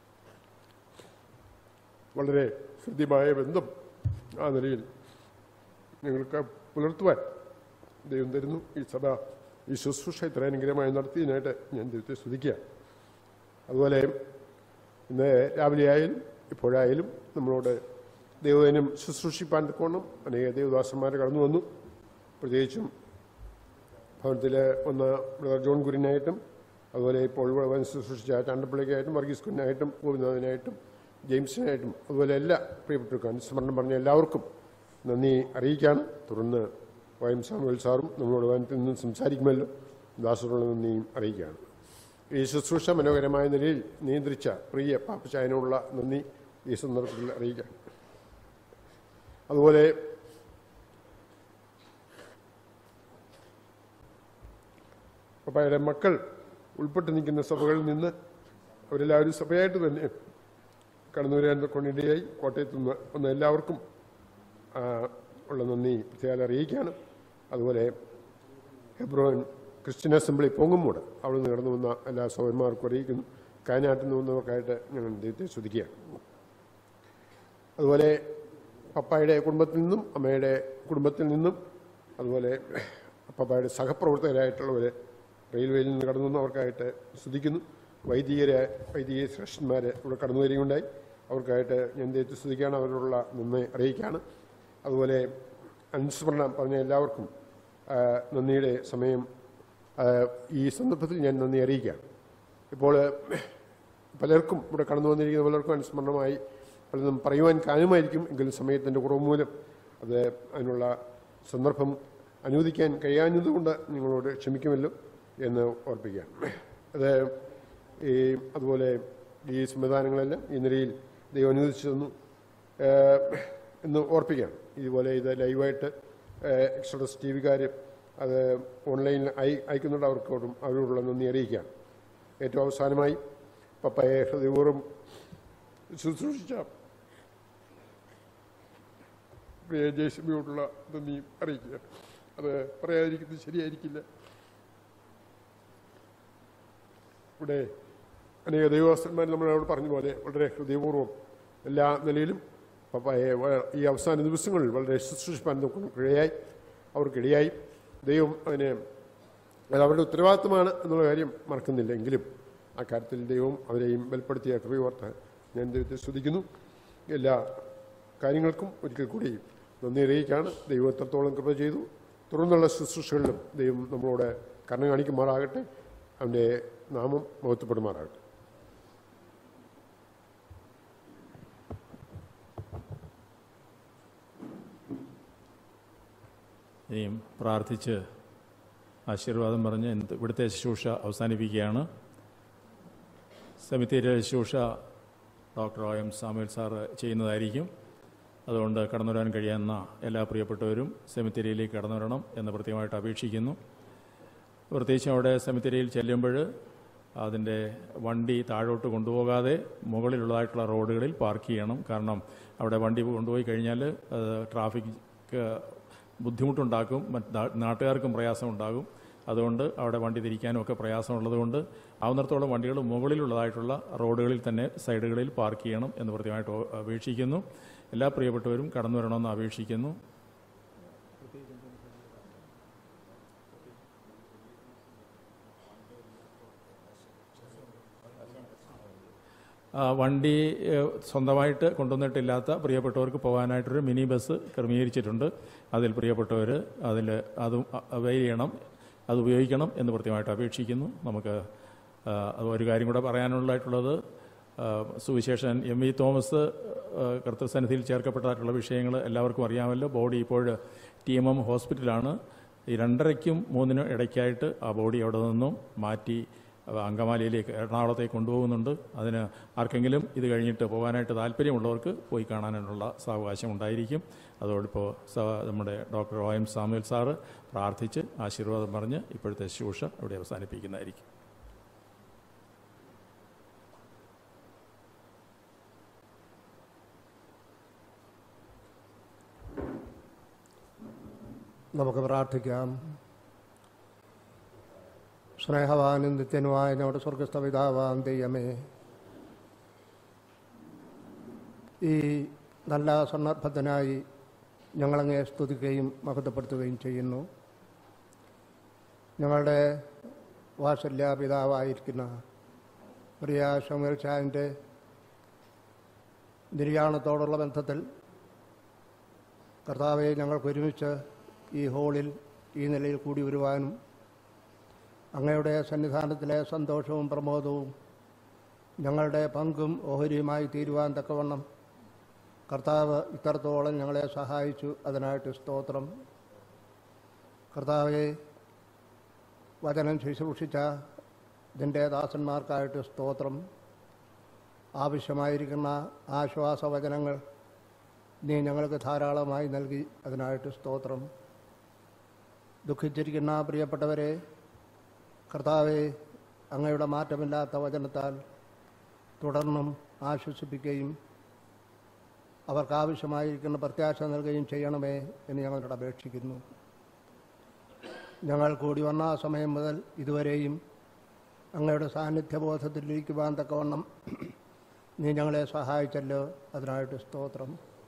വളരെ ഹൃദ്യമായ ബന്ധം ആ നിലയിൽ ഞങ്ങൾക്ക് പുലർത്തുവാൻ ദൈവം തരുന്നു ഈ സഭ ഈ ശുശ്രൂഷ ഇത്ര അനുഗ്രഹമായി നടത്തിയതിനായിട്ട് ഞാൻ ദൈവത്തെ സ്തുതിക്കുക അതുപോലെ ഇന്ന് രാവിലെ ആയാലും ഇപ്പോഴായാലും നമ്മളോട് ദൈവദിനം ശുശ്രൂഷിപ്പാൻ തക്കോണം അനേക ദേവദാസന്മാർ കടന്നു വന്നു പ്രത്യേകിച്ചും ഭവനത്തിൽ ഒന്ന് ബ്രദർ ജോൺ കുര്യനായിട്ടും അതുപോലെ ഇപ്പോൾ ഇവിടെ വന്ന് ശുശ്രൂഷിച്ച ചാണ്ടപ്പിള്ളിക്കായിട്ടും വർഗീസ് കുര്യനായിട്ടും ഗോപിനാഥനായിട്ടും ജെയിംസിനായിട്ടും അതുപോലെ എല്ലാ പ്രിയപ്പെട്ടവർക്കും അനുസ്മരണം പറഞ്ഞ എല്ലാവർക്കും നന്ദി അറിയിക്കുകയാണ് തുടർന്ന് വൈ എം സാമുവൽ സാറും നമ്മളോട് വനത്തിൽ നിന്ന് സംസാരിക്കുമല്ലോ ദാസറുള്ള നന്ദിയും അറിയിക്കുകയാണ് ഈ ശുശ്രൂഷ മനോഹരമായ നിലയിൽ നിയന്ത്രിച്ച പ്രിയ പാപ്പച്ചായനോടുള്ള നന്ദി ഈ സന്ദർഭത്തിൽ അറിയിക്കാം അതുപോലെ പപ്പായുടെ മക്കൾ ഉൾപ്പെട്ട് നിൽക്കുന്ന സഭകളിൽ നിന്ന് അവരെല്ലാവരും സഭയായിട്ട് തന്നെ കടന്നു വരാൻ കൊണ്ടിടയായി കോട്ടയത്ത് നിന്ന് വന്ന എല്ലാവർക്കും ആ, ഉള്ള നന്ദി പ്രത്യേകം അറിയിക്കുകയാണ് അതുപോലെ ഹെബ്രോൻ ക്രിസ്ത്യൻ അസംബ്ലി പൊങ്ങുമൂട് അവിടെ നിന്ന് കടന്നു വന്ന എല്ലാ സഹോദരന്മാർക്കും അറിയിക്കുന്നു കായനാട്ടിൽ നിന്ന് വന്നവർക്കായിട്ട് ഞങ്ങൾ ദൈവത്തെ സ്തുതിക്കുകയാണ് അതുപോലെ പപ്പായുടെ കുടുംബത്തിൽ നിന്നും അമ്മയുടെ കുടുംബത്തിൽ നിന്നും അതുപോലെ പപ്പായുടെ സഹപ്രവർത്തകരായിട്ടുള്ളവർ റെയിൽവേയിൽ നിന്ന് കടന്നു വന്നവർക്കായിട്ട് സ്തുതിക്കുന്നു വൈദികരെ വൈദിക ശ്രേഷ്ഠന്മാർ ഇവിടെ കടന്നു വരികയുണ്ടായി അവർക്കായിട്ട് ഞാൻ ദൈവത്തെ സ്തുതിക്കുകയാണ് അവരോടുള്ള നന്ദി അറിയിക്കുകയാണ് അതുപോലെ അനുസ്മരണം പറഞ്ഞ എല്ലാവർക്കും ആ, നന്ദിയുടെ സമയം ആ, ഈ സന്ദർഭത്തിൽ ഞാൻ നന്ദി അറിയിക്കുകയാണ് ഇപ്പോൾ പലർക്കും ഇവിടെ കടന്നു വന്നിരിക്കുന്ന പലർക്കും അനുസ്മരണമായി പലതും പറയുവാൻ കാര്യമായിരിക്കും എങ്കിലും സമയത്തിൻ്റെ കുറവ് മൂലം അത് അതിനുള്ള സന്ദർഭം അനുവദിക്കാൻ കഴിയാഞ്ഞതുകൊണ്ട് നിങ്ങളോട് ക്ഷമിക്കുമല്ലോ എന്ന് ഓർപ്പിക്കുകയാണ് അത് ഈ അതുപോലെ ഈ സംവിധാനങ്ങളെല്ലാം ഈ നിലയിൽ ദൈവം അനുവദിച്ചു തന്നു ഏഹ്, എന്ന് ഓർപ്പിക്കുകയാണ് ഇതുപോലെ ഇത് ലൈവായിട്ട് എക്സ്ട്രസ് ടി വിക്കാർ അത് ഓൺലൈനിൽ അയ അയക്കുന്നുണ്ട് അവർക്കോടും അവരോടുള്ള നന്ദി അറിയിക്കുകയാണ് ഏറ്റവും അവസാനമായി പപ്പയെ ഹൃദയപൂർവ്വം ശുശ്രൂഷിച്ച പ്രിയ ജയസിമിയോടുള്ള നന്ദി അറിയിക്കുക അത് പറയാതിരിക്കുന്നത് ശരിയായിരിക്കില്ല ഇവിടെ അനേക ദൈവവസ്ത്രന്മാർ നമ്മളോട് പറഞ്ഞ പോലെ വളരെ ഹൃദയപൂർവ്വം എല്ലാ നിലയിലും പപ്പായെ വ- ഈ അവസാന ദിവസങ്ങളിൽ വളരെ ശുശ്രൂഷിപ്പാൻ നമുക്ക് ഇടയായി അവർക്കിടയായി ദൈവം അതിനെ അത് അവരുടെ ഉത്തരവാദിത്തമാണ് എന്നുള്ള കാര്യം മറക്കുന്നില്ല എങ്കിലും ആ കാര്യത്തിൽ ദൈവം അവരെയും ബലപ്പെടുത്തിയ കൃപയോർത്ത് ഞാൻ ദൈവത്തെ സ്തുതിക്കുന്നു എല്ലാ കാര്യങ്ങൾക്കും ഒരിക്കൽ കൂടി നന്ദി അറിയിക്കുകയാണ് ദൈവം എത്രത്തോളം കൃപ ചെയ്തു തുടർന്നുള്ള ശുശ്രൂഷകളിലും ദൈവം നമ്മളോട് കരുണ കാണിക്കുമാറാകട്ടെ അവൻ്റെ നാമം മഹത്വപ്പെടുമാറാകട്ടെ ഇനിയും പ്രാർത്ഥിച്ച് ആശീർവാദം പറഞ്ഞ് ഇന്നത്തെ ഇവിടുത്തെ ശുശ്രൂഷ അവസാനിപ്പിക്കുകയാണ് സമിതിയിലെ ശുശ്രൂഷ doctor O M Samuel sir ചെയ്യുന്നതായിരിക്കും അതുകൊണ്ട് കടന്നു വരാൻ കഴിയുന്ന എല്ലാ പ്രിയപ്പെട്ടവരും സെമിത്തേരിയിലേക്ക് കടന്നു വരണം എന്ന് പ്രത്യേകമായിട്ട് അപേക്ഷിക്കുന്നു പ്രത്യേകിച്ചും അവിടെ സെമിത്തേരിയിൽ ചെല്ലുമ്പോൾ അതിൻ്റെ വണ്ടി താഴോട്ട് കൊണ്ടുപോകാതെ മുകളിലുള്ളതായിട്ടുള്ള റോഡുകളിൽ പാർക്ക് ചെയ്യണം കാരണം അവിടെ വണ്ടി കൊണ്ടുപോയി കഴിഞ്ഞാൽ അത് ട്രാഫിക് ബുദ്ധിമുട്ടുണ്ടാക്കും മറ്റ് നാ- നാട്ടുകാർക്കും പ്രയാസം ഉണ്ടാകും അതുകൊണ്ട് അവിടെ വണ്ടി തിരിക്കാനും ഒക്കെ പ്രയാസമുള്ളതുകൊണ്ട് ആവുന്നിടത്തോളം വണ്ടികൾ മുകളിലുള്ളതായിട്ടുള്ള റോഡുകളിൽ തന്നെ സൈഡുകളിൽ പാർക്ക് ചെയ്യണം എന്ന് പ്രത്യേകമായിട്ട് ഓ- അപേക്ഷിക്കുന്നു എല്ലാ പ്രിയപ്പെട്ടവരും കടന്നു വരണമെന്ന് അപേക്ഷിക്കുന്നു ആ, വണ്ടി ഏഹ്, സ്വന്തമായിട്ട് കൊണ്ടുവന്നിട്ടില്ലാത്ത പ്രിയപ്പെട്ടവർക്ക് പോകാനായിട്ടൊരു മിനി ബസ് ക്രമീകരിച്ചിട്ടുണ്ട് അതിൽ പ്രിയപ്പെട്ടവർ അതിൽ അതും അവൈൽ ചെയ്യണം അത് ഉപയോഗിക്കണം എന്ന് പ്രത്യേകമായിട്ട് അപേക്ഷിക്കുന്നു നമുക്ക് ആ, അത് ഒരു കാര്യം കൂടെ പറയാനുള്ളതായിട്ടുള്ളത് ആ, സുവിശേഷൻ എം വി തോമസ് ആ, കർത്തൃസന്നിധിയിൽ ചേർക്കപ്പെട്ടതായിട്ടുള്ള വിഷയങ്ങൾ എല്ലാവർക്കും അറിയാമല്ലോ ബോഡി ഇപ്പോൾ ടി എം എം ഹോസ്പിറ്റലാണ് ഈ രണ്ടരയ്ക്കും മൂന്നിനും ഇടയ്ക്കായിട്ട് ആ ബോഡി അവിടെ നിന്നും മാറ്റി അങ്കമാലിയിലേക്ക് എറണാകുളത്തേക്ക് കൊണ്ടുപോകുന്നുണ്ട് അതിന് ആർക്കെങ്കിലും ഇത് കഴിഞ്ഞിട്ട് പോകാനായിട്ട് താല്പര്യമുള്ളവർക്ക് പോയി കാണാനുള്ള സാവകാശം ഉണ്ടായിരിക്കും അതോടൊപ്പോൾ സ- നമ്മുടെ doctor O M Samuel sir പ്രാർത്ഥിച്ച് ആശീർവാദം പറഞ്ഞ് ഇപ്പോഴത്തെ ശുശ്രൂഷ ഇവിടെ അവസാനിപ്പിക്കുന്നതായിരിക്കും നമുക്ക് പ്രാർത്ഥിക്കാം സ്നേഹവാനും നിത്യനുമായ നമ്മുടെ സ്വർഗസ്ഥ പിതാവാം ദൈവമേ ഈ നല്ല സന്ദർഭത്തിനായി ഞങ്ങളങ്ങേ സ്തുതിക്കുകയും മഹത്വപ്പെടുത്തുകയും ചെയ്യുന്നു ഞങ്ങളുടെ വാത്സല്യ പിതാവായിരിക്കുന്ന പ്രിയ ഷമീർ ഷാൻ്റെ നിര്യാണത്തോടുള്ള ബന്ധത്തിൽ കർത്താവെ ഞങ്ങൾക്ക് ഒരുമിച്ച് ഈ ഹാളിൽ ഈ നിലയിൽ കൂടി വരുവാനും അങ്ങയുടെ സന്നിധാനത്തിലെ സന്തോഷവും പ്രമോദവും ഞങ്ങളുടെ പങ്കും ഓഹരിയുമായി തീരുവാൻ തക്കവണ്ണം കർത്താവ് ഇത്രത്തോളം ഞങ്ങളെ സഹായിച്ചു അതിനായിട്ട് സ്തോത്രം കർത്താവെ വചനം ശുശ്രൂഷിച്ച ഇതിൻ്റെ ദാസന്മാർക്കായിട്ട് സ്തോത്രം ആവശ്യമായിരിക്കുന്ന ആശ്വാസവചനങ്ങൾ നീ ഞങ്ങൾക്ക് ധാരാളമായി നൽകി അതിനായിട്ട് സ്തോത്രം ദുഃഖിച്ചിരിക്കുന്ന പ്രിയപ്പെട്ടവരെ കർത്താവെ അങ്ങയുടെ മാറ്റമില്ലാത്ത വചനത്താൽ തുടർന്നും ആശ്വസിപ്പിക്കുകയും അവർക്ക് ആവശ്യമായിരിക്കുന്ന പ്രത്യാശ നൽകുകയും ചെയ്യണമേ എന്ന് ഞങ്ങളോട് അപേക്ഷിക്കുന്നു ഞങ്ങൾ കൂടി വന്ന ആ സമയം മുതൽ ഇതുവരെയും അങ്ങയുടെ സാന്നിധ്യബോധത്തിലിരിക്കുവാൻ തക്കവണ്ണം നീ ഞങ്ങളെ സഹായിച്ചല്ലോ അതിനായിട്ട് സ്തോത്രം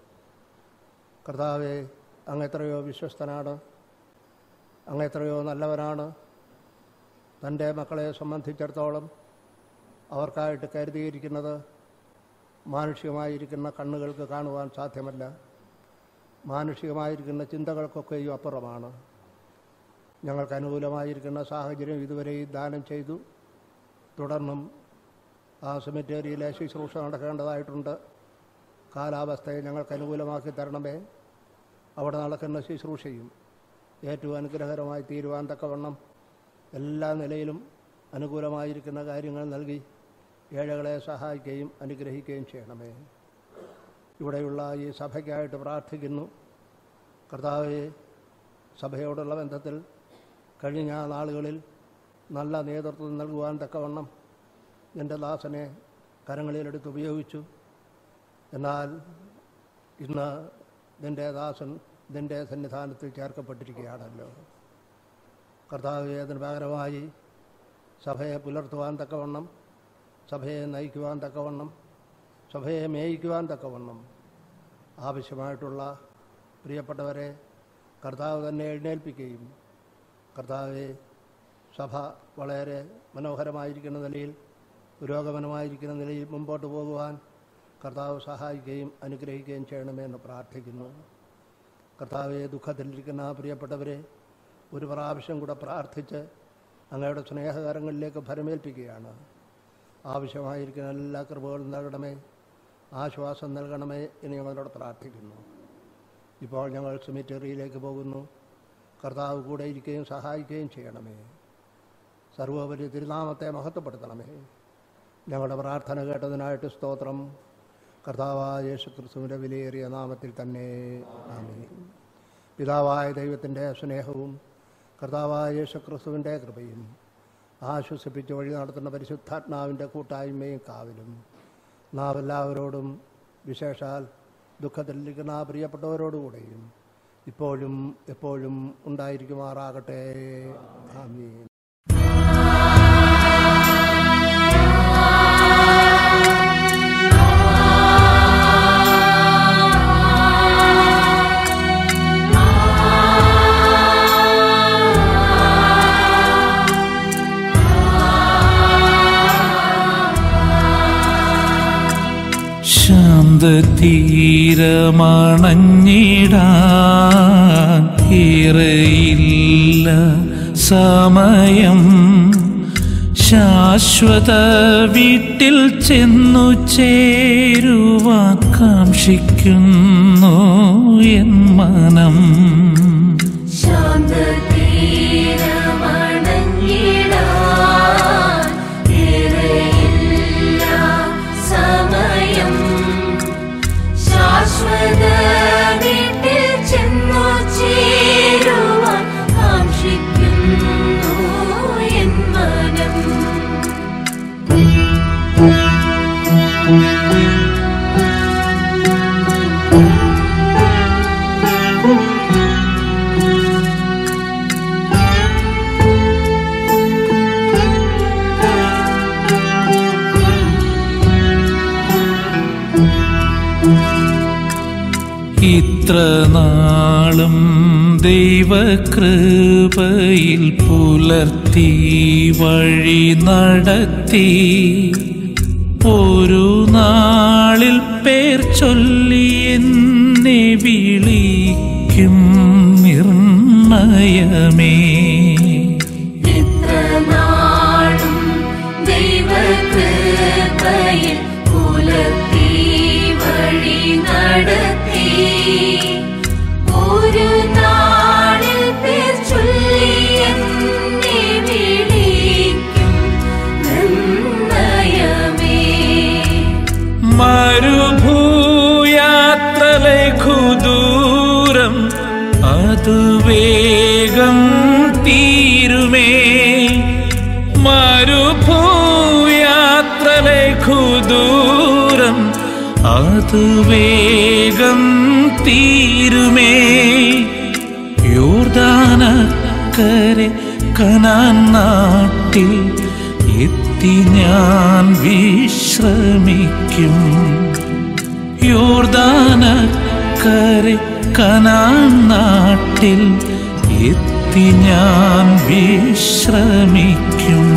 കർത്താവെ അങ്ങ് എത്രയോ വിശ്വസ്തനാണ് അങ്ങ് എത്രയോ നല്ലവനാണ് തൻ്റെ മക്കളെ സംബന്ധിച്ചിടത്തോളം അവർക്കായിട്ട് കരുതിയിരിക്കുന്നത് മാനുഷികമായിരിക്കുന്ന കണ്ണുകൾക്ക് കാണുവാൻ സാധ്യമല്ല മാനുഷികമായിരിക്കുന്ന ചിന്തകൾക്കൊക്കെയും അപ്പുറമാണ് ഞങ്ങൾക്ക് അനുകൂലമായിരിക്കുന്ന സാഹചര്യം ഇതുവരെയും ദാനം ചെയ്തു തുടർന്നും ആ സെമിറ്റേറിയിലെ ശുശ്രൂഷ നടക്കേണ്ടതായിട്ടുണ്ട് കാലാവസ്ഥയെ ഞങ്ങൾക്ക് അനുകൂലമാക്കി തരണമേ അവിടെ നടക്കുന്ന ശുശ്രൂഷയും ഏറ്റവും അനുഗ്രഹകരമായി തീരുവാൻ തക്കവണ്ണം എല്ലാ നിലയിലും അനുകൂലമായിരിക്കുന്ന കാര്യങ്ങൾ നൽകി ഏഴകളെ സഹായിക്കുകയും അനുഗ്രഹിക്കുകയും ചെയ്യണമേ ഇവിടെയുള്ള ഈ സഭയ്ക്കായിട്ട് പ്രാർത്ഥിക്കുന്നു കർത്താവെ സഭയോടുള്ള ബന്ധത്തിൽ കഴിഞ്ഞ നാളുകളിൽ നല്ല നേതൃത്വം നൽകുവാൻ തക്കവണ്ണം എൻ്റെ ദാസനെ കരങ്ങളിലെടുത്ത് ഉപയോഗിച്ചു എന്നാൽ ഇന്ന് നിൻ്റെ ദാസൻ നിൻ്റെ സന്നിധാനത്തിൽ ചേർക്കപ്പെട്ടിരിക്കുകയാണല്ലോ കർത്താവ് അതിന് പകരമായി സഭയെ പുലർത്തുവാൻ തക്കവണ്ണം സഭയെ നയിക്കുവാൻ തക്കവണ്ണം സഭയെ മേയിക്കുവാൻ തക്കവണ്ണം ആവശ്യമായിട്ടുള്ള പ്രിയപ്പെട്ടവരെ കർത്താവ് തന്നെ എഴുന്നേൽപ്പിക്കുകയും കർത്താവെ സഭ വളരെ മനോഹരമായിരിക്കുന്ന നിലയിൽ പുരോഗമനമായിരിക്കുന്ന നിലയിൽ മുമ്പോട്ട് പോകുവാൻ കർത്താവ് സഹായിക്കുകയും അനുഗ്രഹിക്കുകയും ചെയ്യണമെന്ന് പ്രാർത്ഥിക്കുന്നു കർത്താവെ ദുഃഖത്തിലിരിക്കുന്ന പ്രിയപ്പെട്ടവരെ ഒരു പ്രാവശ്യം കൂടെ പ്രാർത്ഥിച്ച് അങ്ങയുടെ സ്നേഹകരങ്ങളിലേക്ക് ഫലമേൽപ്പിക്കുകയാണ് ആവശ്യമായിരിക്കുന്ന എല്ലാ കൃപകളും നൽകണമേ ആശ്വാസം നൽകണമേ എന്ന് ഞങ്ങളോട് പ്രാർത്ഥിക്കുന്നു ഇപ്പോൾ ഞങ്ങൾ സെമിറ്ററിയിലേക്ക് പോകുന്നു കർത്താവ് കൂടെ ഇരിക്കുകയും സഹായിക്കുകയും ചെയ്യണമേ സർവോപരി തിരുനാമത്തെ മഹത്വപ്പെടുത്തണമേ ഞങ്ങളുടെ പ്രാർത്ഥന കേട്ടതിനായിട്ട് സ്തോത്രം കർത്താവായ യേശു ക്രിസ്തുവിൻ്റെ വിലയേറിയ നാമത്തിൽ തന്നെ ആമേൻ പിതാവായ ദൈവത്തിൻ്റെ സ്നേഹവും കർത്താവായ യേശു ക്രിസ്തുവിൻ്റെ കൃപയും ആശ്വസിപ്പിച്ച് വഴി നടത്തുന്ന പരിശുദ്ധാത്മാവിൻ്റെ കൂട്ടായ്മയും കാവലും നാം എല്ലാവരോടും വിശേഷാൽ ദുഃഖത്തിലിരിക്കുന്ന ആ പ്രിയപ്പെട്ടവരോടുകൂടെയും ഇപ്പോഴും എപ്പോഴും ഉണ്ടായിരിക്കുമാറാകട്ടെ ആമീൻ ശാന്തതീരമണഞ്ഞിടാൻ ഏറെയില്ല സമയം ശാശ്വത വീട്ടിൽ ചെന്നു ചേരുവാൻ കാക്ഷിക്കുന്നു എൻ മനം ശാന്തതീരമണഞ്ഞിടാൻ ഏറെയില്ല സമയം ശാശ്വത വീട്ടിൽ ചെന്നു ചേരുവാൻ കാക്ഷിക്കുന്നു എൻ മനം ഇത്ര നാളും ദൈവകൃപയിൽ പുലർത്തി വഴി നടത്തി ഒരു നാളിൽ പേർ ചൊല്ലി എന്നെ വിളിക്കും നിർണയമേ ഇത്ര നാളും ദൈവകൃപയിൽ പുലർത്തി വഴി നടത്തി ഒരു നാളിൽ പേർ ചൊല്ലി എന്നെ വിളിക്കും നിർണയമേ മരുഭൂയാത്ര ലഘുദൂരം അതു വേഗം തീരുമേ മരുഭൂയാത്ര ലഘുദൂരം അതു വേഗം തീരുമേ യോർദാനക്കരെ കനാൻ നാട്ടിൽ എത്തി ഞാൻ വിശ്രമിക്കും യോർദാനക്കരെ കനാൻ നാട്ടിൽ എത്തി ഞാൻ വിശ്രമിക്കും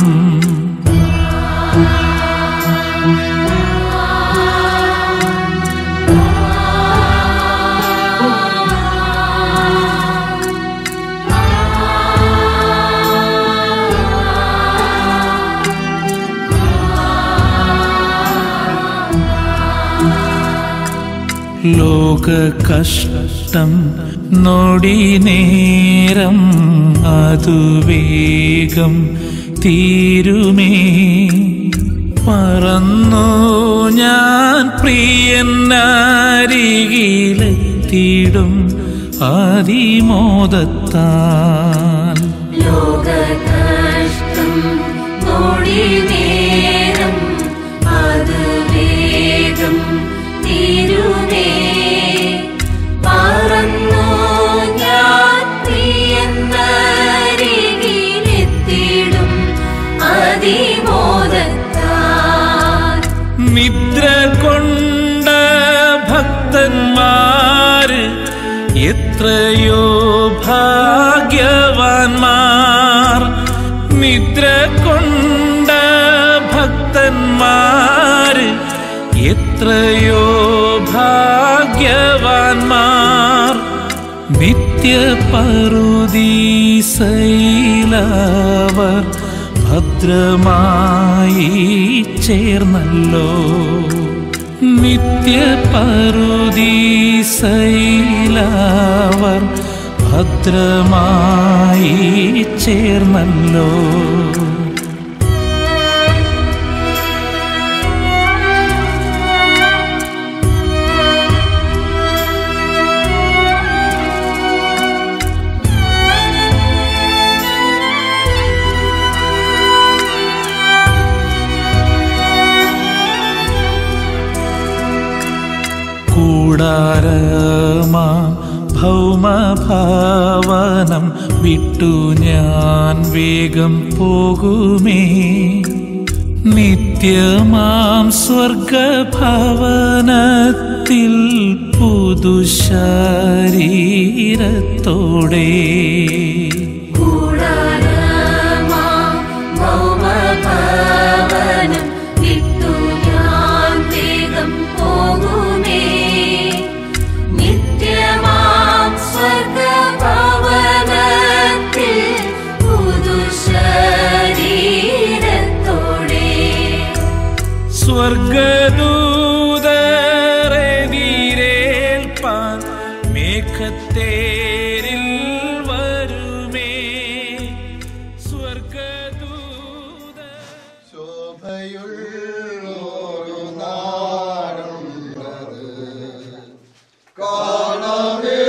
ലോക കഷ്ടം നൊടി നേരം അതു വേഗം തീരുമേ പറന്നു ഞാൻ പ്രിയനാരികിലെത്തിടും ആദിമോദത്താൽ ലോകകഷ്ടം നോടി നേരം അത് വേഗം തീരുമേ പറന്നു ഞാൻ പ്രിയന്നരികിലെത്തിടും അതിമോദത്താൽ നിദ്ര കൊണ്ട ഭക്തന്മാര് എത്രയോ ഭാഗ്യവാന്മാർ നിദ്ര കൊണ്ട ഭക്തന്മാര് എത്രയോ ഭാഗ്യവാന്മാർ നിത്യപറുദീസൈലവർ ഭദ്രമായി ചേർന്നല്ലോ നിത്യപറുദീസൈലവർ ഭദ്രമായി ചേർന്നല്ലോ ഭവനം വിട്ടു ഞാൻ വേഗം പോകുമേ നിത്യമാം സ്വർഗഭവനത്തിൽ പുതുശരീരത്തോടെ കൂടാരമാം ഭൗമഭവനം വിട്ടു ഞാൻ വേഗം പോകുമേ നിത്യമാം സ്വർഗഭവനത്തിൽ പുതുശരീരത്തോടെ സ്വർഗദൂതരെതിരേൽപ്പാൻ മേഘത്തേരിൽ വരുമേ സ്വർഗദൂത ശോഭയുള്ളൊരു നാടുള്ളത് കാണമേ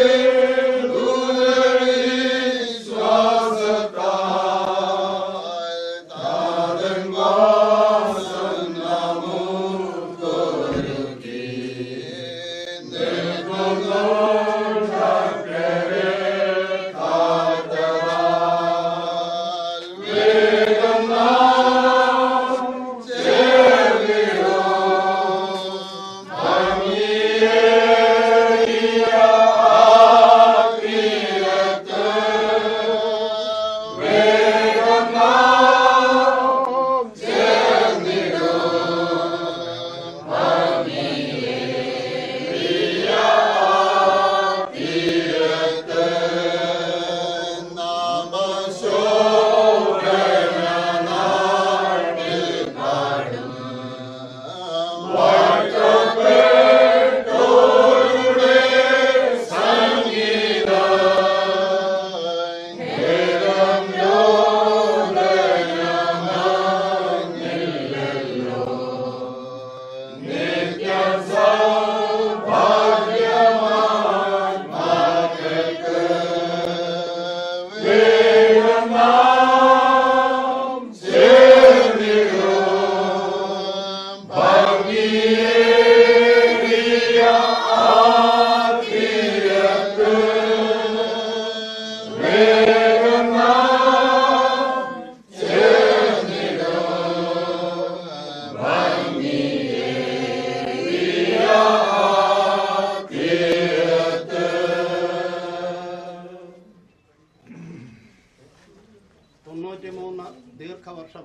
തൊണ്ണൂറ്റിമൂന്ന് ദീർഘവർഷം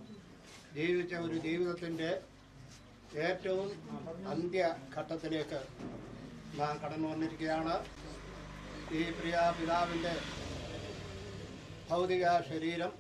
ജീവിച്ച ഒരു ജീവിതത്തിൻ്റെ ഏറ്റവും അന്ത്യഘട്ടത്തിലേക്ക് നാം കടന്നു വന്നിരിക്കുകയാണ് ഈ പ്രിയ പിതാവിൻ്റെ ഭൗതിക ശരീരം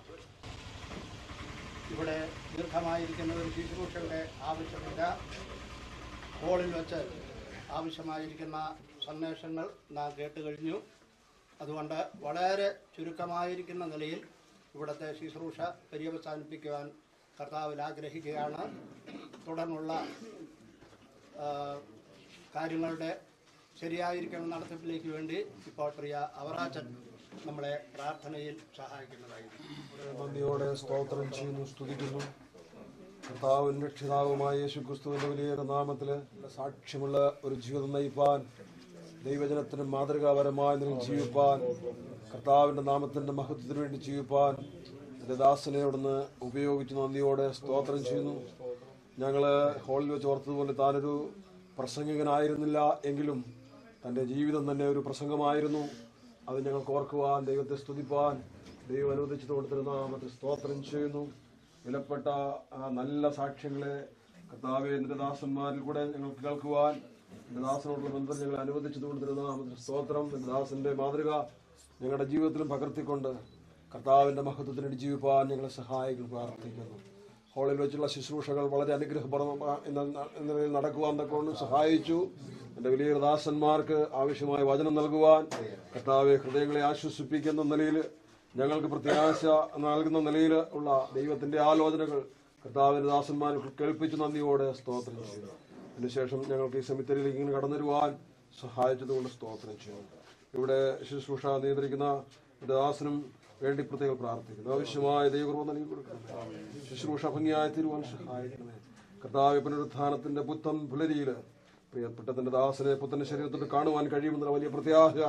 ഇവിടെ ദീർഘമായിരിക്കുന്ന ഒരു ശുശ്രൂഷയുടെ ആവശ്യമില്ല ഹോളിൽ വെച്ച് ആവശ്യമായിരിക്കുന്ന സന്ദേശങ്ങൾ നാം കേട്ട് കഴിഞ്ഞു അതുകൊണ്ട് വളരെ ചുരുക്കമായിരിക്കുന്ന നിലയിൽ ഇവിടുത്തെ ശുശ്രൂഷ പര്യവസാനിപ്പിക്കുവാൻ കർത്താവിൽ ആഗ്രഹിക്കുകയാണ് തുടർന്നുള്ള ആ, കാര്യങ്ങളുടെ ശരിയായിരിക്കുന്ന നടത്തിപ്പിലേക്ക് വേണ്ടി ഇപ്പോൾ പ്രിയ അവറാച്ചൻ നമ്മളെ പ്രാർത്ഥനയിൽ സഹായിക്കുന്നതായിരിക്കും നന്ദിയോടെ സ്തോത്രം ചെയ്യുന്നു സ്തുതിക്കുന്നു കർത്താവും രക്ഷിതാവുമായ യേശു ക്രിസ്തുവിന്റെ വലിയ നാമത്തിൽ സാക്ഷ്യമുള്ള ഒരു ജീവിതം നയിപ്പാൻ ദൈവജനത്തിന് മാതൃകാപരമായ നിലയിൽ ജീവിപ്പാൻ കർത്താവിന്റെ നാമത്തിന്റെ മഹത്വത്തിന് വേണ്ടി ജീവിപ്പാൻ എൻ്റെ ദാസനെ അവിടുന്ന് ഉപയോഗിച്ച് നന്ദിയോടെ സ്തോത്രം ചെയ്യുന്നു ഞങ്ങള് ഹോളിൽ വെച്ച് ഓർത്തതുപോലെ താനൊരു പ്രസംഗകനായിരുന്നില്ല എങ്കിലും തൻ്റെ ജീവിതം തന്നെ ഒരു പ്രസംഗമായിരുന്നു അത് ഞങ്ങൾക്ക് ഓർക്കുവാൻ ദൈവത്തെ സ്തുതിപ്പാൻ ദൈവം അനുവദിച്ചു കൊടുത്തിരുന്ന നാമത്തെ സ്തോത്രം ചെയ്യുന്നു വിലപ്പെട്ട ആ നല്ല സാക്ഷ്യങ്ങളെ കർത്താവെ എൻ്റെ ദാസന്മാരിൽ കൂടെ ഞങ്ങൾക്ക് കേൾക്കുവാൻ എൻ്റെ ദാസനോടുള്ള ബന്ധം ഞങ്ങൾ അനുവദിച്ചു കൊടുത്തിരുന്ന നാമത്തെ സ്തോത്രം എൻ്റെ ദാസന്റെ മാതൃക ഞങ്ങളുടെ ജീവിതത്തിലും പകർത്തിക്കൊണ്ട് കർത്താവിൻ്റെ മഹത്വത്തിന് വേണ്ടി ജീവിപ്പാൻ ഞങ്ങളെ സഹായിക്കുന്നു പ്രാർത്ഥിക്കുന്നു ഹോളിൽ വെച്ചുള്ള ശുശ്രൂഷകൾ വളരെ അനുഗ്രഹപ്രദം എന്ന എന്ന നിലയിൽ നടക്കുവാൻ തക്കൊണ്ട് സഹായിച്ചു എൻ്റെ വലിയ ദാസന്മാർക്ക് ആവശ്യമായ വചനം നൽകുവാൻ കർത്താവെ ഹൃദയങ്ങളെ ആശ്വസിപ്പിക്കുന്ന നിലയിൽ ഞങ്ങൾക്ക് പ്രത്യാശ നൽകുന്ന നിലയിൽ ഉള്ള ദൈവത്തിന്റെ ആലോചനകൾ കർത്താവിന്റെ ദാസന്മാർക്ക് കേൾപ്പിച്ചു നന്ദിയോടെ സ്തോത്രം ചെയ്യുന്നു അതിനുശേഷം ഞങ്ങൾക്ക് ഈ സെമിത്തരിയിലേക്ക് ഇങ്ങനെ കടന്നു വരുവാൻ സഹായിച്ചതുകൊണ്ട് സ്തോത്രം ചെയ്യുന്നു ഇവിടെ ശുശ്രൂഷ നിയന്ത്രിക്കുന്ന എൻ്റെ ദാസനും വേണ്ടി പ്രത്യേകം പ്രാർത്ഥിക്കുന്നു ആവശ്യമായ ദൈവകൃപ നൽകി കൊടുക്കണമേ ശുശ്രൂഷ ഭംഗിയായി തീരുവാൻ സഹായിക്കണമേ കർത്താവ് പുനരുത്ഥാനത്തിന്റെ പുത്തൻ പുലരിയിൽ പ്രിയപ്പെട്ട തന്റെ ദാസനെ പുത്തന്റെ ശരീരത്തോട് കാണുവാൻ കഴിയുമെന്നുള്ള വലിയ പ്രത്യാശ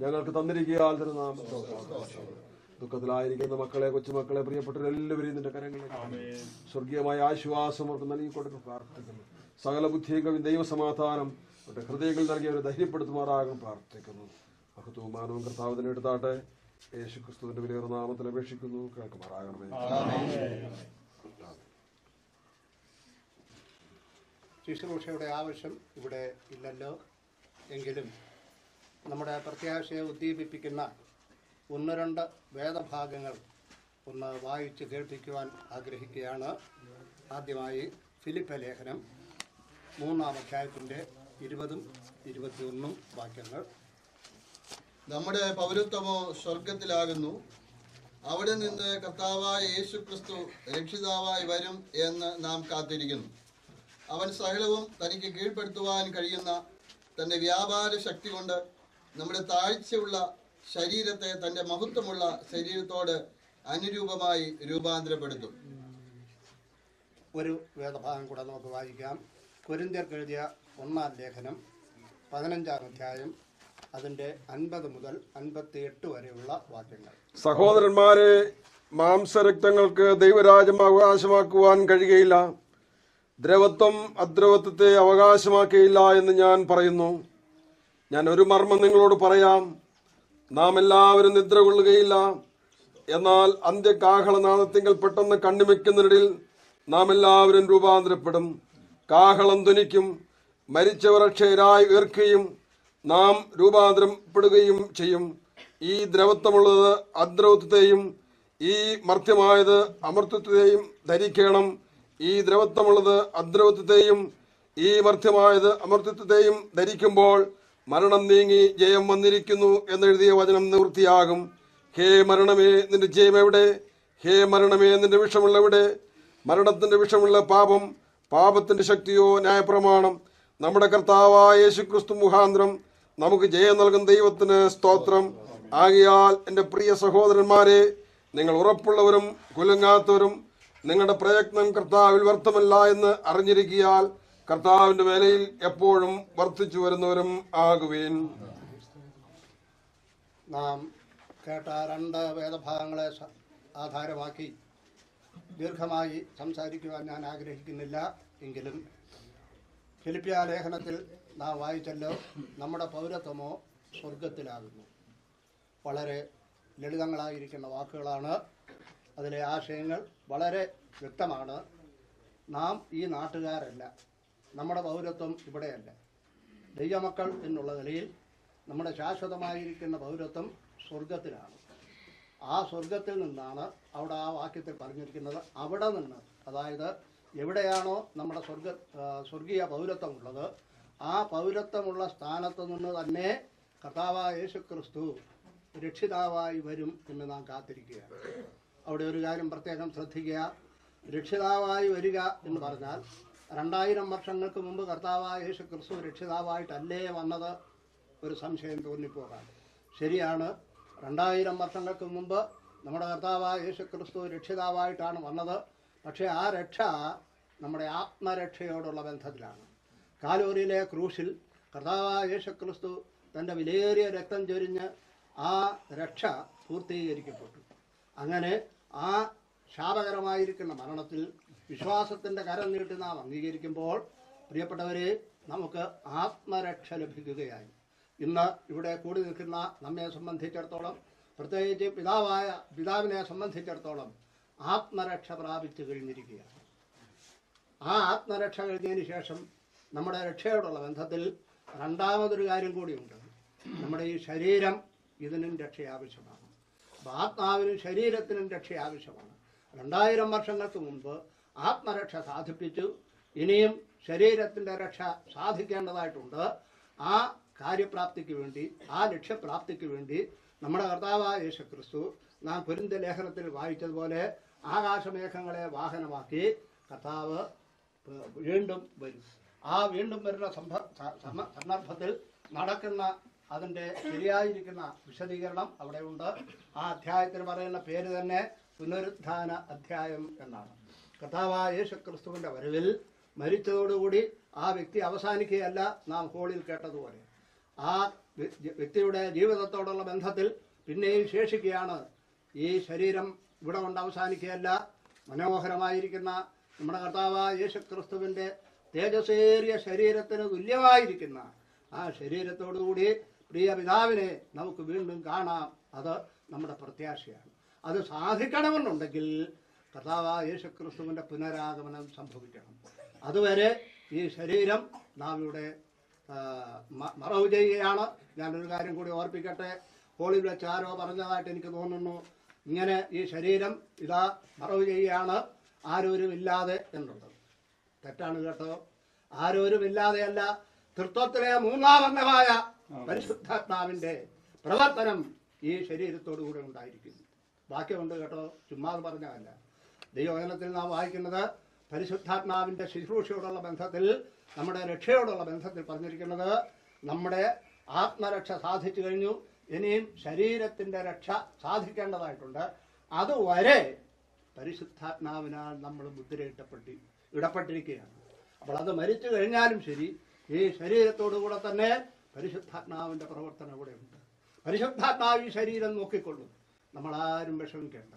ഞങ്ങൾക്ക് തന്നിരിക്കുക തിരുനാമത്തെ ദുഃഖത്തിലായിരിക്കുന്ന മക്കളെ കൊച്ചുമക്കളെ പ്രിയപ്പെട്ടവരെല്ലാവരെയും നിന്റെ കരങ്ങളിലേക്ക് സ്വർഗീയമായ ആശ്വാസം അവർക്ക് നൽകിക്കൊടുത്ത് പ്രാർത്ഥിക്കുന്നു സകല ബുദ്ധിയും ദൈവസമാധാനം അവരുടെ ഹൃദയങ്ങൾ നൽകി അവരെ ധൈര്യപ്പെടുത്തുമാറാകും പ്രാർത്ഥിക്കുന്നു മഹത്വവും മാനവും കർത്താവിനെ എടുത്താട്ടെ യേശു ക്രിസ്തുവിന്റെ വലിയ നാമത്തിൽ അപേക്ഷിക്കുന്നു കേൾക്കുമാറാകണമേ ശുശ്രൂഷയുടെ ആവശ്യം ഇവിടെ ഇല്ലല്ലോ എങ്കിലും നമ്മുടെ പ്രത്യാശയെ ഉദ്ദീപിപ്പിക്കുന്ന ഒന്ന് രണ്ട് വേദഭാഗങ്ങൾ ഒന്ന് വായിച്ച് കേൾപ്പിക്കുവാൻ ആഗ്രഹിക്കുകയാണ് ആദ്യമായി ഫിലിപ്പ ലേഖനം മൂന്നാം അധ്യായത്തിൻ്റെ ഇരുപതും ഇരുപത്തിയൊന്നും വാക്യങ്ങൾ നമ്മുടെ പൗരത്വമോ സ്വർഗത്തിലാകുന്നു അവിടെ നിന്ന് കർത്താവായ യേശു ക്രിസ്തു രക്ഷിതാവായി വരും എന്ന് നാം കാത്തിരിക്കുന്നു അവൻ സകലവും തനിക്ക് കീഴ്പ്പെടുത്തുവാൻ കഴിയുന്ന തന്റെ വ്യാപാര ശക്തി കൊണ്ട് നമ്മുടെ താഴ്ചയുള്ള ശരീരത്തെ തന്റെ മഹത്വമുള്ള ശരീരത്തോട് അനുരൂപമായി രൂപാന്തരപ്പെടുത്തും ഒരു വേദഭാഗം കൂടെ നമുക്ക് വായിക്കാം കൊരിന്ത്യർക്ക് എഴുതിയ ഒന്നാം ലേഖനം പതിനഞ്ചാം അധ്യായം അതിൻ്റെ അൻപത് മുതൽ അൻപത്തി എട്ട് വരെയുള്ള വാക്യങ്ങൾ സഹോദരന്മാരെ മാംസരക്തങ്ങൾക്ക് ദൈവരാജ്യം അവകാശമാക്കുവാൻ കഴിയുകയില്ല ദ്രവത്വം അദ്രവത്വത്തെ അവകാശമാക്കിയില്ല എന്ന് ഞാൻ പറയുന്നു ഞാൻ ഒരു മർമ്മം നിങ്ങളോട് പറയാം നാം എല്ലാവരും നിദ്ര കൊള്ളുകയില്ല എന്നാൽ അന്ത്യകാഹളനാദത്തിങ്കൽ പെട്ടെന്ന് കണ്ണിമയ്ക്കുന്നതിനിടയിൽ നാം എല്ലാവരും രൂപാന്തരപ്പെടും കാഹളം ധ്വനിക്കും മരിച്ചവർ അക്ഷയരായി ഉയർക്കുകയും നാം രൂപാന്തരപ്പെടുകയും ചെയ്യും ഈ ദ്രവത്വമുള്ളത് അദ്രവത്വത്തെയും ഈ മർത്യമായത് അമർത്യത്വത്തെയും ധരിക്കണം ഈ ദ്രവത്വമുള്ളത് അദ്രവത്വത്തെയും ഈ മർത്യമായത് അമർത്യത്വത്തെയും ധരിക്കുമ്പോൾ മരണം നീങ്ങി ജയം വന്നിരിക്കുന്നു എന്നെഴുതിയ വചനം നിവൃത്തിയാകും ഹേ മരണമേ നിന്റെ ജയം എവിടെ ഹേ മരണമേ നിന്റെ വിഷമുള്ള എവിടെ മരണത്തിന്റെ വിഷമുള്ള പാപം പാപത്തിന്റെ ശക്തിയോ ന്യായപ്രമാണം നമ്മുടെ കർത്താവായ യേശുക്രിസ്തു മുഖാന്തരം നമുക്ക് ജയം നൽകുന്ന ദൈവത്തിന് സ്തോത്രം ആകിയാൽ എൻ്റെ പ്രിയ സഹോദരന്മാരെ നിങ്ങൾ ഉറപ്പുള്ളവരും കുലുങ്ങാത്തവരും നിങ്ങളുടെ പ്രയത്നം കർത്താവിൽ വ്യർത്ഥമല്ല എന്ന് അറിഞ്ഞിരിക്കിയാൽ കർത്താവിന്റെ വേലയിൽ എപ്പോഴും വർദ്ധിച്ചു വരുന്നവരും ആകുവേൻ നാം കേട്ട രണ്ട് വേദഭാഗങ്ങളെ സ- ആധാരമാക്കി ദീർഘമായി സംസാരിക്കുവാൻ ഞാൻ ആഗ്രഹിക്കുന്നില്ല എങ്കിലും ഫിലിപ്പിയ ലേഖനത്തിൽ നാം വായിച്ചല്ലോ നമ്മുടെ പൗരത്വമോ സ്വർഗത്തിലാകുന്നു വളരെ ലളിതങ്ങളായിരിക്കുന്ന വാക്കുകളാണ് അതിലെ ആശയങ്ങൾ വളരെ വ്യക്തമാണ് നാം ഈ നാട്ടുകാരല്ല നമ്മുടെ പൗരത്വം ഇവിടെയല്ല ദൈവമക്കൾ എന്നുള്ള നിലയിൽ നമ്മുടെ ശാശ്വതമായിരിക്കുന്ന പൗരത്വം സ്വർഗത്തിലാണ് ആ സ്വർഗത്തിൽ നിന്നാണ് അവിടെ ആ വാക്യത്തിൽ പറഞ്ഞിരിക്കുന്നത് അവിടെ നിന്ന് അതായത് എവിടെയാണോ നമ്മുടെ സ്വർഗ ആ, സ്വർഗീയ പൗരത്വം ഉള്ളത് ആ പൗരത്വമുള്ള സ്ഥാനത്ത് നിന്ന് തന്നെ കർത്താവായ യേശു ക്രിസ്തു രക്ഷിതാവായി വരും എന്ന് നാം കാത്തിരിക്കുകയാണ് അവിടെ ഒരു കാര്യം പ്രത്യേകം ശ്രദ്ധിക്കുക രക്ഷിതാവായി വരിക എന്ന് പറഞ്ഞാൽ രണ്ടായിരം വർഷങ്ങൾക്ക് മുമ്പ് കർത്താവായ യേശു ക്രിസ്തു രക്ഷിതാവായിട്ടല്ലേ വന്നത് ഒരു സംശയം തോന്നിപ്പോകാം ശരിയാണ് രണ്ടായിരം വർഷങ്ങൾക്ക് മുമ്പ് നമ്മുടെ കർത്താവായ യേശു ക്രിസ്തു രക്ഷിതാവായിട്ടാണ് വന്നത് പക്ഷേ ആ രക്ഷ നമ്മുടെ ആത്മരക്ഷയോടുള്ള ബന്ധത്തിലാണ് കാലൂരിലെ ക്രൂശിൽ കർത്താവായ യേശു ക്രിസ്തു തൻ്റെ വിലയേറിയ രക്തം ചൊരിഞ്ഞ് ആ രക്ഷ പൂർത്തീകരിക്കപ്പെട്ടു അങ്ങനെ ആ ശാപകരമായിരിക്കുന്ന മരണത്തിൽ വിശ്വാസത്തിൻ്റെ കരം നീട്ടി നാം അംഗീകരിക്കുമ്പോൾ പ്രിയപ്പെട്ടവരെ നമുക്ക് ആത്മരക്ഷ ലഭിക്കുകയായി ഇന്ന് ഇവിടെ കൂടി നിൽക്കുന്ന നമ്മെ സംബന്ധിച്ചിടത്തോളം പ്രത്യേകിച്ച് പിതാവായ പിതാവിനെ സംബന്ധിച്ചിടത്തോളം ആത്മരക്ഷ പ്രാപിച്ചു കഴിഞ്ഞിരിക്കുകയാണ് ആ ആത്മരക്ഷ കഴിഞ്ഞതിന് ശേഷം നമ്മുടെ രക്ഷയോടുള്ള ബന്ധത്തിൽ രണ്ടാമതൊരു കാര്യം കൂടിയുണ്ട് നമ്മുടെ ഈ ശരീരം ഇതിനും രക്ഷ ആവശ്യമാണ് അപ്പോൾ ആത്മാവിനും ശരീരത്തിനും രക്ഷ ആവശ്യമാണ് രണ്ടായിരം വർഷങ്ങൾക്ക് മുമ്പ് ആത്മരക്ഷ സാധിപ്പിച്ചു ഇനിയും ശരീരത്തിൻ്റെ രക്ഷ സാധിക്കേണ്ടതായിട്ടുണ്ട് ആ കാര്യപ്രാപ്തിക്ക് വേണ്ടി ആ ലക്ഷ്യപ്രാപ്തിക്ക് വേണ്ടി നമ്മുടെ കർത്താവായ യേശു ക്രിസ്തു നാം കുരിന്ത ലേഖനത്തിൽ വായിച്ചതുപോലെ ആകാശമേഘങ്ങളെ വാഹനമാക്കി കർത്താവ് ഏഹ്, വീണ്ടും വരും ആ വീണ്ടും വരുന്ന സംഭ സ- സമ- സന്ദർഭത്തിൽ നടക്കുന്ന അതിൻ്റെ ശരിയായിരിക്കുന്ന വിശദീകരണം അവിടെയുണ്ട് ആ അധ്യായത്തിന് പറയുന്ന പേര് തന്നെ പുനരുത്ഥാന അധ്യായം എന്നാണ് കർത്താവായ യേശു ക്രിസ്തുവിൻ്റെ വരവിൽ മരിച്ചതോടുകൂടി ആ വ്യക്തി അവസാനിക്കുകയല്ല നാം ഹോളിൽ കേട്ടതുപോലെ ആ വ്യ- വ്യക്തിയുടെ ജീവിതത്തോടുള്ള ബന്ധത്തിൽ പിന്നെയും ശേഷിക്കുകയാണ് ഈ ശരീരം ഇവിടെ കൊണ്ട് അവസാനിക്കുകയല്ല മനോഹരമായിരിക്കുന്ന നമ്മുടെ കർത്താവായ യേശു ക്രിസ്തുവിൻ്റെ തേജസ്സേറിയ ശരീരത്തിന് തുല്യമായിരിക്കുന്ന ആ ശരീരത്തോടുകൂടി പ്രിയ പിതാവിനെ നമുക്ക് വീണ്ടും കാണാം അത് നമ്മുടെ പ്രത്യാശയാണ് അത് സാധിക്കണമെന്നുണ്ടെങ്കിൽ കർത്താവായ യേശു ക്രിസ്തുവിൻ്റെ പുനരാഗമനം സംഭവിക്കണം അതുവരെ ഈ ശരീരം നാം ഇവിടെ ആ, മ- മറവ് ചെയ്യുകയാണ് ഞാനൊരു കാര്യം കൂടി ഓർപ്പിക്കട്ടെ ഹോളിൽ വെച്ച് ആരോ പറഞ്ഞതായിട്ട് എനിക്ക് തോന്നുന്നു ഇങ്ങനെ ഈ ശരീരം ഇതാ മറവ് ചെയ്യുകയാണ് ആരോരും ഇല്ലാതെ എന്നുള്ളത് തെറ്റാണ് കേട്ടോ ആരോരും ഇല്ലാതെയല്ല തൃത്വത്തിലെ മൂന്നാം അംഗമായ പരിശുദ്ധാത്മാവിന്റെ പ്രവർത്തനം ഈ ശരീരത്തോടു കൂടെ ഉണ്ടായിരിക്കുന്നു വാക്യമുണ്ട് കേട്ടോ ചുമ്മാതെ പറഞ്ഞതല്ല ദൈവവചനത്തിൽ നാം വായിക്കുന്നത് പരിശുദ്ധാത്മാവിന്റെ ശുശ്രൂഷയോടുള്ള ബന്ധത്തിൽ നമ്മുടെ രക്ഷയോടുള്ള ബന്ധത്തിൽ പറഞ്ഞിരിക്കുന്നത് നമ്മുടെ ആത്മരക്ഷ സാധിച്ചു കഴിഞ്ഞു ഇനിയും ശരീരത്തിന്റെ രക്ഷ സാധിക്കേണ്ടതായിട്ടുണ്ട് അതുവരെ പരിശുദ്ധാത്മാവിനാൽ നമ്മൾ മുദ്രയിട്ടപ്പെട്ടി ഇടപ്പെട്ടിരിക്കുകയാണ് അപ്പോൾ അത് മരിച്ചു കഴിഞ്ഞാലും ശരി ഈ ശരീരത്തോടു കൂടെ തന്നെ പരിശുദ്ധാത്മാവിന്റെ പ്രവർത്തനം ഇവിടെ ഉണ്ട് പരിശുദ്ധാത്മാവ് ഈ ശരീരം നോക്കിക്കൊള്ളും നമ്മൾ ആരും വിഷമിക്കേണ്ട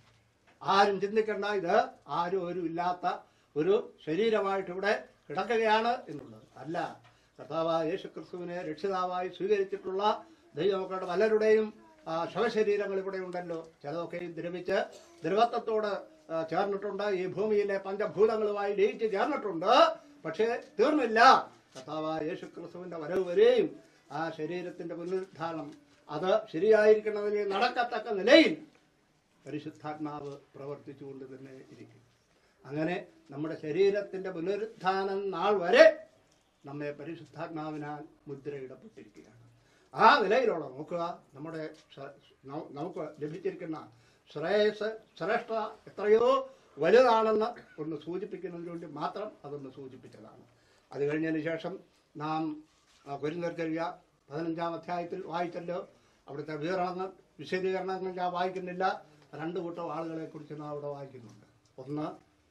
ആരും ചിന്തിക്കേണ്ട ഇത് ആരും ഒരു ഇല്ലാത്ത ഒരു ശരീരമായിട്ട് ഇവിടെ കിടക്കുകയാണ് എന്നുള്ളത് അല്ല കർത്താവായ യേശു ക്രിസ്തുവിനെ രക്ഷിതാവായി സ്വീകരിച്ചിട്ടുള്ള ദൈവമക്കളുടെ പലരുടെയും ആ, ശവശരീരങ്ങൾ ഇവിടെ ഉണ്ടല്ലോ ചിലതൊക്കെയും ദ്രവിച്ച് ദ്രവത്വത്തോട് ആ, ചേർന്നിട്ടുണ്ട് ഈ ഭൂമിയിലെ പഞ്ചഭൂതങ്ങളുമായി ലയിച്ച് ചേർന്നിട്ടുണ്ട് പക്ഷേ തീർന്നില്ല കർത്താവായ യേശു ക്രിസ്തുവിന്റെ വരവ് വരെയും ആ ശരീരത്തിന്റെ പുനരുദ്ധാനം അത് ശരിയായിരിക്കണമെങ്കിൽ നടക്കത്തക്ക നിലയിൽ പരിശുദ്ധാത്മാവ് പ്രവർത്തിച്ചുകൊണ്ട് തന്നെ ഇരിക്കും അങ്ങനെ നമ്മുടെ ശരീരത്തിന്റെ പുനരുത്ഥാനം നാൾ വരെ നമ്മെ പരിശുദ്ധാത്മാവിനാൽ മുദ്രയിടപ്പെട്ടിരിക്കുകയാണ് ആ നിലയിലുള്ള നോക്കുക നമ്മുടെ ശ- ന- നമുക്ക് ലഭിച്ചിരിക്കുന്ന ശ്രേയസ് ശ്രേഷ്ഠ എത്രയോ വലുതാണെന്ന് ഒന്ന് സൂചിപ്പിക്കുന്നതിന് വേണ്ടി മാത്രം അതൊന്ന് സൂചിപ്പിച്ചതാണ് അത് കഴിഞ്ഞതിന് ശേഷം നാം കുരുന്നർക്കറിയ പതിനഞ്ചാം അധ്യായത്തിൽ വായിച്ചല്ലോ അവിടുത്തെ വിവരണങ്ങൾ വിശദീകരണങ്ങൾ ഞാൻ വായിക്കുന്നില്ല രണ്ട് കൂട്ടം ആളുകളെ കുറിച്ച് നാം അവിടെ വായിക്കുന്നുണ്ട് ഒന്ന്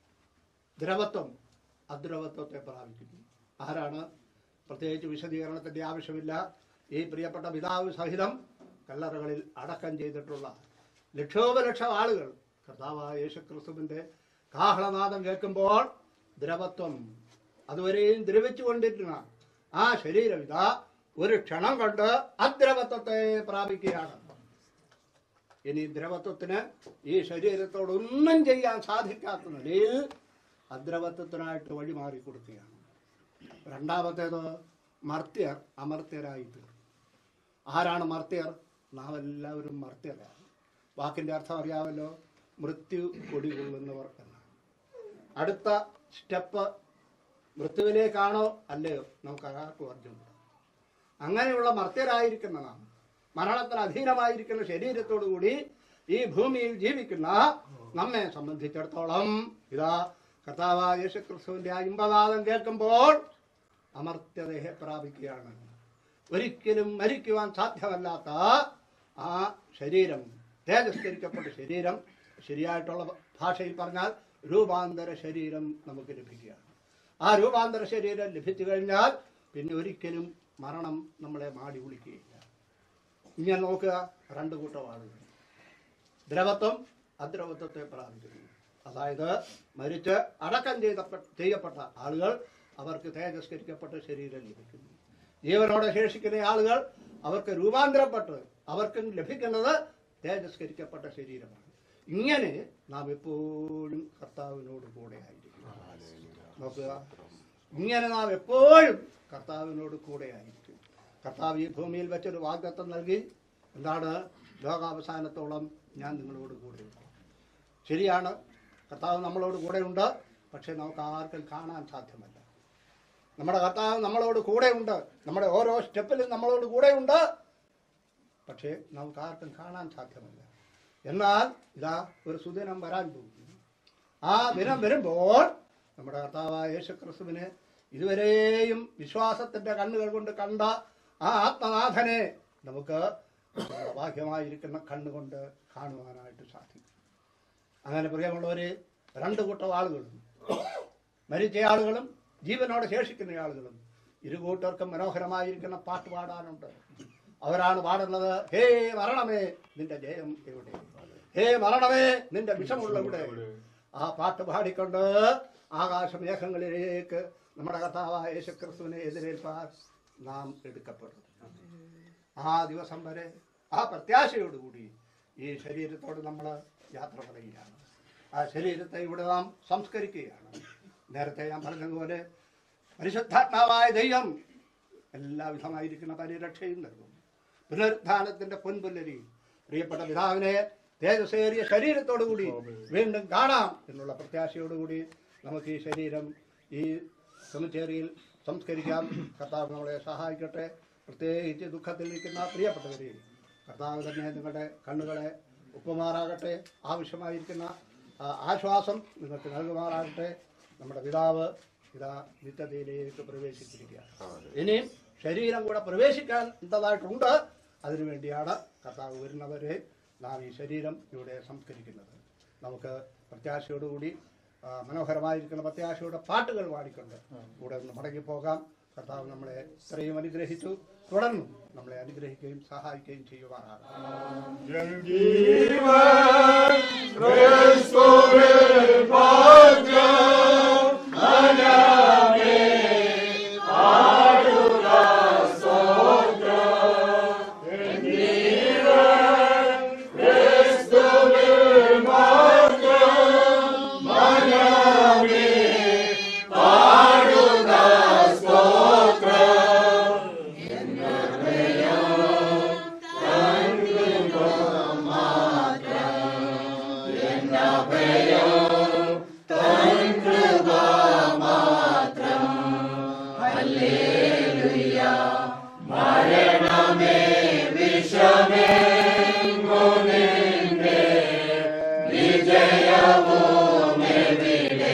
ദ്രവത്വം അദ്രവത്വത്തെ പ്രാപിക്കുന്നു ആരാണ് പ്രത്യേകിച്ച് വിശദീകരണത്തിന്റെ ആവശ്യമില്ല ഈ പ്രിയപ്പെട്ട പിതാവ് സഹിതം കല്ലറകളിൽ അടക്കം ചെയ്തിട്ടുള്ള ലക്ഷോപലക്ഷം ആളുകൾ കർത്താവായ യേശുക്രിസ്തുവിന്റെ കാഹളനാദം കേൾക്കുമ്പോൾ ദ്രവത്വം അതുവരെയും ദ്രവിച്ചുകൊണ്ടിരുന്ന ആ ശരീരം ഇതാ ഒരു ക്ഷണം കൊണ്ട് അദ്രവത്വത്തെ പ്രാപിക്കുകയാണ് ഇനി ദ്രവത്വത്തിന് ഈ ശരീരത്തോടൊന്നും ചെയ്യാൻ സാധിക്കാത്ത നിലയിൽ അദ്രവത്വത്തിനായിട്ട് വഴിമാറി കൊടുക്കുകയാണ് രണ്ടാമത്തേത് മർത്യർ അമർത്യരായി തീർന്നു ആരാണ് മർത്യർ നാം എല്ലാവരും മർത്യരാണ് വാക്കിന്റെ അർത്ഥം അറിയാമല്ലോ മൃത്യു കൊടികൊള്ളുന്നവർ എന്നാണ് അടുത്ത സ്റ്റെപ്പ് മൃത്യുവിലേക്കാണോ അല്ലയോ നമുക്ക് ആർക്കും അർജുനുണ്ട് അങ്ങനെയുള്ള മർത്യരായിരിക്കുന്ന നാം മരണത്തിന് അധീനമായിരിക്കുന്ന ശരീരത്തോടു കൂടി ഈ ഭൂമിയിൽ ജീവിക്കുന്ന നമ്മെ സംബന്ധിച്ചിടത്തോളം ഇതാ കർത്താവായ യേശുക്രിസ്തുവിന്റെ ആ ഇമ്പനാദം കേൾക്കുമ്പോൾ അമർത്യതയെ പ്രാപിക്കുകയാണ് ഒരിക്കലും മരിക്കുവാൻ സാധ്യമല്ലാത്ത ആ ശരീരം തേജസ്കരിക്കപ്പെട്ട ശരീരം ശരിയായിട്ടുള്ള ഭാഷയിൽ പറഞ്ഞാൽ രൂപാന്തര ശരീരം നമുക്ക് ലഭിക്കുകയാണ് ആ രൂപാന്തര ശരീരം ലഭിച്ചു കഴിഞ്ഞാൽ പിന്നെ ഒരിക്കലും മരണം നമ്മളെ മാടി വിളിക്കുകയില്ല ഇങ്ങനെ നോക്കുക രണ്ട് കൂട്ടം ആളുകൾ ദ്രവത്വം അദ്രവത്വത്തെ പ്രാപിക്കുന്നു അതായത് മരിച്ച് അടക്കം ചെയ്ത ചെയ്യപ്പെട്ട ആളുകൾ അവർക്ക് തേജസ്കരിക്കപ്പെട്ട ശരീരം ലഭിക്കുന്നു ജീവനോടെ ശേഷിക്കുന്ന ആളുകൾ അവർക്ക് രൂപാന്തരപ്പെട്ട് അവർക്കും ലഭിക്കുന്നത് തേജസ്കരിക്കപ്പെട്ട ശരീരമാണ് ഇങ്ങനെ നാം എപ്പോഴും കർത്താവിനോട് കൂടെ ആയിരിക്കും നോക്കുക ഇങ്ങനെ നാം എപ്പോഴും കർത്താവിനോട് കൂടെ ആയിരിക്കും കർത്താവ് ഈ ഭൂമിയിൽ വെച്ചൊരു വാഗ്ദത്തം നൽകി എന്താണ് ലോകാവസാനത്തോളം ഞാൻ നിങ്ങളോട് കൂടെയുണ്ട് ശരിയാണ് കർത്താവ് നമ്മളോട് കൂടെയുണ്ട് പക്ഷെ നമുക്ക് ആർക്കും കാണാൻ സാധ്യമല്ല നമ്മുടെ കർത്താവ് നമ്മളോട് കൂടെയുണ്ട് നമ്മുടെ ഓരോ സ്റ്റെപ്പിലും നമ്മളോട് കൂടെയുണ്ട് പക്ഷേ നമുക്ക് ആർക്കും കാണാൻ സാധ്യമല്ല എന്നാൽ ഇതാ ഒരു സുദിനം വരാൻ പോകുന്നു ആ ദിനം വരുമ്പോൾ നമ്മുടെ കർത്താവായ യേശു ക്രിസ്തുവിനെ ഇതുവരെയും വിശ്വാസത്തിന്റെ കണ്ണുകൾ കൊണ്ട് കണ്ട ആ ആത്മനാഥനെ നമുക്ക് നമ്മുടെ ബാഹ്യമായിരിക്കുന്ന കണ്ണുകൊണ്ട് കാണുവാനായിട്ട് സാധിക്കും അങ്ങനെ പ്രിയമുള്ളവര് രണ്ട് കൂട്ടം ആളുകളും മരിച്ച ആളുകളും ജീവനോടെ ശേഷിക്കുന്ന ആളുകളും ഇരുകൂട്ടർക്കും മനോഹരമായിരിക്കുന്ന പാട്ട് പാടാനുണ്ട് അവരാണ് പാടുന്നത് ഹേ മരണമേ നിന്റെ ജയം എവിടെ ഹേ മരണമേ നിന്റെ വിഷമുള്ള ഇവിടെ ആ പാട്ട് പാടിക്കൊണ്ട് ആകാശമേഘങ്ങളിലേക്ക് നമ്മുടെ കർത്താവായ യേശുക്രിസ്തുവിനെ എതിരേൽപ്പാൻ നാം എടുക്കപ്പെടും ആ ദിവസം വരെ ആ പ്രത്യാശയോടുകൂടി ഈ ശരീരത്തോട് നമ്മൾ യാത്ര പറയുകയാണ് ആ ശരീരത്തെ ഇവിടെ നാം സംസ്കരിക്കുകയാണ് നേരത്തെ ഞാൻ പറഞ്ഞതുപോലെ പരിശുദ്ധാത്മാവായ ദൈവം എല്ലാവിധമായിരിക്കുന്ന പരിരക്ഷയും നൽകും പുനരുത്ഥാനത്തിന്റെ പൊൻപുല്ലരി പ്രിയപ്പെട്ട പിതാവിനെ തേജസ്സേറിയ ശരീരത്തോടുകൂടി വീണ്ടും കാണാം എന്നുള്ള പ്രത്യാശയോടുകൂടി നമുക്ക് ഈ ശരീരം ഈ സെമിത്തേരിയിൽ സംസ്കരിക്കാം കർത്താവ് നമ്മളെ സഹായിക്കട്ടെ പ്രത്യേകിച്ച് ദുഃഖത്തിൽ നിൽക്കുന്ന പ്രിയപ്പെട്ടവരെയും കർത്താവ് തന്നെ നിങ്ങളുടെ കണ്ണുകളെ ഉപ്പുമാറാകട്ടെ ആവശ്യമായിരിക്കുന്ന ആ, ആശ്വാസം നിങ്ങൾക്ക് നൽകുമാറാകട്ടെ നമ്മുടെ പിതാവ് ഇതാ നിത്യതയിലേക്ക് പ്രവേശിച്ചിരിക്കുക ഇനിയും ശരീരം കൂടെ പ്രവേശിക്കേണ്ടതായിട്ടുണ്ട് അതിനുവേണ്ടിയാണ് കർത്താവ് വരുന്നവരെ നാം ഈ ശരീരം ഇവിടെ സംസ്കരിക്കുന്നത് നമുക്ക് പ്രത്യാശയോടുകൂടി ആ, മനോഹരമായിരിക്കുന്ന പ്രത്യാശയുടെ പാട്ടുകൾ പാടിക്കൊണ്ട് കൂടെ ഒന്ന് മടങ്ങിപ്പോകാം കർത്താവ് നമ്മളെ ഇത്രയും അനുഗ്രഹിച്ചു തുടർന്നും നമ്മളെ അനുഗ്രഹിക്കുകയും സഹായിക്കുകയും ചെയ്യുവാനാണ് മരണമേ വിഷമേ നിന്റെ വിജയവുമെവിടെ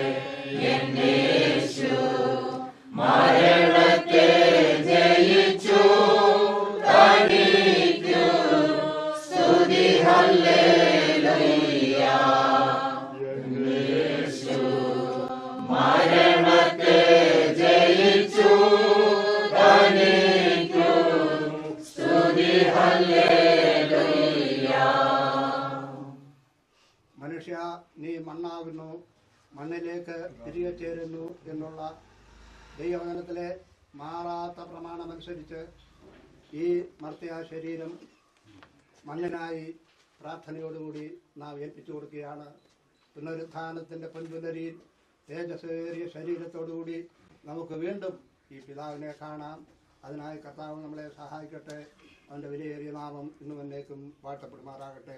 എന്നേശു മരണത്തെ ജയിച്ചു തനിക്കു സ്തുതി ഹല്ലേലൂയ എന്നേശു മരണത്തെ ജയിച്ചു തനിക്കു സ്തുതി ഹല്ലേലൂയ മനുഷ്യ നീ മണ്ണാകുന്നു മണ്ണിലേക്ക് തിരികെ ചേരുന്നു എന്നുള്ള ദൈവവചനത്തിലെ മാറാത്ത പ്രമാണമനുസരിച്ച് ഈ മർത്യ ശരീരം മണ്ണിനായി പ്രാർത്ഥനയോടുകൂടി നാം ഏൽപ്പിച്ചു കൊടുക്കുകയാണ് പുനരുത്ഥാനത്തിൻ്റെ പൊൻപുലരിയിൽ തേജസ്സേറിയ ശരീരത്തോടുകൂടി നമുക്ക് വീണ്ടും ഈ പിതാവിനെ കാണാം അതിനായി കർത്താവ് നമ്മളെ സഹായിക്കട്ടെ അവൻ്റെ വിലയേറിയ നാമം ഇന്നും എന്നേക്കും വാഴ്ത്തപ്പെടുമാറാകട്ടെ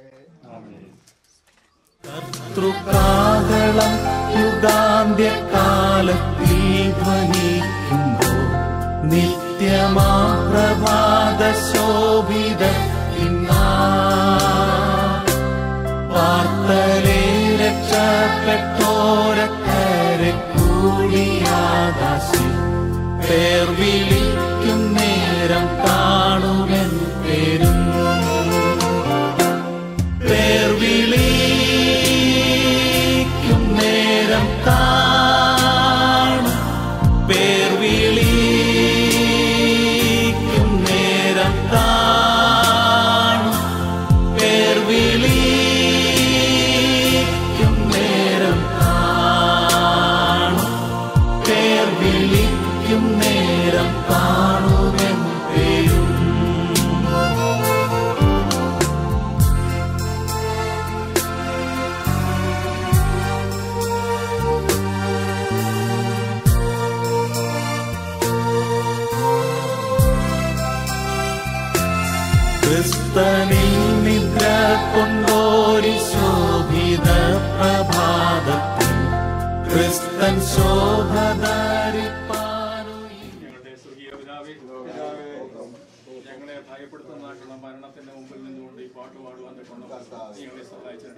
കർത്തൃകാകളം യുഗാന്ത്യകാലത്തിൽ ധ്വനിക്കുമ്പോൾ നിത്യമാ പ്രഭാത ശോഭിത വാർത്തലെ രക്ഷപ്പെട്ടോരക്കരെ കൂടിയാകാശി പേർ വിളിക്കും നേരം കാണുമെൻ പേരും പേർ വിളിക്കും നേരം കാണും പേർ വിളിക്കും നേരം കാണും പേർ വിളിക്കും നേരം കാണും പേർ വിളിക്കും നേരം കാണുമെൻ പേരും ക്രിസ്തനിൽ നിദ്ര കൊണ്ടോരി ശോഭിത പ്രഭാതത്തിൽ ക്രിസ്തൻ ശോഭധരിപ്പാനു ഞങ്ങളുടെ സ്വർഗീയ പിതാവേ ഞങ്ങളെ ഭയ ഭയപ്പെടുത്തുന്നതായിട്ടുള്ള മരണത്തിന്റെ മുമ്പിൽ നിന്നുകൊണ്ട് ഈ പാട്ട് പാടുവാൻ കൊണ്ട് ഞങ്ങളെ സഹായിച്ചിട്ട്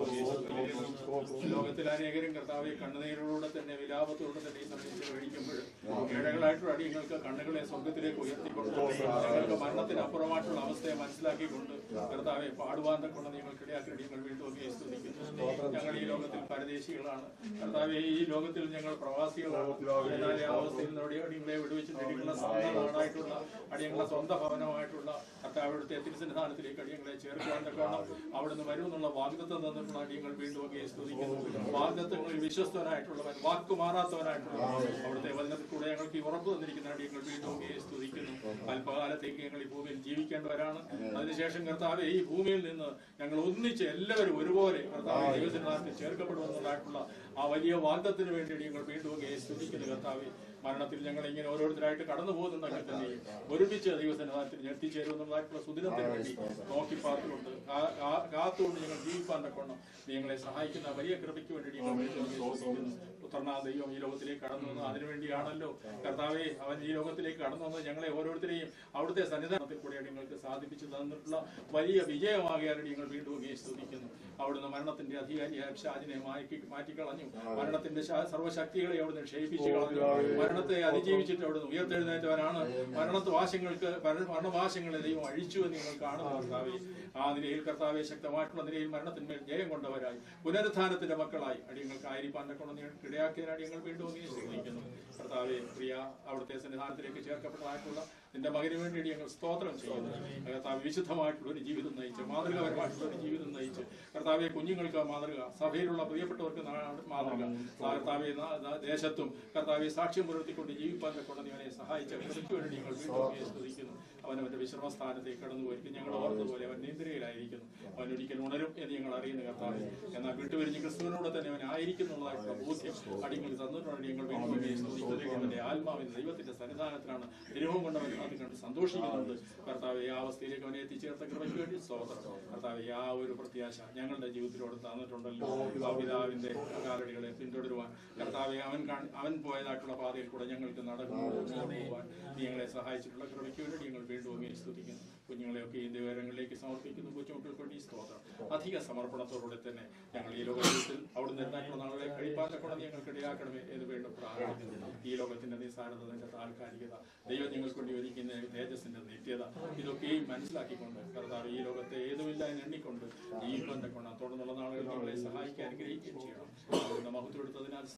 ലോകത്തിൽ അനേകരും കർത്താവെ കണ്ണുനീരിലൂടെ തന്നെ വിലാപത്തോടെ തന്നെ ഈ സമയത്ത് കഴിക്കുമ്പോൾ ഇഴകളായിട്ടുള്ള അടിയങ്ങൾക്ക് കണ്ണുകളെ സ്വർഗത്തിലേക്ക് ഉയർത്തിക്കൊണ്ട് ഞങ്ങൾക്ക് മരണത്തിന് അപ്പുറമായിട്ടുള്ള അവസ്ഥയെ മനസ്സിലാക്കിക്കൊണ്ട് കർത്താവെ പാടുവാൻ കൊണ്ട് നിങ്ങൾക്ക് ഇടയാക്കി ഞങ്ങൾ വീണ്ടും ഒക്കെ സ്തുതിക്കുന്നു ഞങ്ങൾ ഈ ലോകത്തിൽ പരദേശികളാണ് കർത്താവെ ഈ ലോകത്തിൽ ഞങ്ങൾ പ്രവാസികളാണ് എന്നാൽ ഈ അവസ്ഥയിൽ നിന്ന് അടിയങ്ങളെ വിടുവിച്ച് അടിയങ്ങളുടെ സ്വന്തം നാടായിട്ടുള്ള അടിയങ്ങളുടെ സ്വന്തം ഭവനമായിട്ടുള്ള കർത്താവിടുത്തെ തിരുസന്നിധാനത്തിലേക്ക് അടിയങ്ങളെ ചേർക്കുവാൻ തക്കണം അവിടുന്ന് വരുമെന്നുള്ള വാഗ്ദത്തം തന്നിട്ടുള്ള അടിയങ്ങൾ വീണ്ടും ഒക്കെ സ്തുതിക്കുന്നു വാഗ്ദത്തങ്ങളിൽ വിശ്വസ്തനായിട്ടുള്ളവൻ വാക്കു മാറാത്തവനായിട്ടുള്ളവൻ അവിടുത്തെ വചനത്തിൽ കൂടെ ഞങ്ങൾക്ക് ഈ ഉറപ്പ് തന്നിരിക്കുന്ന അടിയങ്ങൾ വീണ്ടും ഒക്കെ സ്തുതിക്കുന്നു അല്പകാലത്തേക്ക് ഞങ്ങൾ ഈ ഭൂമിയിൽ ജീവിക്കേണ്ടവരാണ് അതിനുശേഷം കർത്താവ് ഈ ഭൂമിയിൽ നിന്ന് ഞങ്ങൾ ഒന്നിച്ച് എല്ലാവരും ഒരുപോലെ കർത്താവ് ദൈവത്തിനാർക്ക് ചേർക്കപ്പെടുമെന്നുള്ളതായിട്ടുള്ള ആ വലിയ വാഗ്ദത്തിന് വേണ്ടി ഞങ്ങൾ വീണ്ടും ഒക്കെ സ്തുതിക്കുന്നു കർത്താവ് മരണത്തിൽ ഞങ്ങൾ ഇങ്ങനെ ഓരോരുത്തരായിട്ട് കടന്നു പോകുന്നുണ്ടെങ്കിൽ തന്നെ ഒരുമിച്ച് ദൈവസന്നിധാനത്തിൽ എത്തിച്ചേരുമെന്നുള്ളതായിട്ടുള്ള സുദിനത്തിന് വേണ്ടി നോക്കി പാർത്തുകൊണ്ട് കാ- കാ- കാത്തുകൊണ്ട് ഞങ്ങൾ ജീവിപ്പാൻ തക്കണം ഞങ്ങളെ സഹായിക്കുന്ന വലിയ കൃപയ്ക്ക് വേണ്ടി ഞങ്ങൾ വീണ്ടും ഒക്കെ സ്തുതിക്കുന്നു പുത്രനാ ദൈവം ഈ ലോകത്തിലേക്ക് കടന്നു വന്നത് അതിനുവേണ്ടിയാണല്ലോ കർത്താവെ അവൻ ഈ ലോകത്തിലേക്ക് കടന്നു വന്നത് ഞങ്ങളെ ഓരോരുത്തരെയും അവിടുത്തെ സന്നിധാനത്തിൽ കൂടെ നിങ്ങൾക്ക് സാധിപ്പിച്ചു തന്നിട്ടുള്ള വലിയ വിജയമാകിയാലും ഞങ്ങൾ വീണ്ടും അങ്ങേ സ്തുതിക്കുന്നു അവിടുന്ന് മരണത്തിന്റെ അധികാരിയായ ഷാജിനെ മാറ്റി മാറ്റിക്കളഞ്ഞു മരണത്തിന്റെ ശാ- സർവ്വശക്തികളെ അവിടുന്ന് ക്ഷയിപ്പിച്ചു കളഞ്ഞു മരണത്തെ അതിജീവിച്ചിട്ട് അവിടുന്ന് ഉയർത്തെഴുന്നേറ്റവനാണ് മരണവാശങ്ങൾക്ക് മരണവാശങ്ങളെ ദൈവം അഴിച്ചു എന്ന് നിങ്ങൾ കാണുന്നു കർത്താവെ ആ നിലയിൽ കർത്താവെ ശക്തമായിട്ടുള്ള നിലയിൽ മരണത്തിന്മേൽ ജയം കൊണ്ടവരായി പുനരുത്ഥാനത്തിന്റെ മക്കളായി അടിയങ്ങൾക്ക് ആയിരിക്കാൻ കൊണ്ട് നിങ്ങൾക്ക് ഇടയാക്കിയതിനാണ് ഞങ്ങൾ വീണ്ടും അങ്ങേ സ്നേഹിക്കുന്നു കർത്താവെ പ്രിയ അവിടുത്തെ സന്നിധാനത്തിലേക്ക് ചേർക്കപ്പെട്ടതായിട്ടുള്ള നിന്റെ മകന് വേണ്ടി ഞങ്ങൾ സ്തോത്രം ചെയ്യുന്നു കർത്താവ് വിശുദ്ധമായിട്ടുള്ള ഒരു ജീവിതം നയിച്ച് മാതൃകാപരമായിട്ടുള്ള ഒരു ജീവിതം നയിച്ച് കർത്താവെ കുഞ്ഞുങ്ങൾക്ക് മാതൃക സഭയിലുള്ള പ്രിയപ്പെട്ടവർക്ക് നാ- മാതൃക കർത്താവെ നാ- നാ- ദേശത്തും കർത്താവെ സാക്ഷ്യം പുലർത്തിക്കൊണ്ട് ജീവിപ്പാൻ കൊണ്ട് അവനെ സഹായിച്ച കൃപയ്ക്ക് വേണ്ടി ഞങ്ങൾ വീണ്ടും അങ്ങയെ സ്തുതിക്കുന്നു അവൻ അവന്റെ വിശ്രമസ്ഥാനത്തേക്ക് കടന്നു പോയിരിക്കും ഞങ്ങൾ ഓർന്നതുപോലെ അവൻ നിന്ദ്രയിലായിരിക്കുന്നു അവൻ ഒരിക്കലും ഉണരും എന്ന് ഞങ്ങൾ അറിയുന്ന കർത്താവ് എന്നാൽ വിട്ടുപിരിഞ്ഞ് ക്രിസ്തുവിനോട് തന്നെ അവൻ ആയിരിക്കുന്നുള്ളതായിട്ടുള്ള ബോധ്യം അടിങ്ങൾ തന്നിട്ടുണ്ട് ഞങ്ങൾ വീണ്ടും അങ്ങയെ സ്തുതിക്കുന്നു അവന്റെ ആത്മാവിന് ദൈവത്തിന്റെ സന്നിധാനത്തിലാണ് ദൈവം കൊണ്ട് അവൻ അത് കണ്ട് സന്തോഷിക്കുന്നുണ്ട് കർത്താവ് ആ അവസ്ഥയിലേക്ക് അവനെ എത്തിച്ചേർത്ത കൃപയ്ക്ക് വേണ്ടി സ്തോത്രം കർത്താവ് ആ ഒരു പ്രത്യാശ ഞങ്ങളുടെ ജീവിതത്തിലൂടെ തന്നിട്ടുണ്ടല്ലോ ആ പിതാവിന്റെ കാലടികളെ പിന്തുടരുവാൻ കർത്താവെ അവൻ കാണി- അവൻ പോയതായിട്ടുള്ള പാതയിൽ കൂടെ ഞങ്ങൾക്ക് നടക്കുന്നു പോകാൻ നീ ഞങ്ങളെ സഹായിച്ചിട്ടുള്ള കൃപയ്ക്ക് വേണ്ടി ഞങ്ങൾ വീണ്ടും അങ്ങേ സ്തുതിക്കുന്നു കുഞ്ഞുങ്ങളെയൊക്കെ ഈ വിവരങ്ങളിലേക്ക് സമർപ്പിക്കുന്നു കൊച്ചുമക്കൾക്ക് വേണ്ടി സ്തോത്രം അധിക സമർപ്പണത്തോടെ തന്നെ ഞങ്ങൾ ഈ ലോകത്തിൽ അവിടുന്ന് എന്തായിട്ടുള്ള നാളുകളെ കഴിപ്പാക്കപ്പെടാൻ ഞങ്ങൾക്ക് ഇടയാക്കണമേ എന്ന് വീണ്ടും പ്രാർത്ഥിക്കുന്നു ഈ ലോകത്തിന്റെ നിസ്സാരത അതിന്റെ താൽക്കാലികത ദൈവം ഞങ്ങൾക്ക് വേണ്ടി ഒരുക്കുന്ന തേജസ്സിന്റെ നിത്യത ഇതൊക്കെയും മനസ്സിലാക്കിക്കൊണ്ട് കർത്താവ് ഈ ലോകത്തെ ഏതുമില്ല എന്ന് എണ്ണിക്കൊണ്ട് ജീവിക്കാൻ കൊണ്ട് തുടർന്നുള്ള നാളുകൾ ഞങ്ങളെ സഹായിക്കാൻ അനുഗ്രഹിക്കുകയും ചെയ്യണം അവിടുന്ന് മഹത്വം എടുത്തതിനാൽ